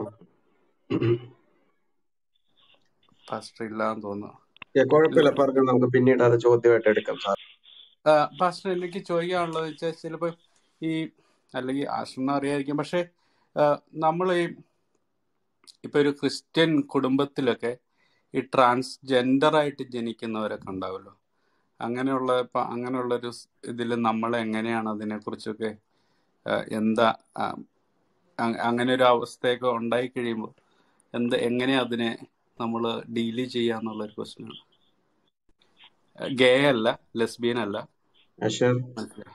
പാസ്റ്റർ ഇല്ലാന്ന് തോന്നുന്നു ഏ, കുഴപ്പമില്ല പറഞ്ഞു നമുക്ക് പിന്നീട് അത് ചോദ്യമായിട്ട് എടുക്കാം സാർ ആ, പാസ്റ്റർ എനിക്ക് ചോദിക്കാനുള്ളത് വെച്ചാൽ ചിലപ്പോൾ ഈ അല്ലെങ്കിൽ ആശ്രമം അറിയായിരിക്കും പക്ഷെ നമ്മൾ ഈ ഇപ്പൊ ഒരു ക്രിസ്ത്യൻ കുടുംബത്തിലൊക്കെ ഈ ട്രാൻസ്ജെൻഡർ ആയിട്ട് ജനിക്കുന്നവരൊക്കെ ഉണ്ടാവുമല്ലോ അങ്ങനെയുള്ള ഇപ്പൊ അങ്ങനെയുള്ള ഒരു ഇതിൽ നമ്മൾ എങ്ങനെയാണ് അതിനെക്കുറിച്ചൊക്കെ ആ, എന്താ ആ, അ- അങ്ങനെ ഒരു അവസ്ഥയൊക്കെ ഉണ്ടായി കഴിയുമ്പോൾ എന്ത് എങ്ങനെ അതിനെ നമ്മൾ ഡീല് ചെയ്യാന്നുള്ള ഒരു ക്വസ്റ്റ്യനാണ് ഗേ അല്ല ലെസ്ബിയൻ അല്ല അഷർ മനസ്സിലായോ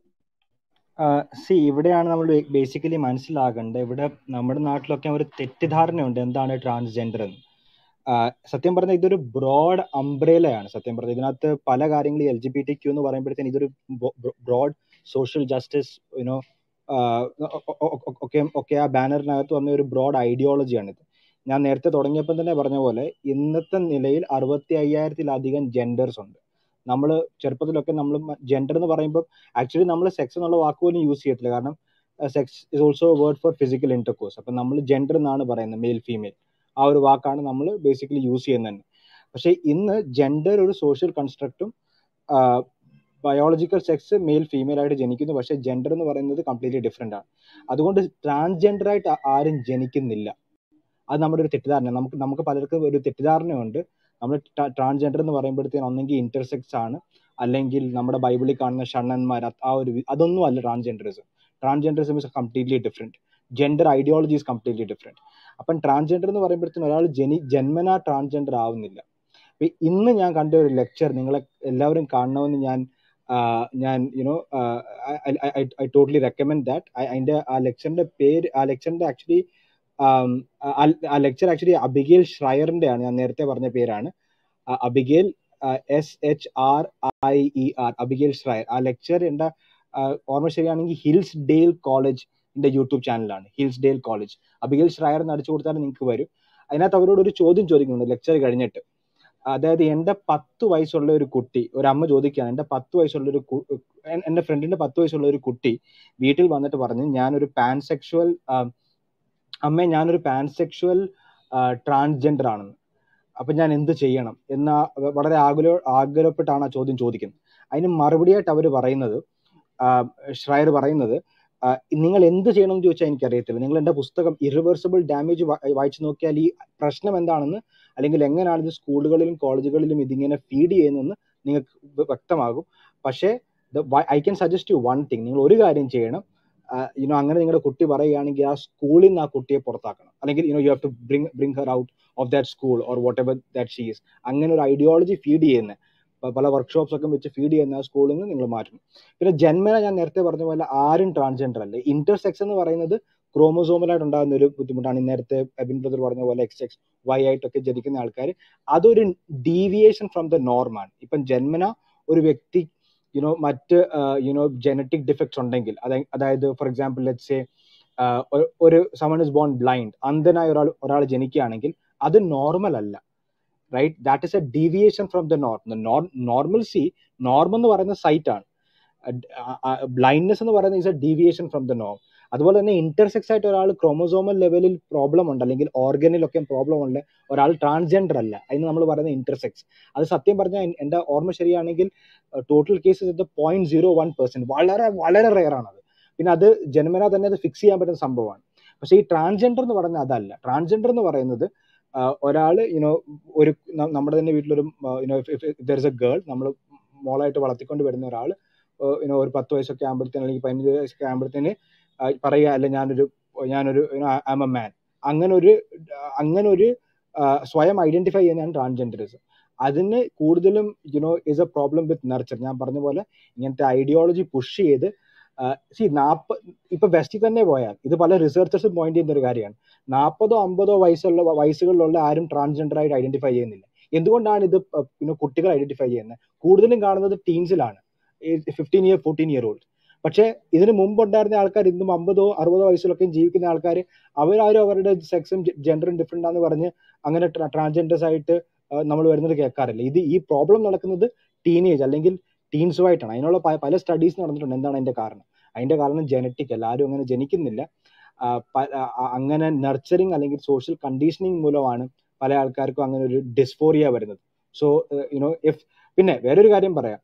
സി ഇവിടെയാണ് നമ്മൾ ബേസിക്കലി മനസ്സിലാകേണ്ടത് ഇവിടെ നമ്മുടെ നാട്ടിലൊക്കെ ഒരു തെറ്റിദ്ധാരണയുണ്ട് എന്താണ് ട്രാൻസ്ജെൻഡർ എന്ന് സത്യം പറഞ്ഞാൽ ഇതൊരു ബ്രോഡ് അംബ്രേലയാണ് സത്യം പറഞ്ഞാൽ ഇതിനകത്ത് പല കാര്യങ്ങളും L G B T Q എന്ന് പറയുമ്പോഴത്തേന് ഇതൊരു ബ്രോഡ് സോഷ്യൽ ജസ്റ്റിസ് യുനോ ഒക്കെ ഒക്കെ ആ ബാനറിനകത്ത് വന്ന ഒരു ബ്രോഡ് ഐഡിയോളജിയാണിത് ഞാൻ നേരത്തെ തുടങ്ങിയപ്പോൾ തന്നെ പറഞ്ഞ പോലെ ഇന്നത്തെ നിലയിൽ അറുപത്തി അയ്യായിരത്തിലധികം ജെൻഡേഴ്സ് ഉണ്ട് നമ്മൾ ചെറുപ്പത്തിലൊക്കെ നമ്മൾ ജെൻഡർ എന്ന് പറയുമ്പോൾ ആക്ച്വലി നമ്മൾ സെക്സ് എന്നുള്ള വാക്ക് പോലും യൂസ് ചെയ്യത്തില്ല കാരണം sex is also word for physical intercourse അപ്പം നമ്മൾ ജെൻഡർ എന്നാണ് പറയുന്നത് മെയിൽ ഫീമെയിൽ ആ ഒരു വാക്കാണ് നമ്മൾ ബേസിക്കലി യൂസ് ചെയ്യുന്നത് തന്നെ പക്ഷേ ഇന്ന് ജെൻഡർ ഒരു സോഷ്യൽ കൺസ്ട്രക്റ്റും ബയോളജിക്കൽ സെക്സ് മെയിൽ ഫീമെയിൽ ആയിട്ട് ജനിക്കുന്നു പക്ഷേ ജെൻഡർ എന്ന് പറയുന്നത് കംപ്ലീറ്റ്ലി ഡിഫറെൻ്റ് ആണ് അതുകൊണ്ട് ട്രാൻസ്ജെൻഡർ ആയിട്ട് ആരും ജനിക്കുന്നില്ല അത് നമ്മുടെ ഒരു തെറ്റിദ്ധാരണ നമുക്ക് നമുക്ക് പലർക്കും ഒരു തെറ്റിദ്ധാരണയുണ്ട് നമ്മൾ ട്രാൻസ്ജെൻഡർ എന്ന് പറയുമ്പോഴത്തേക്കും ഒന്നെങ്കിൽ ഇന്റർസെക്സ് ആണ് അല്ലെങ്കിൽ നമ്മുടെ ബൈബിളിൽ കാണുന്ന ഷണ്ണന്മാർ ആ ഒരു അതൊന്നും അല്ല transgenderism transgenderism is completely different gender ideology is completely different അപ്പം ട്രാൻസ്ജെൻഡർ എന്ന് പറയുമ്പോഴത്തേനും ഒരാൾ ജനി ജന്മനാ ട്രാൻസ്ജെൻഡർ ആവുന്നില്ല ഇന്ന് ഞാൻ കണ്ട ഒരു ലെക്ചർ നിങ്ങളെ എല്ലാവരും കാണണമെന്ന് ഞാൻ ഞാൻ you know I totally recommend that അതിന്റെ ആ ലെക്ചറിന്റെ പേര് ആ ലെക്ചറിന്റെ ആക്ച്വലി ആ ലെക്ചർ ആക്ച്വലി അബിഗേൽ ഷ്രയറിന്റെ ആണ് ഞാൻ നേരത്തെ പറഞ്ഞ പേരാണ് Abigail S H R I E R Abigail Shrier ആ ലെക്ചർ എൻ്റെ ഓർമ്മ ശരിയാണെങ്കിൽ ഹിൽസ് ഡെയിൽ കോളേജ് എൻ്റെ യൂട്യൂബ് ചാനലാണ് Hillsdale college Abigail Shrier എന്ന് അടിച്ചു കൊടുത്താൽ നിങ്ങൾക്ക് വരും അതിനകത്ത് അവരോട് ഒരു ചോദ്യം ചോദിക്കുന്നുണ്ട് ലെക്ചർ കഴിഞ്ഞിട്ട് അതായത് എൻ്റെ പത്ത് വയസ്സുള്ള ഒരു കുട്ടി ഒരു അമ്മ ചോദിക്കുകയാണ് എൻ്റെ പത്ത് വയസ്സുള്ള ഒരു എൻ്റെ ഫ്രണ്ടിന്റെ പത്ത് വയസ്സുള്ള ഒരു കുട്ടി വീട്ടിൽ വന്നിട്ട് പറഞ്ഞു ഞാനൊരു പാൻസെക്ഷുവൽ അമ്മേ ഞാനൊരു പാൻസെക്ഷുവൽ ട്രാൻസ്ജെൻഡർ ആണെന്ന് അപ്പൊ ഞാൻ എന്ത് ചെയ്യണം എന്ന വളരെ ആകുല ആകുലപ്പെട്ടാണ് ആ ചോദ്യം ചോദിക്കുന്നത് അതിന് മറുപടിയായിട്ട് അവർ പറയുന്നത് ഷ്രയർ പറയുന്നത് നിങ്ങൾ എന്ത് ചെയ്യണം എന്ന് ചോദിച്ചാൽ എനിക്കറിയത്തില്ല നിങ്ങൾ എൻ്റെ പുസ്തകം ഇറിവേഴ്സിബിൾ ഡാമേജ് വായിച്ചു നോക്കിയാൽ ഈ പ്രശ്നം എന്താണെന്ന് അല്ലെങ്കിൽ എങ്ങനെയാണ് ഇത് സ്കൂളുകളിലും കോളേജുകളിലും ഇതിങ്ങനെ ഫീഡ് ചെയ്യുന്നതെന്ന് നിങ്ങൾക്ക് വ്യക്തമാകും പക്ഷേ I can suggest you one thing നിങ്ങൾ ഒരു കാര്യം ചെയ്യണം യുനോ അങ്ങനെ നിങ്ങളുടെ കുട്ടി പറയുകയാണെങ്കിൽ ആ സ്കൂളിൽ നിന്ന് ആ കുട്ടിയെ പുറത്താക്കണം അല്ലെങ്കിൽ you know you have to bring bring her out of that school or whatever that she's അങ്ങനെ ഒരു ഐഡിയോളജി ഫീഡ് ചെയ്യുന്ന പല വർക്ക്ഷോപ്സ് ഒക്കെ വെച്ച് ഫീഡ് ചെയ്യുന്ന ആ സ്കൂളിൽ നിന്ന് നിങ്ങൾ മാറ്റണം പിന്നെ ജന്മന ഞാൻ നേരത്തെ പറഞ്ഞ പോലെ ആരും ട്രാൻസ്ജെൻഡർ അല്ല ഇന്റർസെക്സ് എന്ന് പറയുന്നത് ക്രോമോസോമലായിട്ട് ഉണ്ടാകുന്ന ഒരു ബുദ്ധിമുട്ടാണ് നേരത്തെ അബിൻ ബ്രദർ പറഞ്ഞ പോലെ എക്സ് എക്സ് വൈ ആയിട്ടൊക്കെ ജനിക്കുന്ന ആൾക്കാർ അതൊരു ഡീവിയേഷൻ ഫ്രം ദ നോർമാണ് ഇപ്പം ജന്മന ഒരു വ്യക്തി യുനോ മറ്റ് യുനോ ജനറ്റിക് ഡിഫക്ട്സ് ഉണ്ടെങ്കിൽ അതായത് ഫോർ എക്സാമ്പിൾ ലെറ്റ്സ് എ ഒരു സമൺ ഇസ് ബോൺ ബ്ലൈൻഡ് അന്ധനായ ഒരാൾ ഒരാൾ ജനിക്കുകയാണെങ്കിൽ അത് നോർമൽ അല്ല right that is a deviation from the norm normal സി നോർം എന്ന് പറയുന്ന സൈറ്റ് ആണ് ബ്ലൈൻഡ്നെസ് എന്ന് പറയുന്നത് is a deviation from the norm അതുപോലെ തന്നെ ഇന്റർസെക്സ് ആയിട്ട് ഒരാൾ ക്രോമോസോമൽ ലെവലിൽ പ്രോബ്ലം ഉണ്ട് അല്ലെങ്കിൽ ഓർഗനിലൊക്കെ പ്രോബ്ലം ഉണ്ട് ഒരാൾ ട്രാൻസ്ജെൻഡർ അല്ല അതിന് നമ്മൾ പറയുന്നത് ഇന്റർസെക്സ് അത് സത്യം പറഞ്ഞാൽ എൻ്റെ ഓർമ്മ ശരിയാണെങ്കിൽ total cases point zero one percent വളരെ വളരെ റെയർ ആണ് അത് പിന്നെ അത് ജന്മന തന്നെ അത് ഫിക്സ് ചെയ്യാൻ പറ്റുന്ന സംഭവമാണ് പക്ഷേ ഈ ട്രാൻസ്ജെൻഡർ എന്ന് പറയുന്നത് അതല്ല ട്രാൻസ്ജെൻഡർ എന്ന് പറയുന്നത് ഒരാൾ യുനോ ഒരു നമ്മുടെ തന്നെ വീട്ടിലൊരു you know there is a girl നമ്മൾ മോളായിട്ട് വളർത്തിക്കൊണ്ട് വരുന്ന ഒരാൾ യുനോ ഒരു പത്ത് വയസ്സൊക്കെ ആകുമ്പോഴത്തേന് അല്ലെങ്കിൽ പതിനഞ്ച് വയസ്സൊക്കെ ആകുമ്പോഴത്തേന് പറയുക അല്ല ഞാനൊരു ഞാനൊരു ഐ എം എ മാൻ അങ്ങനെ ഒരു അങ്ങനെ ഒരു സ്വയം ഐഡന്റിഫൈ ചെയ്യുന്നതാണ് ട്രാൻസ്ജെൻഡറിസം അതിന് കൂടുതലും you know is a problem with nurture ഞാൻ പറഞ്ഞ പോലെ ഇങ്ങനത്തെ ഐഡിയോളജി പുഷ് ചെയ്ത് സി നാപ്പ ഇപ്പൊ വെസ്റ്റിൽ തന്നെ പോയാൽ ഇത് പല റിസർച്ചേഴ്സും പോയിന്റ് ചെയ്യുന്ന ഒരു കാര്യമാണ് നാൽപ്പതോ അമ്പതോ വയസ്സുള്ള വയസ്സുകളിലുള്ള ആരും ട്രാൻസ്ജെൻഡർ ആയിട്ട് ഐഡന്റിഫൈ ചെയ്യുന്നില്ല എന്തുകൊണ്ടാണ് ഇത് പിന്നെ കുട്ടികൾ ഐഡന്റിഫൈ ചെയ്യുന്നത് കൂടുതലും കാണുന്നത് ടീൻസിലാണ് fifteen year fourteen year old പക്ഷേ ഇതിന് മുമ്പ് ഉണ്ടായിരുന്ന ആൾക്കാർ ഇന്നും അമ്പതോ അറുപതോ വയസ്സിലൊക്കെ ജീവിക്കുന്ന ആൾക്കാർ അവരാരും അവരുടെ സെക്സും ജെൻഡറും ഡിഫറെന്റ് ആണെന്ന് പറഞ്ഞ് അങ്ങനെ ട്രാൻസ്ജെൻഡേഴ്സ് ആയിട്ട് നമ്മൾ വരുന്നത് കേൾക്കാറില്ല ഇത് ഈ പ്രോബ്ലം നടക്കുന്നത് ടീനേജ് അല്ലെങ്കിൽ ടീൻസുമായിട്ടാണ് അതിനുള്ള പല സ്റ്റഡീസ് നടന്നിട്ടുണ്ട് എന്താണ് അതിന്റെ കാരണം അതിന്റെ കാരണം ജനറ്റിക് അല്ല ആരും അങ്ങനെ ജനിക്കുന്നില്ല അങ്ങനെ നർച്ചറിങ് അല്ലെങ്കിൽ സോഷ്യൽ കണ്ടീഷനിങ് മൂലമാണ് പല ആൾക്കാർക്കും അങ്ങനെ ഒരു ഡിസ്ഫോറിയ വരുന്നത് സോ യുനോ ഇഫ് പിന്നെ വേറൊരു കാര്യം പറയാം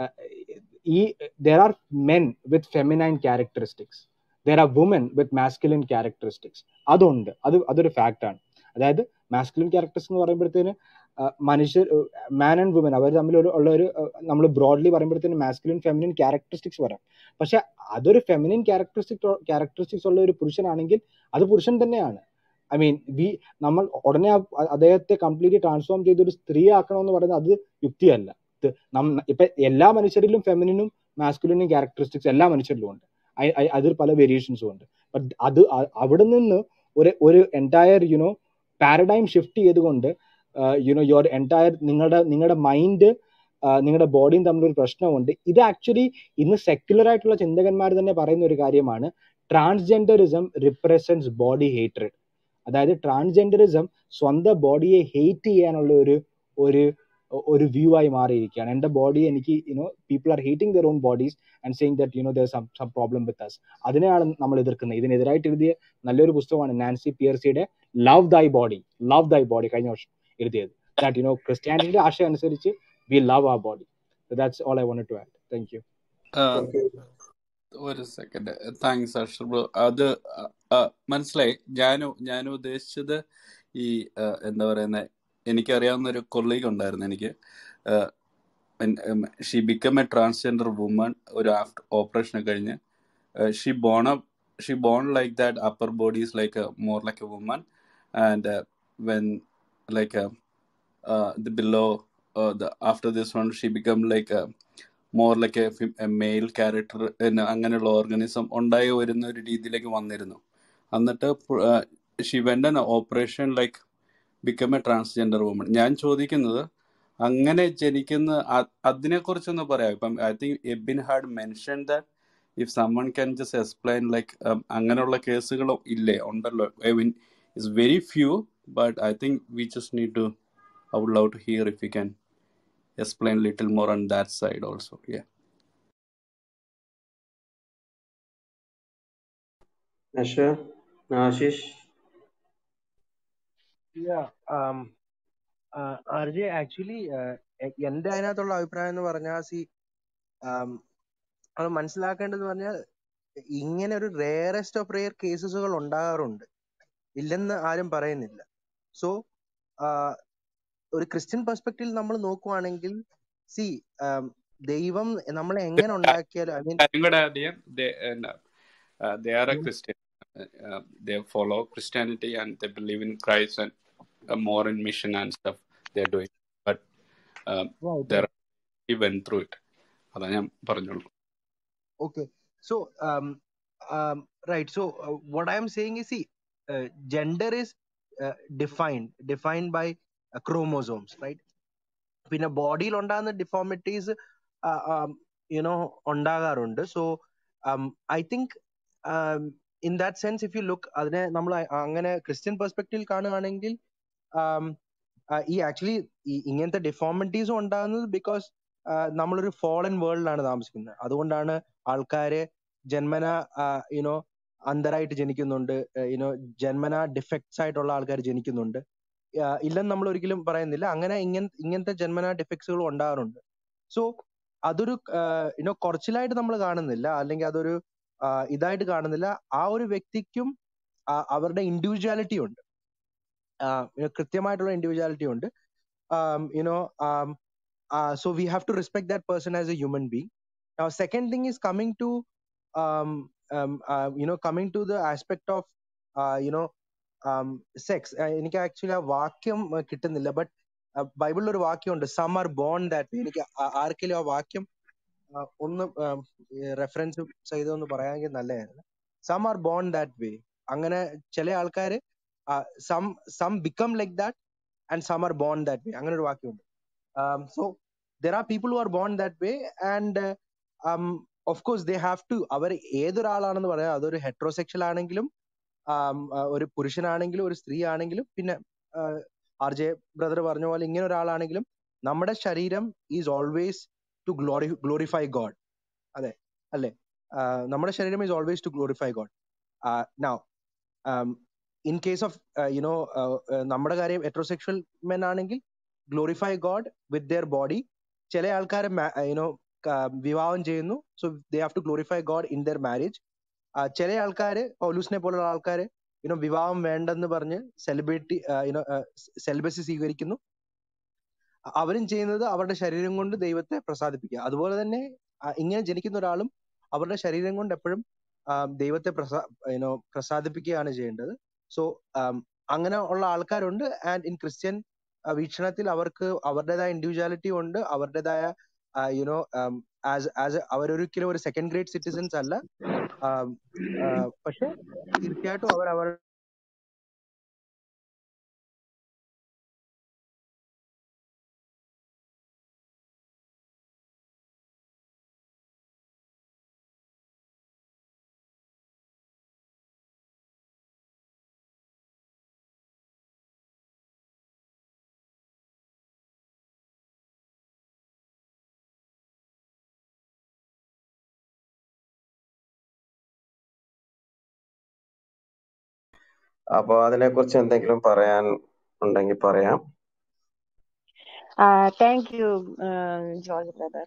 ഈ there are men with feminine characteristics there are women with masculine characteristics അതുണ്ട് അത് അതൊരു ഫാക്റ്റ് ആണ് അതായത് മാസ്കുലിൻ ക്യാരക്ടേഴ്സ് എന്ന് പറയുമ്പോഴത്തേന് മനുഷ്യർ മാൻ ആൻഡ് വുമൻ അവർ തമ്മിൽ ഒരു ഉള്ള ഒരു നമ്മൾ ബ്രോഡ്ലി പറയുമ്പോഴത്തേന് മാസ്കുലിൻ ഫെമിനിൻ ക്യാരക്ടറിസ്റ്റിക്സ് വരാം പക്ഷെ അതൊരു ഫെമിനിൻ ക്യാരക്ടറിസ്റ്റിക് ക്യാരക്ടറിസ്റ്റിക്സ് ഉള്ള ഒരു പുരുഷനാണെങ്കിൽ അത് പുരുഷൻ തന്നെയാണ് ഐ മീൻ വി നമ്മൾ ഉടനെ അദ്ദേഹത്തെ കംപ്ലീറ്റ്ലി ട്രാൻസ്ഫോം ചെയ്ത് ഒരു സ്ത്രീ ആക്കണമെന്ന് പറയുന്നത് അത് യുക്തിയല്ല ഇപ്പൊ എല്ലാ മനുഷ്യരിലും ഫെമിനിനും മാസ്കുലിനും ക്യാരക്ടറിസ്റ്റിക്സ് എല്ലാ മനുഷ്യരിലും ഉണ്ട് അതിൽ പല വേരിയേഷൻസും ഉണ്ട് ബട്ട് അത് അവിടെ നിന്ന് ഒരു ഒരു എൻറ്റയർ യുനോ പാരഡൈം ഷിഫ്റ്റ് ചെയ്തുകൊണ്ട് യുനോ യുവർ എൻറ്റയർ നിങ്ങളുടെ നിങ്ങളുടെ മൈൻഡ് നിങ്ങളുടെ ബോഡിയും തമ്മിലൊരു പ്രശ്നമുണ്ട് ഇത് ആക്ച്വലി ഇന്ന് സെക്യുലർ ആയിട്ടുള്ള ചിന്തകന്മാർ തന്നെ പറയുന്ന ഒരു കാര്യമാണ് ട്രാൻസ്ജെൻഡറിസം റിപ്രസെന്റ്സ് ബോഡി ഹേറ്റഡ് അതായത് ട്രാൻസ്ജെൻഡറിസം സ്വന്തം ബോഡിയെ ഹെയ്റ്റ് ചെയ്യാനുള്ള ഒരു ഒരു ഒരു വ്യൂ ആയി മാറിയിരിക്കുകയാണ് എൻ്റെ ബോഡി എനിക്ക് you know people are hating their own bodies and saying that you know there some some problem with us അതിനെയാണ് നമ്മൾ എതിർക്കുന്നത് ഇതിനെതിരായിട്ട് എഴുതിയ നല്ലൊരു പുസ്തകമാണ് നാൻസി പിയർസിയുടെ love thy body love thy body കഴിഞ്ഞ വർഷം എഴുതിയത് ദാറ്റ് യുനോ ക്രിസ്ത്യാനിറ്റിയുടെ ആശയം അനുസരിച്ച് വി ലവ് ആ body that's all I want to add thank you ഒരു സെക്കൻഡ് താങ്ക്സ് അഷർ ബ്രോ അത് ആ, മനസ്സിലായി ഞാനും ഞാനും ഉദ്ദേശിച്ചത് ഈ ആ, എന്താ പറയുന്ന എനിക്കറിയാവുന്ന ഒരു കൊളീഗ് ഉണ്ടായിരുന്നു എനിക്ക് she become a transgender woman ഒരു ആഫ്റ്റർ ഓപ്പറേഷൻ കഴിഞ്ഞ് she born she born like that upper body is like more like a woman and when like the below uh, the after this one she become like a more like a male character അങ്ങനെയുള്ള organism ഉണ്ടായി വരുന്ന ഒരു രീതിയിലേക്ക് വന്നിരുന്നു എന്നിട്ട് she went an operation like become a transgender woman ഞാൻ ചോദിക്കുന്നത് അങ്ങനെ ജനിക്കുന്ന അ- അതിനെക്കുറിച്ചൊന്ന് പറയാം ഇപ്പം I think Ebin had mention that if someone can just explain like അങ്ങനെയുള്ള കേസുകളും ഇല്ലേ ഉണ്ടല്ലോ I mean it's very few but I think we just need to I would love to hear if you can explain little more on that side also yeah Ashwar Ashish R J actually എന്റെ അതിനകത്തുള്ള അഭിപ്രായം എന്ന് പറഞ്ഞാൽ C അത് മനസ്സിലാക്കേണ്ടത് പറഞ്ഞാൽ ഇങ്ങനെ ഒരു റേറസ്റ്റ് ഓഫ് റെയർ കേസസുകൾ ഉണ്ടാകാറുണ്ട് ഇല്ലെന്ന് ആരും പറയുന്നില്ല സോ ഒരു ക്രിസ്ത്യൻ പെർസ്പെക്റ്റീവിൽ നമ്മൾ നോക്കുവാണെങ്കിൽ സി ദൈവം നമ്മളെ എങ്ങനെ ഉണ്ടാക്കിയാലും ഐ മീൻ കാര്യം കൂടെ add ചെയ്യാം. they, uh, uh, they are a Christian. Uh, uh, they follow Christianity and they believe in Christ and uh, more in mission and stuff they're doing. But uh, right they're he went through it. അതാ ഞാൻ പറഞ്ഞോളൂ Okay. So, um, um, right. So, uh, what I am saying is, see, uh, gender is uh, defined, defined by uh, chromosomes, right? പിന്നെ ബോഡിയിൽ ഉണ്ടാകുന്ന deformities you know ഉണ്ടാകാറുണ്ട് so I think in that sense if you look അതിനെ നമ്മൾ അങ്ങനെ Christian പെർസ്പെക്റ്റീവിൽ കാണുകയാണെങ്കിൽ um, uh, ഈ actually ഈ ഇങ്ങനത്തെ ഡിഫോമിറ്റീസും ഉണ്ടാകുന്നത് ബിക്കോസ് നമ്മളൊരു ഫോളൻ വേൾഡിലാണ് താമസിക്കുന്നത് അതുകൊണ്ടാണ് ആൾക്കാര് ജന്മന യുനോ അന്ധരായിട്ട് ജനിക്കുന്നുണ്ട് യുനോ ജന്മന ഡിഫക്ട്സ് ആയിട്ടുള്ള ആൾക്കാർ ജനിക്കുന്നുണ്ട് ആഹ് ഇല്ലെന്ന് നമ്മൾ ഒരിക്കലും പറയുന്നില്ല അങ്ങനെ ഇങ്ങന ഇങ്ങനത്തെ ജന്മന ഡിഫക്ട്സുകൾ ഉണ്ടാകാറുണ്ട് സോ അതൊരു യുനോ കുറച്ചിലായിട്ട് നമ്മൾ കാണുന്നില്ല അല്ലെങ്കിൽ അതൊരു ആഹ് ഇതായിട്ട് കാണുന്നില്ല ആ ഒരു വ്യക്തിക്കും ആ- അവരുടെ ഇൻഡിവിജ്വാലിറ്റി ഉണ്ട് ആഹ് കൃത്യമായിട്ടുള്ള ഇൻഡിവിജ്വാലിറ്റി ഉണ്ട് you know so we have to respect that person as a human being now second thing is coming to um, um, uh, you know coming to the aspect of uh, you know um, sex Uh, എനിക്ക് actually ആ വാക്യം uh, കിട്ടുന്നില്ല but ബൈബിളിൽ ഒരു വാക്യമുണ്ട് some are born that എനിക്ക് ആ- ആർക്കെങ്കിലും ആ വാക്യം uh, ഒന്ന് റെഫറൻസ് ചെയ്തൊന്ന് പറയാമെങ്കിൽ നല്ലതായിരുന്നു some are born that way അങ്ങനെ ചില ആൾക്കാര് some some become like that and some are born that way അങ്ങനെ ഒരു വാക്യമുണ്ട് um, so there are people who are born that way and uh, um, of course they have to അവർ ഏതൊരാളാണെന്ന് പറയാം അതൊരു heterosexual ആണെങ്കിലും um, uh, ഒരു പുരുഷനാണെങ്കിലും ഒരു സ്ത്രീ ആണെങ്കിലും പിന്നെ ആർ ജെ ബ്രദർ പറഞ്ഞ പോലെ ഇങ്ങനെ ഒരാളാണെങ്കിലും നമ്മുടെ ശരീരം is always to glory glorify God അതെ അല്ലേ ആഹ് നമ്മുടെ ശരീരം is always to glorify God now in case of you know നമ്മുടെ കാര്യം ഹെട്രോസെക്ഷൽ മെൻ ആണെങ്കിൽ glorify God with their body ചില ആൾക്കാർ യുനോ വിവാഹം ചെയ്യുന്നു so they have to glorify God in their marriage ചില ആൾക്കാര് പൗലൂസിനെ പോലുള്ള ആൾക്കാര് യുനോ വിവാഹം വേണ്ടെന്ന് പറഞ്ഞ് സെലിബ്രിറ്റി യുനോ സെലിബസി സ്വീകരിക്കുന്നു അവരും ചെയ്യുന്നത് അവരുടെ ശരീരം കൊണ്ട് ദൈവത്തെ പ്രസാദിപ്പിക്കുക അതുപോലെ തന്നെ ആ, ഇങ്ങനെ ജനിക്കുന്ന ഒരാളും അവരുടെ ശരീരം കൊണ്ട് എപ്പോഴും ആ, ദൈവത്തെ പ്രസാ യുനോ പ്രസാദിപ്പിക്കുകയാണ് ചെയ്യേണ്ടത് സോ അങ്ങനെ ഉള്ള ആൾക്കാരുണ്ട് ആൻഡ് ഇൻ ക്രിസ്ത്യൻ ആ, വീക്ഷണത്തിൽ അവർക്ക് അവരുടേതായ ഇൻഡിവിജ്വാലിറ്റി ഉണ്ട് അവരുടേതായ യുനോ ആസ് ആസ് അവരൊരിക്കലും ഒരു സെക്കൻഡ് ഗ്രേഡ് സിറ്റിസൺസ് അല്ല ആം, ആ, പക്ഷെ തീർച്ചയായിട്ടും അവർ അവർ അപ്പൊ അതിനെക്കുറിച്ച് എന്തെങ്കിലും പറയാൻ ഉണ്ടെങ്കിൽ പറയാം താങ്ക് യു ജോർജ് ബ്രദർ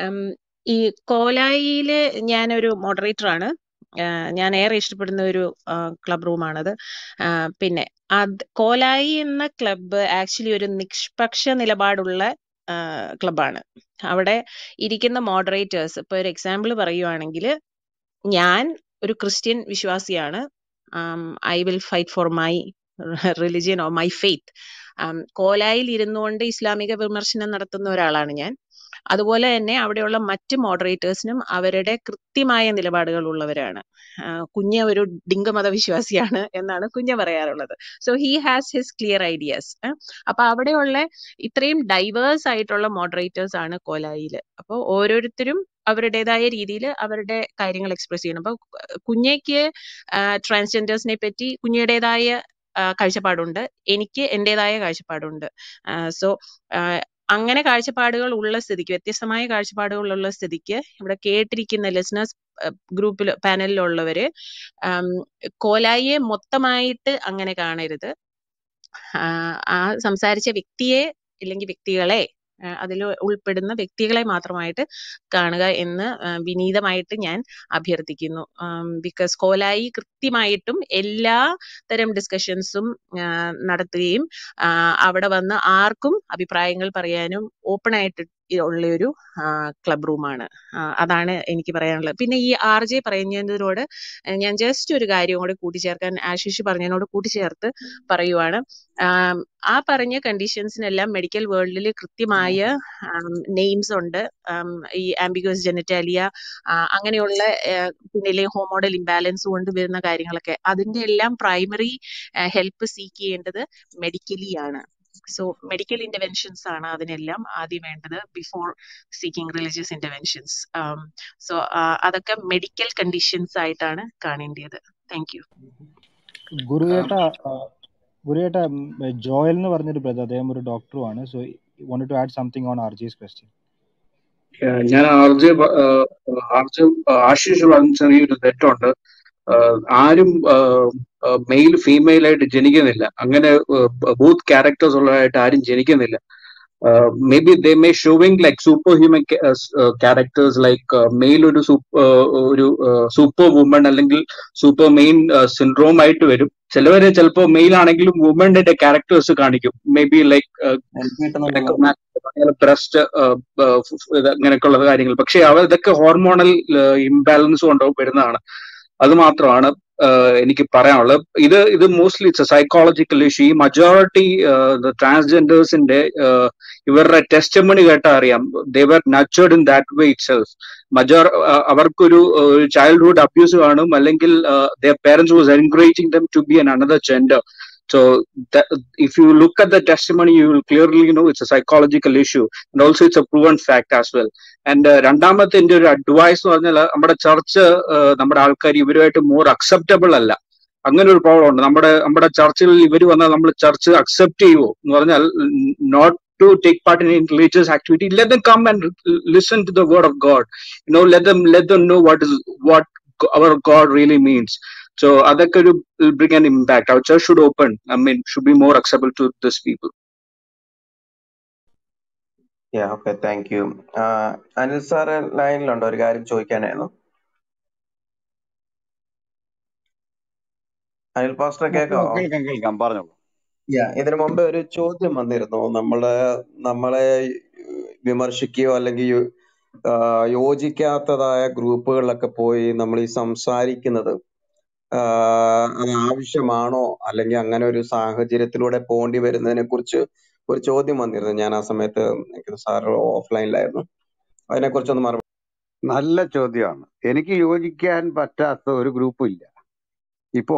ഈ കോലായില് ഞാനൊരു മോഡറേറ്റർ ആണ് ആഹ് ഞാൻ ഏറെ ഇഷ്ടപ്പെടുന്ന ഒരു ക്ലബ് റൂമാണത് ആഹ് പിന്നെ അത് കോലായി എന്ന ക്ലബ്ബ് ആക്ച്വലി ഒരു നിഷ്പക്ഷ നിലപാടുള്ള ക്ലബ്ബാണ് അവിടെ ഇരിക്കുന്ന മോഡറേറ്റേഴ്സ് ഇപ്പൊ ഒരു എക്സാമ്പിൾ പറയുവാണെങ്കിൽ ഞാൻ ഒരു ക്രിസ്ത്യൻ വിശ്വാസിയാണ് I will fight for my religion or my faith കോലായിൽ ഇരുന്നുകൊണ്ട് ഇസ്ലാമിക വിമർശനം നടത്തുന്ന ഒരാളാണ് ഞാൻ അതുപോലെ തന്നെ അവിടെയുള്ള മറ്റ് മോഡറേറ്റേഴ്സിനും അവരുടെ കൃത്യമായ നിലപാടുകൾ ഉള്ളവരാണ് ആഹ് കുഞ്ഞ ഒരു ഡിങ്കമത വിശ്വാസിയാണ് എന്നാണ് കുഞ്ഞ പറയാറുള്ളത് so he has his clear ideas അപ്പൊ അവിടെയുള്ള ഇത്രയും ഡൈവേഴ്സ് ആയിട്ടുള്ള മോഡറേറ്റേഴ്സ് ആണ് കോലായിൽ അപ്പോൾ ഓരോരുത്തരും അവരുടേതായ രീതിയിൽ അവരുടെ കാര്യങ്ങൾ എക്സ്പ്രസ് ചെയ്യണം അപ്പൊ കുഞ്ഞയ്ക്ക് ട്രാൻസ്ജെൻഡേഴ്സിനെ പറ്റി കുഞ്ഞയുടേതായ ആഹ് കാഴ്ചപ്പാടുണ്ട് എനിക്ക് എന്റേതായ കാഴ്ചപ്പാടുണ്ട് സോ അങ്ങനെ കാഴ്ചപ്പാടുകൾ ഉള്ള സ്ഥിതിക്ക് വ്യത്യസ്തമായ കാഴ്ചപ്പാടുകൾ ഉള്ള സ്ഥിതിക്ക് ഇവിടെ കേട്ടിരിക്കുന്ന ലിസണേഴ്സ് ഗ്രൂപ്പിൽ പാനലിലുള്ളവര് ആം, കോലായിയെ മൊത്തമായിട്ട് അങ്ങനെ കാണരുത് ആഹ് ആ സംസാരിച്ച വ്യക്തിയെ ഇല്ലെങ്കിൽ വ്യക്തികളെ അതിൽ ഉൾപ്പെടുന്ന വ്യക്തികളെ മാത്രമായിട്ട് കാണുക എന്ന് ആ, വിനീതമായിട്ട് ഞാൻ അഭ്യർത്ഥിക്കുന്നു ബിക്കോസ് കോലായി കൃത്യമായിട്ടും എല്ലാ തരം ഡിസ്കഷൻസും നടത്തുകയും ആ, അവിടെ വന്ന് ആർക്കും അഭിപ്രായങ്ങൾ പറയാനും ഓപ്പൺ ആയിട്ട് ഉള്ള ഒരു ക്ലബ് റൂമാണ് അതാണ് എനിക്ക് പറയാനുള്ളത് പിന്നെ ഈ ആർ ജെ പറയുന്നതിനോട് ഞാൻ ജസ്റ്റ് ഒരു കാര്യം കൂടെ കൂട്ടിച്ചേർക്കാൻ ആശിഷ് പറഞ്ഞതിനോട് കൂട്ടിച്ചേർത്ത് പറയുവാണ് ആം, ആ പറഞ്ഞ കണ്ടീഷൻസിനെല്ലാം മെഡിക്കൽ വേൾഡിൽ കൃത്യമായ നെയിംസ് ഉണ്ട് ആം, ഈ ആംബിഗസ് ജെനറ്റാലിയ അങ്ങനെയുള്ള ആ, പിന്നെ അല്ലെങ്കിൽ ഹോമോഡൽ ഇംബാലൻസ് കൊണ്ട് വരുന്ന കാര്യങ്ങളൊക്കെ അതിന്റെ എല്ലാം പ്രൈമറി ഹെൽപ്പ് സീക്ക് ചെയ്യേണ്ടത് മെഡിക്കലി ആണ് സോ മെഡിക്കൽ ഇന്റർവെൻഷൻസ് ആണ് അതിനെല്ലാം ആദ്യം വേണ്ടത് before seeking religious interventions so അതൊക്കെ മെഡിക്കൽ കണ്ടീഷൻസ് ആയിട്ടാണ് കാണേണ്ടത് താങ്ക് യു ഗുരുവേട്ട ഗുരുവേട്ട ജോയൽ എന്ന് പറഞ്ഞൊരു ബ്രദർ അദ്ദേഹം ഒരു ഡോക്ടറുമാണ് so wanted to add something on RJ's question. ഏഹ് ഞാൻ ആർജെ ആർജെ ആശിഷ് പറഞ്ഞ ചെറിയൊരു തെറ്റുണ്ട് ഏഹ് ആരും മെയിൽ ഫീമെയിൽ ആയിട്ട് ജനിക്കുന്നില്ല അങ്ങനെ ബൂത്ത് ക്യാരക്ടേഴ്സ് ഉള്ളതായിട്ട് ആരും ജനിക്കുന്നില്ല may be they may showing like super human characters like male ഒരു sup- ഏഹ് ഒരു സൂപ്പർ വുമൺ അല്ലെങ്കിൽ സൂപ്പർ മെയിൻ സിൻഡ്രോം ആയിട്ട് വരും ചിലവര് ചിലപ്പോ മെയിൽ ആണെങ്കിലും വുമന്റെ ക്യാരക്ടേഴ്സ് കാണിക്കും മേ ബി ലൈക്ക് എനിക്ക് കിട്ടുന്നുണ്ടല്ലോ ബ്രസ്റ്റ് അങ്ങനെയൊക്കെയുള്ള കാര്യങ്ങൾ പക്ഷെ അവ ഇതൊക്കെ ഹോർമോണൽ ഇംബാലൻസ് കൊണ്ട് വരുന്നതാണ് അത് മാത്രമാണ് ആഹ് എനിക്ക് പറയാനുള്ളത് ഇത് ഇത് mostly it's a psychological issue ഈ മജോറിറ്റി ട്രാൻസ്ജെൻഡേഴ്സിന്റെ ഇവരുടെ ടെസ്റ്റമണി കേട്ടാൽ അറിയാം they were nurtured in that way it self major അവർക്കൊരു ചൈൽഡ്ഹുഡ് അബ്യൂസ് കാണും അല്ലെങ്കിൽ their parents was encouraging them to be an another gender So that, if you look at the testimony, you will clearly know it's a psychological issue, and also it's a proven fact as well. And uh, രണ്ടാമത്തെ എന്റെ ഒരു advice എന്ന് പറഞ്ഞാൽ നമ്മുടെ church നമ്മുടെ ആൾക്കാർ ഇവരുമായിട്ട് more acceptable അല്ല അങ്ങനെ ഒരു പ്രോബ്ലം ഉണ്ട് നമ്മുടെ നമ്മുടെ ചർച്ചിൽ ഇവർ വന്നാൽ നമ്മൾ ചർച്ച് അക്സെപ്റ്റ് ചെയ്യുമോ എന്ന് പറഞ്ഞാൽ not to take part in religious activity let them come and listen to the word of god you know let them let them know what is what our god really means so അതൊക്കെ ഒരു will bring an impact our church should open i mean should be more acceptable to these people yeah okay thank you Anil sir ലൈനിലുണ്ടോ ഒരു കാര്യം ചോദിക്കാനായിരുന്നു Anil pastor കേൾക്കാവോ കേൾക്കാം കേൾക്കാം പറഞ്ഞോളൂ യാ ഇതിനു മുമ്പ് ഒരു ചോദ്യം വന്നിരുന്നു നമ്മളെ നമ്മളെ വിമർശിക്കുകയോ അല്ലെങ്കിൽ യോ- ആ, യോജിക്കാത്തതായ ഗ്രൂപ്പുകളിലൊക്കെ പോയി നമ്മൾ ഈ സംസാരിക്കുന്നത് ആ, അത് ആവശ്യമാണോ അല്ലെങ്കിൽ അങ്ങനെ ഒരു സാഹചര്യത്തിലൂടെ പോണ്ടി വരുന്നതിനെ കുറിച്ച് ഒരു ചോദ്യം വന്നിരുന്നു ഞാൻ ആ സമയത്ത് എനിക്ക് സാർ ഓഫ്ലൈനിലായിരുന്നു അതിനെ കുറിച്ചൊന്ന് മറുപടി നല്ല ചോദ്യമാണ് എനിക്ക് യോജിക്കാൻ പറ്റാത്ത ഒരു ഗ്രൂപ്പും ഇല്ല ഇപ്പോ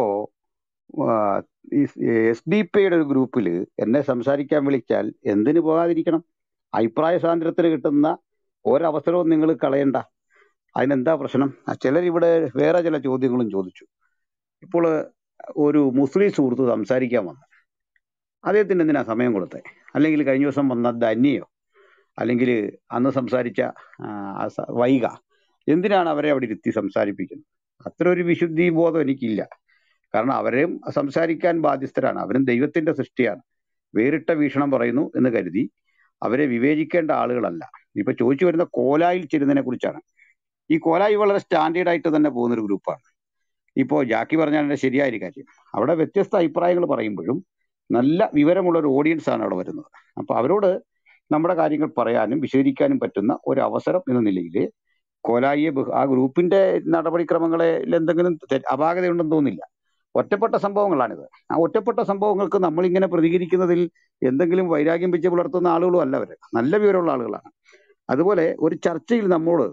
എസ് ഡി പിയുടെ ഒരു ഗ്രൂപ്പിൽ എന്നെ സംസാരിക്കാൻ വിളിച്ചാൽ എന്തിനു പോകാതിരിക്കണം അഭിപ്രായ സ്വാതന്ത്ര്യത്തിന് കിട്ടുന്ന ഒരവസരവും നിങ്ങൾ കളയണ്ട അതിനെന്താ പ്രശ്നം ചിലർ ഇവിടെ വേറെ ചില ചോദ്യങ്ങളും ചോദിച്ചു ഇപ്പോൾ ഒരു മുസ്ലിം സുഹൃത്ത് സംസാരിക്കാൻ വന്നു അദ്ദേഹത്തിന് എന്തിനാ സമയം കൊടുത്തേ അല്ലെങ്കിൽ കഴിഞ്ഞ ദിവസം വന്ന ധന്യയോ അല്ലെങ്കിൽ അന്ന് സംസാരിച്ച ആ, ആ സ- വൈക എന്തിനാണ് അവരെ അവിടെ ഇരുത്തി സംസാരിപ്പിക്കുന്നത് അത്ര ഒരു വിശുദ്ധി ബോധം എനിക്കില്ല കാരണം അവരെയും സംസാരിക്കാൻ ബാധ്യസ്ഥരാണ് അവരും ദൈവത്തിന്റെ സൃഷ്ടിയാണ് വേറിട്ട വീക്ഷണം പറയുന്നു എന്ന് കരുതി അവരെ വിവേചിക്കേണ്ട ആളുകളല്ല ഇപ്പൊ ചോദിച്ചു വരുന്ന കോലായിൽ ചെരുന്നതിനെ കുറിച്ചാണ് ഈ കോലായി വളരെ സ്റ്റാൻഡേർഡ് ആയിട്ട് തന്നെ പോകുന്ന ഒരു ഗ്രൂപ്പാണ് ഇപ്പോൾ ജാക്കി പറഞ്ഞാൽ ശരിയായ ഒരു കാര്യം അവിടെ വ്യത്യസ്ത അഭിപ്രായങ്ങൾ പറയുമ്പോഴും നല്ല വിവരമുള്ള ഒരു ഓഡിയൻസ് ആണ് അവിടെ വരുന്നത് അപ്പൊ അവരോട് നമ്മുടെ കാര്യങ്ങൾ പറയാനും വിശദീകരിക്കാനും പറ്റുന്ന ഒരു അവസരം എന്ന നിലയിൽ കോലായിയെ ബഹു- ആ ഗ്രൂപ്പിന്റെ നടപടിക്രമങ്ങളിൽ എന്തെങ്കിലും തെ- അപാകതയുണ്ടെന്ന് തോന്നുന്നില്ല ഒറ്റപ്പെട്ട സംഭവങ്ങളാണിത് ആ ഒറ്റപ്പെട്ട സംഭവങ്ങൾക്ക് നമ്മൾ ഇങ്ങനെ പ്രതികരിക്കുന്നതിൽ എന്തെങ്കിലും വൈരാഗ്യം വെച്ച് പുലർത്തുന്ന ആളുകളും അല്ല അവര് നല്ല വിവരമുള്ള ആളുകളാണ് അതുപോലെ ഒരു ചർച്ചയിൽ നമ്മോട്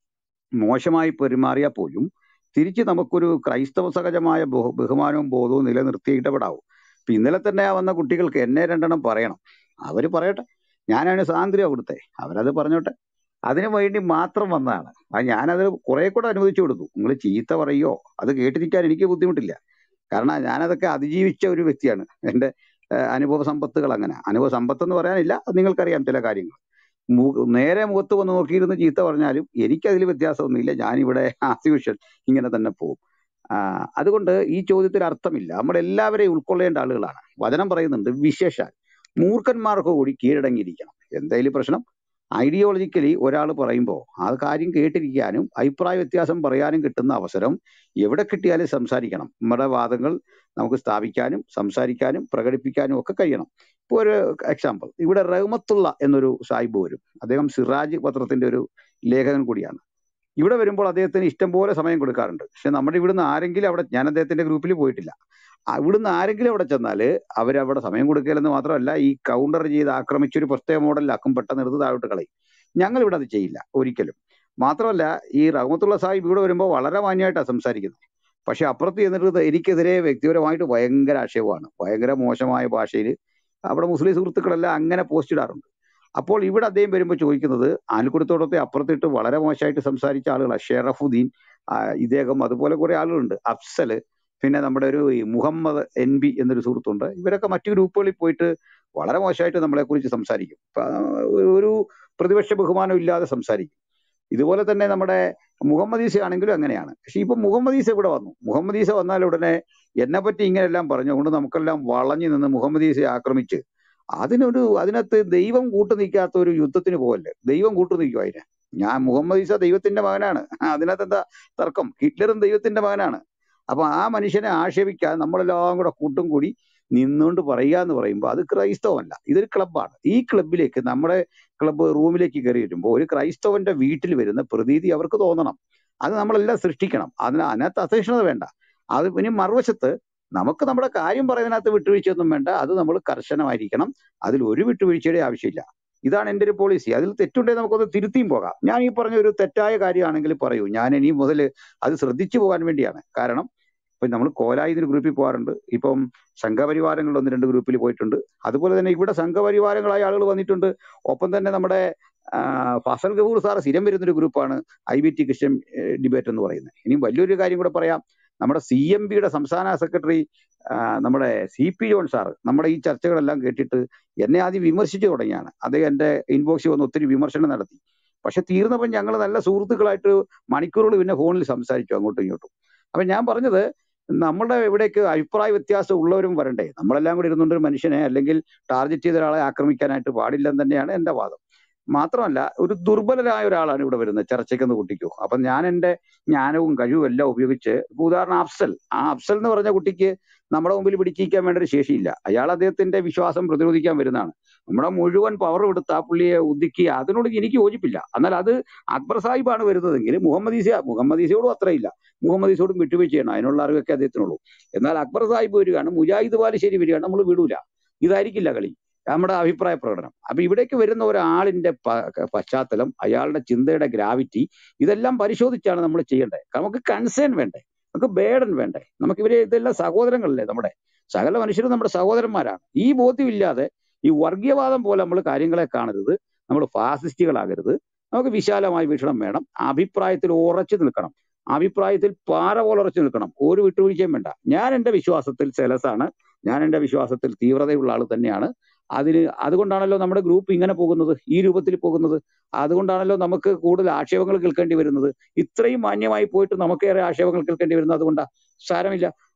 മോശമായി പെരുമാറിയാൽ പോലും തിരിച്ച് നമുക്കൊരു ക്രൈസ്തവ സഹജമായ ബഹു- ബഹുമാനവും ബോധവും നിലനിർത്തി ഇടപെടാവൂ ഇപ്പൊ ഇന്നലെ തന്നെ ആ വന്ന കുട്ടികൾക്ക് എന്നെ രണ്ടെണ്ണം പറയണം അവര് പറയട്ടെ ഞാനാണ് സ്വാതന്ത്ര്യം അവിടുത്തെ അവരത് പറഞ്ഞോട്ടെ അതിനു വേണ്ടി മാത്രം വന്നതാണ് അത് ഞാനത് കുറെ കൂടെ അനുവദിച്ചു കൊടുത്തു നിങ്ങൾ ചീത്ത പറയോ അത് കേട്ടിരിക്കാൻ എനിക്ക് ബുദ്ധിമുട്ടില്ല കാരണം ഞാനതൊക്കെ അതിജീവിച്ച ഒരു വ്യക്തിയാണ് എന്റെ ഏഹ്, അനുഭവ സമ്പത്തുകൾ അങ്ങനെ അനുഭവ സമ്പത്ത് എന്ന് പറയാനില്ല അത് നിങ്ങൾക്കറിയാം ചില കാര്യങ്ങൾ മു- നേരെ മുഖത്ത് വന്ന് നോക്കിയിരുന്ന് ചീത്ത പറഞ്ഞാലും എനിക്കതിൽ വ്യത്യാസമൊന്നുമില്ല ഞാനിവിടെ ആസ് യൂഷ്വൽ ഇങ്ങനെ തന്നെ പോകും ആ, അതുകൊണ്ട് ഈ ചോദ്യത്തിൽ അർത്ഥമില്ല നമ്മളെല്ലാവരെയും ഉൾക്കൊള്ളേണ്ട ആളുകളാണ് വചനം പറയുന്നുണ്ട് വിശേഷാൽ മൂർഖന്മാർക്ക് കൂടി കീഴടങ്ങിയിരിക്കണം എന്തായാലും പ്രശ്നം ഐഡിയോളജിക്കലി ഒരാൾ പറയുമ്പോൾ ആ കാര്യം കേട്ടിരിക്കാനും അഭിപ്രായ വ്യത്യാസം പറയാനും കിട്ടുന്ന അവസരം എവിടെ കിട്ടിയാലും സംസാരിക്കണം നമ്മുടെ വാദങ്ങൾ നമുക്ക് സ്ഥാപിക്കാനും സംസാരിക്കാനും പ്രകടിപ്പിക്കാനും ഒക്കെ കഴിയണം ഇപ്പൊ ഒരു എക്സാമ്പിൾ ഇവിടെ റഹ്മത്തുള്ള എന്നൊരു സാഹിബ് വരും അദ്ദേഹം സിറാജ് പത്രത്തിന്റെ ഒരു ലേഖകൻ കൂടിയാണ് ഇവിടെ വരുമ്പോൾ അദ്ദേഹത്തിന് ഇഷ്ടംപോലെ സമയം കൊടുക്കാറുണ്ട് പക്ഷെ നമ്മുടെ ഇവിടുന്ന് ആരെങ്കിലും അവിടെ ഞാൻ അദ്ദേഹത്തിന്റെ ഗ്രൂപ്പിൽ പോയിട്ടില്ല ആ, ഇവിടുന്ന് ആരെങ്കിലും അവിടെ ചെന്നാല് അവരവിടെ സമയം കൊടുക്കില്ലെന്ന് മാത്രമല്ല ഈ കൗണ്ടർ ചെയ്ത് ആക്രമിച്ച ഒരു പ്രത്യേക മോഡലിലാക്കും പെട്ടെന്ന് എടുത്ത് താഴോട്ട് കളയും ഞങ്ങൾ ഇവിടെ അത് ചെയ്യില്ല ഒരിക്കലും മാത്രമല്ല ഈ റഹ്മത്തുള്ള സാഹിബ് ഇവിടെ വരുമ്പോൾ വളരെ മാന്യമായിട്ടാണ് സംസാരിക്കുന്നത് പക്ഷെ അപ്പുറത്ത് ചെന്നിട്ട് എനിക്കെതിരെ വ്യക്തിപരമായിട്ട് ഭയങ്കര ആക്ഷേപമാണ് ഭയങ്കര മോശമായ ഭാഷയിൽ അവിടെ മുസ്ലിം സുഹൃത്തുക്കളെല്ലാം അങ്ങനെ പോസ്റ്റ് ഇടാറുണ്ട് അപ്പോൾ ഇവിടെ അദ്ദേഹം വരുമ്പോൾ ചോദിക്കുന്നത് ആൽക്കുടത്തോടത്തെ അപ്പുറത്തിട്ട് വളരെ മോശമായിട്ട് സംസാരിച്ച ആളുകളാണ് ഷെറഫുദ്ദീൻ ആ, ഇദ്ദേഹം അതുപോലെ കുറെ ആളുകളുണ്ട് അഫ്സല് പിന്നെ നമ്മുടെ ഒരു ഈ മുഹമ്മദ് എൻ ബി എന്നൊരു സുഹൃത്തുണ്ട് ഇവരൊക്കെ മറ്റു ഗ്രൂപ്പുകളിൽ പോയിട്ട് വളരെ മോശമായിട്ട് നമ്മളെ കുറിച്ച് സംസാരിക്കും ഇപ്പൊ, ആ, ഒരു പ്രതിപക്ഷ ബഹുമാനം ഇല്ലാതെ സംസാരിക്കും ഇതുപോലെ തന്നെ നമ്മുടെ മുഹമ്മദ് ഈസ ആണെങ്കിലും അങ്ങനെയാണ് പക്ഷെ ഇപ്പൊ മുഹമ്മദ് ഈസ ഇവിടെ വന്നു മുഹമ്മദ് ഈസ വന്നാൽ ഉടനെ എന്നെ പറ്റി ഇങ്ങനെല്ലാം പറഞ്ഞുകൊണ്ട് നമുക്കെല്ലാം വളഞ്ഞു നിന്ന് മുഹമ്മദ് ഈസയെ ആക്രമിച്ച് അതിനൊരു അതിനകത്ത് ദൈവം കൂട്ടു നിൽക്കാത്ത ഒരു യുദ്ധത്തിന് പോകല്ലേ ദൈവം കൂട്ടു നിൽക്കും അതിന് ഞാൻ മുഹമ്മദ് ഈസ ദൈവത്തിന്റെ മകനാണ് അതിനകത്ത് എന്താ തർക്കം ഹിറ്റ്ലറും ദൈവത്തിന്റെ മകനാണ് അപ്പൊ ആ മനുഷ്യനെ ആക്ഷേപിക്കാൻ നമ്മളെല്ലാം കൂടെ കൂട്ടും കൂടി നിന്നുകൊണ്ട് പറയുക എന്ന് പറയുമ്പോൾ അത് ക്രൈസ്തവമല്ല ഇതൊരു ക്ലബ്ബാണ് ഈ ക്ലബിലേക്ക് നമ്മുടെ ക്ലബ്ബ് റൂമിലേക്ക് കയറി വരുമ്പോൾ ഒരു ക്രൈസ്തവന്റെ വീട്ടിൽ വരുന്ന പ്രതീതി അവർക്ക് തോന്നണം അത് നമ്മളെല്ലാം സൃഷ്ടിക്കണം അതിന് അതിനകത്ത് അസഹിഷ്ണുത വേണ്ട അത് ഇനി മറുവശത്ത് നമുക്ക് നമ്മുടെ കാര്യം പറയുന്നതിനകത്ത് വിട്ടുവീഴ്ചയൊന്നും വേണ്ട അത് നമ്മൾ കർശനമായിരിക്കണം അതിൽ ഒരു വിട്ടുവീഴ്ചയുടെ ആവശ്യമില്ല ഇതാണ് എൻ്റെ ഒരു പോളിസി അതിൽ തെറ്റുണ്ടെങ്കിൽ നമുക്കൊന്ന് തിരുത്തിയും പോകാം ഞാൻ ഈ പറഞ്ഞ ഒരു തെറ്റായ കാര്യമാണെങ്കിൽ പറയൂ ഞാൻ ഇനി മുതൽ അത് ശ്രദ്ധിച്ചു പോകാൻ വേണ്ടിയാണ് കാരണം ഇപ്പൊ നമ്മൾ കോലായി ഒരു ഗ്രൂപ്പിൽ പോകാറുണ്ട് ഇപ്പം സംഘപരിവാരങ്ങളിൽ ഒന്ന് രണ്ട് ഗ്രൂപ്പിൽ പോയിട്ടുണ്ട് അതുപോലെ തന്നെ ഇവിടെ സംഘപരിവാരങ്ങളായ ആളുകൾ വന്നിട്ടുണ്ട് ഒപ്പം തന്നെ നമ്മുടെ ആ, ഫസൽ ഗഫൂർ സാർ സ്ഥിരം വരുന്നൊരു ഗ്രൂപ്പാണ് I B T Christian debate എന്ന് പറയുന്നത് ഇനിയും വലിയൊരു കാര്യം കൂടെ പറയാം നമ്മുടെ സി എം ബിയുടെ സംസ്ഥാന സെക്രട്ടറി നമ്മുടെ സി പി ജോൺ സാർ നമ്മുടെ ഈ ചർച്ചകളെല്ലാം കേട്ടിട്ട് എന്നെ ആദ്യം വിമർശിച്ചു തുടങ്ങിയാണ് അദ്ദേഹം എൻ്റെ ഇൻബോക്സിൽ വന്ന് ഒത്തിരി വിമർശനം നടത്തി പക്ഷെ തീർന്നപ്പോൾ ഞങ്ങൾ നല്ല സുഹൃത്തുക്കളായിട്ട് മണിക്കൂറുകൾ പിന്നെ ഫോണിൽ സംസാരിച്ചു അങ്ങോട്ടും ഇങ്ങോട്ടും അപ്പൊ ഞാൻ പറഞ്ഞത് നമ്മുടെ ഇവിടേക്ക് അഭിപ്രായ വ്യത്യാസം ഉള്ളവരും വരണ്ടേ നമ്മളെല്ലാം കൂടി ഇരുന്നുകൊണ്ട് ഒരു മനുഷ്യനെ അല്ലെങ്കിൽ ടാർഗറ്റ് ചെയ്ത ഒരാളെ ആക്രമിക്കാനായിട്ട് പാടില്ലെന്ന് തന്നെയാണ് എന്റെ വാദം മാത്രമല്ല ഒരു ദുർബലരായ ഒരാളാണ് ഇവിടെ വരുന്നത് ചർച്ചയ്ക്കെന്ന് കൂട്ടിക്കോ അപ്പൊ ഞാൻ എന്റെ ജ്ഞാനവും കഴിവും എല്ലാം ഉപയോഗിച്ച് ഇപ്പൊ ഉദാഹരണം അഫ്സൽ ആ അഫ്സൽ എന്ന് പറഞ്ഞ കുട്ടിക്ക് നമ്മുടെ മുമ്പിൽ പിടിച്ചിരിക്കാൻ വേണ്ട ഒരു ശേഷിയില്ല അയാൾ അദ്ദേഹത്തിന്റെ വിശ്വാസം പ്രതിരോധിക്കാൻ വരുന്നതാണ് നമ്മുടെ മുഴുവൻ പവർ എടുത്ത് ആ പുള്ളിയെ ഉദിക്കുക അതിനോട് എനിക്ക് യോജിപ്പില്ല എന്നാൽ അത് അക്ബർ സാഹിബാണ് വരുന്നതെങ്കിൽ മുഹമ്മദ് ഈസ മുഹമ്മദ് ഈസയോടും അത്രയില്ല മുഹമ്മദ് ഈസയോടും വിട്ടുവീഴ്ച ചെയ്യണം അതിനുള്ള അറിവൊക്കെ അദ്ദേഹത്തിനുള്ളൂ എന്നാൽ അക്ബർ സാഹിബ് വരികയാണ് മുജാഹിദ് ബാലുശ്ശേരി വരികയാണ് നമ്മൾ വിടൂല ഇതായിരിക്കില്ല കളി നമ്മുടെ അഭിപ്രായ പ്രകടനം അപ്പൊ ഇവിടേക്ക് വരുന്ന ഒരാളിന്റെ പ- പശ്ചാത്തലം അയാളുടെ ചിന്തയുടെ ഗ്രാവിറ്റി ഇതെല്ലാം പരിശോധിച്ചാണ് നമ്മൾ ചെയ്യേണ്ടത് നമുക്ക് കൺസേൺ വേണ്ടേ നമുക്ക് ബേഡൻ വേണ്ടേ നമുക്ക് ഇവരെ ഇതെല്ലാം സഹോദരങ്ങളല്ലേ നമ്മുടെ സകല മനുഷ്യരും നമ്മുടെ സഹോദരന്മാരാണ് ഈ ബോധ്യമില്ലാതെ ഈ വർഗീയവാദം പോലെ നമ്മൾ കാര്യങ്ങളെ കാണരുത് നമ്മൾ ഫാസിസ്റ്റുകളാകരുത് നമുക്ക് വിശാലമായ വീക്ഷണം വേണം അഭിപ്രായത്തിൽ ഉറച്ചു നിൽക്കണം അഭിപ്രായത്തിൽ പാറ പോലെ ഉറച്ചു നിൽക്കണം ഒരു വിട്ടുവീഴ്ചയും വേണ്ട ഞാൻ എന്റെ വിശ്വാസത്തിൽ സെലസാണ് ഞാൻ എന്റെ വിശ്വാസത്തിൽ തീവ്രതയുള്ള ആൾ തന്നെയാണ് അതിന് അതുകൊണ്ടാണല്ലോ നമ്മുടെ ഗ്രൂപ്പ് ഇങ്ങനെ പോകുന്നത് ഈ രൂപത്തിൽ പോകുന്നത് അതുകൊണ്ടാണല്ലോ നമുക്ക് കൂടുതൽ ആക്ഷേപങ്ങൾ കേൾക്കേണ്ടി വരുന്നത് ഇത്രയും മാന്യമായി പോയിട്ട് നമുക്കേറെ ആക്ഷേപങ്ങൾ കേൾക്കേണ്ടി വരുന്നത് അതുകൊണ്ടാ സാരമില്ല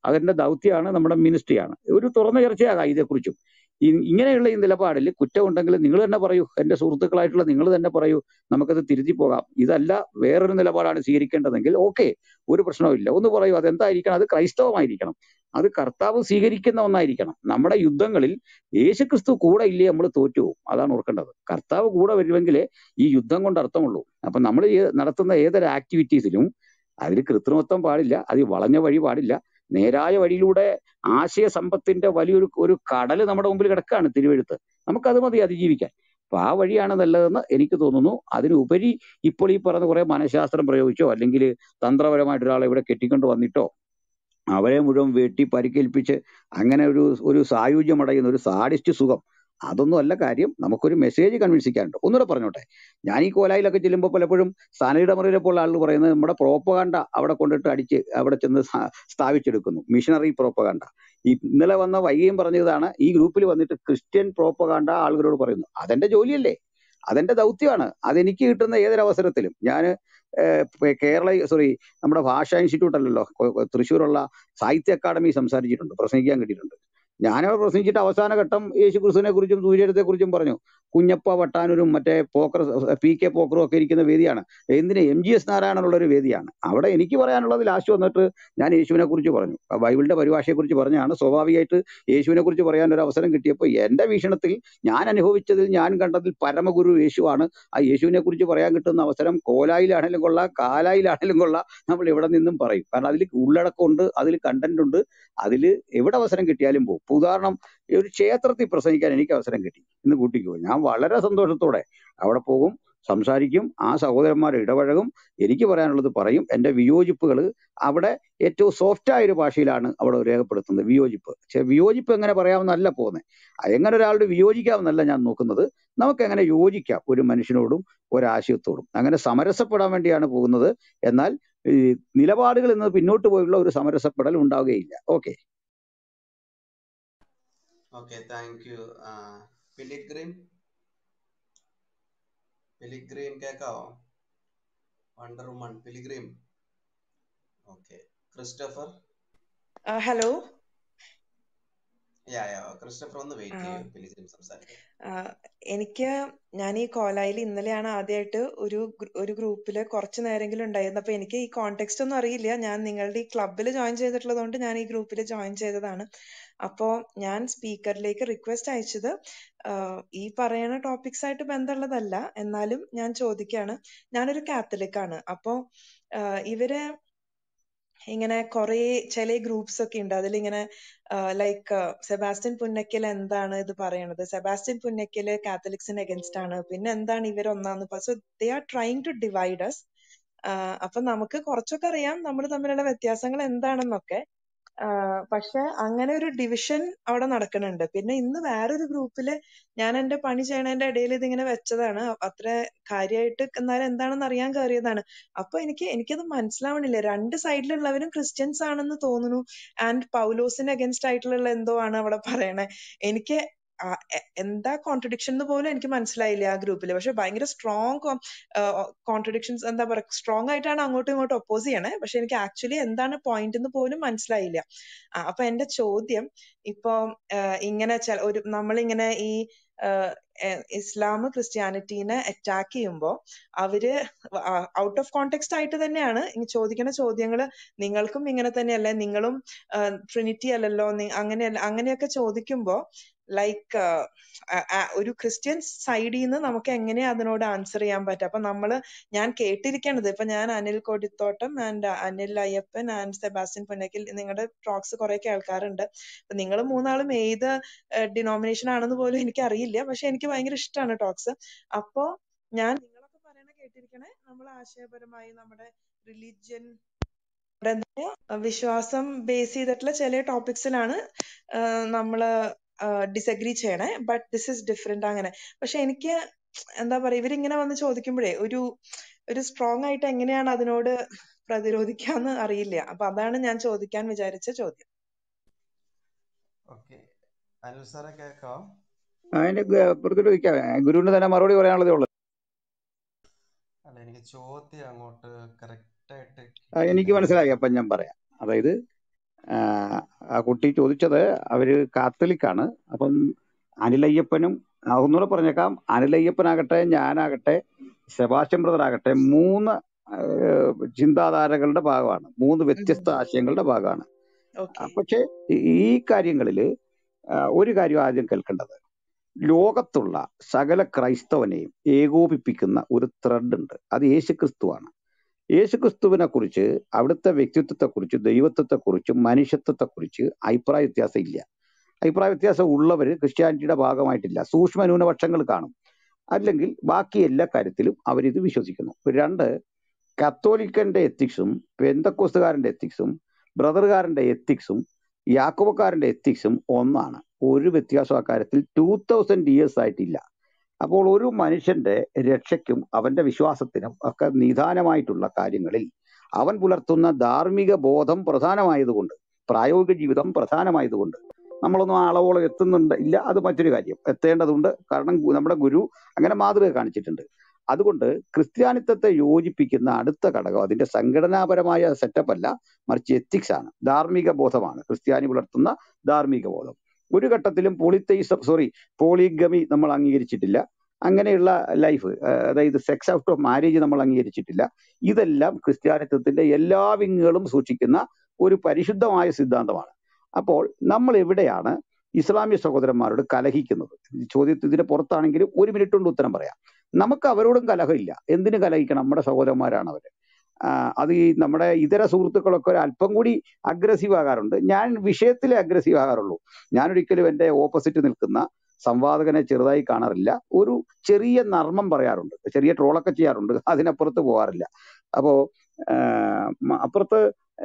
അതിന്റെ ദൗത്യമാണ് നമ്മുടെ മിനിസ്ട്രിയാണ് ഒരു തുറന്ന ചർച്ചയാകാം ഇതേക്കുറിച്ചും ഈ- ഇങ്ങനെയുള്ള ഈ നിലപാടിൽ കുറ്റമുണ്ടെങ്കിൽ നിങ്ങൾ തന്നെ പറയൂ എന്റെ സുഹൃത്തുക്കളായിട്ടുള്ള നിങ്ങൾ തന്നെ പറയൂ നമുക്കത് തിരുത്തി പോകാം ഇതല്ല വേറൊരു നിലപാടാണ് സ്വീകരിക്കേണ്ടതെങ്കിൽ ഓക്കെ ഒരു പ്രശ്നവുമില്ല ഒന്ന് പറയൂ അതെന്തായിരിക്കണം അത് ക്രൈസ്തവമായിരിക്കണം അത് കർത്താവ് സ്വീകരിക്കുന്ന ഒന്നായിരിക്കണം നമ്മുടെ യുദ്ധങ്ങളിൽ യേശുക്രിസ്തു കൂടെ ഇല്ലേ നമ്മൾ തോറ്റുപോകും അതാണ് ഓർക്കേണ്ടത് കർത്താവ് കൂടെ വരുമെങ്കിലേ ഈ യുദ്ധം കൊണ്ട് അർത്ഥമുള്ളൂ അപ്പൊ നമ്മൾ നടത്തുന്ന ഏതൊരു ആക്ടിവിറ്റീസിലും അതിൽ കൃത്രിമത്വം പാടില്ല അത് വളഞ്ഞ വഴി പാടില്ല നേരായ വഴിയിലൂടെ ആശയ സമ്പത്തിന്റെ വലിയൊരു ഒരു കടല് നമ്മുടെ മുമ്പിൽ കിടക്കുകയാണ് തിരുവെഴുത്ത് നമുക്കത് മതി അതിജീവിക്കാൻ അപ്പൊ ആ വഴിയാണ് നല്ലതെന്ന് എനിക്ക് തോന്നുന്നു അതിനുപരി ഇപ്പോൾ ഈ പറഞ്ഞ കുറെ മനഃശാസ്ത്രം പ്രയോഗിച്ചോ അല്ലെങ്കിൽ തന്ത്രപരമായിട്ട് ഒരാളെ ഇവിടെ കെട്ടിക്കൊണ്ട് വന്നിട്ടോ അവരെ മുഴുവൻ വെട്ടി പരിക്കേൽപ്പിച്ച് അങ്ങനെ ഒരു ഒരു സായുജ്യം അടയുന്ന ഒരു സാഡിസ്റ്റ് സുഖം അതൊന്നും അല്ല കാര്യം നമുക്കൊരു മെസ്സേജ് കൺവിൻസിക്കാനുണ്ട് ഒന്നുകൂടെ പറഞ്ഞോട്ടെ ഞാൻ ഈ കോലായിലൊക്കെ ചെല്ലുമ്പോൾ പലപ്പോഴും സ്ഥാനയുടെ മുറിയിലെ പോലെ ആളുകൾ പറയുന്നത് നമ്മുടെ പ്രോപ്പകാണ്ട അവിടെ കൊണ്ടിട്ട് അടിച്ച് അവിടെ ചെന്ന് സ്ഥാ- സ്ഥാപിച്ചെടുക്കുന്നു മിഷണറി പ്രോപ്പകാണ്ട ഈ ഇന്നലെ വന്ന വൈകിയും പറഞ്ഞതാണ് ഈ ഗ്രൂപ്പിൽ വന്നിട്ട് ക്രിസ്ത്യൻ പ്രോപ്പകാണ്ട ആളുകളോട് പറയുന്നു അതെന്റെ ജോലിയല്ലേ അതെന്റെ ദൗത്യമാണ് അതെനിക്ക് കിട്ടുന്ന ഏതൊരവസരത്തിലും ഞാൻ കേരള സോറി നമ്മുടെ ഭാഷാ ഇൻസ്റ്റിറ്റ്യൂട്ട് അല്ലല്ലോ കൊ- കൊ- തൃശ്ശൂരുള്ള സാഹിത്യ അക്കാദമി സംസാരിച്ചിട്ടുണ്ട് പ്രസംഗിക്കാൻ കിട്ടിയിട്ടുണ്ട് ഞാനവിടെ പ്രസംഗിച്ചിട്ട് അവസാന ഘട്ടം യേശു ക്രിസ്തുവിനെ കുറിച്ചും സൂര്യത്തെ കുറിച്ചും പറഞ്ഞു കുഞ്ഞപ്പ വട്ടാനൂരും മറ്റേ പോക്കർ പി കെ പോക്കറും ഒക്കെ ഇരിക്കുന്ന വേദിയാണ് എന്തിന് എം ജി എസ് നാരായണനുള്ള ഒരു വേദിയാണ് അവിടെ എനിക്ക് പറയാനുള്ളത് ലാസ്റ്റ് വന്നിട്ട് ഞാൻ യേശുവിനെ കുറിച്ച് പറഞ്ഞു ആ ബൈബിളിന്റെ പരിഭാഷയെ കുറിച്ച് പറഞ്ഞാണ് സ്വാഭാവികമായിട്ട് യേശുവിനെ കുറിച്ച് പറയാൻ ഒരു അവസരം കിട്ടിയപ്പോൾ എന്റെ വീക്ഷണത്തിൽ ഞാൻ അനുഭവിച്ചതിൽ ഞാൻ കണ്ടതിൽ പരമഗുരു യേശുവാണ് ആ യേശുവിനെ കുറിച്ച് പറയാൻ കിട്ടുന്ന അവസരം കോലായിലാണെങ്കിലും കൊള്ളാം കാലായിലാണെങ്കിലും കൊള്ളാം നമ്മൾ എവിടെ നിന്നും പറയും കാരണം അതിൽ ഉള്ളടക്കമുണ്ട് അതിൽ കണ്ടന്റ് ഉണ്ട് അതിൽ എവിടെ അവസരം കിട്ടിയാലും പോകും ഇപ്പൊ ഉദാഹരണം ഈ ഒരു ക്ഷേത്രത്തിൽ പ്രസംഗിക്കാൻ എനിക്ക് അവസരം കിട്ടി ഇന്ന് കൂട്ടിക്കോ ഞാൻ വളരെ സന്തോഷത്തോടെ അവിടെ പോകും സംസാരിക്കും ആ സഹോദരന്മാർ ഇടപഴകും എനിക്ക് പറയാനുള്ളത് പറയും എന്റെ വിയോജിപ്പുകൾ അവിടെ ഏറ്റവും സോഫ്റ്റ് ആയ ഒരു ഭാഷയിലാണ് അവിടെ രേഖപ്പെടുത്തുന്നത് വിയോജിപ്പ് പക്ഷെ വിയോജിപ്പ് എങ്ങനെ പറയാമെന്നല്ല പോകുന്നത് എങ്ങനെ ഒരാളോട് വിയോജിക്കാമെന്നല്ല ഞാൻ നോക്കുന്നത് നമുക്ക് എങ്ങനെ യോജിക്കാം ഒരു മനുഷ്യനോടും ഒരാശയത്തോടും അങ്ങനെ സമരസപ്പെടാൻ വേണ്ടിയാണ് പോകുന്നത് എന്നാൽ ഈ നിലപാടുകളിൽ നിന്ന് പിന്നോട്ട് പോയുള്ള ഒരു സമരസപ്പെടൽ ഉണ്ടാവുകയില്ല okay okay thank you Pilgrim Pilgrim കേക്കാവോ Wonder Woman Pilgrim okay Christopher hello yeah yeah Christopher ഒന്ന് വെയിറ്റ് ചെയ്യൂ പിലിഗ്രിം സംസാരിക്കാം എനിക്ക് ഞാൻ ഈ കോലായിൽ ഇന്നലെയാണ് ആദ്യമായിട്ട് ഒരു ഗ്രൂ- ഒരു ഗ്രൂപ്പിൽ കുറച്ച് നേരെങ്കിലും ഉണ്ടായിരുന്നത് അപ്പൊ എനിക്ക് ഈ കോണ്ടെക്സ്റ്റ് ഒന്നും അറിയില്ല ഞാൻ നിങ്ങളുടെ ഈ ക്ലബിൽ ജോയിൻ ചെയ്തിട്ടുള്ളത് കൊണ്ട് ഞാൻ ഈ ഗ്രൂപ്പിൽ ജോയിൻ ചെയ്തതാണ് അപ്പോ ഞാൻ സ്പീക്കറിലേക്ക് റിക്വസ്റ്റ് അയച്ചത് ആഹ് ഈ പറയുന്ന ടോപ്പിക്സ് ആയിട്ട് ബന്ധമുള്ളതല്ല എന്നാലും ഞാൻ ചോദിക്കാണ് ഞാനൊരു കാത്തലിക് ആണ് അപ്പോ ആഹ് ഇവര് ഇങ്ങനെ കുറേ ചില ഗ്രൂപ്പ്സ് ഒക്കെ ഉണ്ട് അതിലിങ്ങനെ ലൈക്ക് സെബാസ്റ്റ്യൻ പുന്നക്കൽ എന്താണ് ഇത് പറയണത് സെബാസ്റ്റ്യൻ പുന്നക്കല് കാത്തലിക്സിന് അഗൻസ്റ്റ് ആണ് പിന്നെ എന്താണ് ഇവർ ഒന്നാന്ന് so they are trying to divide us അപ്പൊ നമുക്ക് കുറച്ചൊക്കെ അറിയാം നമ്മൾ തമ്മിലുള്ള വ്യത്യാസങ്ങൾ എന്താണെന്നൊക്കെ ആഹ് പക്ഷെ അങ്ങനെ ഒരു ഡിവിഷൻ അവിടെ നടക്കുന്നുണ്ട് പിന്നെ ഇന്ന് വേറൊരു ഗ്രൂപ്പില് ഞാൻ എന്റെ പണി ചെയ്യണതിന്റെ ഇടയിൽ ഇതിങ്ങനെ വെച്ചതാണ് അ- അത്ര കാര്യമായിട്ട് എന്നാലും എന്താണെന്ന് അറിയാൻ കയറിയതാണ് അപ്പൊ എനിക്ക് എനിക്കത് മനസ്സിലാവണില്ല രണ്ട് സൈഡിലുള്ളവരും ക്രിസ്ത്യൻസ് ആണെന്ന് തോന്നുന്നു ആൻഡ് പൗലോസിന് അഗൻസ്റ്റ് ആയിട്ടുള്ള എന്തോ ആണ് അവിടെ പറയണേ എനിക്ക് ആ- എ- എന്താ കോൺട്രഡിക്ഷൻ എന്ന് പോലും എനിക്ക് മനസ്സിലായില്ല ആ ഗ്രൂപ്പിൽ പക്ഷെ ഭയങ്കര സ്ട്രോങ് കോൺട്രഡിക്ഷൻസ് എന്താ പറയുക സ്ട്രോങ് ആയിട്ടാണ് അങ്ങോട്ടും ഇങ്ങോട്ടും ഒപ്പോസ് ചെയ്യണേ പക്ഷെ എനിക്ക് ആക്ച്വലി എന്താണ് പോയിന്റ് എന്ന് പോലും മനസ്സിലായില്ല ആ, അപ്പൊ എന്റെ ചോദ്യം ഇപ്പൊ ഇങ്ങനെ ചെ- ഒരു നമ്മളിങ്ങനെ ഈ ആഹ് എ- ഇസ്ലാം ക്രിസ്ത്യാനിറ്റീനെ അറ്റാക്ക് ചെയ്യുമ്പോ അവര് ഔട്ട് ഓഫ് കോണ്ടെക്സ്റ്റ് ആയിട്ട് തന്നെയാണ് ഈ ചോദിക്കുന്ന ചോദ്യങ്ങള് നിങ്ങൾക്കും ഇങ്ങനെ തന്നെയല്ലേ നിങ്ങളും ട്രിനിറ്റി അല്ലല്ലോ നി- അങ്ങനെയല്ല അങ്ങനെയൊക്കെ ചോദിക്കുമ്പോ ലൈക്ക് ഒരു ക്രിസ്ത്യൻ സൈഡിൽ നിന്ന് നമുക്ക് എങ്ങനെയാ അതിനോട് ആൻസർ ചെയ്യാൻ പറ്റുക അപ്പൊ നമ്മള് ഞാൻ കേട്ടിരിക്കണത് ഇപ്പൊ ഞാൻ Anil Kodithottam and Anil Ayyappan and Sebastian Punnakkil നിങ്ങളുടെ ടോക്സ് കുറെ കേൾക്കാറുണ്ട് അപ്പൊ നിങ്ങൾ മൂന്നാളും ഏത് ഡിനോമിനേഷൻ ആണെന്ന് പോലും എനിക്ക് അറിയില്ല പക്ഷെ എനിക്ക് ഭയങ്കര ഇഷ്ടമാണ് ടോക്സ് അപ്പോ ഞാൻ നിങ്ങളൊക്കെ പറയണ കേട്ടിരിക്കണേ നമ്മൾ ആശയപരമായി നമ്മുടെ റിലീജിയൻ വിശ്വാസം ബേസ് ചെയ്തിട്ടുള്ള ചില ടോപ്പിക്സിലാണ് നമ്മള് ഡിസഗ്രി ചെയ്യണേ ബട്ട് ദിസ് ഇസ് ഡിഫറെന്റ് അങ്ങനെ പക്ഷെ എനിക്ക് എന്താ പറയാ ഇവരിങ്ങനെ വന്ന് ചോദിക്കുമ്പോഴേ ഒരു ഒരു സ്ട്രോങ് ആയിട്ട് എങ്ങനെയാണ് അതിനോട് പ്രതിരോധിക്കാന്ന് അറിയില്ല അപ്പൊ അതാണ് ഞാൻ ചോദിക്കാൻ വിചാരിച്ച ചോദ്യം ഓക്കെ അനിൽ സാറെ കേൾക്കാം അതിന്റെ ഗ- പ്രതിരോധിക്കാം ഗുരുവിന് തന്നെ മറുപടി പറയാനുള്ളതേ ഉള്ളൂ അല്ല എനിക്ക് ചോദ്യം അങ്ങോട്ട് കറക്റ്റ് ആയിട്ട് ആ, എനിക്ക് കിട്ടിയില്ല മനസ്സിലായി അപ്പം ഞാൻ പറയാം അതായത് ആ, ആ കുട്ടി ചോദിച്ചത് അവര് കാത്തലിക്കാണ് അപ്പം അനിലയ്യപ്പനും ആ, ഒന്നുകൂടെ പറഞ്ഞേക്കാം അനിലയ്യപ്പനാകട്ടെ ഞാനാകട്ടെ സെബാസ്റ്റ്യൻ ബ്രദർ ആകട്ടെ മൂന്ന് ആ, ചിന്താധാരകളുടെ ഭാഗമാണ് മൂന്ന് വ്യത്യസ്ത ആശയങ്ങളുടെ ഭാഗമാണ് ആ, ഓക്കെ പക്ഷേ ഈ ഈ കാര്യങ്ങളില് ആ, ഒരു കാര്യം ആദ്യം കേൾക്കേണ്ടത് ലോകത്തുള്ള സകല ക്രൈസ്തവനെയും ഏകോപിപ്പിക്കുന്ന ഒരു ത്രെഡ് ഉണ്ട് അത് യേശുക്രിസ്തുവാണ് യേശുക്രിസ്തുവിനെ കുറിച്ച് അവിടുത്തെ വ്യക്തിത്വത്തെക്കുറിച്ച് ദൈവത്വത്തെക്കുറിച്ച് മനുഷ്യത്വത്തെക്കുറിച്ച് അഭിപ്രായ വ്യത്യാസം ഇല്ല അഭിപ്രായ വ്യത്യാസം ഉള്ളവർ ക്രിസ്ത്യാനിറ്റിയുടെ ഭാഗമായിട്ടില്ല സൂക്ഷ്മ ന്യൂനപക്ഷങ്ങൾ കാണും അല്ലെങ്കിൽ ബാക്കി എല്ലാ കാര്യത്തിലും അവരിത് വിശ്വസിക്കുന്നു രണ്ട് കത്തോലിക്കന്റെ എത്തിക്സും പെന്തക്കോസ്തുകാരന്റെ എത്തിക്സും ബ്രദറുകാരന്റെ എത്തിക്സും യാക്കോബക്കാരന്റെ എത്തിക്സും ഒന്നാണ് ഒരു വ്യത്യാസം അക്കാര്യത്തിൽ ടൂ തൗസൻഡ് ഇയേഴ്സ് ആയിട്ടില്ല അപ്പോൾ ഒരു മനുഷ്യന്റെ രക്ഷയ്ക്കും അവന്റെ വിശ്വാസത്തിനും ഒക്കെ നിദാനമായിട്ടുള്ള കാര്യങ്ങളിൽ അവൻ പുലർത്തുന്ന ധാർമ്മിക ബോധം പ്രധാനമായതുകൊണ്ട് പ്രായോഗിക ജീവിതം പ്രധാനമായതുകൊണ്ട് നമ്മളൊന്നും ആ അളവോളം എത്തുന്നുണ്ട് ഇല്ല അത് മറ്റൊരു കാര്യം എത്തേണ്ടതുണ്ട് കാരണം ഗു- നമ്മുടെ ഗുരു അങ്ങനെ മാതൃക കാണിച്ചിട്ടുണ്ട് അതുകൊണ്ട് ക്രിസ്ത്യാനിത്വത്തെ യോജിപ്പിക്കുന്ന അടുത്ത ഘടകം അതിന്റെ സംഘടനാപരമായ സെറ്റപ്പ് അല്ല മറിച്ച് എത്തിക്സ് ആണ് ധാർമ്മിക ബോധമാണ് ക്രിസ്ത്യാനി പുലർത്തുന്ന ധാർമ്മിക ബോധം ഒരു ഘട്ടത്തിലും പോളിത്തൈസം സോറി പോളിഗമി നമ്മൾ അംഗീകരിച്ചിട്ടില്ല അങ്ങനെയുള്ള ലൈഫ് അതായത് സെക്സ് ഔട്ട് ഓഫ് മാരേജ് നമ്മൾ അംഗീകരിച്ചിട്ടില്ല ഇതെല്ലാം ക്രിസ്ത്യാനിത്വത്തിന്റെ എല്ലാ വിങ്ങുകളും സൂക്ഷിക്കുന്ന ഒരു പരിശുദ്ധമായ സിദ്ധാന്തമാണ് അപ്പോൾ നമ്മൾ എവിടെയാണ് ഇസ്ലാമിക സഹോദരന്മാരോട് കലഹിക്കുന്നത് ഈ ചോദ്യത്തിന് ഇതിന് പുറത്താണെങ്കിലും ഒരു മിനിറ്റ് കൊണ്ട് ഉത്തരം പറയാം നമുക്ക് അവരോടും കലഹമില്ല എന്തിനു കലഹിക്കണം നമ്മുടെ സഹോദരന്മാരാണ് അവര് ആ, അത് ഈ നമ്മുടെ ഇതര സുഹൃത്തുക്കളൊക്കെ ഒരു അല്പം കൂടി അഗ്രസീവ് ആകാറുണ്ട് ഞാൻ വിഷയത്തിലെ അഗ്രസീവ് ആകാറുള്ളൂ ഞാൻ ഒരിക്കലും എന്റെ ഓപ്പോസിറ്റ് നിൽക്കുന്ന സംവാദകനെ ചെറുതായി കാണാറില്ല ഒരു ചെറിയ നർമ്മം പറയാറുണ്ട് ചെറിയ ട്രോളൊക്കെ ചെയ്യാറുണ്ട് അതിനപ്പുറത്ത് പോകാറില്ല അപ്പോ ആ, മ- അപ്പുറത്ത്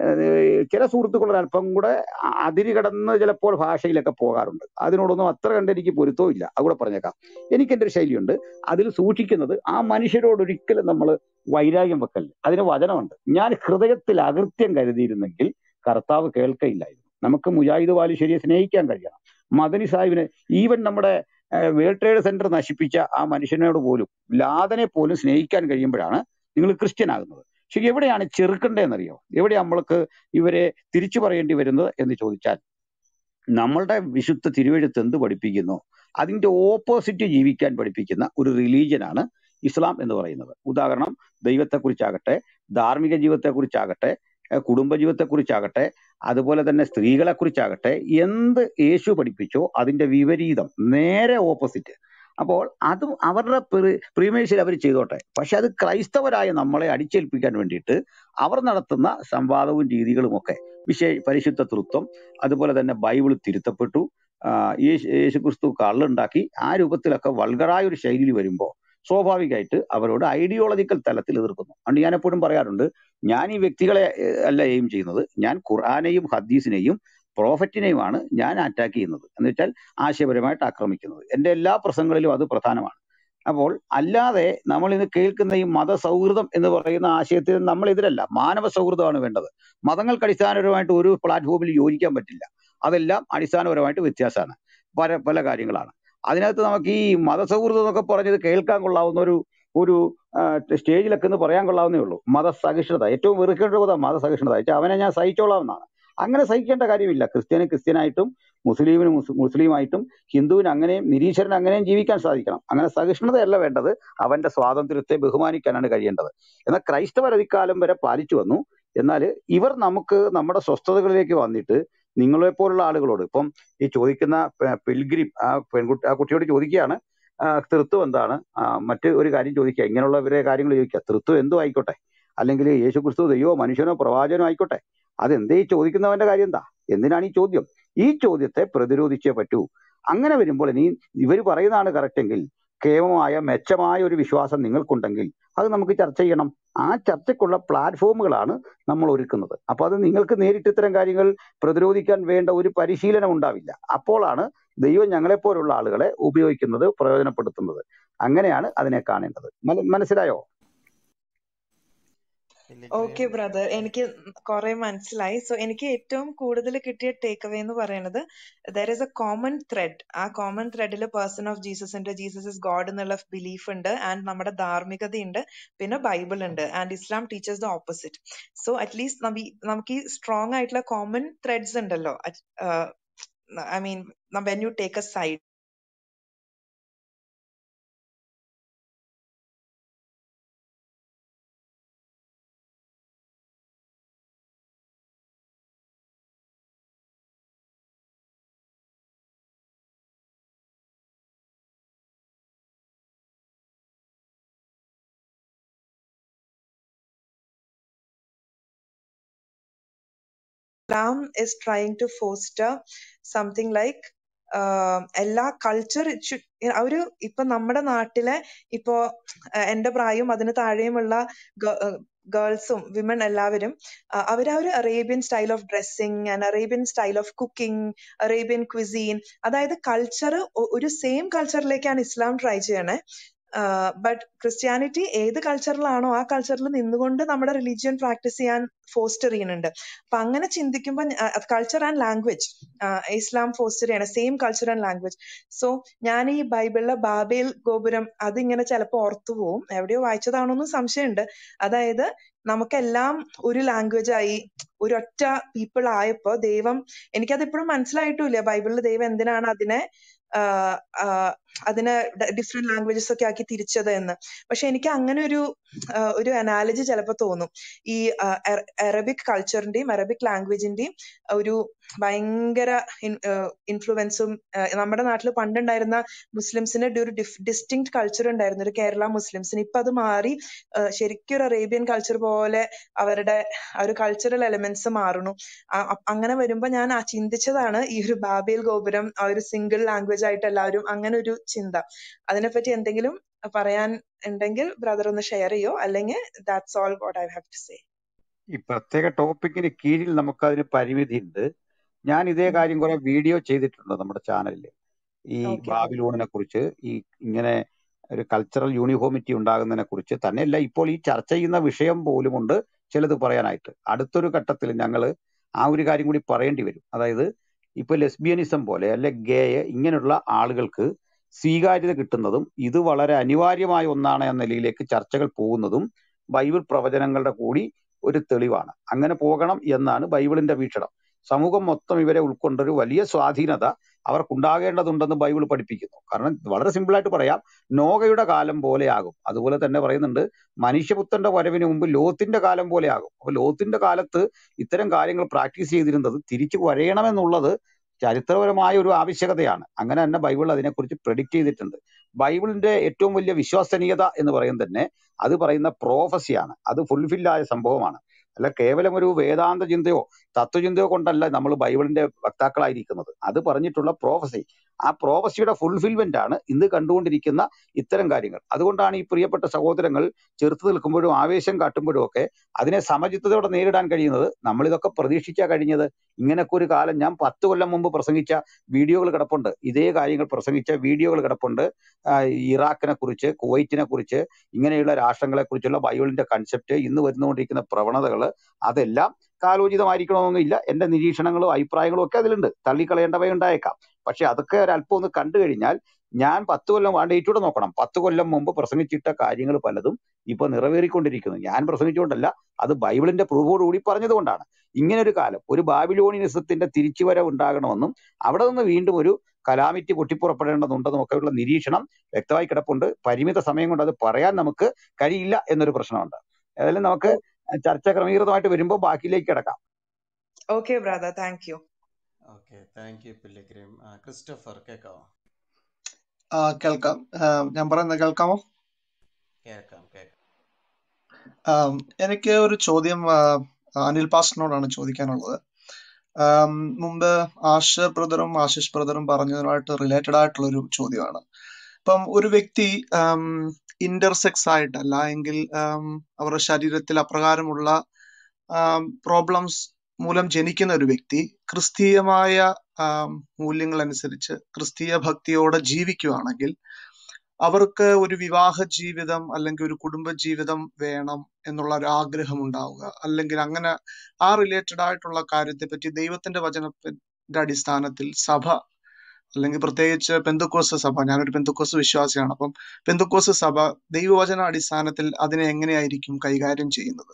ഏഹ് ചില സുഹൃത്തുക്കൾ അല്പം കൂടെ അ- അതിര് കടന്ന് ചിലപ്പോൾ ഭാഷയിലൊക്കെ പോകാറുണ്ട് അതിനോടൊന്നും അത്ര കണ്ട് എനിക്ക് പൊരുത്തവും ഇല്ല അതുകൂടെ പറഞ്ഞേക്കാം എനിക്ക് എൻ്റെ ഒരു ശൈലിയുണ്ട് അതിൽ സൂക്ഷിക്കുന്നത് ആ മനുഷ്യരോട് ഒരിക്കലും നമ്മൾ വൈരാഗ്യം വെക്കല്ല അതിന് വചനമുണ്ട് ഞാൻ ഹൃദയത്തിൽ അകൃത്യം കരുതിയിരുന്നെങ്കിൽ കർത്താവ് കേൾക്കയില്ലായിരുന്നു നമുക്ക് മുജാഹിദ് ബാലുശ്ശേരിയെ സ്നേഹിക്കാൻ കഴിയണം മദനി സാഹിബിനെ ഈവൻ നമ്മുടെ വേൾഡ് ട്രേഡ് സെന്റർ നശിപ്പിച്ച ആ മനുഷ്യനോട് പോലും ലാദനെ പോലും സ്നേഹിക്കാൻ കഴിയുമ്പോഴാണ് നിങ്ങൾ ക്രിസ്ത്യൻ ആകുന്നത് ശരി എവിടെയാണ് ചെറുക്കണ്ടേന്നറിയോ എവിടെയാണ് നമ്മൾക്ക് ഇവരെ തിരിച്ചു പറയേണ്ടി വരുന്നത് എന്ന് ചോദിച്ചാൽ നമ്മളുടെ വിശുദ്ധ തിരുവെഴുത്ത് എന്ത് പഠിപ്പിക്കുന്നു അതിന്റെ ഓപ്പോസിറ്റ് ജീവിക്കാൻ പഠിപ്പിക്കുന്ന ഒരു റിലീജിയനാണ് ഇസ്ലാം എന്ന് പറയുന്നത് ഉദാഹരണം ദൈവത്തെക്കുറിച്ചാകട്ടെ ധാർമ്മിക ജീവിതത്തെക്കുറിച്ചാകട്ടെ ഏഹ് കുടുംബജീവിതത്തെക്കുറിച്ചാകട്ടെ അതുപോലെ തന്നെ സ്ത്രീകളെക്കുറിച്ചാകട്ടെ എന്ത് യേശു പഠിപ്പിച്ചോ അതിന്റെ വിപരീതം നേരെ ഓപ്പോസിറ്റ് അപ്പോൾ അതും അവരുടെ പ്രീമേഴ്സിൽ അവർ ചെയ്തോട്ടെ പക്ഷെ അത് ക്രൈസ്തവരായ നമ്മളെ അടിച്ചേൽപ്പിക്കാൻ വേണ്ടിയിട്ട് അവർ നടത്തുന്ന സംവാദവും രീതികളും ഒക്കെ വിശേ പരിശുദ്ധ തൃത്വം അതുപോലെ തന്നെ ബൈബിൾ തിരുത്തപ്പെട്ടു ആ, യേശു യേശുക്രിസ്തു കള്ളുണ്ടാക്കി ആ രൂപത്തിലൊക്കെ വൾഗറായ ഒരു ശൈലിയിൽ വരുമ്പോൾ സ്വാഭാവികമായിട്ട് അവരോട് ഐഡിയോളജിക്കൽ തലത്തിൽ എതിർക്കുന്നു അതുകൊണ്ട് ഞാൻ എപ്പോഴും പറയാറുണ്ട് ഞാൻ ഈ വ്യക്തികളെ ഏഹ്, അല്ല എയിം ചെയ്യുന്നത് ഞാൻ ഖുർആാനെയും ഹദീസിനെയും പ്രോഫറ്റിനെയുമാണ് ഞാൻ അറ്റാക്ക് ചെയ്യുന്നത് എന്ന് വെച്ചാൽ ആശയപരമായിട്ട് ആക്രമിക്കുന്നത് എന്റെ എല്ലാ പ്രസംഗങ്ങളിലും അത് പ്രധാനമാണ് അപ്പോൾ അല്ലാതെ നമ്മൾ ഇന്ന് കേൾക്കുന്ന ഈ മതസൗഹൃദം എന്ന് പറയുന്ന ആശയത്തിന് നമ്മൾ എതിരല്ല മാനവ സൗഹൃദമാണ് വേണ്ടത് മതങ്ങൾക്ക് അടിസ്ഥാനപരമായിട്ട് ഒരു പ്ലാറ്റ്ഫോമിൽ യോജിക്കാൻ പറ്റില്ല അതെല്ലാം അടിസ്ഥാനപരമായിട്ട് വ്യത്യാസമാണ് പല പല കാര്യങ്ങളാണ് അതിനകത്ത് നമുക്ക് ഈ മതസൗഹൃദം എന്നൊക്കെ പറഞ്ഞത് കേൾക്കാൻ കൊള്ളാവുന്ന ഒരു ഒരു ആ, സ്റ്റേജിലൊക്കെ എന്ന് പറയാൻ കൊള്ളാവുന്നേ ഉള്ളൂ മതസഹിഷ്ണുത ഏറ്റവും വെറുക്കേണ്ട ഒരു പദം മതസഹിഷ്ണുത വെച്ചാൽ അവനെ ഞാൻ സഹിച്ചോളാം എന്നാണ് അങ്ങനെ സഹിക്കേണ്ട കാര്യമില്ല ക്രിസ്ത്യാനി ക്രിസ്ത്യനായിട്ടും മുസ്ലിമിന് മുസ് മുസ്ലിമായിട്ടും ഹിന്ദുവിന് അങ്ങനെയും നിരീശ്വരന് അങ്ങനെയും ജീവിക്കാൻ സാധിക്കണം അങ്ങനെ സഹിഷ്ണുതയല്ല വേണ്ടത് അവന്റെ സ്വാതന്ത്ര്യത്തെ ബഹുമാനിക്കാനാണ് കഴിയേണ്ടത് എന്നാൽ ക്രൈസ്തവർ അധികാലം വരെ പാലിച്ചു വന്നു എന്നാൽ ഇവർ നമുക്ക് നമ്മുടെ സ്വസ്ഥതകളിലേക്ക് വന്നിട്ട് നിങ്ങളെ പോലുള്ള ആളുകളോട് ഇപ്പം ഈ ചോദിക്കുന്ന പിൽഗ്രിം ആ പെൺകുട്ടി ആ കുട്ടിയോട് ചോദിക്കുകയാണ് ആ, തൃത്വം എന്താണ് ആ, മറ്റ് ഒരു കാര്യം ചോദിക്കുക ഇങ്ങനെയുള്ളവരെ കാര്യങ്ങൾ ചോദിക്കുക തൃത്വം എന്തോ ആയിക്കോട്ടെ അല്ലെങ്കിൽ യേശു ക്രിസ്തു ദൈവമോ മനുഷ്യനോ പ്രവാചകനോ ആയിക്കോട്ടെ അതെന്തേ ഈ ചോദിക്കുന്നവന്റെ കാര്യം എന്താ എന്തിനാണ് ഈ ചോദ്യം ഈ ചോദ്യത്തെ പ്രതിരോധിച്ചേ പറ്റൂ അങ്ങനെ വരുമ്പോൾ ഇനി ഇവർ പറയുന്നതാണ് കറക്റ്റ് എങ്കിൽ കേവലമായ മെച്ചമായ ഒരു വിശ്വാസം നിങ്ങൾക്കുണ്ടെങ്കിൽ അത് നമുക്ക് ചർച്ച ചെയ്യണം ആ ചർച്ചയ്ക്കുള്ള പ്ലാറ്റ്ഫോമുകളാണ് നമ്മൾ ഒരുക്കുന്നത് അപ്പൊ അത് നിങ്ങൾക്ക് നേരിട്ട് ഇത്തരം കാര്യങ്ങൾ പ്രതിരോധിക്കാൻ വേണ്ട ഒരു പരിശീലനം ഉണ്ടാവില്ല അപ്പോഴാണ് ദൈവം ഞങ്ങളെപ്പോലുള്ള ആളുകളെ ഉപയോഗിക്കുന്നത് പ്രയോജനപ്പെടുത്തുന്നത് അങ്ങനെയാണ് അതിനെ കാണേണ്ടത് മന- മനസ്സിലായോ ഓക്കെ പിലിഗ്രിം ബ്രദർ എനിക്ക് കുറെ മനസ്സിലായി സോ എനിക്ക് ഏറ്റവും കൂടുതൽ കിട്ടിയ ടേക്ക് അവേ എന്ന് പറയുന്നത് there is a common thread ആ കോമൺ ത്രെഡിൽ പേഴ്സൺ ഓഫ് ജീസസ് ഉണ്ട് ജീസസ് ഇസ് ഗോഡ് എന്നുള്ള ബിലീഫ് ഉണ്ട് ആൻഡ് നമ്മുടെ ധാർമ്മികതയുണ്ട് പിന്നെ ബൈബിൾ ഉണ്ട് and Islam teachers the opposite so at least നമുക്ക് ഈ സ്ട്രോങ് ആയിട്ടുള്ള കോമൺ ത്രെഡ്സ് ഉണ്ടല്ലോ I mean when you take a side Islam is trying to foster something like ah എല്ലാ കൾച്ചർ ഒരു ഇപ്പൊ നമ്മുടെ നാട്ടിലെ ഇപ്പോ അഹ് എന്റെ പ്രായവും അതിന് താഴെയുമുള്ള ഗേൾസും വിമൻ എല്ലാവരും അഹ് അവര് ആ ഒരു Arabian style of dressing and Arabian style of cooking Arabian cuisine അതായത് കൾച്ചർ ഒരു സെയിം കൾച്ചറിലേക്കാണ് ഇസ്ലാം ട്രൈ ചെയ്യണേ ബട്ട് ക്രിസ്ത്യാനിറ്റി ഏത് കൾച്ചറിലാണോ ആ കൾച്ചറിൽ നിന്നുകൊണ്ട് നമ്മുടെ റിലീജിയൻ പ്രാക്ടീസ് ചെയ്യാൻ ഫോസ്റ്റർ ചെയ്യുന്നുണ്ട് അപ്പൊ അങ്ങനെ ചിന്തിക്കുമ്പോൾ culture and language Islam foster ചെയ്യണം same culture and language so ഞാൻ ഈ ബൈബിളിലെ ബാബേൽ ഗോപുരം അതിങ്ങനെ ചിലപ്പോൾ ഓർത്തു പോവും എവിടെയോ വായിച്ചതാണോന്നും സംശയമുണ്ട് അതായത് നമുക്കെല്ലാം ഒരു ലാംഗ്വേജ് ആയി ഒരൊറ്റ പീപ്പിൾ ആയപ്പോ ദൈവം എനിക്കത് ഇപ്പോഴും മനസ്സിലായിട്ടില്ല ബൈബിളിൽ ദൈവം എന്തിനാണ് അതിനെ ആഹ് ആഹ് അതിനെ ഡിഫറെന്റ് ലാംഗ്വേജസ് ഒക്കെ ആക്കി തിരിച്ചത് എന്ന് പക്ഷെ എനിക്ക് അങ്ങനെ ഒരു ആഹ് ഒരു അനാലജി ചിലപ്പോൾ തോന്നും ഈ അറബിക് കൾച്ചറിന്റെയും അറബിക് ലാംഗ്വേജിന്റെയും ഒരു ഭയങ്കര ഇൻഫ്ലുവൻസും നമ്മുടെ നാട്ടിൽ പണ്ടുണ്ടായിരുന്ന മുസ്ലിംസിന് ഒരു ഡിസ്റ്റിങ് കൾച്ചർ ഉണ്ടായിരുന്നു ഒരു കേരള മുസ്ലിംസിന് ഇപ്പൊ അത് മാറി ആഹ് ശരിക്കും ഒരു അറേബ്യൻ കൾച്ചർ പോലെ അവരുടെ ആ ഒരു കൾച്ചറൽ എലമെന്റ്സ് മാറുന്നു ആ- അ- അങ്ങനെ വരുമ്പോ ഞാൻ ആ ചിന്തിച്ചതാണ് ഈ ഒരു ബാബേൽ ഗോപുരം ആ ഒരു സിംഗിൾ ലാംഗ്വേജ് ആയിട്ട് എല്ലാവരും അങ്ങനെ ഒരു ചിന്ത അതിനെപ്പറ്റി എന്തെങ്കിലും പറയാൻ ഉണ്ടെങ്കിൽ ബ്രദർ ഒന്ന് ഷെയർ ചെയ്യോ അല്ലെങ്കിൽ that's all what I have to say ഈ പ്രത്യേക ടോപ്പിക്കിന് കീഴിൽ നമുക്കതിന് പരിമിതിയുണ്ട് ഞാൻ ഇതേ കാര്യം കുറെ വീഡിയോ ചെയ്തിട്ടുണ്ട് നമ്മുടെ ചാനലിൽ ഈ ഓക്കെ ബാബിലോണിനെ കുറിച്ച് ഈ ഇങ്ങനെ ഒരു കൾച്ചറൽ യൂണിഫോമിറ്റി ഉണ്ടാകുന്നതിനെ കുറിച്ച് തന്നെയല്ല ഇപ്പോൾ ഈ ചർച്ച ചെയ്യുന്ന വിഷയം പോലുമുണ്ട് ചിലത് പറയാനായിട്ട് അടുത്തൊരു ഘട്ടത്തിൽ ഞങ്ങൾ ആ ഒരു കാര്യം കൂടി പറയേണ്ടി വരും അതായത് ഇപ്പൊ ലെസ്ബിയനിസം പോലെ അല്ലെ ഗേ ഇങ്ങനെയുള്ള ആളുകൾക്ക് സ്വീകാര്യത കിട്ടുന്നതും ഇത് വളരെ അനിവാര്യമായ ഒന്നാണ് എന്ന നിലയിലേക്ക് ചർച്ചകൾ പോകുന്നതും ബൈബിൾ പ്രവചനങ്ങളുടെ കൂടി ഒരു തെളിവാണ് അങ്ങനെ പോകണം എന്നാണ് ബൈബിളിന്റെ വീക്ഷണം സമൂഹം മൊത്തം ഇവരെ ഉൾക്കൊണ്ടൊരു വലിയ സ്വാധീനത അവർക്കുണ്ടാകേണ്ടതുണ്ടെന്ന് ബൈബിൾ പഠിപ്പിക്കുന്നു കാരണം വളരെ സിമ്പിളായിട്ട് പറയാം നോഗയുടെ കാലം പോലെയാകും അതുപോലെ തന്നെ പറയുന്നുണ്ട് മനുഷ്യപുത്രന്റെ വരവിന് മുമ്പ് ലോത്തിന്റെ കാലം പോലെയാകും അപ്പൊ ലോത്തിന്റെ കാലത്ത് ഇത്തരം കാര്യങ്ങൾ പ്രാക്ടീസ് ചെയ്തിരുന്നത് തിരിച്ചു വരയണമെന്നുള്ളത് ചരിത്രപരമായ ഒരു ആവശ്യകതയാണ് അങ്ങനെ തന്നെ ബൈബിൾ അതിനെക്കുറിച്ച് പ്രഡിക്റ്റ് ചെയ്തിട്ടുണ്ട് ബൈബിളിന്റെ ഏറ്റവും വലിയ വിശ്വസനീയത എന്ന് പറയുന്നത് തന്നെ അത് പറയുന്ന പ്രോഫസിയാണ് അത് ഫുൾഫില്ലായ സംഭവമാണ് അല്ല കേവലം ഒരു വേദാന്ത ചിന്തയോ തത്വചിന്തയോ കൊണ്ടല്ല നമ്മൾ ബൈബിളിന്റെ വക്താക്കളായിരിക്കുന്നത് അത് പറഞ്ഞിട്ടുള്ള പ്രോഫസി ആ പ്രോഫസിയുടെ ഫുൾഫിൽമെന്റ് ആണ് ഇന്ന് കണ്ടുകൊണ്ടിരിക്കുന്ന ഇത്തരം കാര്യങ്ങൾ അതുകൊണ്ടാണ് ഈ പ്രിയപ്പെട്ട സഹോദരങ്ങൾ ചെറുത്ത് നിൽക്കുമ്പോഴും ആവേശം കാട്ടുമ്പോഴും ഒക്കെ അതിനെ സമചിത്തതയോടെ നേരിടാൻ കഴിയുന്നത് നമ്മൾ ഇതൊക്കെ പ്രതീക്ഷിച്ചാ കഴിഞ്ഞത് ഇങ്ങനൊക്കെ ഒരു കാലം ഞാൻ പത്ത് കൊല്ലം മുമ്പ് പ്രസംഗിച്ച വീഡിയോകൾ കിടപ്പുണ്ട് ഇതേ കാര്യങ്ങൾ പ്രസംഗിച്ച വീഡിയോകൾ കിടപ്പുണ്ട് ആ, ഇറാഖിനെ കുറിച്ച് കുവൈറ്റിനെ കുറിച്ച് ഇങ്ങനെയുള്ള രാഷ്ട്രങ്ങളെ കുറിച്ചുള്ള ബൈബിളിന്റെ കൺസെപ്റ്റ് ഇന്ന് വരുന്നുകൊണ്ടിരിക്കുന്ന പ്രവണതകൾ അതെല്ലാം കാലോചിതമായിരിക്കണമെന്നില്ല എന്റെ നിരീക്ഷണങ്ങളും അഭിപ്രായങ്ങളും ഒക്കെ അതിലുണ്ട് തള്ളിക്കളയേണ്ടവ ഉണ്ടായേക്കാം പക്ഷെ അതൊക്കെ ഒരല്പം ഒന്ന് കണ്ടു കഴിഞ്ഞാൽ ഞാൻ പത്ത് കൊല്ലം ആ ഡേറ്റ് കൂടെ നോക്കണം പത്ത് കൊല്ലം മുമ്പ് പ്രസംഗിച്ചിട്ട കാര്യങ്ങൾ പലതും ഇപ്പൊ നിറവേറിക്കൊണ്ടിരിക്കുന്നു ഞാൻ പ്രസംഗിച്ചുകൊണ്ടല്ല അത് ബൈബിളിന്റെ പ്രൂഫോടുകൂടി പറഞ്ഞതുകൊണ്ടാണ് ഇങ്ങനെ ഒരു കാലം ഒരു ബാബിലോണിനിസത്തിന്റെ തിരിച്ചുവരവ് ഉണ്ടാകണമെന്നും അവിടെ നിന്ന് വീണ്ടും ഒരു കലാമിറ്റി പൊട്ടിപ്പുറപ്പെടേണ്ടതുണ്ടെന്നും ഒക്കെയുള്ള നിരീക്ഷണം വ്യക്തമായി കിടപ്പുണ്ട് പരിമിത സമയം കൊണ്ട് അത് പറയാൻ നമുക്ക് കഴിയില്ല എന്നൊരു പ്രശ്നമുണ്ട് ഏതായാലും നമുക്ക് ചർച്ച ക്രമീകൃതമായിട്ട് വരുമ്പോൾ ബാക്കിയിലേക്ക് കിടക്കാം okay brother thank you okay thank you Pilgrim ആ, ക്രിസ്റ്റഫർ കേൾക്കാവോ ആ കേൾക്കാം ആ, ഞാൻ പറയുന്നത് കേൾക്കാമോ കേൾക്കാം കേൾക്കാം ആം, എനിക്ക് ഒരു ചോദ്യം ആ, അനിൽ പാസ്റ്ററിനോടാണ് ചോദിക്കാനുള്ളത് ആം, മുമ്പ് ആശ ബ്രദറും ആശിഷ് ബ്രദറും പറഞ്ഞതിനായിട്ട് റിലേറ്റഡ് ആയിട്ടുള്ള ഒരു ചോദ്യമാണ് ഇപ്പം ഒരു വ്യക്തി ഇന്റർസെക്സ് ആയിട്ടല്ല എങ്കിൽ ആം, അവരുടെ ശരീരത്തിൽ അപ്രകാരമുള്ള പ്രോബ്ലംസ് മൂലം ജനിക്കുന്ന ഒരു വ്യക്തി ക്രിസ്തീയമായ ആം, മൂല്യങ്ങൾ അനുസരിച്ച് ക്രിസ്തീയ ഭക്തിയോടെ ജീവിക്കുകയാണെങ്കിൽ അവർക്ക് ഒരു വിവാഹ ജീവിതം അല്ലെങ്കിൽ ഒരു കുടുംബ ജീവിതം വേണം എന്നുള്ള ഒരു ആഗ്രഹം ഉണ്ടാവുക അല്ലെങ്കിൽ അങ്ങനെ ആ റിലേറ്റഡ് ആയിട്ടുള്ള കാര്യത്തെ പറ്റി ദൈവത്തിന്റെ വചനത്തിന്റെ അടിസ്ഥാനത്തിൽ സഭ അല്ലെങ്കിൽ പ്രത്യേകിച്ച് പെന്തുക്കോസ് സഭ ഞാനൊരു പെന്തുക്കോസ് വിശ്വാസിയാണ് അപ്പം പെന്തുക്കോസ് സഭ ദൈവവചന അടിസ്ഥാനത്തിൽ അതിനെ എങ്ങനെയായിരിക്കും കൈകാര്യം ചെയ്യുന്നത്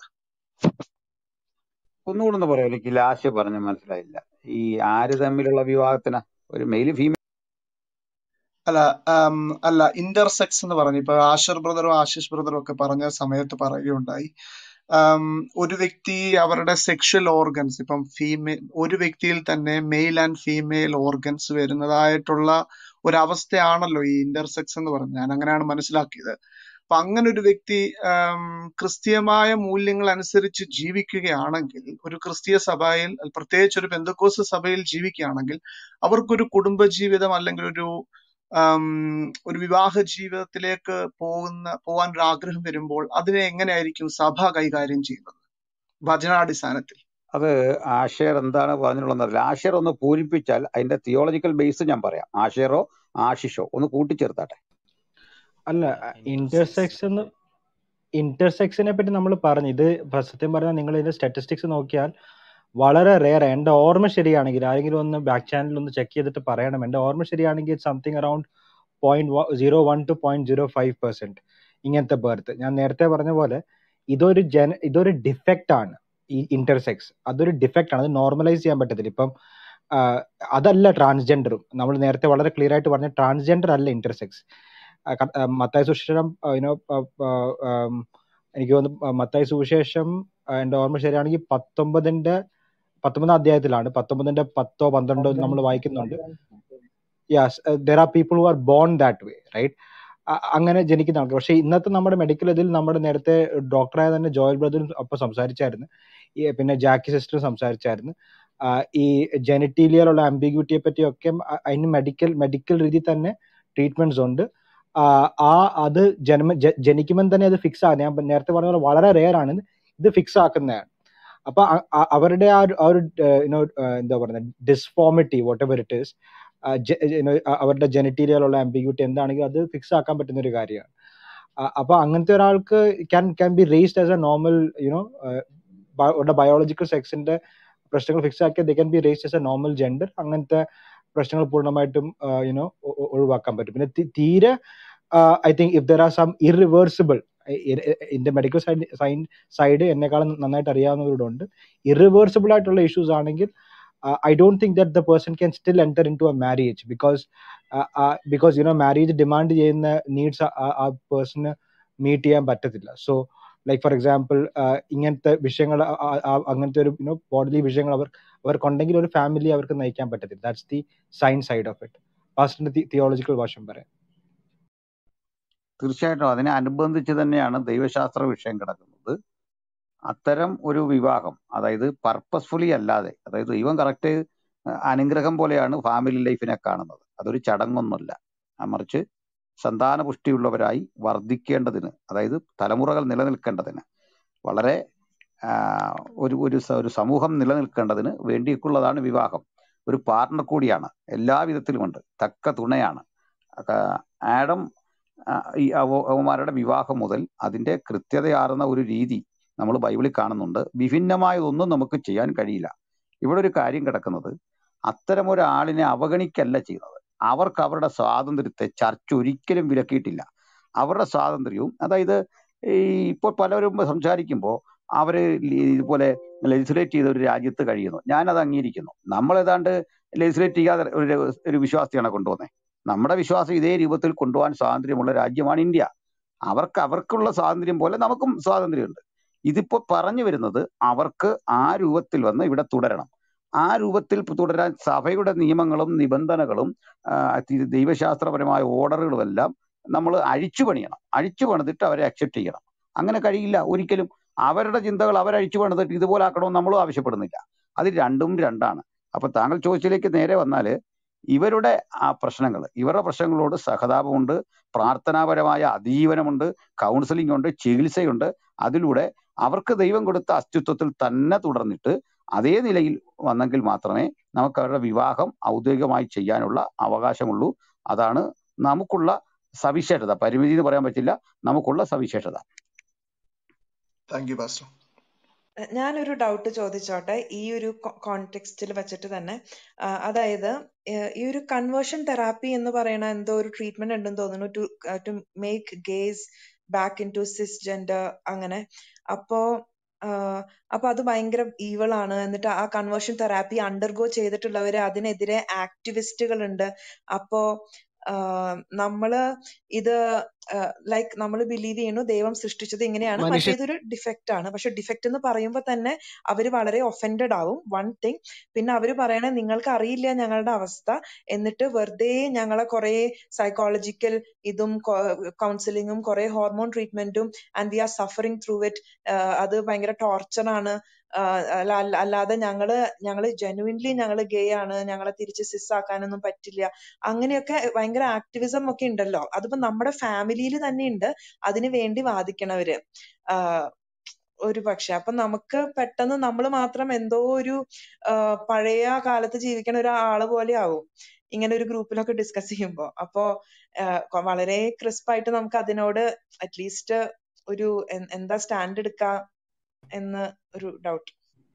ഒന്നുകൂടെ ഒന്ന് പറയാം എനിക്ക് ലാസ്റ്റ് പറഞ്ഞ മനസ്സിലായില്ല ഈ ആര് തമ്മിലുള്ള വിവാഹത്തിനാ ഒരു മെയിൽ ഫീമെയിൽ അല്ല ആം, അല്ല ഇന്റർസെക്സ് എന്ന് പറഞ്ഞു ഇപ്പൊ ആഷർ ബ്രദറും ആശിഷ് ബ്രദറും ഒക്കെ പറഞ്ഞ സമയത്ത് പറയുകയുണ്ടായി ആം, ഒരു വ്യക്തി അവരുടെ സെക്ഷൽ ഓർഗൻസ് ഇപ്പം ഫീമെയിൽ ഒരു വ്യക്തിയിൽ തന്നെ മെയിൽ ആൻഡ് ഫീമെയിൽ ഓർഗൻസ് വരുന്നതായിട്ടുള്ള ഒരവസ്ഥയാണല്ലോ ഈ ഇന്റർസെക്സ് എന്ന് പറഞ്ഞത് ഞാൻ അങ്ങനെയാണ് മനസ്സിലാക്കിയത് അപ്പൊ അങ്ങനെ ഒരു വ്യക്തി ആം, ക്രിസ്തീയമായ മൂല്യങ്ങൾ അനുസരിച്ച് ജീവിക്കുകയാണെങ്കിൽ ഒരു ക്രിസ്തീയ സഭയിൽ പ്രത്യേകിച്ച് ഒരു പെന്തക്കോസ് സഭയിൽ ജീവിക്കുകയാണെങ്കിൽ അവർക്കൊരു കുടുംബജീവിതം അല്ലെങ്കിൽ ഒരു ആം, ഒരു വിവാഹ ജീവിതത്തിലേക്ക് പോകുന്ന പോകാൻ ഒരു ആഗ്രഹം വരുമ്പോൾ അതിനെ എങ്ങനെയായിരിക്കും സഭ കൈകാര്യം ചെയ്യുന്നത് വചനാടിസ്ഥാനത്തിൽ അത് ആഷേർ എന്താണ് പറഞ്ഞിട്ടുള്ളതെന്നറിയില്ല ആഷേർ ഒന്ന് പൂരിപ്പിച്ചാൽ അതിന്റെ തിയോളജിക്കൽ ബേസ് ഞാൻ പറയാം ആഷേറോ ആശിഷോ ഒന്ന് കൂട്ടിച്ചേർത്താട്ടെ അല്ല ഇന്റർസെക്സ് എന്ന് ഇന്റർസെക്സിനെ പറ്റി നമ്മൾ പറഞ്ഞു ഇത് ഇപ്പൊ സത്യം പറഞ്ഞാൽ നിങ്ങൾ ഇതിന്റെ സ്റ്റാറ്റിസ്റ്റിക്സ് നോക്കിയാൽ വളരെ റെയർ എന്റെ ഓർമ്മ ശരിയാണെങ്കിൽ ആരെങ്കിലും ഒന്ന് ബാക്ക് ചാനലിൽ ഒന്ന് ചെക്ക് ചെയ്തിട്ട് പറയണം എന്റെ ഓർമ്മ ശരിയാണെങ്കിൽ something around point zero one two point zero five percent ഇങ്ങനത്തെ ബർത്ത് ഞാൻ നേരത്തെ പറഞ്ഞ പോലെ ഇതൊരു ജന ഇതൊരു ഡിഫക്റ്റ് ആണ് ഈ ഇന്റർസെക്സ് അതൊരു ഡിഫക്റ്റ് ആണ് അത് നോർമലൈസ് ചെയ്യാൻ പറ്റത്തില്ല ഇപ്പം ആ, അതല്ല ട്രാൻസ്ജെൻഡറും നമ്മൾ നേരത്തെ വളരെ ക്ലിയർ ആയിട്ട് പറഞ്ഞ ട്രാൻസ്ജെൻഡർ അല്ല ഇന്റർസെക്സ് മത്തായ സുവിശേഷം യുനോ എനിക്ക് തോന്നുന്നു മത്തായ സുവിശേഷം ആ, എന്റെ ഓർമ്മ ശരിയാണെങ്കിൽ പത്തൊമ്പതിന്റെ പത്തൊമ്പതാം അധ്യായത്തിലാണ് പത്തൊമ്പതിന്റെ പത്തോ പന്ത്രണ്ടോ നമ്മൾ വായിക്കുന്നുണ്ട് yes there are people who are born that way right അങ്ങനെ ജനിക്കുന്ന ആൾക്കാർ പക്ഷെ ഇന്നത്തെ നമ്മുടെ മെഡിക്കൽ ഇതിൽ നമ്മുടെ നേരത്തെ ഡോക്ടറായ തന്നെ ജോയൽ ബ്രദറും ഒപ്പം സംസാരിച്ചായിരുന്നു ഈ പിന്നെ ജാക്കി സിസ്റ്ററും സംസാരിച്ചായിരുന്നു ആ, ഈ ജെനറ്റീലിയലുള്ള അംബിഗ്യൂറ്റിയെ പറ്റിയൊക്കെ അ- അതിന് മെഡിക്കൽ മെഡിക്കൽ രീതി തന്നെ ട്രീറ്റ്മെന്റ്സ് ഉണ്ട് ആ ആ അത് ജന്മ ജ- ജനിക്കുമ്പോൾ തന്നെ അത് ഫിക്സ് ആകുന്നത് ഞാൻ നേരത്തെ പറഞ്ഞ പോലെ വളരെ റെയർ ആണ് ഇത് ഫിക്സ് ആക്കുന്നതാണ് അപ്പൊ അ- അ- അവരുടെ ആ ഒരു ആ ഒരു യുനോ എന്താ പറയുന്നത് deformity whatever it is അവരുടെ ജനറ്റീരിയലുള്ള ആംബിഗ്യൂട്ടി എന്താണെങ്കിലും അത് ഫിക്സ് ആക്കാൻ പറ്റുന്ന ഒരു കാര്യമാണ് ആ, അപ്പൊ അങ്ങനത്തെ ഒരാൾക്ക് can can be raised as a normal you know അവരുടെ ബയോളജിക്കൽ സെക്സിന്റെ പ്രശ്നങ്ങൾ ഫിക്സ് ആക്കിയാൽ they can be raised as a normal gender അങ്ങനത്തെ പ്രശ്നങ്ങൾ പൂർണ്ണമായിട്ടും യുനോ ഒഴിവാക്കാൻ പറ്റും പിന്നെ തി- തീരെ I think if there are some irreversible ഇതിന്റെ മെഡിക്കൽ സൈഡ് സൈഡ് എന്നെക്കാളും നന്നായിട്ട് അറിയാവുന്നവരോടുണ്ട് ഇറിവേഴ്സിബിൾ ആയിട്ടുള്ള ഇഷ്യൂസ് ആണെങ്കിൽ I don't think that the person can still enter into a marriage because because you know marriage demand ചെയ്യുന്ന നീഡ്സ് ആ പേഴ്സണ് meet ചെയ്യാൻ പറ്റത്തില്ല സോ ലൈക്ക് ഫോർ എക്സാമ്പിൾ ഇങ്ങനത്തെ വിഷയങ്ങൾ ആ- ആ- ആ- അങ്ങനത്തെ ഒരു യുനോ ബോഡി വിഷയങ്ങൾ അവർ അവർക്കുണ്ടെങ്കിൽ ഒരു ഫാമിലി അവർക്ക് നയിക്കാൻ പറ്റത്തില്ല that's the science side of it പാസ്റ്റിന്റെ തിയോളജിക്കൽ വശം പറയാം തീർച്ചയായിട്ടും അതിനെ അനുബന്ധിച്ച് തന്നെയാണ് ദൈവശാസ്ത്ര വിഷയം കിടക്കുന്നത് അത്തരം ഒരു വിവാഹം അതായത് പർപ്പസ്ഫുള്ളി അല്ലാതെ അതായത് ദൈവം കറക്റ്റ് അനുഗ്രഹം പോലെയാണ് ഫാമിലി ലൈഫിനെ കാണുന്നത് അതൊരു ചടങ്ങൊന്നുമല്ല ആ മറിച്ച് സന്താന പുഷ്ടിയുള്ളവരായി വർദ്ധിക്കേണ്ടതിന് അതായത് തലമുറകൾ നിലനിൽക്കേണ്ടതിന് വളരെ ആ, ഒരു ഒരു സ- ഒരു സമൂഹം നിലനിൽക്കേണ്ടതിന് വേണ്ടിയിട്ടുള്ളതാണ് വിവാഹം ഒരു പാർട്ണർ കൂടിയാണ് എല്ലാ വിധത്തിലുമുണ്ട് തക്ക തുണയാണ് ആ, ആഡം ആ, ഈ അവ- അവന്മാരുടെ വിവാഹം മുതൽ അതിന്റെ കൃത്യതയാർന്ന ഒരു രീതി നമ്മൾ ബൈബിളിൽ കാണുന്നുണ്ട് വിഭിന്നമായതൊന്നും നമുക്ക് ചെയ്യാൻ കഴിയില്ല ഇവിടെ ഒരു കാര്യം കിടക്കുന്നത് അത്തരം ഒരാളിനെ അവഗണിക്കല്ല ചെയ്യുന്നത് അവർക്ക് അവരുടെ സ്വാതന്ത്ര്യത്തെ ചർച്ച ഒരിക്കലും വിലക്കിയിട്ടില്ല അവരുടെ സ്വാതന്ത്ര്യവും അതായത് ഈ ഇപ്പോൾ പലരും സംസാരിക്കുമ്പോൾ അവര് ലി- ഇതുപോലെ ലെജിസ്ലേറ്റ് ചെയ്ത ഒരു രാജ്യത്ത് കഴിയുന്നു ഞാനത് അംഗീകരിക്കുന്നു നമ്മൾ ഏതാണ്ട് ലെജിസ്ലേറ്റ് ചെയ്യാതെ ഒരു ഒരു വിശ്വാസത്തെയാണ് കൊണ്ടുവന്നത് നമ്മുടെ വിശ്വാസം ഇതേ രൂപത്തിൽ കൊണ്ടുപോകാൻ സ്വാതന്ത്ര്യമുള്ള രാജ്യമാണ് ഇന്ത്യ അവർക്ക് അവർക്കുള്ള സ്വാതന്ത്ര്യം പോലെ നമുക്കും സ്വാതന്ത്ര്യമുണ്ട് ഇതിപ്പോ പറഞ്ഞു വരുന്നത് അവർക്ക് ആ രൂപത്തിൽ വന്ന് ഇവിടെ തുടരണം ആ രൂപത്തിൽ തുടരാൻ സഭയുടെ നിയമങ്ങളും നിബന്ധനകളും ആ, തി- ദൈവശാസ്ത്രപരമായ ഓർഡറുകളും എല്ലാം നമ്മൾ അഴിച്ചു പണിയണം അഴിച്ചു പണിതിട്ട് അവരെ അക്സെപ്റ്റ് ചെയ്യണം അങ്ങനെ കഴിയില്ല ഒരിക്കലും അവരുടെ ചിന്തകൾ അവരഴിച്ചു പണിതിട്ട് ഇതുപോലെ ആക്കണമെന്ന് നമ്മളും ആവശ്യപ്പെടുന്നില്ല അത് രണ്ടും രണ്ടാണ് അപ്പൊ താങ്കൾ ചോദിച്ചതിലേക്ക് നേരെ വന്നാല് ഇവരുടെ ആ പ്രശ്നങ്ങൾ ഇവരുടെ പ്രശ്നങ്ങളോട് സഹതാപമുണ്ട് പ്രാർത്ഥനാപരമായ അതീവനമുണ്ട് കൗൺസിലിംഗ് ഉണ്ട് ചികിത്സയുണ്ട് അതിലൂടെ അവർക്ക് ദൈവം കൊടുത്ത അസ്തിത്വത്തിൽ തന്നെ തുടർന്നിട്ട് അതേ നിലയിൽ വന്നെങ്കിൽ മാത്രമേ നമുക്ക് അവരുടെ വിവാഹം ഔദ്യോഗികമായി ചെയ്യാനുള്ള അവകാശമുള്ളൂ അതാണ് നമുക്കുള്ള സവിശേഷത പരിമിതി എന്ന് പറയാൻ പറ്റില്ല നമുക്കുള്ള സവിശേഷത താങ്ക് യു പാസ്റ്റർ എ, ഞാനൊരു ഡൗട്ട് ചോദിച്ചോട്ടെ ഈ ഒരു കോണ്ടെക്സ്റ്റിൽ വെച്ചിട്ട് തന്നെ ആ, അതായത് ഏ, ഈ ഒരു കൺവേർഷൻ തെറാപ്പി എന്ന് പറയുന്ന എന്തോ ഒരു ട്രീറ്റ്മെന്റ് ഉണ്ടെന്ന് തോന്നുന്നു to to make gays back into cisgender അങ്ങനെ അപ്പോ ആ, അപ്പൊ അത് ഭയങ്കര ഈവൾ ആണ് എന്നിട്ട് ആ കൺവേർഷൻ തെറാപ്പി അണ്ടർഗോ ചെയ്തിട്ടുള്ളവര് അതിനെതിരെ ആക്ടിവിസ്റ്റുകൾ ഉണ്ട് അപ്പോ ആ, നമ്മള് ഇത് ലൈക്ക് നമ്മൾ ബിലീവ് ചെയ്യുന്നു ദൈവം സൃഷ്ടിച്ചത് ഇങ്ങനെയാണ് പക്ഷെ മനുഷ്യൻ ഇതൊരു ഡിഫക്റ്റ് ആണ് പക്ഷെ ഡിഫക്റ്റ് എന്ന് പറയുമ്പോൾ തന്നെ അവര് വളരെ ഒഫൻഡഡ് ആവും വൺ തിങ് പിന്നെ അവര് പറയണേ നിങ്ങൾക്ക് അറിയില്ല ഞങ്ങളുടെ അവസ്ഥ എന്നിട്ട് വെറുതെ ഞങ്ങളെ കുറെ സൈക്കോളജിക്കൽ ഇതും കൗൺസിലിങ്ങും കുറെ ഹോർമോൺ ട്രീറ്റ്മെന്റും and we are suffering through it അത് ഭയങ്കര ടോർച്ചർ ആണ് ആഹ് അല്ല അല്ല- അല്ലാതെ ഞങ്ങള് ഞങ്ങള് ജെനുവിൻലി ഞങ്ങള് ഗേ ആണ് ഞങ്ങളെ തിരിച്ച് സിസ് ആക്കാനൊന്നും പറ്റില്ല അങ്ങനെയൊക്കെ ഭയങ്കര ആക്ടിവിസം ഒക്കെ ഉണ്ടല്ലോ അതിപ്പോ നമ്മുടെ ഫാമിലിയിൽ തന്നെ ഉണ്ട് അതിനു വേണ്ടി വാദിക്കണവര് ആഹ് ഒരു പക്ഷെ അപ്പൊ നമുക്ക് പെട്ടെന്ന് നമ്മൾ മാത്രം എന്തോ ഒരു ആഹ് പഴയ കാലത്ത് ജീവിക്കണ ഒരാള് പോലെ ആവും ഇങ്ങനെ ഒരു ഗ്രൂപ്പിലൊക്കെ ഡിസ്കസ് ചെയ്യുമ്പോ അപ്പോ ആഹ് കൊ- വളരെ ക്രിസ്പ് ആയിട്ട് നമുക്ക് അതിനോട് അറ്റ്ലീസ്റ്റ് ഒരു എൻ- എന്താ സ്റ്റാൻഡ് എടുക്ക എന്ന് ഒരു ഡൗട്ട്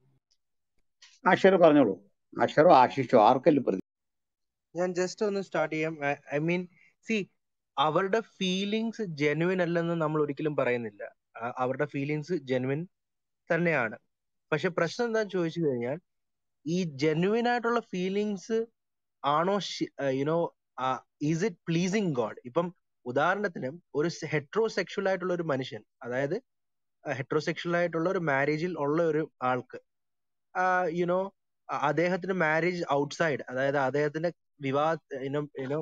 അക്ഷർ പറഞ്ഞോളൂ അക്ഷറോ ആശിഷോ ആർക്കെങ്കിലും പ്രതി ഞാൻ ജസ്റ്റ് ഒന്ന് സ്റ്റാർട്ട് ചെയ്യാം ഐ മീൻ സി അവരുടെ ഫീലിങ്സ് ജെനുവിൻ അല്ലെന്ന് നമ്മൾ ഒരിക്കലും പറയുന്നില്ല ആ, അവരുടെ ഫീലിങ്സ് ജെനുവിൻ തന്നെയാണ് പക്ഷെ പ്രശ്നം എന്താന്ന് ചോദിച്ചു കഴിഞ്ഞാൽ ഈ ജെനുവിൻ ആയിട്ടുള്ള ഫീലിങ്സ് ആണോ you know is it pleasing God ഇപ്പം ഉദാഹരണത്തിന് ഒരു ഹെട്രോസെക്ഷൽ ആയിട്ടുള്ള ഒരു മനുഷ്യൻ അതായത് ഹെട്രോസെക്ഷൽ ആയിട്ടുള്ള ഒരു മാരേജിൽ ഉള്ള ഒരു ആൾക്ക് യുനോ അദ്ദേഹത്തിന് മാരേജ് ഔട്ട്സൈഡ് അതായത് അദ്ദേഹത്തിന്റെ വിവാഹ ഇനോ ഇനോ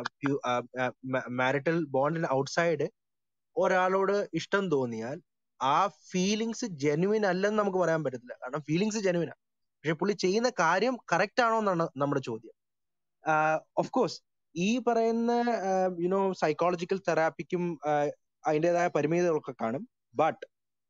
മാരിറ്റൽ ബോണ്ടിന് ഔട്ട്സൈഡ് ഒരാളോട് ഇഷ്ടം തോന്നിയാൽ ആ ഫീലിങ്സ് ജെനുവിൻ അല്ലെന്ന് നമുക്ക് പറയാൻ പറ്റത്തില്ല കാരണം ഫീലിങ്സ് ജെനുവിനാണ് പക്ഷെ പുള്ളി ചെയ്യുന്ന കാര്യം കറക്റ്റ് ആണോ എന്നാണ് നമ്മുടെ ചോദ്യം ഓഫ് കോഴ്സ് ഈ പറയുന്ന യുനോ സൈക്കോളജിക്കൽ തെറാപ്പിക്കും അതിൻ്റെതായ പരിമിതികളൊക്കെ കാണും but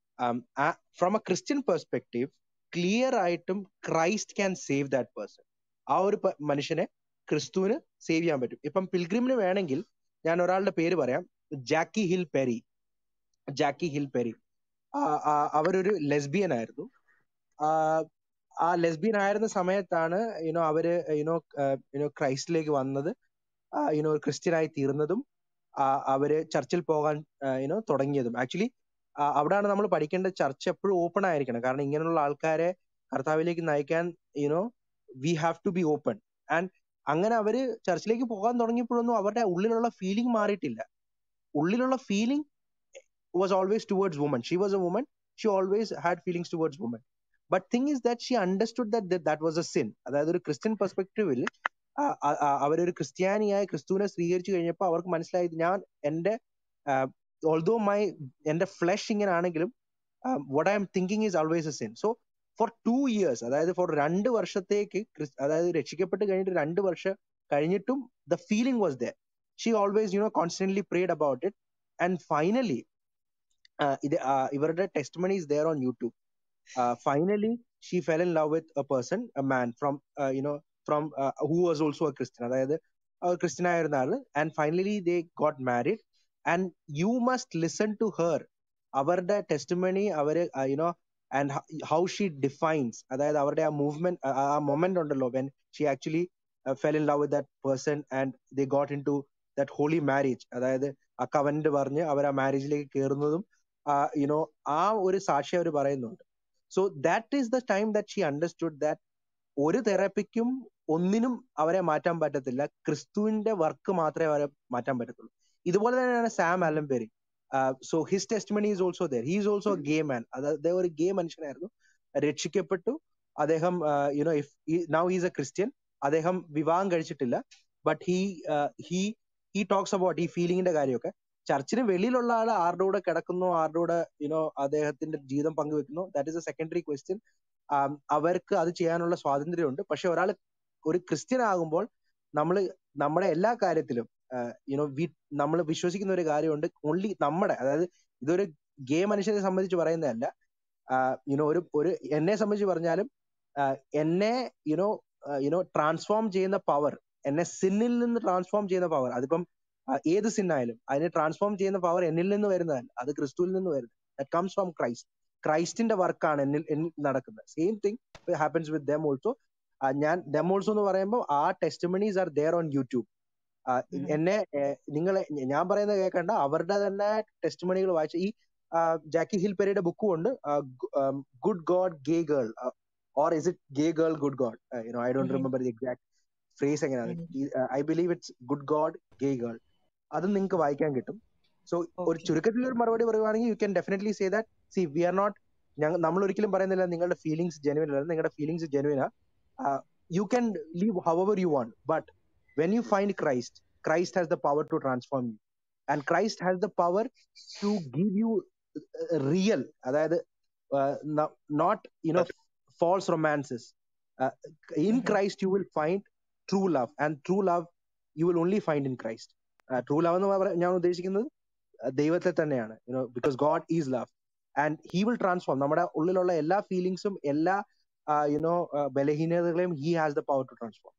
from a Christian perspective clear ആയിട്ടും Christ can save that person ആ ഒരു പ- മനുഷ്യനെ ക്രിസ്തുവിന് സേവ് ചെയ്യാൻ പറ്റും ഇപ്പം പിൽഗ്രിമിന് വേണമെങ്കിൽ ഞാൻ ഒരാളുടെ പേര് പറയാം Jackie Hill Perry Jackie Hill Perry ആ- ആ- അവരൊരു ലെസ്ബിയൻ ആയിരുന്നു ആ ആ ലെസ്ബിയൻ ആയിരുന്ന സമയത്താണ് യുനോ അവര് യുനോ യുനോ ക്രൈസ്റ്റിലേക്ക് വന്നത് യുനോ ക്രിസ്ത്യനായി തീർന്നതും ആ, അവര് ചർച്ചിൽ പോകാൻ യുനോ തുടങ്ങിയതും ആക്ച്വലി അവിടെയാണ് നമ്മൾ പഠിക്കേണ്ട ചർച്ച് എപ്പോഴും ഓപ്പൺ ആയിരിക്കണം കാരണം ഇങ്ങനെയുള്ള ആൾക്കാരെ കർത്താവിലേക്ക് നയിക്കാൻ you know we have to be open and അങ്ങനെ അവര് ചർച്ചിലേക്ക് പോകാൻ തുടങ്ങിയപ്പോഴൊന്നും അവരുടെ ഉള്ളിലുള്ള ഫീലിംഗ് മാറിയിട്ടില്ല ഉള്ളിലുള്ള feeling was always towards woman. She was a woman. She always had feelings towards women. But thing is that she understood that that, that was a sin. അതായത് ഒരു Christian പെർസ്പെക്റ്റീവിൽ അവരൊരു ക്രിസ്ത്യാനിയായ ക്രിസ്തുവിനെ സ്വീകരിച്ചു കഴിഞ്ഞപ്പോൾ അവർക്ക് മനസ്സിലായത് ഞാൻ എന്റെ ഓൾദോ മൈ എന്റെ ഫ്ലഷ് ഇങ്ങനെ ആണെങ്കിലും what I am thinking is always a sin so for two years അതായത് ഫോർ രണ്ട് വർഷത്തേക്ക് ക്രിസ്- അതായത് രക്ഷിക്കപ്പെട്ട് കഴിഞ്ഞിട്ട് രണ്ട് വർഷം കഴിഞ്ഞിട്ടും the feeling was there she always you know constantly prayed about it and finally ഇത് ഇവരുടെ testimony is there on YouTube uh, finally she fell in love with a person a man from uh, you know from uh, who was also a christian അതായത് Christian ആയിരുന്ന ആള് and finally they got married and you must listen to her അവരുടെ testimony അവര് you know and how she defines അതായത് അവരുടെ ആ movement ആ moment ഉണ്ടല്ലോ when she actually fell in love with that person and they got into that holy marriage അതായത് ആ കവന്റ് പറഞ്ഞ് അവർ ആ മാരേജിലേക്ക് കയറുന്നതും യുനോ ആ ഒരു സാക്ഷി അവർ പറയുന്നുണ്ട് so that is the time that she understood that ഒരു തെറാപ്പിക്കും ഒന്നിനും അവരെ മാറ്റാൻ പറ്റത്തില്ല ക്രിസ്തുവിന്റെ വർക്ക് മാത്രമേ അവരെ മാറ്റാൻ പറ്റത്തുള്ളൂ ഇതുപോലെ തന്നെയാണ് Sam Allberry so his testimony is also there he is also gay man അതായത് ഒരു ഗേ മനുഷ്യനായിരുന്നു രക്ഷിക്കപ്പെട്ടു അദ്ദേഹം you know if now is a Christian അദ്ദേഹം വിവാഹം കഴിച്ചിട്ടില്ല but he he he talks about ഈ ഫീലിംഗിന്റെ കാര്യമൊക്കെ ചർച്ചിന് വെളിയിലുള്ള ആൾ ആരുടെ കൂടെ കിടക്കുന്നു ആരുടെ കൂടെ യുനോ അദ്ദേഹത്തിന്റെ ജീവിതം പങ്കുവെക്കുന്നു that is a secondary question അവർക്ക് അത് ചെയ്യാനുള്ള സ്വാതന്ത്ര്യമുണ്ട് പക്ഷെ ഒരാൾ ഒരു ക്രിസ്ത്യൻ ആകുമ്പോൾ നമ്മൾ നമ്മുടെ എല്ലാ കാര്യത്തിലും യുനോ വി നമ്മൾ വിശ്വസിക്കുന്ന ഒരു കാര്യമുണ്ട് ഓൺലി നമ്മുടെ അതായത് ഇതൊരു ഗേ മനുഷ്യനെ സംബന്ധിച്ച് പറയുന്നതല്ല യുനോ ഒരു ഒരു എന്നെ സംബന്ധിച്ച് പറഞ്ഞാലും ആഹ് എന്നെ യുനോ യുനോ ട്രാൻസ്ഫോം ചെയ്യുന്ന പവർ എന്നെ സിന്നിൽ നിന്ന് ട്രാൻസ്ഫോം ചെയ്യുന്ന പവർ അതിപ്പം ഏത് sin ആയാലും അതിനെ ട്രാൻസ്ഫോം ചെയ്യുന്ന പവർ എന്നിൽ നിന്ന് വരുന്നതല്ല അത് ക്രിസ്തുവിൽ നിന്ന് വരുന്നത് ദാറ്റ് കംസ് ഫ്രം ക്രൈസ്റ്റ് ക്രൈസ്റ്റിന്റെ വർക്കാണ് എന്നിൽ എന്നിൽ നടക്കുന്നത് same thing happens with them also ഞാൻ ദം ഓൾസോ എന്ന് പറയുമ്പോൾ ആ testimonies are there on YouTube എന്നെ നിങ്ങൾ ഞാൻ പറയുന്നത് കേൾക്കണ്ട അവരുടെ തന്നെ ടെസ്റ്റിമണികൾ വായിച്ച് ഈ ആ, ജാക്കി ഹിൽ പെരയുടെ ബുക്കും ഉണ്ട് good God gay girl or is it gay girl good God you know I don't remember the exact phrase എങ്ങനെയാണ് I believe it's good God gay girl അത് നിങ്ങൾക്ക് വായിക്കാൻ കിട്ടും സോ ഒരു ഓക്കെ ചുരുക്കത്തിൽ ഒരു മറുപടി പറയുവാണെങ്കിൽ you can definitely say that see we are not ഞങ്ങൾ നമ്മൾ ഒരിക്കലും പറയുന്നില്ല നിങ്ങളുടെ ഫീലിംഗ്സ് ജെനുവിൻ അല്ല നിങ്ങളുടെ ഫീലിംഗ്സ് ജെനുവിനാ you can live however you want but when you find Christ Christ has the power to transform you and Christ has the power to give you real അതായത് not you know false romances. Uh, in Christ, you will find true love, and true love you will only find in Christ. Uh, true love എന്ന് പറ- ഞാൻ ഉദ്ദേശിക്കുന്നത് uh, ദൈവത്തെ തന്നെയാണ് you know because God is love and he will transform നമ്മുടെ ഉള്ളിലുള്ള എല്ലാ ഫീലിങ്സും എല്ലാ യുനോ ബലഹീനതകളെയും he has the power to transform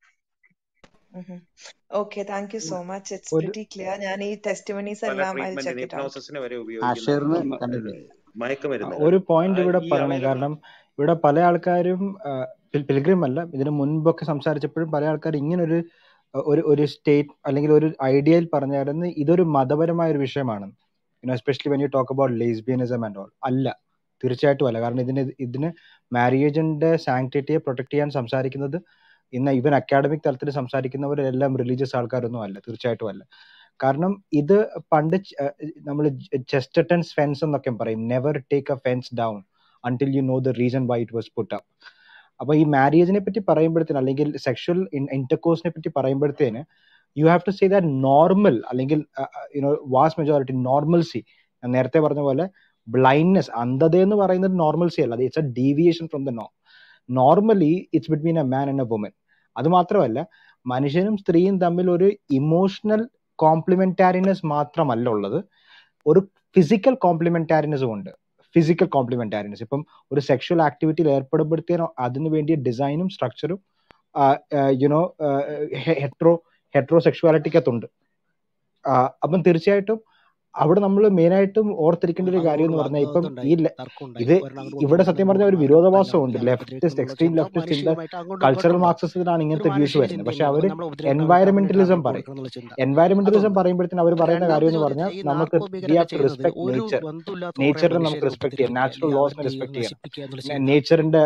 okay thank you so much it's ഒരു പ്രിറ്റി ക്ലിയർ ഞാൻ ഈ ടെസ്റ്റിമണീസ് പല എല്ലാം ഐ ട്രീറ്റ്മെന്റിന് ചെക്ക് ഇറ്റ് ഔട്ട് ഹിപ്നോസിസിന് വരെ ഉപയോഗിക്കുന്ന ആഷേറിന് ഈ കണ്ടിന്യൂ ഇത് മയക്കുമരുന്നുകൾ ഒരു പോയിന്റ് ഇവിടെ ഈ പറയണേ അവൈലബിൾ കാരണം ഇവിടെ പല ആൾക്കാരും പിൽഗ്രിം അല്ല ഇതിനു മുൻപൊക്കെ സംസാരിച്ചപ്പോഴും പല ആൾക്കാർ ഇങ്ങനെ ഒരു ഒരു ഒരു സ്റ്റേറ്റ് അല്ലെങ്കിൽ ഒരു ഐഡിയയിൽ പറഞ്ഞായിരുന്നു ഇതൊരു മതപരമായ ഒരു വിഷയമാണ് you know especially when you talk about lesbianism and all അല്ല തീർച്ചയായിട്ടും അല്ല കാരണം ഇതിന് ഇതിന് മാരേജിന്റെ സാങ്ക്ടിറ്റിയെ പ്രൊട്ടക്ട് ചെയ്യാൻ സംസാരിക്കുന്നത് ഇന്ന് ഈവൻ അക്കാഡമിക് തലത്തിൽ സംസാരിക്കുന്നവരെല്ലാം റിലീജിയസ് ആൾക്കാരൊന്നും അല്ല തീർച്ചയായിട്ടും അല്ല കാരണം ഇത് പണ്ട് നമ്മൾ ചെസ്റ്റട്ടൻസ് ഫെൻസ് എന്നൊക്കെ പറയും never take a fence down until you know the reason why it was put up അപ്പൊ ഈ മാരേജിനെ പറ്റി പറയുമ്പോഴത്തേന് അല്ലെങ്കിൽ സെക്ഷൽ ഇന്റർകോഴ്സിനെ പറ്റി പറയുമ്പോഴത്തേന് you have to say that normal അല്ലെങ്കിൽ യുനോ വാസ് മെജോറിറ്റി നോർമൽസി ഞാൻ നേരത്തെ പറഞ്ഞ പോലെ ബ്ലൈൻഡ്നെസ് അന്ധത എന്ന് പറയുന്നത് നോർമൽസി അല്ല it's a deviation from the no normally it's between a man and a woman അത് മാത്രമല്ല മനുഷ്യനും സ്ത്രീയും തമ്മിൽ ഒരു ഇമോഷണൽ കോംപ്ലിമെന്റാരിനെസ് മാത്രമല്ല ഉള്ളത് ഒരു ഫിസിക്കൽ കോംപ്ലിമെന്റാരിനെസും ഉണ്ട് ഫിസിക്കൽ കോംപ്ലിമെന്റാരിനെസ് ഇപ്പം ഒരു സെക്ഷൽ ആക്ടിവിറ്റിയിൽ ഏർപ്പെടുമ്പോഴത്തേനോ അതിന് വേണ്ടിയ ഡിസൈനും സ്ട്രക്ചറും യുനോ ഹെട്രോ ഹെട്രോ സെക്ഷുവാലിറ്റിക്കകത്തുണ്ട് അപ്പം തീർച്ചയായിട്ടും അവിടെ നമ്മൾ മെയിനായിട്ടും ഓർത്തിരിക്കേണ്ട ഒരു കാര്യം എന്ന് പറഞ്ഞാൽ ഇപ്പം ഈ ലെ- ഇത് ഇവിടെ സത്യം പറഞ്ഞ ഒരു വിരോധാഭാസമുണ്ട് ലെഫ്റ്റിസ്റ്റ് എക്സ്ട്രീം ലെഫ്റ്റിസ്റ്റ് ഇന്റെ കൾച്ചറൽ മാർക്സിസത്തിനാണ് ഇങ്ങനത്തെ വ്യൂസ് വരുന്നത് പക്ഷെ അവർ എൻവയറമെന്റലിസം പറയും എൻവയറമെന്റലിസം പറയുമ്പോഴത്തേന് അവർ പറയുന്ന കാര്യം എന്ന് പറഞ്ഞാൽ നമുക്ക് we have to respect nature നേച്ചറിനെ നമുക്ക് റെസ്പെക്ട് ചെയ്യാം നാച്ചുറൽ ലോസിനെ റെസ്പെക്ട് ചെയ്യണം നേച്ചറിന്റെ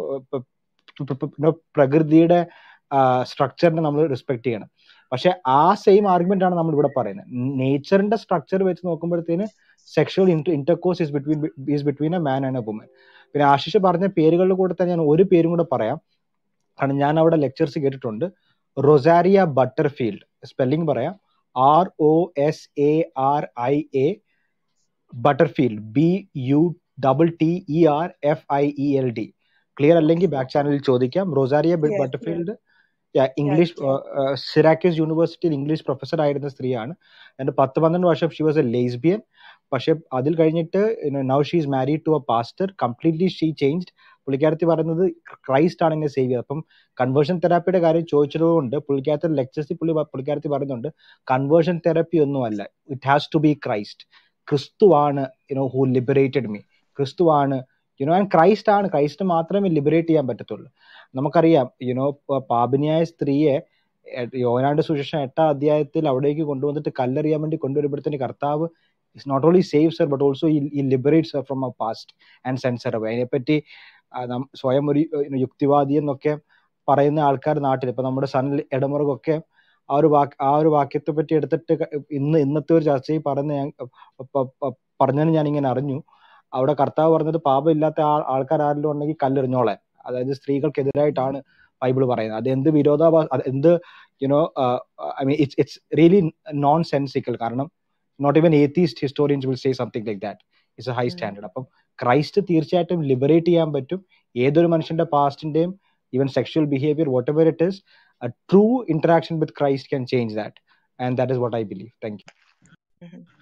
യുനോ പ്രകൃതിയുടെ സ്ട്രക്ചറിനെ നമ്മൾ റെസ്പെക്ട് ചെയ്യണം പക്ഷെ ആ സെയിം ആർഗ്യുമെന്റ് ആണ് നമ്മൾ ഇവിടെ പറയുന്നത് നേച്ചറിന്റെ സ്ട്രക്ചർ വെച്ച് നോക്കുമ്പോഴത്തേന് sexual intercourse is between is between a man and a woman പിന്നെ ആശിഷ് പറഞ്ഞ പേരുകളുടെ കൂടെ തന്നെ ഞാൻ ഒരു പേരും കൂടെ പറയാം കാരണം ഞാൻ അവിടെ ലെക്ചേഴ്സ് കേട്ടിട്ടുണ്ട് റൊസാരിയ ബട്ടർഫീൽഡ് സ്പെല്ലിംഗ് പറയാം R O S A R I A Butterfield B U double T E R F I E L D clear അല്ലെങ്കിൽ ബാക്ക് ചാനലിൽ ചോദിക്കാം Rosaria yes yes Butterfield yeah English clear Syracuse യൂണിവേഴ്സിറ്റിയിൽ English professor ആയിരുന്ന സ്ത്രീയാണ് എൻ്റെ പത്ത് പന്ത്രണ്ട് വർഷം ഷി വാസ് എ ലേസ്ബിയൻ പക്ഷെ അതിൽ കഴിഞ്ഞിട്ട് now she is married to a pastor completely she changed പുള്ളിക്കാരത്തി പറയുന്നത് ക്രൈസ്റ്റ് ആണ് എന്നെ സേവ് ചെയ്തത് അപ്പം കൺവേർഷൻ തെറാപ്പിയുടെ കാര്യം ചോദിച്ചതുകൊണ്ട് പുള്ളിക്കാരത്തി ലെക്ചേഴ്സിൽ പുള്ളി പുള്ളിക്കാരത്തി പറയുന്നുണ്ട് കൺവേർഷൻ തെറാപ്പി ഒന്നുമല്ല it has to be Christ ക്രിസ്തുവാണ് യുനോ ഹു ലിബറേറ്റഡ് മീ ക്രിസ്തുവാണ് യുനോ ആൻഡ് ക്രൈസ്റ്റ് ആണ് ക്രൈസ്റ്റ് മാത്രമേ ലിബറേറ്റ് ചെയ്യാൻ പറ്റത്തുള്ളൂ നമുക്കറിയാം യുനോ പാപിനിയായ സ്ത്രീയെ എ- യോഹന്നാന്റെ സുവിശേഷം എട്ടാം അധ്യായത്തിൽ അവിടേക്ക് കൊണ്ടുവന്നിട്ട് കല്ലെറിയാൻ വേണ്ടി കൊണ്ടുവരുമ്പോഴത്തേന് കർത്താവ് is not only saves her but also he liberates her from a past and sends her away അതിനെപ്പറ്റി ആ, നം- സ്വയം ഒരു ഏർ, യുക്തിവാദി എന്നൊക്കെ പറയുന്ന ആൾക്കാർ നാട്ടിൽ ഇപ്പൊ നമ്മുടെ സൺ ഇടമുറകൊക്കെ ആ ഒരു വാക്ക് ആ ഒരു വാക്യത്തെ പറ്റി എടുത്തിട്ട് ക- ഇന്ന് ഇന്നത്തെ ഒരു ചർച്ചയിൽ പറഞ്ഞ ഞാൻ പ- പ- പറഞ്ഞതിന് ഞാൻ ഇങ്ങനെ അറിഞ്ഞു അവിടെ കർത്താവ് പറഞ്ഞത് പാപമില്ലാത്ത ആൾ ആൾക്കാർ ആരെങ്കിലും ഉണ്ടെങ്കിൽ കല്ലെറിഞ്ഞോളാൻ അതായത് സ്ത്രീകൾക്കെതിരായിട്ടാണ് ബൈബിൾ പറയുന്നത് അത് എന്ത് വിരോധാഭാസ അത് എന്ത് you know I mean it's it's really nonsensical കാരണം not even atheist historians will say something like that it's a high standard അപ്പം ക്രൈസ്റ്റ് തീർച്ചയായിട്ടും ലിബറേറ്റ് ചെയ്യാൻ പറ്റും ഏതൊരു മനുഷ്യന്റെ പാസ്റ്റിന്റെയും even sexual behaviour whatever it is true interaction with Christ can change that and that is what I believe thank you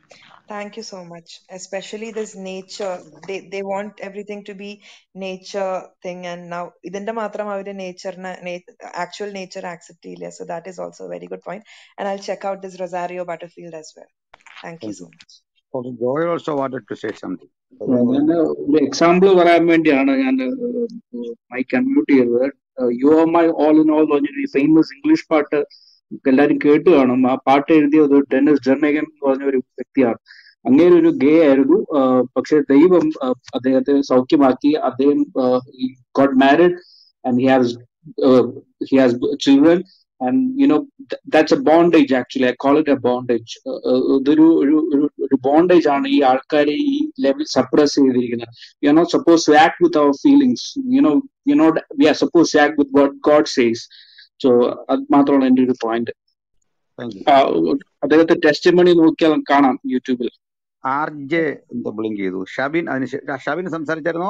Thank you so much. Especially this nature. They they want everything to be nature thing and now ഇതിന്റെ മാത്രം അവര് നേച്ചറിനെ actual nature accept ചെയ്യില്ല. So that is also a very good point. And I'll check out this Rosario Butterfield as well. Thank you Thank so you. much. Okay, Joy also wanted to say something. ഞാൻ ഒരു example പറയാൻ വേണ്ടിയാണ് ഞാൻ mic unmute ചെയ്തത് you are my all in all പറഞ്ഞൊരു famous English പാട്ട് എല്ലാരും കേട്ട് കാണും ആ പാട്ട് എഴുതിയത് ഡെന്നിസ് ജെർണഗൻ എന്ന് പറഞ്ഞ ഒരു വ്യക്തിയാണ് അങ്ങേര് ഒരു ഗേ ആയിരുന്നു ആ, പക്ഷെ ദൈവം ആ, അദ്ദേഹത്തെ സൗഖ്യമാക്കി അദ്ദേഹം got married and he has he has children and you know that's a bondage actually I call it a bondage ഇതൊരു ഒരു ഒരു ഒരു ബോണ്ടേജ് ആണ് ഈ ആൾക്കാരെ ഈ ലെവൽ സപ്രസ് ചെയ്തിരിക്കുന്നത് we are not suppose to act with our feelings you know you not we are suppose to act with what God says so അത് മാത്രമാണ് എന്റെ ഒരു പോയിന്റ് താങ്ക് യു അദ്ദേഹത്തെ ടെസ്റ്റ് മണി നോക്കിയാൽ കാണാം യൂട്യൂബിൽ ആർ ജെ എന്തോ ബ്ലിങ്ക് ചെയ്തു ഷബിൻ അതിന് ശേ- ആ, ഷബിൻ സംസാരിച്ചായിരുന്നോ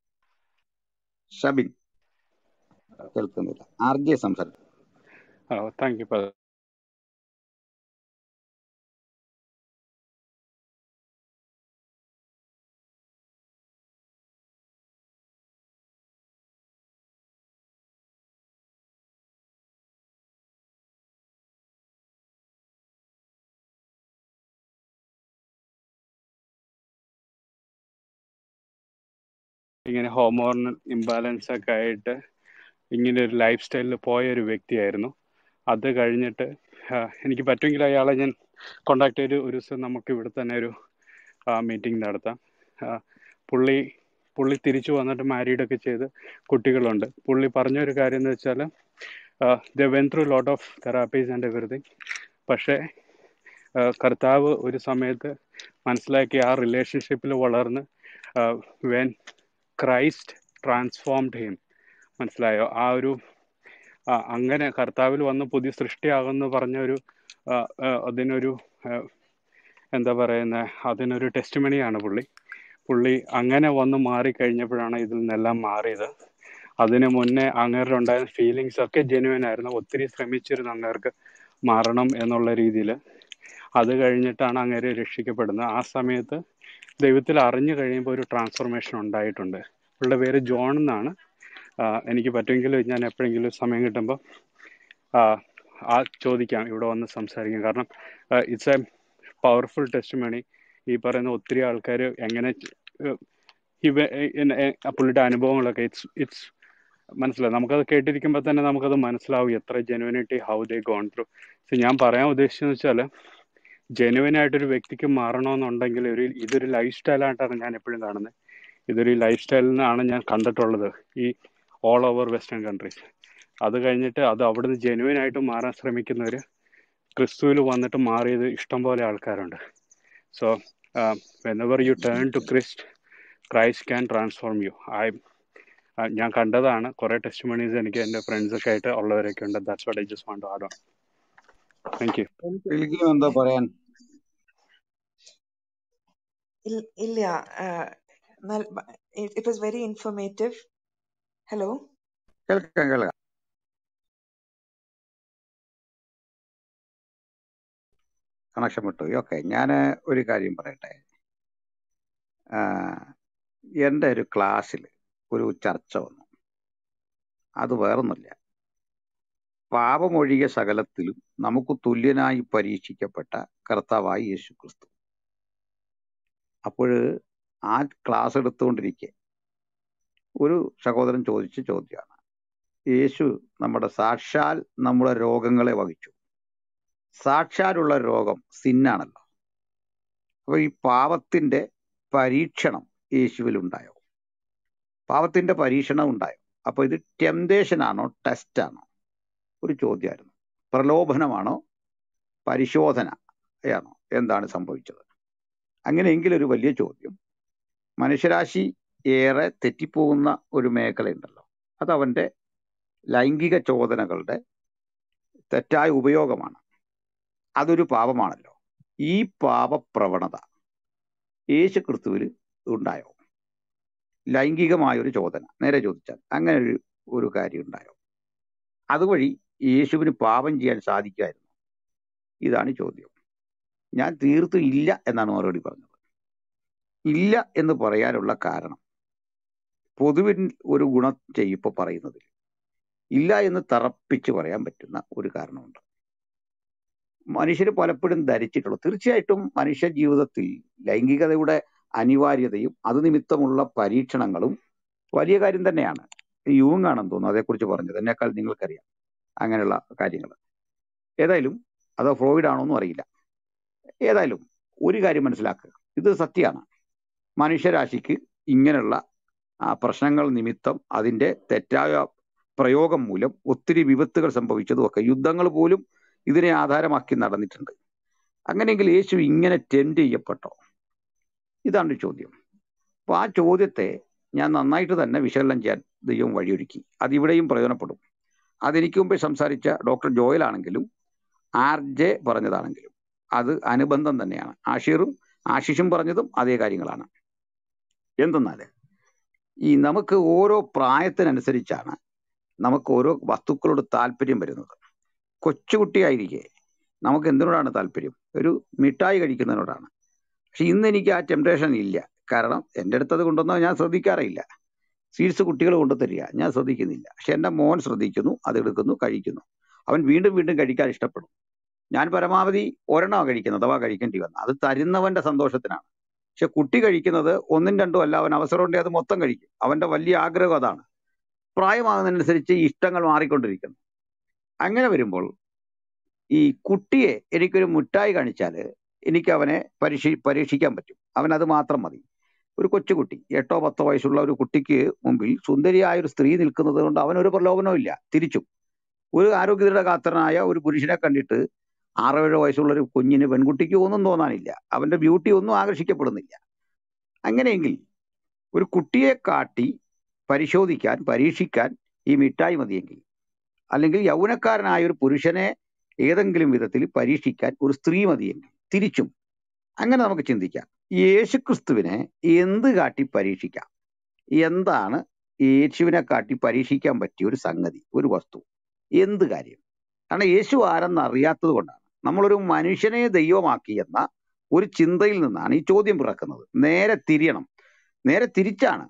ഷബിൻ കേൾക്കുന്നില്ല ആർ ജെ സംസാരിച്ചു Oh, thank you, Father. ഇങ്ങനെ ഹോർമോണൽ ഇംബാലൻസ് ഒക്കെ ആയിട്ട് ഇങ്ങനെ ഒരു ലൈഫ് സ്റ്റൈലിൽ പോയ ഒരു വ്യക്തിയായിരുന്നു അത് കഴിഞ്ഞിട്ട് ആ, എനിക്ക് പറ്റുമെങ്കിൽ അയാളെ ഞാൻ കോണ്ടാക്ട് ചെയ്ത് ഒരു ദിവസം നമുക്ക് ഇവിടെ തന്നെ ഒരു മീറ്റിംഗ് നടത്താം ആ, പുള്ളി പുള്ളി തിരിച്ചു വന്നിട്ട് മാരീഡ് ഒക്കെ ചെയ്ത് കുട്ടികളുണ്ട് പുള്ളി പറഞ്ഞൊരു കാര്യം എന്ന് വെച്ചാൽ the went through lot of therapies and everything പക്ഷേ ആ, കർത്താവ് ഒരു സമയത്ത് മനസ്സിലാക്കി ആ റിലേഷൻഷിപ്പിൽ വളർന്ന് വെൻ ക്രൈസ്റ്റ് ട്രാൻസ്ഫോംഡ് ഹിം മനസ്സിലായോ ആ ഒരു ആ, അങ്ങനെ കർത്താവിൽ വന്ന് പുതിയ സൃഷ്ടിയാകുമെന്ന് പറഞ്ഞ ഒരു ആ, ആ, അതിനൊരു ആ, എന്താ പറയുന്ന അതിനൊരു ടെസ്റ്റിമണിയാണ് പുള്ളി പുള്ളി അങ്ങനെ വന്ന് മാറിക്കഴിഞ്ഞപ്പോഴാണ് ഇതിൽ നിന്നെല്ലാം മാറിയത് അതിന് മുന്നേ അങ്ങേരുടെ ഉണ്ടായിരുന്ന ഫീലിങ്സ് ഒക്കെ ജെനുവൻ ആയിരുന്നു ഒത്തിരി ശ്രമിച്ചിരുന്നു അങ്ങേർക്ക് മാറണം എന്നുള്ള രീതിയിൽ അത് കഴിഞ്ഞിട്ടാണ് അങ്ങേര് രക്ഷിക്കപ്പെടുന്നത് ആ സമയത്ത് ദൈവത്തിൽ അറിഞ്ഞു കഴിയുമ്പോൾ ഒരു ട്രാൻസ്ഫോർമേഷൻ ഉണ്ടായിട്ടുണ്ട് പുള്ളിയുടെ പേര് ജോൺ എന്നാണ് ആ, എനിക്ക് പറ്റുമെങ്കിൽ ഞാൻ എപ്പോഴെങ്കിലും സമയം കിട്ടുമ്പോൾ ആ ആ ചോദിക്കാം ഇവിടെ വന്ന് സംസാരിക്കാം കാരണം it's a powerful testimony ഈ പറയുന്ന ഒത്തിരി ആൾക്കാർ എങ്ങനെ ഏഹ്, ഇവ ഏഹ്, ഇന്ന- ഏഹ്, പുള്ളിയുടെ അനുഭവങ്ങളൊക്കെ ഇറ്റ്സ് ഇറ്റ്സ് മനസ്സിലായി നമുക്കത് കേട്ടിരിക്കുമ്പോൾ തന്നെ നമുക്കത് മനസ്സിലാവും എത്ര genuinity how they gone through so ഞാൻ പറയാൻ ഉദ്ദേശിച്ചതെന്ന് വെച്ചാൽ ജെനുവിൻ ആയിട്ടൊരു വ്യക്തിക്ക് മാറണമെന്നുണ്ടെങ്കിൽ ഒരു ഇതൊരു ലൈഫ് സ്റ്റൈലായിട്ടാണ് ഞാൻ എപ്പോഴും കാണുന്നത് ഇതൊരു ലൈഫ് സ്റ്റൈലിനാണ് ഞാൻ കണ്ടിട്ടുള്ളത് ഈ ഓൾ ഓവർ വെസ്റ്റേൺ കൺട്രീസ് അത് കഴിഞ്ഞിട്ട് അത് അവിടുന്ന് ജെനുവിൻ ആയിട്ട് മാറാൻ ശ്രമിക്കുന്നവർ ക്രിസ്തുവിൽ വന്നിട്ട് മാറിയത് ഇഷ്ടംപോലെ ആൾക്കാരുണ്ട് so whenever you turn to Christ Christ can transform you I ഞാൻ കണ്ടതാണ് കുറെ ടെസ്റ്റ് മണീസ് എനിക്ക് എൻ്റെ ഫ്രണ്ട്സ് ഒക്കെ ആയിട്ട് ഉള്ളവരൊക്കെ ഉണ്ട് that's what I just want add on thank you Pilgrim എന്താ പറയാൻ ഇൽ- ഇല്ല it was very informative hello കേൾക്കാം കേൾക്കാം കണക്ഷൻ വിട്ടു ഓക്കെ ഞാൻ ഒരു കാര്യം പറയട്ടെ ആ, എൻ്റെ ഒരു ക്ലാസ്സിൽ ഒരു ചർച്ച വന്നു അത് വേറൊന്നുമില്ല പാപമൊഴികെ സകലത്തിലും നമുക്ക് തുല്യനായി പരീക്ഷിക്കപ്പെട്ട കർത്താവായി യേശു ക്രിസ്തു അപ്പോൾ ആ ക്ലാസ് എടുത്തുകൊണ്ടിരിക്കെ ഒരു സഹോദരൻ ചോദിച്ച ചോദ്യമാണ് യേശു നമ്മുടെ സാക്ഷാൽ നമ്മുടെ രോഗങ്ങളെ വഹിച്ചു സാക്ഷാലുള്ള രോഗം സിന്നാണല്ലോ അപ്പൊ ഈ പാപത്തിന്റെ പരീക്ഷണം യേശുവിൽ ഉണ്ടായോ പാപത്തിന്റെ പരീക്ഷണം ഉണ്ടായോ അപ്പൊ ഇത് ടെംപ്ടേഷൻ ആണോ ടെസ്റ്റ് ആണോ ഒരു ചോദ്യമായിരുന്നു പ്രലോഭനമാണോ പരിശോധനയാണോ എന്താണ് സംഭവിച്ചത് അങ്ങനെയെങ്കിൽ ഒരു വലിയ ചോദ്യം മനുഷ്യരാശി ഏറെ തെറ്റിപ്പോകുന്ന ഒരു മേഖലയുണ്ടല്ലോ അത് അവന്റെ ലൈംഗിക ചോദനകളുടെ തെറ്റായ ഉപയോഗമാണ് അതൊരു പാപമാണല്ലോ ഈ പാപപ്രവണത യേശു ക്രിസ്തുവിൽ ഉണ്ടായോ ലൈംഗികമായ ഒരു ചോദന നേരെ ചോദിച്ചാൽ അങ്ങനെ ഒരു ഒരു കാര്യം ഉണ്ടായോ അതുവഴി യേശുവിന് പാപം ചെയ്യാൻ സാധിക്കുമായിരുന്നു ഇതാണ് ചോദ്യം ഞാൻ തീർത്തും ഇല്ല എന്നാണ് മറുപടി പറഞ്ഞത് ഇല്ല എന്ന് പറയാനുള്ള കാരണം പൊതുവിൽ ഒരു ഗുണം ചെയ്യിപ്പോൾ പറയുന്നതിൽ ഇല്ല എന്ന് തറപ്പിച്ച് പറയാൻ പറ്റുന്ന ഒരു കാരണമുണ്ട് മനുഷ്യർ പലപ്പോഴും ധരിച്ചിട്ടുള്ളൂ തീർച്ചയായിട്ടും മനുഷ്യ ജീവിതത്തിൽ ലൈംഗികതയുടെ അനിവാര്യതയും അത് നിമിത്തമുള്ള പരീക്ഷണങ്ങളും വലിയ കാര്യം തന്നെയാണ് യൂങ് ആണെന്ന് തോന്നുന്നു അതേക്കുറിച്ച് പറഞ്ഞത് എന്നെക്കാൾ നിങ്ങൾക്കറിയാം അങ്ങനെയുള്ള കാര്യങ്ങൾ ഏതായാലും അതോ ഫ്രോയിഡ് ആണോ എന്നും അറിയില്ല ഏതായാലും ഒരു കാര്യം മനസ്സിലാക്കുക ഇത് സത്യമാണ് മനുഷ്യരാശിക്ക് ഇങ്ങനെയുള്ള ആ, പ്രശ്നങ്ങൾ നിമിത്തം അതിന്റെ തെറ്റായ പ്രയോഗം മൂലം ഒത്തിരി വിപത്തുകൾ സംഭവിച്ചതും ഒക്കെ യുദ്ധങ്ങൾ പോലും ഇതിനെ ആധാരമാക്കി നടന്നിട്ടുണ്ട് അങ്ങനെയെങ്കിൽ യേശു ഇങ്ങനെ ടെൻഡ് ചെയ്യപ്പെട്ടോ ഇതാണ് ഒരു ചോദ്യം അപ്പൊ ആ ചോദ്യത്തെ ഞാൻ നന്നായിട്ട് തന്നെ വിശകലനം ചെയ്യാൻ ദൈവം വഴിയൊരുക്കി അത് ഇവിടെയും പ്രയോജനപ്പെടും അതെനിക്ക് മുമ്പേ സംസാരിച്ച ഡോക്ടർ ജോയൽ ആണെങ്കിലും ആർ ജെ പറഞ്ഞതാണെങ്കിലും അത് അനുബന്ധം തന്നെയാണ് ആഷീറും ആശിഷും പറഞ്ഞതും അതേ കാര്യങ്ങളാണ് എന്തെന്നാൽ ഈ നമുക്ക് ഓരോ പ്രായത്തിനനുസരിച്ചാണ് നമുക്ക് ഓരോ വസ്തുക്കളോട് താല്പര്യം വരുന്നത് കൊച്ചുകുട്ടിയായിരിക്കെ നമുക്ക് എന്തിനോടാണ് താല്പര്യം ഒരു മിഠായി കഴിക്കുന്നതിനോടാണ് പക്ഷെ ഇന്ന് എനിക്ക് ആ ടെംപ്ടേഷൻ ഇല്ല കാരണം എൻ്റെ അടുത്ത് അത് കൊണ്ടുവന്നാൽ ഞാൻ ശ്രദ്ധിക്കാറില്ല സ്വീറ്റ്സ് കുട്ടികൾ കൊണ്ടു തരിക ഞാൻ ശ്രദ്ധിക്കുന്നില്ല പക്ഷെ എൻ്റെ മോൻ ശ്രദ്ധിക്കുന്നു അത് എടുക്കുന്നു കഴിക്കുന്നു അവൻ വീണ്ടും വീണ്ടും കഴിക്കാൻ ഇഷ്ടപ്പെടും ഞാൻ പരമാവധി ഒരെണ്ണമാണ് കഴിക്കുന്നത് അഥവാ കഴിക്കേണ്ടി വന്ന അത് തരുന്നവന്റെ സന്തോഷത്തിനാണ് പക്ഷെ കുട്ടി കഴിക്കുന്നത് ഒന്നും രണ്ടും അല്ല അവൻ അവസരം ഉണ്ടെങ്കിൽ അത് മൊത്തം കഴിക്കും അവന്റെ വലിയ ആഗ്രഹം അതാണ് പ്രായമാകുന്നതിനനുസരിച്ച് ഇഷ്ടങ്ങൾ മാറിക്കൊണ്ടിരിക്കുന്നു അങ്ങനെ വരുമ്പോൾ ഈ കുട്ടിയെ എനിക്കൊരു മുട്ടായി കാണിച്ചാൽ എനിക്ക് അവനെ പരീക്ഷി പരീക്ഷിക്കാൻ പറ്റും അവൻ അത് മാത്രം മതി ഒരു കൊച്ചുകുട്ടി എട്ടോ പത്തോ വയസ്സുള്ള ഒരു കുട്ടിക്ക് മുമ്പിൽ സുന്ദരിയായ ഒരു സ്ത്രീ നിൽക്കുന്നത് കൊണ്ട് അവനൊരു പ്രലോഭനവും ഇല്ല തിരിച്ചും ഒരു ആരോഗ്യതയുടെ കാത്തനായ ഒരു പുരുഷനെ കണ്ടിട്ട് ആറേഴോ വയസ്സുള്ള ഒരു കുഞ്ഞിന് പെൺകുട്ടിക്ക് ഒന്നും തോന്നാനില്ല അവന്റെ ബ്യൂട്ടി ഒന്നും ആകർഷിക്കപ്പെടുന്നില്ല അങ്ങനെയെങ്കിൽ ഒരു കുട്ടിയെ കാട്ടി പരിശോധിക്കാൻ പരീക്ഷിക്കാൻ ഈ മിഠായി മതിയെങ്കിൽ അല്ലെങ്കിൽ യൗവനക്കാരനായ ഒരു പുരുഷനെ ഏതെങ്കിലും വിധത്തിൽ പരീക്ഷിക്കാൻ ഒരു സ്ത്രീ മതിയെങ്കിൽ തിരിച്ചും അങ്ങനെ നമുക്ക് ചിന്തിക്കാം യേശുക്രിസ്തുവിനെ എന്ത് കാട്ടി പരീക്ഷിക്കാം എന്താണ് യേശുവിനെ കാട്ടി പരീക്ഷിക്കാൻ പറ്റിയ ഒരു സംഗതി ഒരു വസ്തു എന്ത് കാര്യം കാരണം യേശു ആരെന്ന് അറിയാത്തത് കൊണ്ടാണ് നമ്മളൊരു മനുഷ്യനെ ദൈവമാക്കി എന്ന ഒരു ചിന്തയിൽ നിന്നാണ് ഈ ചോദ്യം പിറക്കുന്നത് നേരെ തിരിയണം നേരെ തിരിച്ചാണ്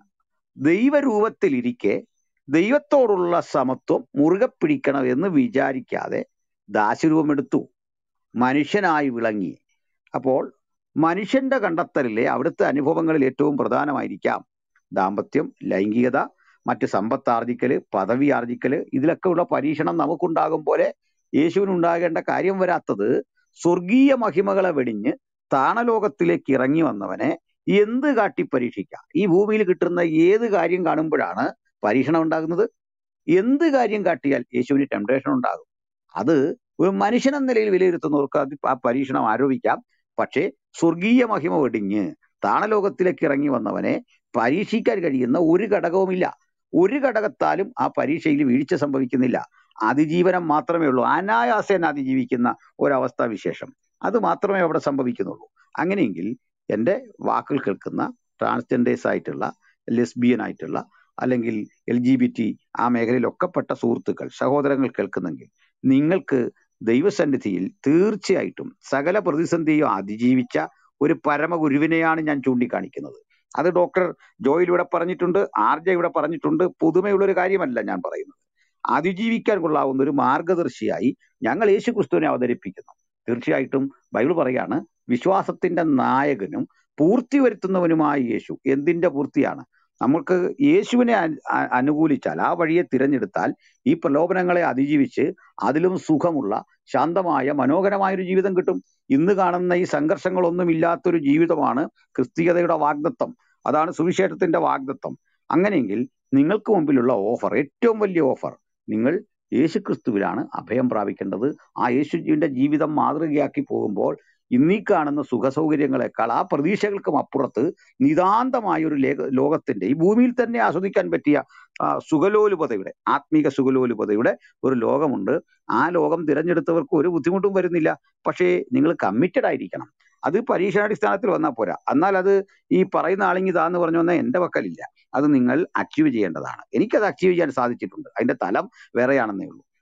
ദൈവരൂപത്തിലിരിക്കെ ദൈവത്തോടുള്ള സമത്വം മുറുകെ പിടിക്കണം എന്ന് വിചാരിക്കാതെ ദാശരൂപമെടുത്തു മനുഷ്യനായി വിളങ്ങി അപ്പോൾ മനുഷ്യന്റെ കണ്ടെത്തലിലെ അവിടുത്തെ അനുഭവങ്ങളിൽ ഏറ്റവും പ്രധാനമായിരിക്കാം ദാമ്പത്യം ലൈംഗികത മറ്റ് സമ്പത്ത് ആർജിക്കല് പദവി ആർജിക്കല് ഇതിലൊക്കെ ഉള്ള പരീക്ഷണം നമുക്കുണ്ടാകും പോലെ യേശുവിനുണ്ടാകേണ്ട കാര്യം വരാത്തത് സ്വർഗീയ മഹിമകളെ വെടിഞ്ഞ് താണലോകത്തിലേക്ക് ഇറങ്ങി വന്നവനെ എന്ത് കാട്ടി പരീക്ഷിക്കാം ഈ ഭൂമിയിൽ കിട്ടുന്ന ഏത് കാര്യം കാണുമ്പോഴാണ് പരീക്ഷണം ഉണ്ടാകുന്നത് എന്ത് കാര്യം കാട്ടിയാൽ യേശുവിന് ടെംപ്ടേഷൻ ഉണ്ടാകും അത് ഒരു മനുഷ്യൻ എന്ന നിലയിൽ വിലയിരുത്തുന്നവർക്ക് അത് ആ പരീക്ഷണം ആരോപിക്കാം പക്ഷേ സ്വർഗീയ മഹിമ വെടിഞ്ഞ് താണലോകത്തിലേക്ക് ഇറങ്ങി വന്നവനെ പരീക്ഷിക്കാൻ കഴിയുന്ന ഒരു ഘടകവുമില്ല ഒരു ഘടകത്താലും ആ പരീക്ഷയിൽ വീഴ്ച സംഭവിക്കുന്നില്ല അതിജീവനം മാത്രമേ ഉള്ളൂ അനായാസേന അതിജീവിക്കുന്ന ഒരവസ്ഥാ വിശേഷം അത് മാത്രമേ അവിടെ സംഭവിക്കുന്നുള്ളൂ അങ്ങനെയെങ്കിൽ എൻ്റെ വാക്കുകൾ കേൾക്കുന്ന ട്രാൻസ്ജെൻഡേഴ്സ് ആയിട്ടുള്ള ലെസ്ബിയൻ ആയിട്ടുള്ള അല്ലെങ്കിൽ എൽ ജി ബി ടി ആ മേഖലയിലൊക്കെ പെട്ട സുഹൃത്തുക്കൾ സഹോദരങ്ങൾ കേൾക്കുന്നെങ്കിൽ നിങ്ങൾക്ക് ദൈവസന്നിധിയിൽ തീർച്ചയായിട്ടും സകല പ്രതിസന്ധിയും അതിജീവിച്ച ഒരു പരമഗുരുവിനെയാണ് ഞാൻ ചൂണ്ടിക്കാണിക്കുന്നത് അത് ഡോക്ടർ ജോയിൽ ഇവിടെ പറഞ്ഞിട്ടുണ്ട് ആർ ജെ ഇവിടെ പറഞ്ഞിട്ടുണ്ട് പുതുമയുള്ള ഒരു കാര്യമല്ല ഞാൻ പറയുന്നത് അതിജീവിക്കാൻ കൊള്ളാവുന്ന ഒരു മാർഗദർശിയായി ഞങ്ങൾ യേശു ക്രിസ്തുവിനെ അവതരിപ്പിക്കുന്നു തീർച്ചയായിട്ടും ബൈബിൾ പറയാണ് വിശ്വാസത്തിന്റെ നായകനും പൂർത്തി വരുത്തുന്നവനുമായ യേശു എന്തിന്റെ പൂർത്തിയാണ് നമുക്ക് യേശുവിനെ അ- അ- അനുകൂലിച്ചാൽ ആ വഴിയെ തിരഞ്ഞെടുത്താൽ ഈ പ്രലോഭനങ്ങളെ അതിജീവിച്ച് അതിലും സുഖമുള്ള ശാന്തമായ മനോഹരമായ ഒരു ജീവിതം കിട്ടും ഇന്ന് കാണുന്ന ഈ സംഘർഷങ്ങളൊന്നും ഇല്ലാത്തൊരു ജീവിതമാണ് ക്രിസ്തീയതയുടെ വാഗ്ദത്വം അതാണ് സുവിശേഷത്തിന്റെ വാഗ്ദത്വം അങ്ങനെയെങ്കിൽ നിങ്ങൾക്ക് മുമ്പിലുള്ള ഓഫർ ഏറ്റവും വലിയ ഓഫർ നിങ്ങൾ യേശുക്രിസ്തുവിലാണ് അഭയം പ്രാപിക്കേണ്ടത് ആ യേശുവിന്റെ ജീവിതം മാതൃകയാക്കി പോകുമ്പോൾ ഇന്നീ കാണുന്ന സുഖസൗകര്യങ്ങളെക്കാൾ ആ പ്രതീക്ഷകൾക്കും അപ്പുറത്ത് നിതാന്തമായ ഒരു ലേക ലോകത്തിന്റെ ഈ ഭൂമിയിൽ തന്നെ ആസ്വദിക്കാൻ പറ്റിയ ആ, സുഖലോലുപതയുടെ ആത്മീക സുഖലോലുപതയുടെ ഒരു ലോകമുണ്ട് ആ ലോകം തിരഞ്ഞെടുത്തവർക്ക് ഒരു ബുദ്ധിമുട്ടും വരുന്നില്ല പക്ഷേ നിങ്ങൾ കമ്മിറ്റഡ് ആയിരിക്കണം അത് പരീക്ഷാടിസ്ഥാനത്തിൽ വന്നാൽ പോരാ എന്നാൽ അത് ഈ പറയുന്ന ആളിങ്ങി ഇതാന്ന് പറഞ്ഞു വന്നാൽ എന്റെ പക്കലില്ല അത് നിങ്ങൾ അച്ചീവ് ചെയ്യേണ്ടതാണ് എനിക്കത് അച്ചീവ് ചെയ്യാൻ സാധിച്ചിട്ടുണ്ട് അതിന്റെ തലം വേറെയാണെന്നേ ഉള്ളൂ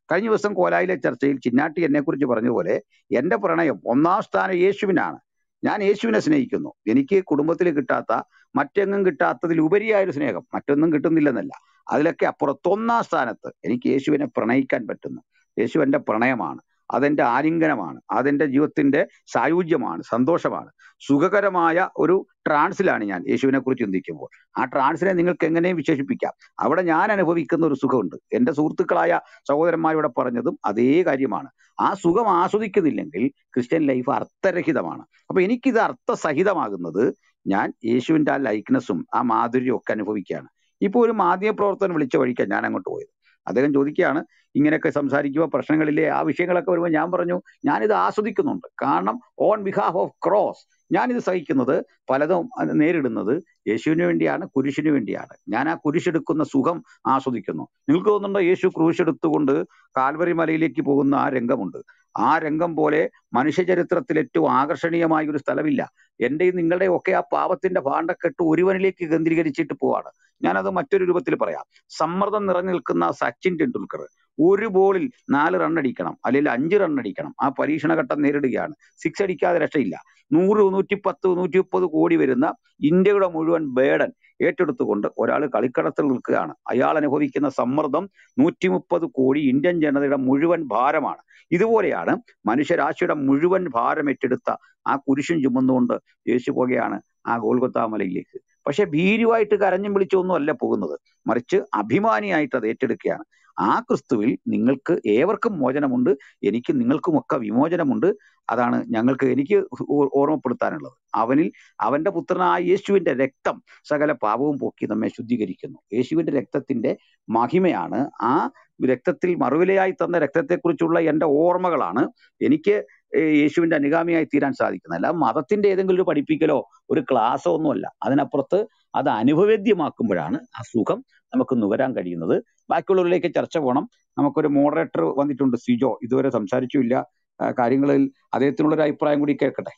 കഴിഞ്ഞ ദിവസം കോലായിലെ ചർച്ചയിൽ ചിന്നാട്ടി എന്നെക്കുറിച്ച് പറഞ്ഞതുപോലെ എന്റെ പ്രണയം ഒന്നാം സ്ഥാനം യേശുവിനാണ് ഞാൻ യേശുവിനെ സ്നേഹിക്കുന്നു എനിക്ക് കുടുംബത്തിൽ കിട്ടാത്ത മറ്റെങ്ങും കിട്ടാത്തതിൽ ഉപരിയായൊരു സ്നേഹം മറ്റൊന്നും കിട്ടുന്നില്ലെന്നല്ല അതിലൊക്കെ അപ്പുറത്ത് ഒന്നാം സ്ഥാനത്ത് എനിക്ക് യേശുവിനെ പ്രണയിക്കാൻ പറ്റുന്നു യേശു എന്റെ പ്രണയമാണ് അതെന്റെ ആലിംഗനമാണ് അതെന്റെ ജീവിതത്തിന്റെ സായുജ്യമാണ് സന്തോഷമാണ് സുഖകരമായ ഒരു ട്രാൻസിലാണ് ഞാൻ യേശുവിനെ കുറിച്ച് ചിന്തിക്കുമ്പോൾ ആ ട്രാൻസിനെ നിങ്ങൾക്ക് എങ്ങനെയും വിശേഷിപ്പിക്കാം അവിടെ ഞാൻ അനുഭവിക്കുന്ന ഒരു സുഖമുണ്ട് എന്റെ സുഹൃത്തുക്കളായ സഹോദരന്മാരിവിടെ പറഞ്ഞതും അതേ കാര്യമാണ് ആ സുഖം ആസ്വദിക്കുന്നില്ലെങ്കിൽ ക്രിസ്ത്യൻ ലൈഫ് അർത്ഥരഹിതമാണ് അപ്പൊ എനിക്കിത് അർത്ഥസഹിതമാകുന്നത് ഞാൻ യേശുവിന്റെ ആ ലൈക്നെസ്സും ആ മാധുര്യവും ഒക്കെ അനുഭവിക്കുകയാണ് ഇപ്പൊ ഒരു മാധ്യമ പ്രവർത്തനം വിളിച്ച വഴിക്കാൻ ഞാൻ അങ്ങോട്ട് പോയത് അദ്ദേഹം ചോദിക്കുകയാണ് ഇങ്ങനെയൊക്കെ സംസാരിക്കുമ്പോൾ പ്രശ്നങ്ങളില്ലേ ആ വിഷയങ്ങളൊക്കെ വരുമ്പോൾ ഞാൻ പറഞ്ഞു ഞാനിത് ആസ്വദിക്കുന്നുണ്ട് കാരണം ഓൺ ബിഹാഫ് ഓഫ് ക്രോസ് ഞാനിത് സഹിക്കുന്നത് പലതും അത് നേരിടുന്നത് യേശുവിന് വേണ്ടിയാണ് കുരിശിന് വേണ്ടിയാണ് ഞാൻ ആ കുരിശെടുക്കുന്ന സുഖം ആസ്വദിക്കുന്നു നിങ്ങൾക്ക് തോന്നുന്നുണ്ടോ യേശു ക്രൂശെടുത്തുകൊണ്ട് കാൽവറി മലയിലേക്ക് പോകുന്ന ആ രംഗമുണ്ട് ആ രംഗം പോലെ മനുഷ്യചരിത്രത്തിൽ ഏറ്റവും ആകർഷണീയമായ ഒരു സ്ഥലമില്ല എന്റെയും നിങ്ങളുടെയും ഒക്കെ ആ പാപത്തിന്റെ ഭാണ്ഡക്കെട്ട് ഒരുവനിലേക്ക് കേന്ദ്രീകരിച്ചിട്ട് പോവാണ് ഞാനത് മറ്റൊരു രൂപത്തിൽ പറയാം സമ്മർദ്ദം നിറഞ്ഞു നിൽക്കുന്ന സച്ചിൻ ടെണ്ടുൽക്കർ ഒരു ബോളിൽ നാല് റൺ അടിക്കണം അല്ലെങ്കിൽ അഞ്ച് റൺ അടിക്കണം ആ പരീക്ഷണഘട്ടം നേരിടുകയാണ് സിക്സ് അടിക്കാതെ രക്ഷയില്ല നൂറ് നൂറ്റി പത്ത് നൂറ്റി മുപ്പത് കോടി വരുന്ന ഇന്ത്യയുടെ മുഴുവൻ ബേഡൻ ഏറ്റെടുത്തുകൊണ്ട് ഒരാൾ കളിക്കളത്തിൽ നിൽക്കുകയാണ് അയാൾ അനുഭവിക്കുന്ന സമ്മർദ്ദം നൂറ്റി മുപ്പത് കോടി ഇന്ത്യൻ ജനതയുടെ മുഴുവൻ ഭാരമാണ് ഇതുപോലെയാണ് മനുഷ്യരാശിയുടെ മുഴുവൻ ഭാരം ഏറ്റെടുത്ത ആ കുരിശും ചുമന്നുകൊണ്ട് യേശു പോകുകയാണ് ആ ഗോൽഗൊത്താ മലയിലേക്ക് പക്ഷെ ഭീരുവായിട്ട് കരഞ്ഞും വിളിച്ചൊന്നും അല്ല പോകുന്നത് മറിച്ച് അഭിമാനിയായിട്ട് അത് ഏറ്റെടുക്കുകയാണ് ആ ക്രിസ്തുവിൽ നിങ്ങൾക്ക് ഏവർക്കും മോചനമുണ്ട് എനിക്ക് നിങ്ങൾക്കുമൊക്കെ വിമോചനമുണ്ട് അതാണ് ഞങ്ങൾക്ക് എനിക്ക് ഓ- ഓർമ്മപ്പെടുത്താനുള്ളത് അവനിൽ അവന്റെ പുത്രനായ യേശുവിന്റെ രക്തം സകല പാപവും പോക്കി നമ്മെ ശുദ്ധീകരിക്കുന്നു യേശുവിന്റെ രക്തത്തിന്റെ മഹിമയാണ് ആ രക്തത്തിൽ മറുവിലയായി തന്ന രക്തത്തെക്കുറിച്ചുള്ള എന്റെ ഓർമ്മകളാണ് എനിക്ക് ഏഹ് യേശുവിന്റെ അനുഗാമിയായി തീരാൻ സാധിക്കുന്നത് അല്ല മതത്തിന്റെ ഏതെങ്കിലും ഒരു പഠിപ്പിക്കലോ ഒരു ക്ലാസ്സോ ഒന്നുമല്ല അതിനപ്പുറത്ത് അത് അനുഭവേദ്യമാക്കുമ്പോഴാണ് ആ സുഖം നമുക്ക് നുകരാൻ കഴിയുന്നത് ബാക്കിയുള്ളവരിലേക്ക് ചർച്ച പോകണം നമുക്കൊരു മോഡറേറ്റർ വന്നിട്ടുണ്ട് സിജോ ഇതുവരെ സംസാരിച്ചില്ല ആ, കാര്യങ്ങളിൽ അദ്ദേഹത്തിനുള്ള ഒരു അഭിപ്രായം കൂടി കേൾക്കട്ടെ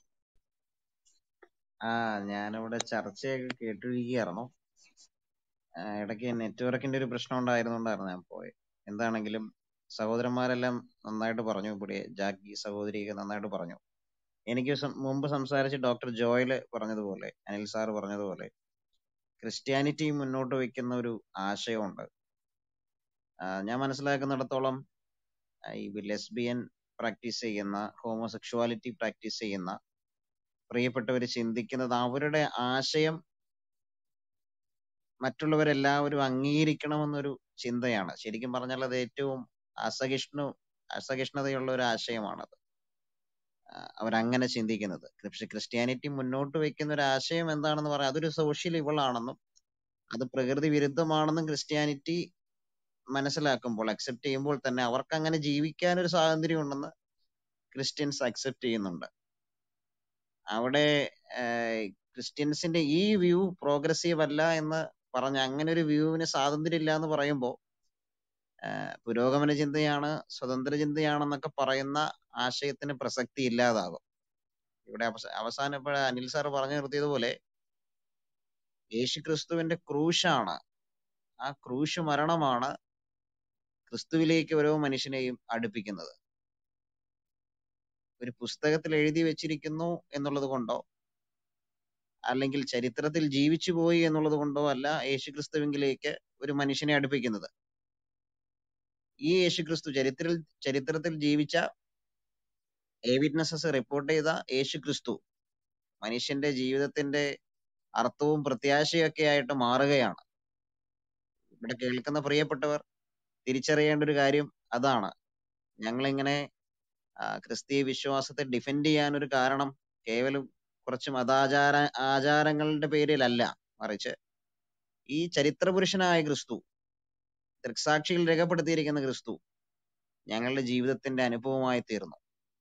ആ ഞാനിവിടെ ചർച്ചയൊക്കെ കേട്ടിരിക്കുകയായിരുന്നു ആ, ഇടയ്ക്ക് നെറ്റ്വർക്കിന്റെ ഒരു പ്രശ്നം ഉണ്ടായിരുന്നുകൊണ്ടായിരുന്നു ഞാൻ പോയത് എന്താണെങ്കിലും സഹോദരന്മാരെല്ലാം നന്നായിട്ട് പറഞ്ഞു ഇവിടെ ജാക്കി സഹോദരിയൊക്കെ നന്നായിട്ട് പറഞ്ഞു എനിക്ക് സം- മുമ്പ് സംസാരിച്ച ഡോക്ടർ ജോയൽ പറഞ്ഞതുപോലെ അനിൽ സാർ പറഞ്ഞതുപോലെ ക്രിസ്ത്യാനിറ്റി മുന്നോട്ട് വെക്കുന്ന ഒരു ആശയമുണ്ട് ആ, ഞാൻ മനസ്സിലാക്കുന്നിടത്തോളം ആ, ഈ ലെസ്ബിയൻ പ്രാക്ടീസ് ചെയ്യുന്ന ഹോമോസെക്ഷുവാലിറ്റി പ്രാക്ടീസ് ചെയ്യുന്ന പ്രിയപ്പെട്ടവർ ചിന്തിക്കുന്നത് അവരുടെ ആശയം മറ്റുള്ളവരെല്ലാവരും അംഗീകരിക്കണമെന്നൊരു ചിന്തയാണ് ശരിക്കും പറഞ്ഞാൽ അത് ഏറ്റവും അസഹിഷ്ണു അസഹിഷ്ണുതയുള്ള ഒരു ആശയമാണത് ആ, അവരങ്ങനെ ചിന്തിക്കുന്നത് പക്ഷെ ക്രിസ്ത്യാനിറ്റി മുന്നോട്ട് വെക്കുന്ന ഒരു ആശയം എന്താണെന്ന് പറയാം അതൊരു സോഷ്യൽ ഇവളാണെന്നും അത് പ്രകൃതി വിരുദ്ധമാണെന്നും ക്രിസ്ത്യാനിറ്റി മനസ്സിലാക്കുമ്പോൾ അക്സെപ്റ്റ് ചെയ്യുമ്പോൾ തന്നെ അവർക്ക് അങ്ങനെ ജീവിക്കാൻ ഒരു സ്വാതന്ത്ര്യം ഉണ്ടെന്ന് ക്രിസ്ത്യൻസ് അക്സെപ്റ്റ് ചെയ്യുന്നുണ്ട് അവിടെ ആഹ് ക്രിസ്ത്യൻസിന്റെ ഈ വ്യൂ പ്രോഗ്രസീവ് അല്ല എന്ന് പറഞ്ഞ അങ്ങനെ ഒരു വ്യൂവിന് സ്വാതന്ത്ര്യം ഇല്ല എന്ന് പറയുമ്പോൾ പുരോഗമന ചിന്തയാണ് സ്വതന്ത്ര ചിന്തയാണെന്നൊക്കെ പറയുന്ന ആശയത്തിന് പ്രസക്തി ഇല്ലാതാകും ഇവിടെ അവസ- അവസാനം ഇപ്പോൾ അനിൽ സാർ പറഞ്ഞു നിർത്തിയതുപോലെ യേശു ക്രിസ്തുവിന്റെ ക്രൂശാണ് ആ ക്രൂശ് മരണമാണ് ക്രിസ്തുവിലേക്ക് ഓരോ മനുഷ്യനെയും അടുപ്പിക്കുന്നത് ഒരു പുസ്തകത്തിൽ എഴുതി വെച്ചിരിക്കുന്നു എന്നുള്ളത് കൊണ്ടോ അല്ലെങ്കിൽ ചരിത്രത്തിൽ ജീവിച്ചു പോയി എന്നുള്ളത് കൊണ്ടോ അല്ല യേശുക്രിസ്തുവിങ്കിലേക്ക് ഒരു മനുഷ്യനെ അടുപ്പിക്കുന്നത് ഈ യേശുക്രിസ്തു ചരിത്രത്തിൽ ചരിത്രത്തിൽ ജീവിച്ച എ വിറ്റ്നസസ് റിപ്പോർട്ട് ചെയ്ത യേശുക്രിസ്തു മനുഷ്യന്റെ ജീവിതത്തിന്റെ അർത്ഥവും പ്രത്യാശയൊക്കെ ആയിട്ട് മാറുകയാണ് ഇവിടെ കേൾക്കുന്ന പ്രിയപ്പെട്ടവർ തിരിച്ചറിയേണ്ട ഒരു കാര്യം അതാണ് ഞങ്ങളിങ്ങനെ ആ, ക്രിസ്തീയ വിശ്വാസത്തെ ഡിഫെൻഡ് ചെയ്യാൻ ഒരു കാരണം കേവലം കുറച്ച് മതാചാര ആചാരങ്ങളുടെ പേരിലല്ല മറിച്ച് ഈ ചരിത്രപുരുഷനായ ക്രിസ്തു ദൃക്സാക്ഷിയിൽ രേഖപ്പെടുത്തിയിരിക്കുന്ന ക്രിസ്തു ഞങ്ങളുടെ ജീവിതത്തിന്റെ അനുഭവമായി തീർന്നു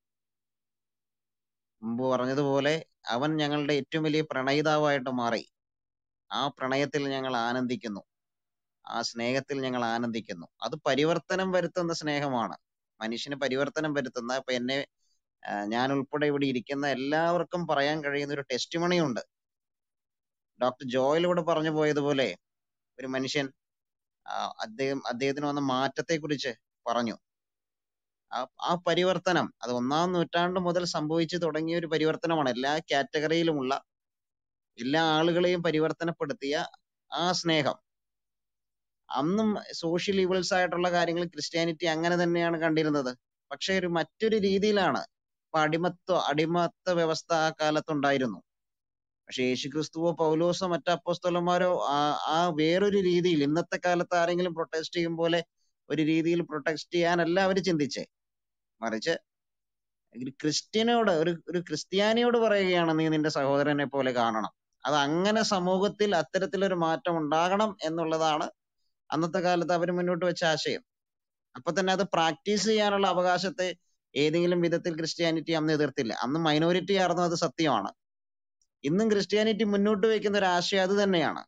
മുമ്പ് പറഞ്ഞതുപോലെ അവൻ ഞങ്ങളുടെ ഏറ്റവും വലിയ പ്രണയിതാവായിട്ട് മാറി ആ പ്രണയത്തിൽ ഞങ്ങൾ ആനന്ദിക്കുന്നു ആ സ്നേഹത്തിൽ ഞങ്ങൾ ആനന്ദിക്കുന്നു അത് പരിവർത്തനം വരുത്തുന്ന സ്നേഹമാണ് മനുഷ്യന് പരിവർത്തനം വരുത്തുന്ന ഇപ്പൊ എന്നെ ആ, ഞാൻ ഉൾപ്പെടെ ഇവിടെ ഇരിക്കുന്ന എല്ലാവർക്കും പറയാൻ കഴിയുന്ന ഒരു ടെസ്റ്റിമണി ഉണ്ട് ഡോക്ടർ ജോയൽ ഇവിടെ പറഞ്ഞു പോയതുപോലെ ഒരു മനുഷ്യൻ ആ, അദ്ദേഹം അദ്ദേഹത്തിന് വന്ന മാറ്റത്തെ കുറിച്ച് പറഞ്ഞു ആ ആ പരിവർത്തനം അത് ഒന്നാം നൂറ്റാണ്ട് മുതൽ സംഭവിച്ചു തുടങ്ങിയ ഒരു പരിവർത്തനമാണ് എല്ലാ കാറ്റഗറിയിലുമുള്ള എല്ലാ ആളുകളെയും പരിവർത്തനപ്പെടുത്തിയ ആ സ്നേഹം അന്നും സോഷ്യൽ ഈവിൾസ് ആയിട്ടുള്ള കാര്യങ്ങൾ ക്രിസ്ത്യാനിറ്റി അങ്ങനെ തന്നെയാണ് കണ്ടിരുന്നത് പക്ഷെ ഒരു മറ്റൊരു രീതിയിലാണ് ഇപ്പൊ അടിമത്വ അടിമത്ത വ്യവസ്ഥ ആ കാലത്തുണ്ടായിരുന്നു പക്ഷെ യേശുക്രിസ്തുവോ പൗലോസോ മറ്റു അപ്പോസ്തലന്മാരോ ആ ആ വേറൊരു രീതിയിൽ ഇന്നത്തെ കാലത്ത് ആരെങ്കിലും പ്രൊട്ടസ്റ്റ് ചെയ്യും പോലെ ഒരു രീതിയിൽ പ്രൊട്ടസ്റ്റ് ചെയ്യാനല്ല അവർ ചിന്തിച്ചേ മറിച്ച് ഒരു ക്രിസ്ത്യനോട് ഒരു ഒരു ക്രിസ്ത്യാനിയോട് പറയുകയാണ് നീ നിന്റെ സഹോദരനെ പോലെ കാണണം അത് അങ്ങനെ സമൂഹത്തിൽ അത്തരത്തിലൊരു മാറ്റം ഉണ്ടാകണം എന്നുള്ളതാണ് അന്നത്തെ കാലത്ത് അവർ മുന്നോട്ട് വെച്ച ആശയം അപ്പൊ തന്നെ അത് പ്രാക്ടീസ് ചെയ്യാനുള്ള അവകാശത്തെ ഏതെങ്കിലും വിധത്തിൽ ക്രിസ്ത്യാനിറ്റി അന്ന് എതിർത്തില്ല അന്ന് മൈനോറിറ്റി ആയിരുന്നു അത് സത്യമാണ് ഇന്നും ക്രിസ്ത്യാനിറ്റി മുന്നോട്ട് വയ്ക്കുന്ന ഒരു ആശയം അത് തന്നെയാണ്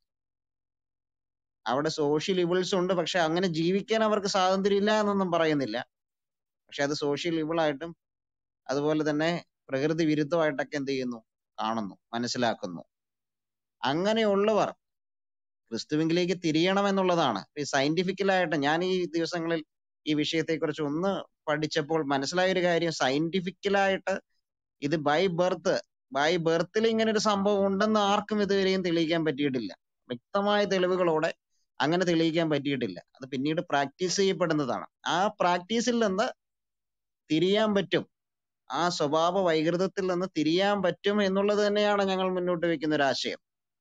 അവിടെ സോഷ്യൽ ഇവിൾസ് ഉണ്ട് പക്ഷെ അങ്ങനെ ജീവിക്കാൻ അവർക്ക് സ്വാതന്ത്ര്യം ഇല്ല എന്നൊന്നും പറയുന്നില്ല പക്ഷെ അത് സോഷ്യൽ ഇവിളായിട്ടും അതുപോലെ തന്നെ പ്രകൃതി വിരുദ്ധമായിട്ടൊക്കെ എന്ത് ചെയ്യുന്നു കാണുന്നു മനസ്സിലാക്കുന്നു അങ്ങനെയുള്ളവർ ക്രിസ്തുവിലേക്ക് തിരിയണം എന്നുള്ളതാണ് ഈ സയന്റിഫിക്കലായിട്ട് ഞാൻ ഈ ദിവസങ്ങളിൽ ഈ വിഷയത്തെക്കുറിച്ച് ഒന്ന് പഠിച്ചപ്പോൾ മനസ്സിലായ ഒരു കാര്യം സയന്റിഫിക്കലായിട്ട് ഇത് ബൈ ബർത്ത് ബൈ ബർത്തിൽ ഇങ്ങനെ ഒരു സംഭവം ഉണ്ടെന്ന് ആർക്കും ഇതുവരെയും തെളിയിക്കാൻ പറ്റിയിട്ടില്ല വ്യക്തമായ തെളിവുകളോടെ അങ്ങനെ തെളിയിക്കാൻ പറ്റിയിട്ടില്ല അത് പിന്നീട് പ്രാക്ടീസ് ചെയ്യപ്പെടുന്നതാണ് ആ പ്രാക്ടീസിൽ നിന്ന് തിരിയാൻ പറ്റും ആ സ്വഭാവ വൈകൃതത്തിൽ നിന്ന് തിരിയാൻ പറ്റും എന്നുള്ളത് തന്നെയാണ് ഞങ്ങൾ മുന്നോട്ട് വെക്കുന്ന ഒരു ആശയം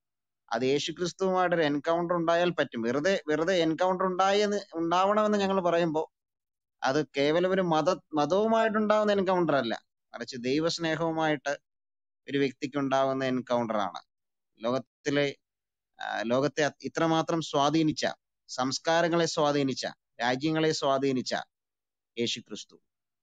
അത് യേശുക്രിസ്തുവുമായിട്ട് ഒരു എൻകൗണ്ടർ ഉണ്ടായാൽ പറ്റും വെറുതെ വെറുതെ എൻകൗണ്ടർ ഉണ്ടായെന്ന് ഉണ്ടാവണമെന്ന് ഞങ്ങൾ പറയുമ്പോൾ അത് കേവലം ഒരു മത മതവുമായിട്ടുണ്ടാവുന്ന എൻകൗണ്ടർ അല്ല മറിച്ച് ദൈവസ്നേഹവുമായിട്ട് ഒരു വ്യക്തിക്ക് ഉണ്ടാവുന്ന എൻകൗണ്ടർ ആണ് ലോകത്തിലെ ആ, ലോകത്തെ അത് ഇത്രമാത്രം സ്വാധീനിച്ച സംസ്കാരങ്ങളെ സ്വാധീനിച്ച രാജ്യങ്ങളെ സ്വാധീനിച്ച യേശുക്രിസ്തു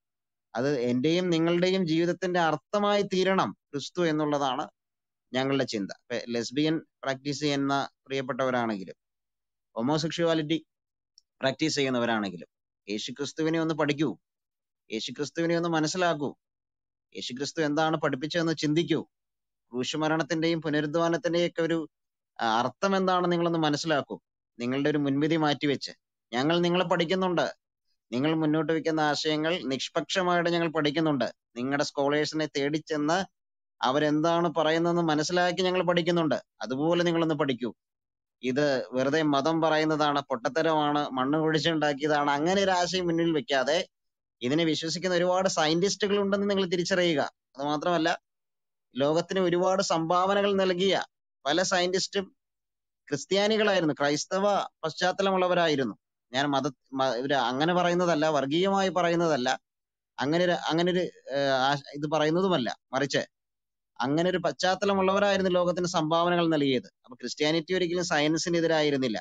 അത് എന്റെയും നിങ്ങളുടെയും ജീവിതത്തിന്റെ അർത്ഥമായി തീരണം ക്രിസ്തു എന്നുള്ളതാണ് ഞങ്ങളുടെ ചിന്ത ലെസ്ബിയൻ പ്രാക്ടീസ് ചെയ്യുന്ന പ്രിയപ്പെട്ടവരാണെങ്കിലും ഹോമോസെക്ഷുവാലിറ്റി പ്രാക്ടീസ് ചെയ്യുന്നവരാണെങ്കിലും യേശുക്രിസ്തുവിനെ ഒന്ന് പഠിക്കൂ യേശുക്രിസ്തുവിനെ ഒന്ന് മനസ്സിലാക്കൂ യേശുക്രിസ്തു എന്താണ് പഠിപ്പിച്ചതെന്ന് ചിന്തിക്കൂ ക്രൂശുമരണത്തിന്റെയും പുനരുദ്ധാനത്തിന്റെയും ഒക്കെ ഒരു ആ, അർത്ഥം എന്താണെന്ന് നിങ്ങളൊന്ന് മനസ്സിലാക്കൂ നിങ്ങളുടെ ഒരു മുൻവിധി മാറ്റിവെച്ച് ഞങ്ങൾ നിങ്ങളെ പഠിക്കുന്നുണ്ട് നിങ്ങൾ മുന്നോട്ട് വെക്കുന്ന ആശയങ്ങൾ നിഷ്പക്ഷമായിട്ട് ഞങ്ങൾ പഠിക്കുന്നുണ്ട് നിങ്ങളുടെ സ്കോളേഴ്സിനെ തേടിച്ചെന്ന് അവരെന്താണ് പറയുന്നതെന്ന് മനസ്സിലാക്കി ഞങ്ങൾ പഠിക്കുന്നുണ്ട് അതുപോലെ നിങ്ങളൊന്ന് പഠിക്കൂ ഇത് വെറുതെ മതം പറയുന്നതാണ് പൊട്ടത്തരമാണ് മണ്ണ് കുഴിച്ചുണ്ടാക്കിയതാണ് അങ്ങനെ ഒരു ആശയം മുന്നിൽ വെക്കാതെ ഇതിനെ വിശ്വസിക്കുന്ന ഒരുപാട് സയന്റിസ്റ്റുകൾ ഉണ്ടെന്ന് നിങ്ങൾ തിരിച്ചറിയുക അത് മാത്രമല്ല ലോകത്തിന് ഒരുപാട് സംഭാവനകൾ നൽകിയ പല സയന്റിസ്റ്റും ക്രിസ്ത്യാനികളായിരുന്നു ക്രൈസ്തവ പശ്ചാത്തലമുള്ളവരായിരുന്നു ഞാൻ മത മ- ഒരു അങ്ങനെ പറയുന്നതല്ല വർഗീയമായി പറയുന്നതല്ല അങ്ങനെ ഒരു അങ്ങനെ ഒരു ഏഹ്, ആശ- ഇത് പറയുന്നതുമല്ല മറിച്ച് അങ്ങനെ ഒരു പശ്ചാത്തലമുള്ളവരായിരുന്നു ലോകത്തിന് സംഭാവനകൾ നൽകിയത് അപ്പൊ ക്രിസ്ത്യാനിറ്റി ഒരിക്കലും സയൻസിന് എതിരായിരുന്നില്ല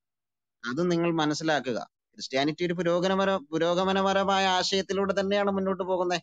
അത് നിങ്ങൾ മനസ്സിലാക്കുക ക്രിസ്ത്യാനിറ്റി ഒരു പുരോഗമന പുരോഗമനപരമായ ആശയത്തിലൂടെ തന്നെയാണ് മുന്നോട്ട് പോകുന്നത്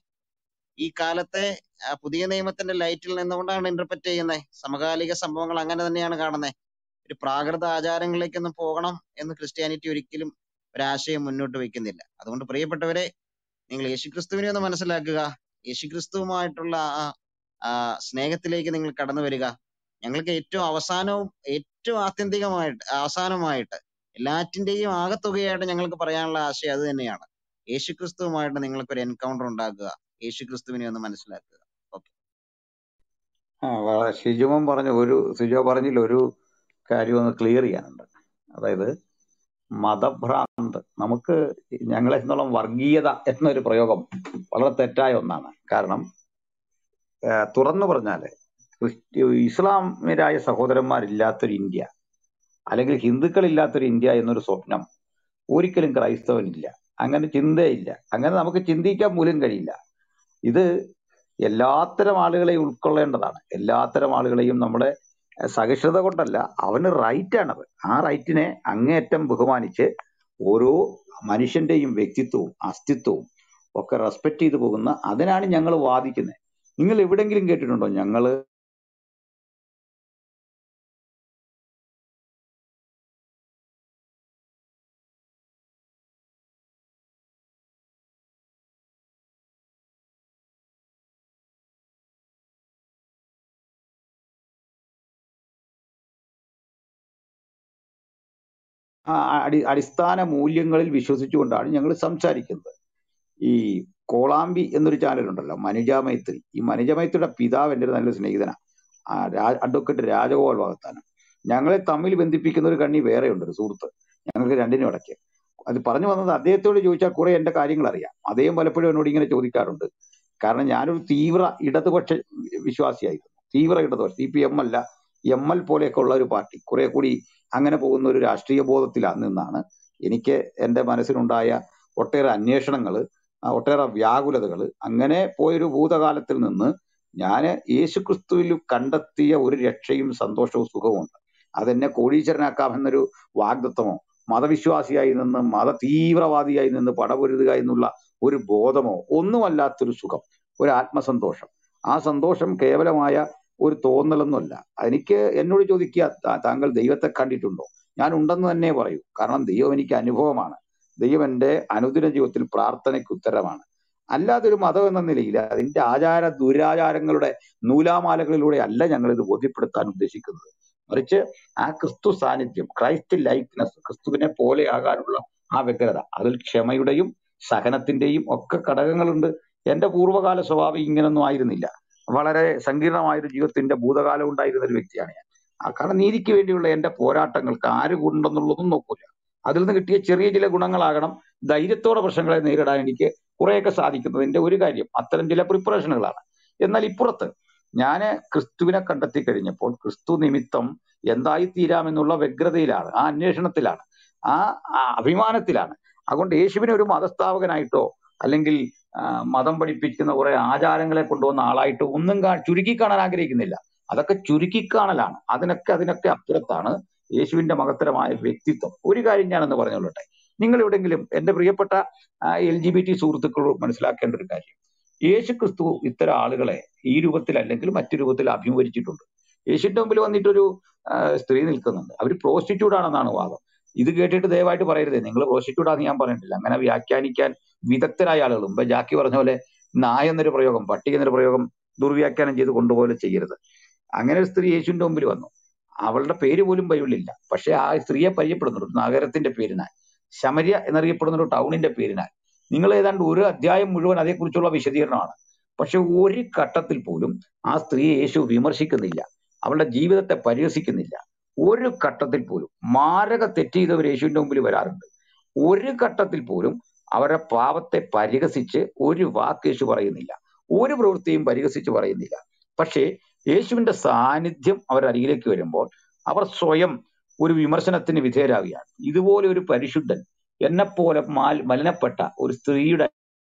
ഈ കാലത്തെ ആ, പുതിയ നിയമത്തിന്റെ ലൈറ്റിൽ നിന്നുകൊണ്ടാണ് ഇന്റർപ്രറ്റ് ചെയ്യുന്നത് സമകാലിക സംഭവങ്ങൾ അങ്ങനെ തന്നെയാണ് കാണുന്നത് ഒരു പ്രാകൃത ആചാരങ്ങളിലേക്കൊന്നും പോകണം എന്ന് ക്രിസ്ത്യാനിറ്റി ഒരിക്കലും ഒരാശയം മുന്നോട്ട് വെക്കുന്നില്ല അതുകൊണ്ട് പ്രിയപ്പെട്ടവരെ നിങ്ങൾ യേശുക്രിസ്തുവിനെ ഒന്ന് മനസ്സിലാക്കുക യേശുക്രിസ്തുവുമായിട്ടുള്ള ആ ആ സ്നേഹത്തിലേക്ക് നിങ്ങൾ കടന്നു വരിക ഞങ്ങൾക്ക് ഏറ്റവും അവസാനവും ഏറ്റവും ആത്യന്തികമായിട്ട് അവസാനമായിട്ട് എല്ലാറ്റിന്റെയും ആകത്തുകയായിട്ട് ഞങ്ങൾക്ക് പറയാനുള്ള ആശയം അത് തന്നെയാണ് യേശുക്രിസ്തുവുമായിട്ട് നിങ്ങൾക്ക് ഒരു എൻകൗണ്ടർ ഉണ്ടാക്കുക യേശുക്രിസ്തുവിനെ ഒന്ന് മനസ്സിലാക്കുക ഓക്കെ ആ വളരെ ഷിജുമോൻ പറഞ്ഞ ഒരു സിജോ പറഞ്ഞില്ല ഒരു കാര്യം ഒന്ന് ക്ലിയർ ചെയ്യാനുണ്ട് അതായത് മതഭ്രാന്ത് നമുക്ക് ഞങ്ങളെ സംബന്ധിച്ചോളം വർഗീയത എന്നൊരു പ്രയോഗം വളരെ തെറ്റായ ഒന്നാണ് കാരണം ഏഹ്, തുറന്നു പറഞ്ഞാല് ക്രിസ്ത്യ ഇസ്ലാമിയരായ സഹോദരന്മാരില്ലാത്തൊരു ഇന്ത്യ അല്ലെങ്കിൽ ഹിന്ദുക്കളില്ലാത്തൊരു ഇന്ത്യ എന്നൊരു സ്വപ്നം ഒരിക്കലും ക്രൈസ്തവനില്ല അങ്ങനെ ചിന്തയില്ല അങ്ങനെ നമുക്ക് ചിന്തിക്കാൻ പോലും കഴിയില്ല ഇത് എല്ലാത്തരം ആളുകളെയും ഉൾക്കൊള്ളേണ്ടതാണ് എല്ലാത്തരം ആളുകളെയും നമ്മുടെ അഹ് സഹിഷ്ണുത കൊണ്ടല്ല അവന് റൈറ്റ് ആണത് ആ റൈറ്റിനെ അങ്ങേയറ്റം ബഹുമാനിച്ച് ഓരോ മനുഷ്യന്റെയും വ്യക്തിത്വവും അസ്തിത്വവും ഒക്കെ റെസ്പെക്ട് ചെയ്തു പോകുന്ന അതിനാണ് ഞങ്ങൾ വാദിക്കുന്നത് നിങ്ങൾ എവിടെങ്കിലും കേട്ടിട്ടുണ്ടോ ഞങ്ങള് ആ അടി അടിസ്ഥാന മൂല്യങ്ങളിൽ വിശ്വസിച്ചുകൊണ്ടാണ് ഞങ്ങൾ സംസാരിക്കുന്നത് ഈ കോളാമ്പി എന്നൊരു ചാനൽ ഉണ്ടല്ലോ മനുജ മൈത്രി ഈ മനുജ മൈത്രിയുടെ പിതാവ് എൻ്റെ ഒരു നല്ലൊരു സ്നേഹിതനാണ് ആ രാ- അഡ്വക്കേറ്റ് രാജഗോപാൽ വാഗത്താനം ഞങ്ങളെ തമ്മിൽ ബന്ധിപ്പിക്കുന്ന ഒരു കണ്ണി വേറെ ഉണ്ട് ഒരു സുഹൃത്ത് ഞങ്ങൾക്ക് രണ്ടിനും ഇടയ്ക്ക് അത് പറഞ്ഞു വന്നത് അദ്ദേഹത്തോട് ചോദിച്ചാൽ കുറെ എന്റെ കാര്യങ്ങൾ അറിയാം അദ്ദേഹം പലപ്പോഴും എന്നോട് ഇങ്ങനെ ചോദിക്കാറുണ്ട് കാരണം ഞാനൊരു തീവ്ര ഇടതുപക്ഷ വിശ്വാസിയായിരുന്നു തീവ്ര ഇടതുപക്ഷ സി പി എം അല്ല എം എൽ പോലെയൊക്കെ ഉള്ള ഒരു പാർട്ടി കുറെ കൂടി അങ്ങനെ പോകുന്ന ഒരു രാഷ്ട്രീയ ബോധത്തിലാണ് നിന്നാണ് എനിക്ക് എന്റെ മനസ്സിലുണ്ടായ ഒട്ടേറെ അന്വേഷണങ്ങൾ ഒട്ടേറെ വ്യാകുലതകൾ അങ്ങനെ പോയൊരു ഭൂതകാലത്തിൽ നിന്ന് ഞാൻ യേശുക്രിസ്തുവിൽ കണ്ടെത്തിയ ഒരു രക്ഷയും സന്തോഷവും സുഖവുമുണ്ട് അതെന്നെ കോടീശ്വരനാക്കാമെന്നൊരു വാഗ്ദത്തമോ മതവിശ്വാസിയായി നിന്ന് മത തീവ്രവാദിയായി നിന്ന് പടപൊരുതുക എന്നുള്ള ഒരു ബോധമോ ഒന്നുമല്ലാത്തൊരു സുഖം ഒരു ആത്മസന്തോഷം ആ സന്തോഷം കേവലമായ ഒരു തോന്നലൊന്നുമല്ല എനിക്ക് എന്നോട് ചോദിക്കുക "താ- താങ്കൾ ദൈവത്തെ കണ്ടിട്ടുണ്ടോ ഞാൻ ഉണ്ടെന്ന് തന്നെ പറയൂ കാരണം ദൈവം എനിക്ക് അനുഭവമാണ് ദൈവം എന്റെ അനുദിന ജീവിതത്തിൽ പ്രാർത്ഥനയ്ക്ക് ഉത്തരമാണ് അല്ലാതെ ഒരു മതം എന്ന നിലയിൽ അതിന്റെ ആചാര ദുരാചാരങ്ങളുടെ നൂലാമാലകളിലൂടെ അല്ല ഞങ്ങൾ ഇത് ബോധ്യപ്പെടുത്താൻ ഉദ്ദേശിക്കുന്നത് മറിച്ച് ആ ക്രിസ്തു സാന്നിധ്യം ക്രൈസ്റ്റ് ലൈക്നെസ് ക്രിസ്തുവിനെ പോലെ ആകാനുള്ള ആ വ്യഗ്രത അതിൽ ക്ഷമയുടെയും സഹനത്തിന്റെയും ഒക്കെ ഘടകങ്ങളുണ്ട് എന്റെ പൂർവ്വകാല സ്വഭാവം ഇങ്ങനൊന്നും ആയിരുന്നില്ല വളരെ സങ്കീർണമായൊരു ജീവിതത്തിന്റെ ഭൂതകാലം ഉണ്ടായിരുന്ന ഒരു വ്യക്തിയാണ് ഞാൻ ആ കാരണം നീതിക്ക് വേണ്ടിയുള്ള എന്റെ പോരാട്ടങ്ങൾക്ക് ആര് ഉണ്ടെന്നുള്ളതും നോക്കൂല അതിൽ നിന്ന് കിട്ടിയ ചെറിയ ചില ഗുണങ്ങളാകണം ധൈര്യത്തോടെ പ്രശ്നങ്ങളെ നേരിടാൻ എനിക്ക് കുറെയൊക്കെ സാധിക്കുന്നതിന്റെ ഒരു കാര്യം അത്തരം ചില പ്രിപ്പറേഷനുകളാണ് എന്നാൽ ഇപ്പുറത്ത് ഞാൻ ക്രിസ്തുവിനെ കണ്ടെത്തി കഴിഞ്ഞപ്പോൾ ക്രിസ്തു നിമിത്തം എന്തായി തീരാമെന്നുള്ള വ്യഗ്രതയിലാണ് ആ അന്വേഷണത്തിലാണ് ആ ആ അഭിമാനത്തിലാണ് അതുകൊണ്ട് യേശുവിനെ ഒരു മതസ്ഥാപകനായിട്ടോ അല്ലെങ്കിൽ ആ, മതം പഠിപ്പിക്കുന്ന കുറെ ആചാരങ്ങളെ കൊണ്ടുവന്ന ആളായിട്ടോ ഒന്നും കാ ചുരുക്കി കാണാൻ ആഗ്രഹിക്കുന്നില്ല അതൊക്കെ ചുരുക്കി കാണലാണ് അതിനൊക്കെ അതിനൊക്കെ അപ്പുറത്താണ് യേശുവിന്റെ മഹത്തരമായ വ്യക്തിത്വം ഒരു കാര്യം ഞാനെന്ന് പറഞ്ഞോളട്ടെ നിങ്ങൾ എവിടെങ്കിലും എന്റെ പ്രിയപ്പെട്ട എൽ ജി ബി ടി സുഹൃത്തുക്കളോട് മനസ്സിലാക്കേണ്ട ഒരു കാര്യം യേശു ക്രിസ്തു ഇത്തരം ആളുകളെ ഈ രൂപത്തിൽ അല്ലെങ്കിൽ മറ്റു രൂപത്തിൽ അഭിമുഖീകരിച്ചിട്ടുണ്ട് യേശുവിന്റെ മുമ്പിൽ വന്നിട്ടൊരു ആ, സ്ത്രീ നിൽക്കുന്നുണ്ട് അവർ പ്രോസ്റ്റിറ്റ്യൂട്ട് ആണെന്നാണ് വാദം ഇത് കേട്ടിട്ട് ദയവായിട്ട് പറയരുതേ നിങ്ങൾ പ്രോസ്റ്റിറ്റ്യൂട്ട് ആണെന്ന് ഞാൻ പറഞ്ഞിട്ടില്ല അങ്ങനെ വ്യാഖ്യാനിക്കാൻ വിദഗ്ധരായ ആളുകൾ മുമ്പ് ജാക്കി പറഞ്ഞ പോലെ നായ എന്നൊരു പ്രയോഗം പട്ടിക എന്നൊരു പ്രയോഗം ദുർവ്യാഖ്യാനം ചെയ്ത് കൊണ്ടുപോലെ ചെയ്യരുത് അങ്ങനെ ഒരു സ്ത്രീ യേശുവിന്റെ മുമ്പിൽ വന്നു അവളുടെ പേര് പോലും ബൈബിളിലില്ല പക്ഷെ ആ സ്ത്രീയെ പരിചയപ്പെടുന്നുണ്ട് ഒരു നഗരത്തിന്റെ പേരിനാൽ ശമര്യ എന്നറിയപ്പെടുന്ന ഒരു ടൗണിന്റെ പേരിനാൽ നിങ്ങൾ ഏതാണ്ട് ഒരു അധ്യായം മുഴുവൻ അതേക്കുറിച്ചുള്ള വിശദീകരണമാണ് പക്ഷെ ഒരു ഘട്ടത്തിൽ പോലും ആ സ്ത്രീയെ യേശു വിമർശിക്കുന്നില്ല അവളുടെ ജീവിതത്തെ പരിഹസിക്കുന്നില്ല ഒരു ഘട്ടത്തിൽ പോലും മാരക തെറ്റ് ചെയ്തവർ യേശുവിന്റെ മുമ്പിൽ വരാറുണ്ട് ഒരു ഘട്ടത്തിൽ പോലും അവരുടെ പാപത്തെ പരിഹസിച്ച് ഒരു വാക്ക് യേശു പറയുന്നില്ല ഒരു പ്രവൃത്തിയും പരിഹസിച്ച് പറയുന്നില്ല പക്ഷേ യേശുവിന്റെ സാന്നിധ്യം അവരുടെ അരികിലേക്ക് വരുമ്പോൾ അവർ സ്വയം ഒരു വിമർശനത്തിന് വിധേയരാകുകയാണ് ഇതുപോലെ ഒരു പരിശുദ്ധൻ എന്നെപ്പോലെ മാൽ മലിനപ്പെട്ട ഒരു സ്ത്രീയുടെ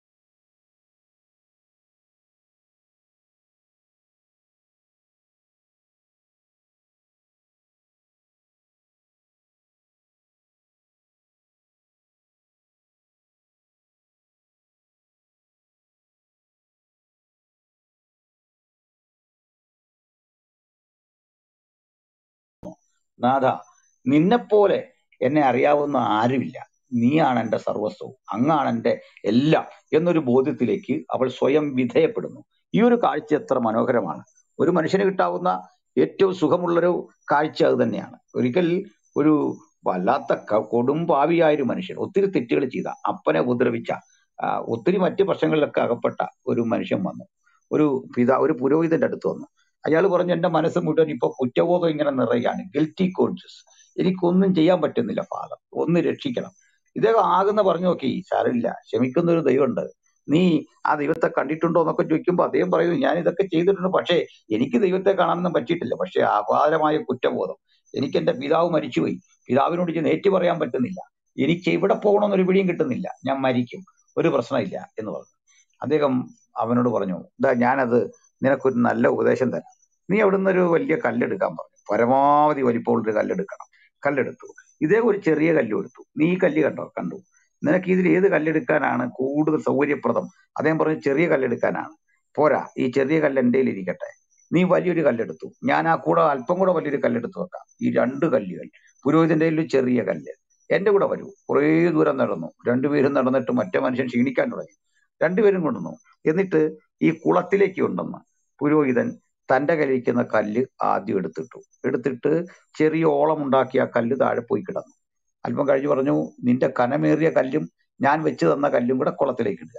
നാഥ നിന്നെപ്പോലെ എന്നെ അറിയാവുന്ന ആരുമില്ല നീയാണ് എന്റെ സർവസ്വവും അങ്ങാണ് എന്റെ എല്ലാം എന്നൊരു ബോധ്യത്തിലേക്ക് അവൾ സ്വയം വിധേയപ്പെടുന്നു ഈ ഒരു കാഴ്ച എത്ര മനോഹരമാണ് ഒരു മനുഷ്യന് കിട്ടാവുന്ന ഏറ്റവും സുഖമുള്ളൊരു കാഴ്ച അത് തന്നെയാണ് ഒരിക്കൽ ഒരു വല്ലാത്ത ക- കൊടും പാവിയായ ഒരു മനുഷ്യൻ ഒത്തിരി തെറ്റുകൾ ചെയ്ത അപ്പനെ ഉപദ്രവിച്ച ആ, ഒത്തിരി മറ്റ് പ്രശ്നങ്ങളിലൊക്കെ അകപ്പെട്ട ഒരു മനുഷ്യൻ വന്നു ഒരു പിതാ ഒരു പുരോഹിതന്റെ അടുത്ത് വന്നു അയാൾ പറഞ്ഞു എന്റെ മനസ്സ് മുഴുവൻ ഇപ്പൊ കുറ്റബോധം ഇങ്ങനെ നിറയുകയാണ് ഗിൽറ്റി കോൺഷ്യസ് എനിക്കൊന്നും ചെയ്യാൻ പറ്റുന്നില്ല ഫാദർ ഒന്ന് രക്ഷിക്കണം ഇദ്ദേഹം ആകുന്ന പറഞ്ഞു നോക്കി സാരമില്ല ക്ഷമിക്കുന്ന ഒരു ദൈവമുണ്ട് നീ ആ ദൈവത്തെ കണ്ടിട്ടുണ്ടോ എന്നൊക്കെ ചോദിക്കുമ്പോൾ അദ്ദേഹം പറയുന്നു ഞാൻ ഇതൊക്കെ ചെയ്തിട്ടുണ്ട് പക്ഷേ എനിക്ക് ദൈവത്തെ കാണാനൊന്നും പറ്റിയിട്ടില്ല പക്ഷേ അപാരമായ കുറ്റബോധം എനിക്ക് എന്റെ പിതാവ് മരിച്ചുപോയി പിതാവിനോട് ഞാൻ ഏറ്റു പറയാൻ പറ്റുന്നില്ല എനിക്ക് എവിടെ പോകണമെന്നൊരു പിടിയും കിട്ടുന്നില്ല ഞാൻ മരിക്കും ഒരു പ്രശ്നമില്ല എന്ന് പറഞ്ഞു അദ്ദേഹം അവനോട് പറഞ്ഞു ഇതാ ഞാനത് നിനക്കൊരു നല്ല ഉപദേശം തരാം നീ അവിടുന്ന് ഒരു വലിയ കല്ലെടുക്കാൻ പറഞ്ഞു പരമാവധി വലിപ്പമുള്ള ഒരു കല്ലെടുക്കണം കല്ലെടുത്തു ഇതേ ഒരു ചെറിയ കല്ലും എടുത്തു നീ ഈ കല്ല് കണ്ടോ കണ്ടു നിനക്ക് ഇതിൽ ഏത് കല്ലെടുക്കാനാണ് കൂടുതൽ സൗകര്യപ്രദം അദ്ദേഹം പറഞ്ഞു ചെറിയ കല്ലെടുക്കാനാണ് പോരാ ഈ ചെറിയ കല്ല് എൻ്റെ ഇരിക്കട്ടെ നീ വലിയൊരു കല്ലെടുത്തു ഞാൻ ആ കൂടെ അല്പം കൂടെ വലിയൊരു കല്ലെടുത്ത് വെക്കാം ഈ രണ്ട് കല്ലുകൾ പുരോഹിതന്റെ കയ്യിൽ ഒരു ചെറിയ കല്ല് എന്റെ കൂടെ വരൂ കുറേ ദൂരം നടന്നു രണ്ടുപേരും നടന്നിട്ട് മറ്റേ മനുഷ്യൻ ക്ഷീണിക്കാൻ തുടങ്ങി രണ്ടുപേരും കൊണ്ടുവന്നു എന്നിട്ട് ഈ കുളത്തിലേക്ക് കൊണ്ടുവന്ന് പുരോഹിതൻ തന്റെ കയ്യിലിരിക്കുന്ന കല്ല് ആദ്യം എടുത്തിട്ടു എടുത്തിട്ട് ചെറിയ ഓളം ഉണ്ടാക്കി ആ കല്ല് താഴെ പോയി കിടന്നു അല്പം കഴിഞ്ഞ് പറഞ്ഞു നിന്റെ കനമേറിയ കല്ലും ഞാൻ വെച്ച് തന്ന കല്ലും കൂടെ കുളത്തിലേക്ക് ഇടുക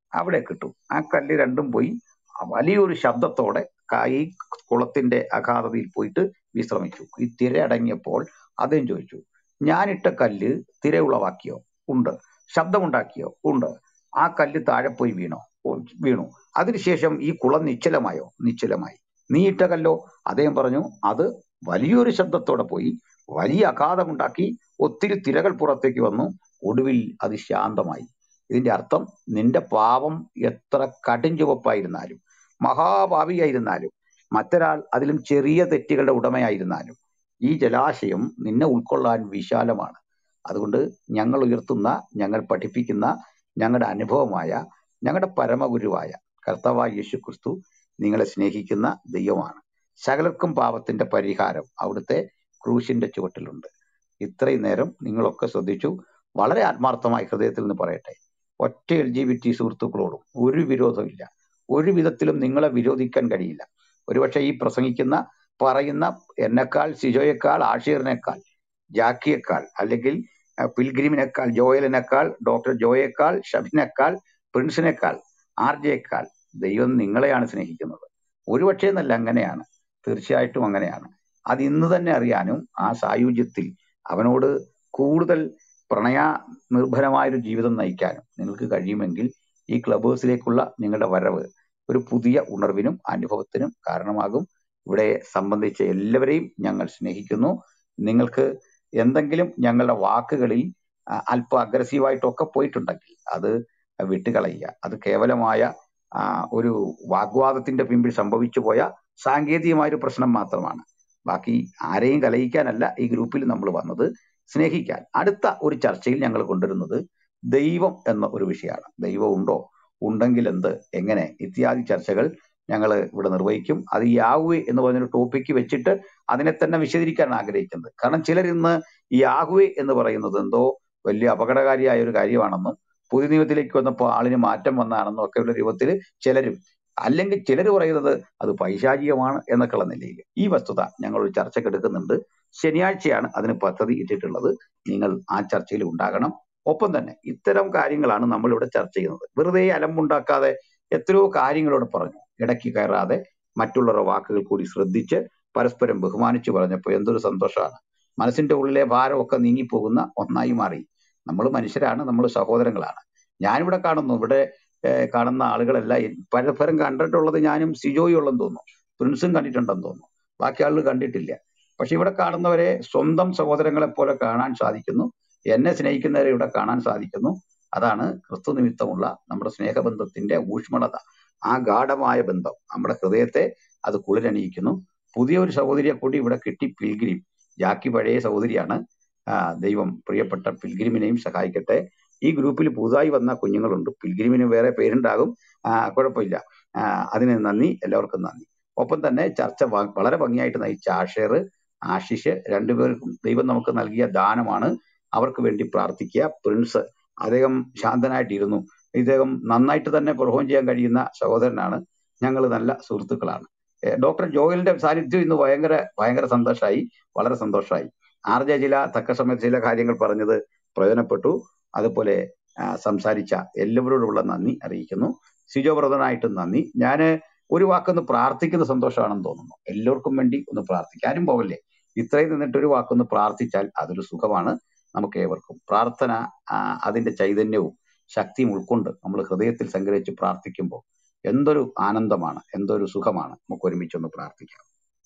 അവിടെ കിട്ടും ആ കല്ല് രണ്ടും പോയി വലിയൊരു ശബ്ദത്തോടെ ക- ഈ കുളത്തിന്റെ അഗാധതയിൽ പോയിട്ട് വിശ്രമിച്ചു ഈ തിര അടങ്ങിയപ്പോൾ അദ്ദേഹം ചോദിച്ചു ഞാനിട്ട കല്ല് തിര ഉളവാക്കിയോ ഉണ്ട് ശബ്ദമുണ്ടാക്കിയോ ഉണ്ട് ആ കല്ല് താഴെ പോയി വീണോ ഓ, വീണു അതിനുശേഷം ഈ കുളം നിശ്ചലമായോ നിശ്ചലമായി നീ ഇട്ട കല്ലോ അദ്ദേഹം പറഞ്ഞു അത് വലിയൊരു ശബ്ദത്തോടെ പോയി വലിയ അഗാധമുണ്ടാക്കി ഒത്തിരി തിരകൾ പുറത്തേക്ക് വന്നു ഒടുവിൽ അത് ശാന്തമായി ഇതിന്റെ അർത്ഥം നിന്റെ പാപം എത്ര കടും ചുവപ്പായിരുന്നാലും മഹാഭാവിയായിരുന്നാലും മറ്റൊരാൾ അതിലും ചെറിയ തെറ്റുകളുടെ ഉടമയായിരുന്നാലും ഈ ജലാശയം നിന്നെ ഉൾക്കൊള്ളാൻ വിശാലമാണ് അതുകൊണ്ട് ഞങ്ങൾ ഉയർത്തുന്ന ഞങ്ങൾ പഠിപ്പിക്കുന്ന ഞങ്ങളുടെ അനുഭവമായ ഞങ്ങളുടെ പരമഗുരുവായ കർത്താവായ യേശു ക്രിസ്തു നിങ്ങളെ സ്നേഹിക്കുന്ന ദൈവമാണ് സകലർക്കും പാപത്തിന്റെ പരിഹാരം അവിടുത്തെ ക്രൂശിന്റെ ചുവട്ടിലുണ്ട് ഇത്രയും നേരം നിങ്ങളൊക്കെ ശ്രദ്ധിച്ചു വളരെ ആത്മാർത്ഥമായി ഹൃദയത്തിൽ നിന്ന് പറയട്ടെ ഒറ്റ എൽ ജി ബി ടി സുഹൃത്തുക്കളോടും ഒരു വിരോധമില്ല ഒരു വിധത്തിലും നിങ്ങളെ വിരോധിക്കാൻ കഴിയില്ല ഒരുപക്ഷെ ഈ പ്രസംഗിക്കുന്ന പറയുന്ന എന്നെക്കാൾ സിജോയേക്കാൾ ആഷീറിനേക്കാൾ ജാക്കിയേക്കാൾ അല്ലെങ്കിൽ അഹ് പിൽഗ്രിമിനേക്കാൾ ജോയലിനേക്കാൾ ഡോക്ടർ ജോയേക്കാൾ ഷബിനേക്കാൾ പ്രിൻസിനേക്കാൾ ആർ ജെയേക്കാൾ ദൈവം നിങ്ങളെയാണ് സ്നേഹിക്കുന്നത് ഒരുപക്ഷെ എന്നല്ല അങ്ങനെയാണ് തീർച്ചയായിട്ടും അങ്ങനെയാണ് അത് ഇന്ന് തന്നെ അറിയാനും ആ സായുജ്യത്തിൽ അവനോട് കൂടുതൽ പ്രണയ നിർഭരമായൊരു ജീവിതം നയിക്കാനും നിങ്ങൾക്ക് കഴിയുമെങ്കിൽ ഈ ക്ലബ് ഹൗസിലേക്കുള്ള നിങ്ങളുടെ വരവ് ഒരു പുതിയ ഉണർവിനും അനുഭവത്തിനും കാരണമാകും ഇവിടെ സംബന്ധിച്ച എല്ലാവരെയും ഞങ്ങൾ സ്നേഹിക്കുന്നു നിങ്ങൾക്ക് എന്തെങ്കിലും ഞങ്ങളുടെ വാക്കുകളിൽ ആ, അല്പം അഗ്രസീവായിട്ടൊക്കെ പോയിട്ടുണ്ടെങ്കിൽ അത് വിട്ടുകളയുക അത് കേവലമായ ആ, ഒരു വാഗ്വാദത്തിന്റെ പിമ്പിൽ സംഭവിച്ചു പോയ സാങ്കേതികമായ ഒരു പ്രശ്നം മാത്രമാണ് ബാക്കി ആരെയും കലയിക്കാനല്ല ഈ ഗ്രൂപ്പിൽ നമ്മൾ വന്നത് സ്നേഹിക്കാൻ അടുത്ത ഒരു ചർച്ചയിൽ ഞങ്ങൾ കൊണ്ടുവരുന്നത് ദൈവം എന്ന ഒരു വിഷയമാണ് ദൈവം ഉണ്ടോ ഉണ്ടെങ്കിൽ എന്ത് എങ്ങനെ ഇത്യാദി ചർച്ചകൾ ഞങ്ങൾ ഇവിടെ നിർവഹിക്കും അത് ഈ യാഹുവെ എന്ന് പറഞ്ഞൊരു ടോപ്പിക്ക് വെച്ചിട്ട് അതിനെ തന്നെ വിശദീകരിക്കാൻ ആഗ്രഹിക്കുന്നത് കാരണം ചിലർ ഇന്ന് ഈ യാഹുവെ എന്ന് പറയുന്നത് എന്തോ വലിയ അപകടകാരിയായ ഒരു കാര്യമാണെന്നും പുതിയ നിയമത്തിലേക്ക് വന്നപ്പോൾ ആളിന് മാറ്റം വന്നതാണെന്നും ഒക്കെയുള്ള രൂപത്തിൽ ചിലരും അല്ലെങ്കിൽ ചിലർ പറയുന്നത് അത് പൈശാചികമാണ് എന്നൊക്കെയുള്ള നിലയിൽ ഈ വസ്തുത ഞങ്ങൾ ഒരു ചർച്ചയ്ക്ക് എടുക്കുന്നുണ്ട് ശനിയാഴ്ചയാണ് അതിന് പദ്ധതി ഇട്ടിട്ടുള്ളത് നിങ്ങൾ ആ ചർച്ചയിൽ ഉണ്ടാകണം ഒപ്പം തന്നെ ഇത്തരം കാര്യങ്ങളാണ് നമ്മൾ ഇവിടെ ചർച്ച ചെയ്യുന്നത് വെറുതെ അലമ്പുണ്ടാക്കാതെ എത്രയോ കാര്യങ്ങളോട് പറഞ്ഞു ഇടയ്ക്ക് കയറാതെ മറ്റുള്ളവരുടെ വാക്കുകൾ കൂടി ശ്രദ്ധിച്ച് പരസ്പരം ബഹുമാനിച്ചു പറഞ്ഞപ്പോൾ എന്തൊരു സന്തോഷമാണ് മനസ്സിന്റെ ഉള്ളിലെ ഭാരമൊക്കെ നീങ്ങിപ്പോകുന്ന ഒന്നായി മാറി നമ്മൾ മനുഷ്യരാണ് നമ്മൾ സഹോദരങ്ങളാണ് ഞാനിവിടെ കാണുന്നു ഇവിടെ ഏഹ്, കാണുന്ന ആളുകളെല്ലാം എൻ- പരസ്പരം കണ്ടിട്ടുള്ളത് ഞാനും സിജോയും ഉള്ളെന്ന് തോന്നുന്നു പ്രിൻസും കണ്ടിട്ടുണ്ടെന്ന് തോന്നുന്നു ബാക്കി ആളുകൾ കണ്ടിട്ടില്ല പക്ഷെ ഇവിടെ കാണുന്നവരെ സ്വന്തം സഹോദരങ്ങളെ പോലെ കാണാൻ സാധിക്കുന്നു എന്നെ സ്നേഹിക്കുന്നവരെ ഇവിടെ കാണാൻ സാധിക്കുന്നു അതാണ് ക്രിസ്തു നിമിത്തമുള്ള നമ്മുടെ സ്നേഹബന്ധത്തിന്റെ ഊഷ്മളത ആ ഗാഠമായ ബന്ധം നമ്മുടെ ഹൃദയത്തെ അത് കുളിരണിയിക്കുന്നു പുതിയ ഒരു സഹോദരിയെ കൂടി ഇവിടെ കിട്ടി പിൽഗ്രിം ജാക്കി പഴയ സഹോദരിയാണ് ആ, ദൈവം പ്രിയപ്പെട്ട പിൽഗ്രിമിനെയും സഹായിക്കട്ടെ ഈ ഗ്രൂപ്പിൽ പുതുതായി വന്ന കുഞ്ഞുങ്ങളുണ്ട് പിൽഗ്രിമിന് വേറെ പേരുണ്ടാകും ആ, കുഴപ്പമില്ല ആ, അതിന് നന്ദി എല്ലാവർക്കും നന്ദി ഒപ്പം തന്നെ ചർച്ച വ- വളരെ ഭംഗിയായിട്ട് നയിച്ച ആഷേർ ആശിഷ് രണ്ടുപേർക്കും ദൈവം നമുക്ക് നൽകിയ ദാനമാണ് അവർക്ക് വേണ്ടി പ്രാർത്ഥിക്കുക പ്രിൻസ് അദ്ദേഹം ശാന്തനായിട്ടിരുന്നു ഇദ്ദേഹം നന്നായിട്ട് തന്നെ പെർഫോം ചെയ്യാൻ കഴിയുന്ന സഹോദരനാണ് ഞങ്ങൾ നല്ല സുഹൃത്തുക്കളാണ് ഏഹ് ഡോക്ടർ ജോയലിന്റെ സാന്നിധ്യം ഇന്ന് ഭയങ്കര ഭയങ്കര സന്തോഷമായി വളരെ സന്തോഷമായി ആർ ജെ ചില തക്ക സമയത്ത് ചില കാര്യങ്ങൾ പറഞ്ഞത് പ്രയോജനപ്പെട്ടു അതുപോലെ ആ, സംസാരിച്ച എല്ലാവരോടുമുള്ള നന്ദി അറിയിക്കുന്നു സിജോ ബ്രദറിനായിട്ടും നന്ദി ഞാൻ ഒരു വാക്കൊന്ന് പ്രാർത്ഥിക്കുന്ന സന്തോഷമാണെന്ന് തോന്നുന്നു എല്ലാവർക്കും വേണ്ടി ഒന്ന് പ്രാർത്ഥിക്കാം ആരും പോവല്ലേ ഇത്രയും നിന്നിട്ട് ഒരു വാക്കൊന്ന് പ്രാർത്ഥിച്ചാൽ അതൊരു സുഖമാണ് നമുക്ക് ഏവർക്കും പ്രാർത്ഥന ആ, അതിന്റെ ചൈതന്യവും ശക്തിയും ഉൾക്കൊണ്ട് നമ്മൾ ഹൃദയത്തിൽ സംഗ്രഹിച്ച് പ്രാർത്ഥിക്കുമ്പോൾ എന്തൊരു ആനന്ദമാണ് എന്തൊരു സുഖമാണ് നമുക്ക് ഒരുമിച്ചൊന്ന് പ്രാർത്ഥിക്കാം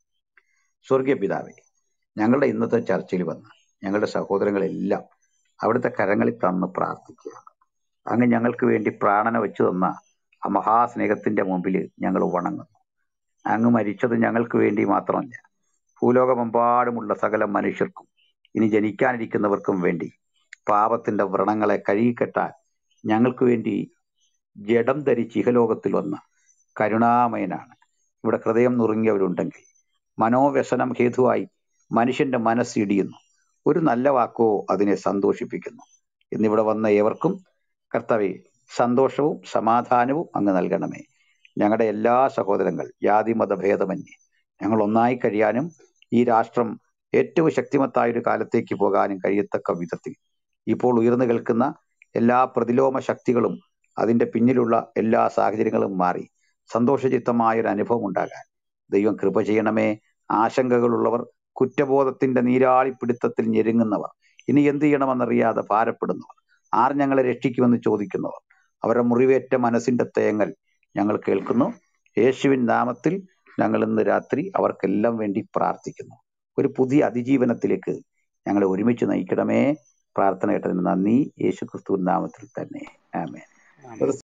സ്വർഗീയ പിതാവേ ഞങ്ങളുടെ ഇന്നത്തെ ചർച്ചയിൽ വന്ന് ഞങ്ങളുടെ സഹോദരങ്ങളെല്ലാം അവിടുത്തെ കരങ്ങളിൽ തന്ന് പ്രാർത്ഥിക്കുകയാണ് അങ്ങ് ഞങ്ങൾക്ക് വേണ്ടി പ്രാണന വെച്ചു തന്ന ആ മഹാസ്നേഹത്തിന്റെ മുമ്പിൽ ഞങ്ങൾ വണങ്ങുന്നു അങ്ങ് മരിച്ചത് ഞങ്ങൾക്ക് വേണ്ടി മാത്രമല്ല ഭൂലോകമെമ്പാടുമുള്ള സകല മനുഷ്യർക്കും ഇനി ജനിക്കാനിരിക്കുന്നവർക്കും വേണ്ടി പാപത്തിന്റെ വ്രണങ്ങളെ കഴുകിക്കെട്ടാൻ ഞങ്ങൾക്ക് വേണ്ടി ജഡം ധരിച്ച് ഇഹലോകത്തിൽ വന്ന കരുണാമയനാണ് ഇവിടെ ഹൃദയം നുറുങ്ങിയവരുണ്ടെങ്കിൽ മനോവ്യസനം ഹേതുവായി മനുഷ്യന്റെ മനസ്സ് ഇടിയുന്നു ഒരു നല്ല വാക്കോ അതിനെ സന്തോഷിപ്പിക്കുന്നു ഇന്നിവിടെ വന്ന ഏവർക്കും കർത്താവെ സന്തോഷവും സമാധാനവും അങ്ങ് നൽകണമേ ഞങ്ങളുടെ എല്ലാ സഹോദരങ്ങൾ ജാതി മതഭേദമന്യേ ഞങ്ങൾ ഒന്നായി കഴിയാനും ഈ രാഷ്ട്രം ഏറ്റവും ശക്തിമത്തായ ഒരു കാലത്തേക്ക് പോകാനും കഴിയത്തക്ക വിധത്തിൽ ഇപ്പോൾ ഉയർന്നു കേൾക്കുന്ന എല്ലാ പ്രതിലോമ ശക്തികളും അതിന്റെ പിന്നിലുള്ള എല്ലാ സാഹചര്യങ്ങളും മാറി സന്തോഷചിത്തമായ ഒരു അനുഭവം ഉണ്ടാകാൻ ദൈവം കൃപ ചെയ്യണമേ ആശങ്കകളുള്ളവർ കുറ്റബോധത്തിന്റെ നീരാളിപ്പിടുത്തത്തിൽ ഞെരുങ്ങുന്നവർ ഇനി എന്ത് ചെയ്യണമെന്നറിയാതെ ഭാരപ്പെടുന്നവർ ആർ ഞങ്ങളെ രക്ഷിക്കുമെന്ന് ചോദിക്കുന്നവർ അവരുടെ മുറിവേറ്റ മനസ്സിന്റെ തേങ്ങൽ ഞങ്ങൾ കേൾക്കുന്നു യേശുവിൻ നാമത്തിൽ ഞങ്ങൾ ഇന്ന് രാത്രി അവർക്കെല്ലാം വേണ്ടി പ്രാർത്ഥിക്കുന്നു ഒരു പുതിയ അതിജീവനത്തിലേക്ക് ഞങ്ങളെ ഒരുമിച്ച് നയിക്കണമേ പ്രാർത്ഥന കേട്ടതിന് നന്ദി യേശു ക്രിസ്തുവിൻ നാമത്തിൽ തന്നെ ആമേൻ ആമേൻ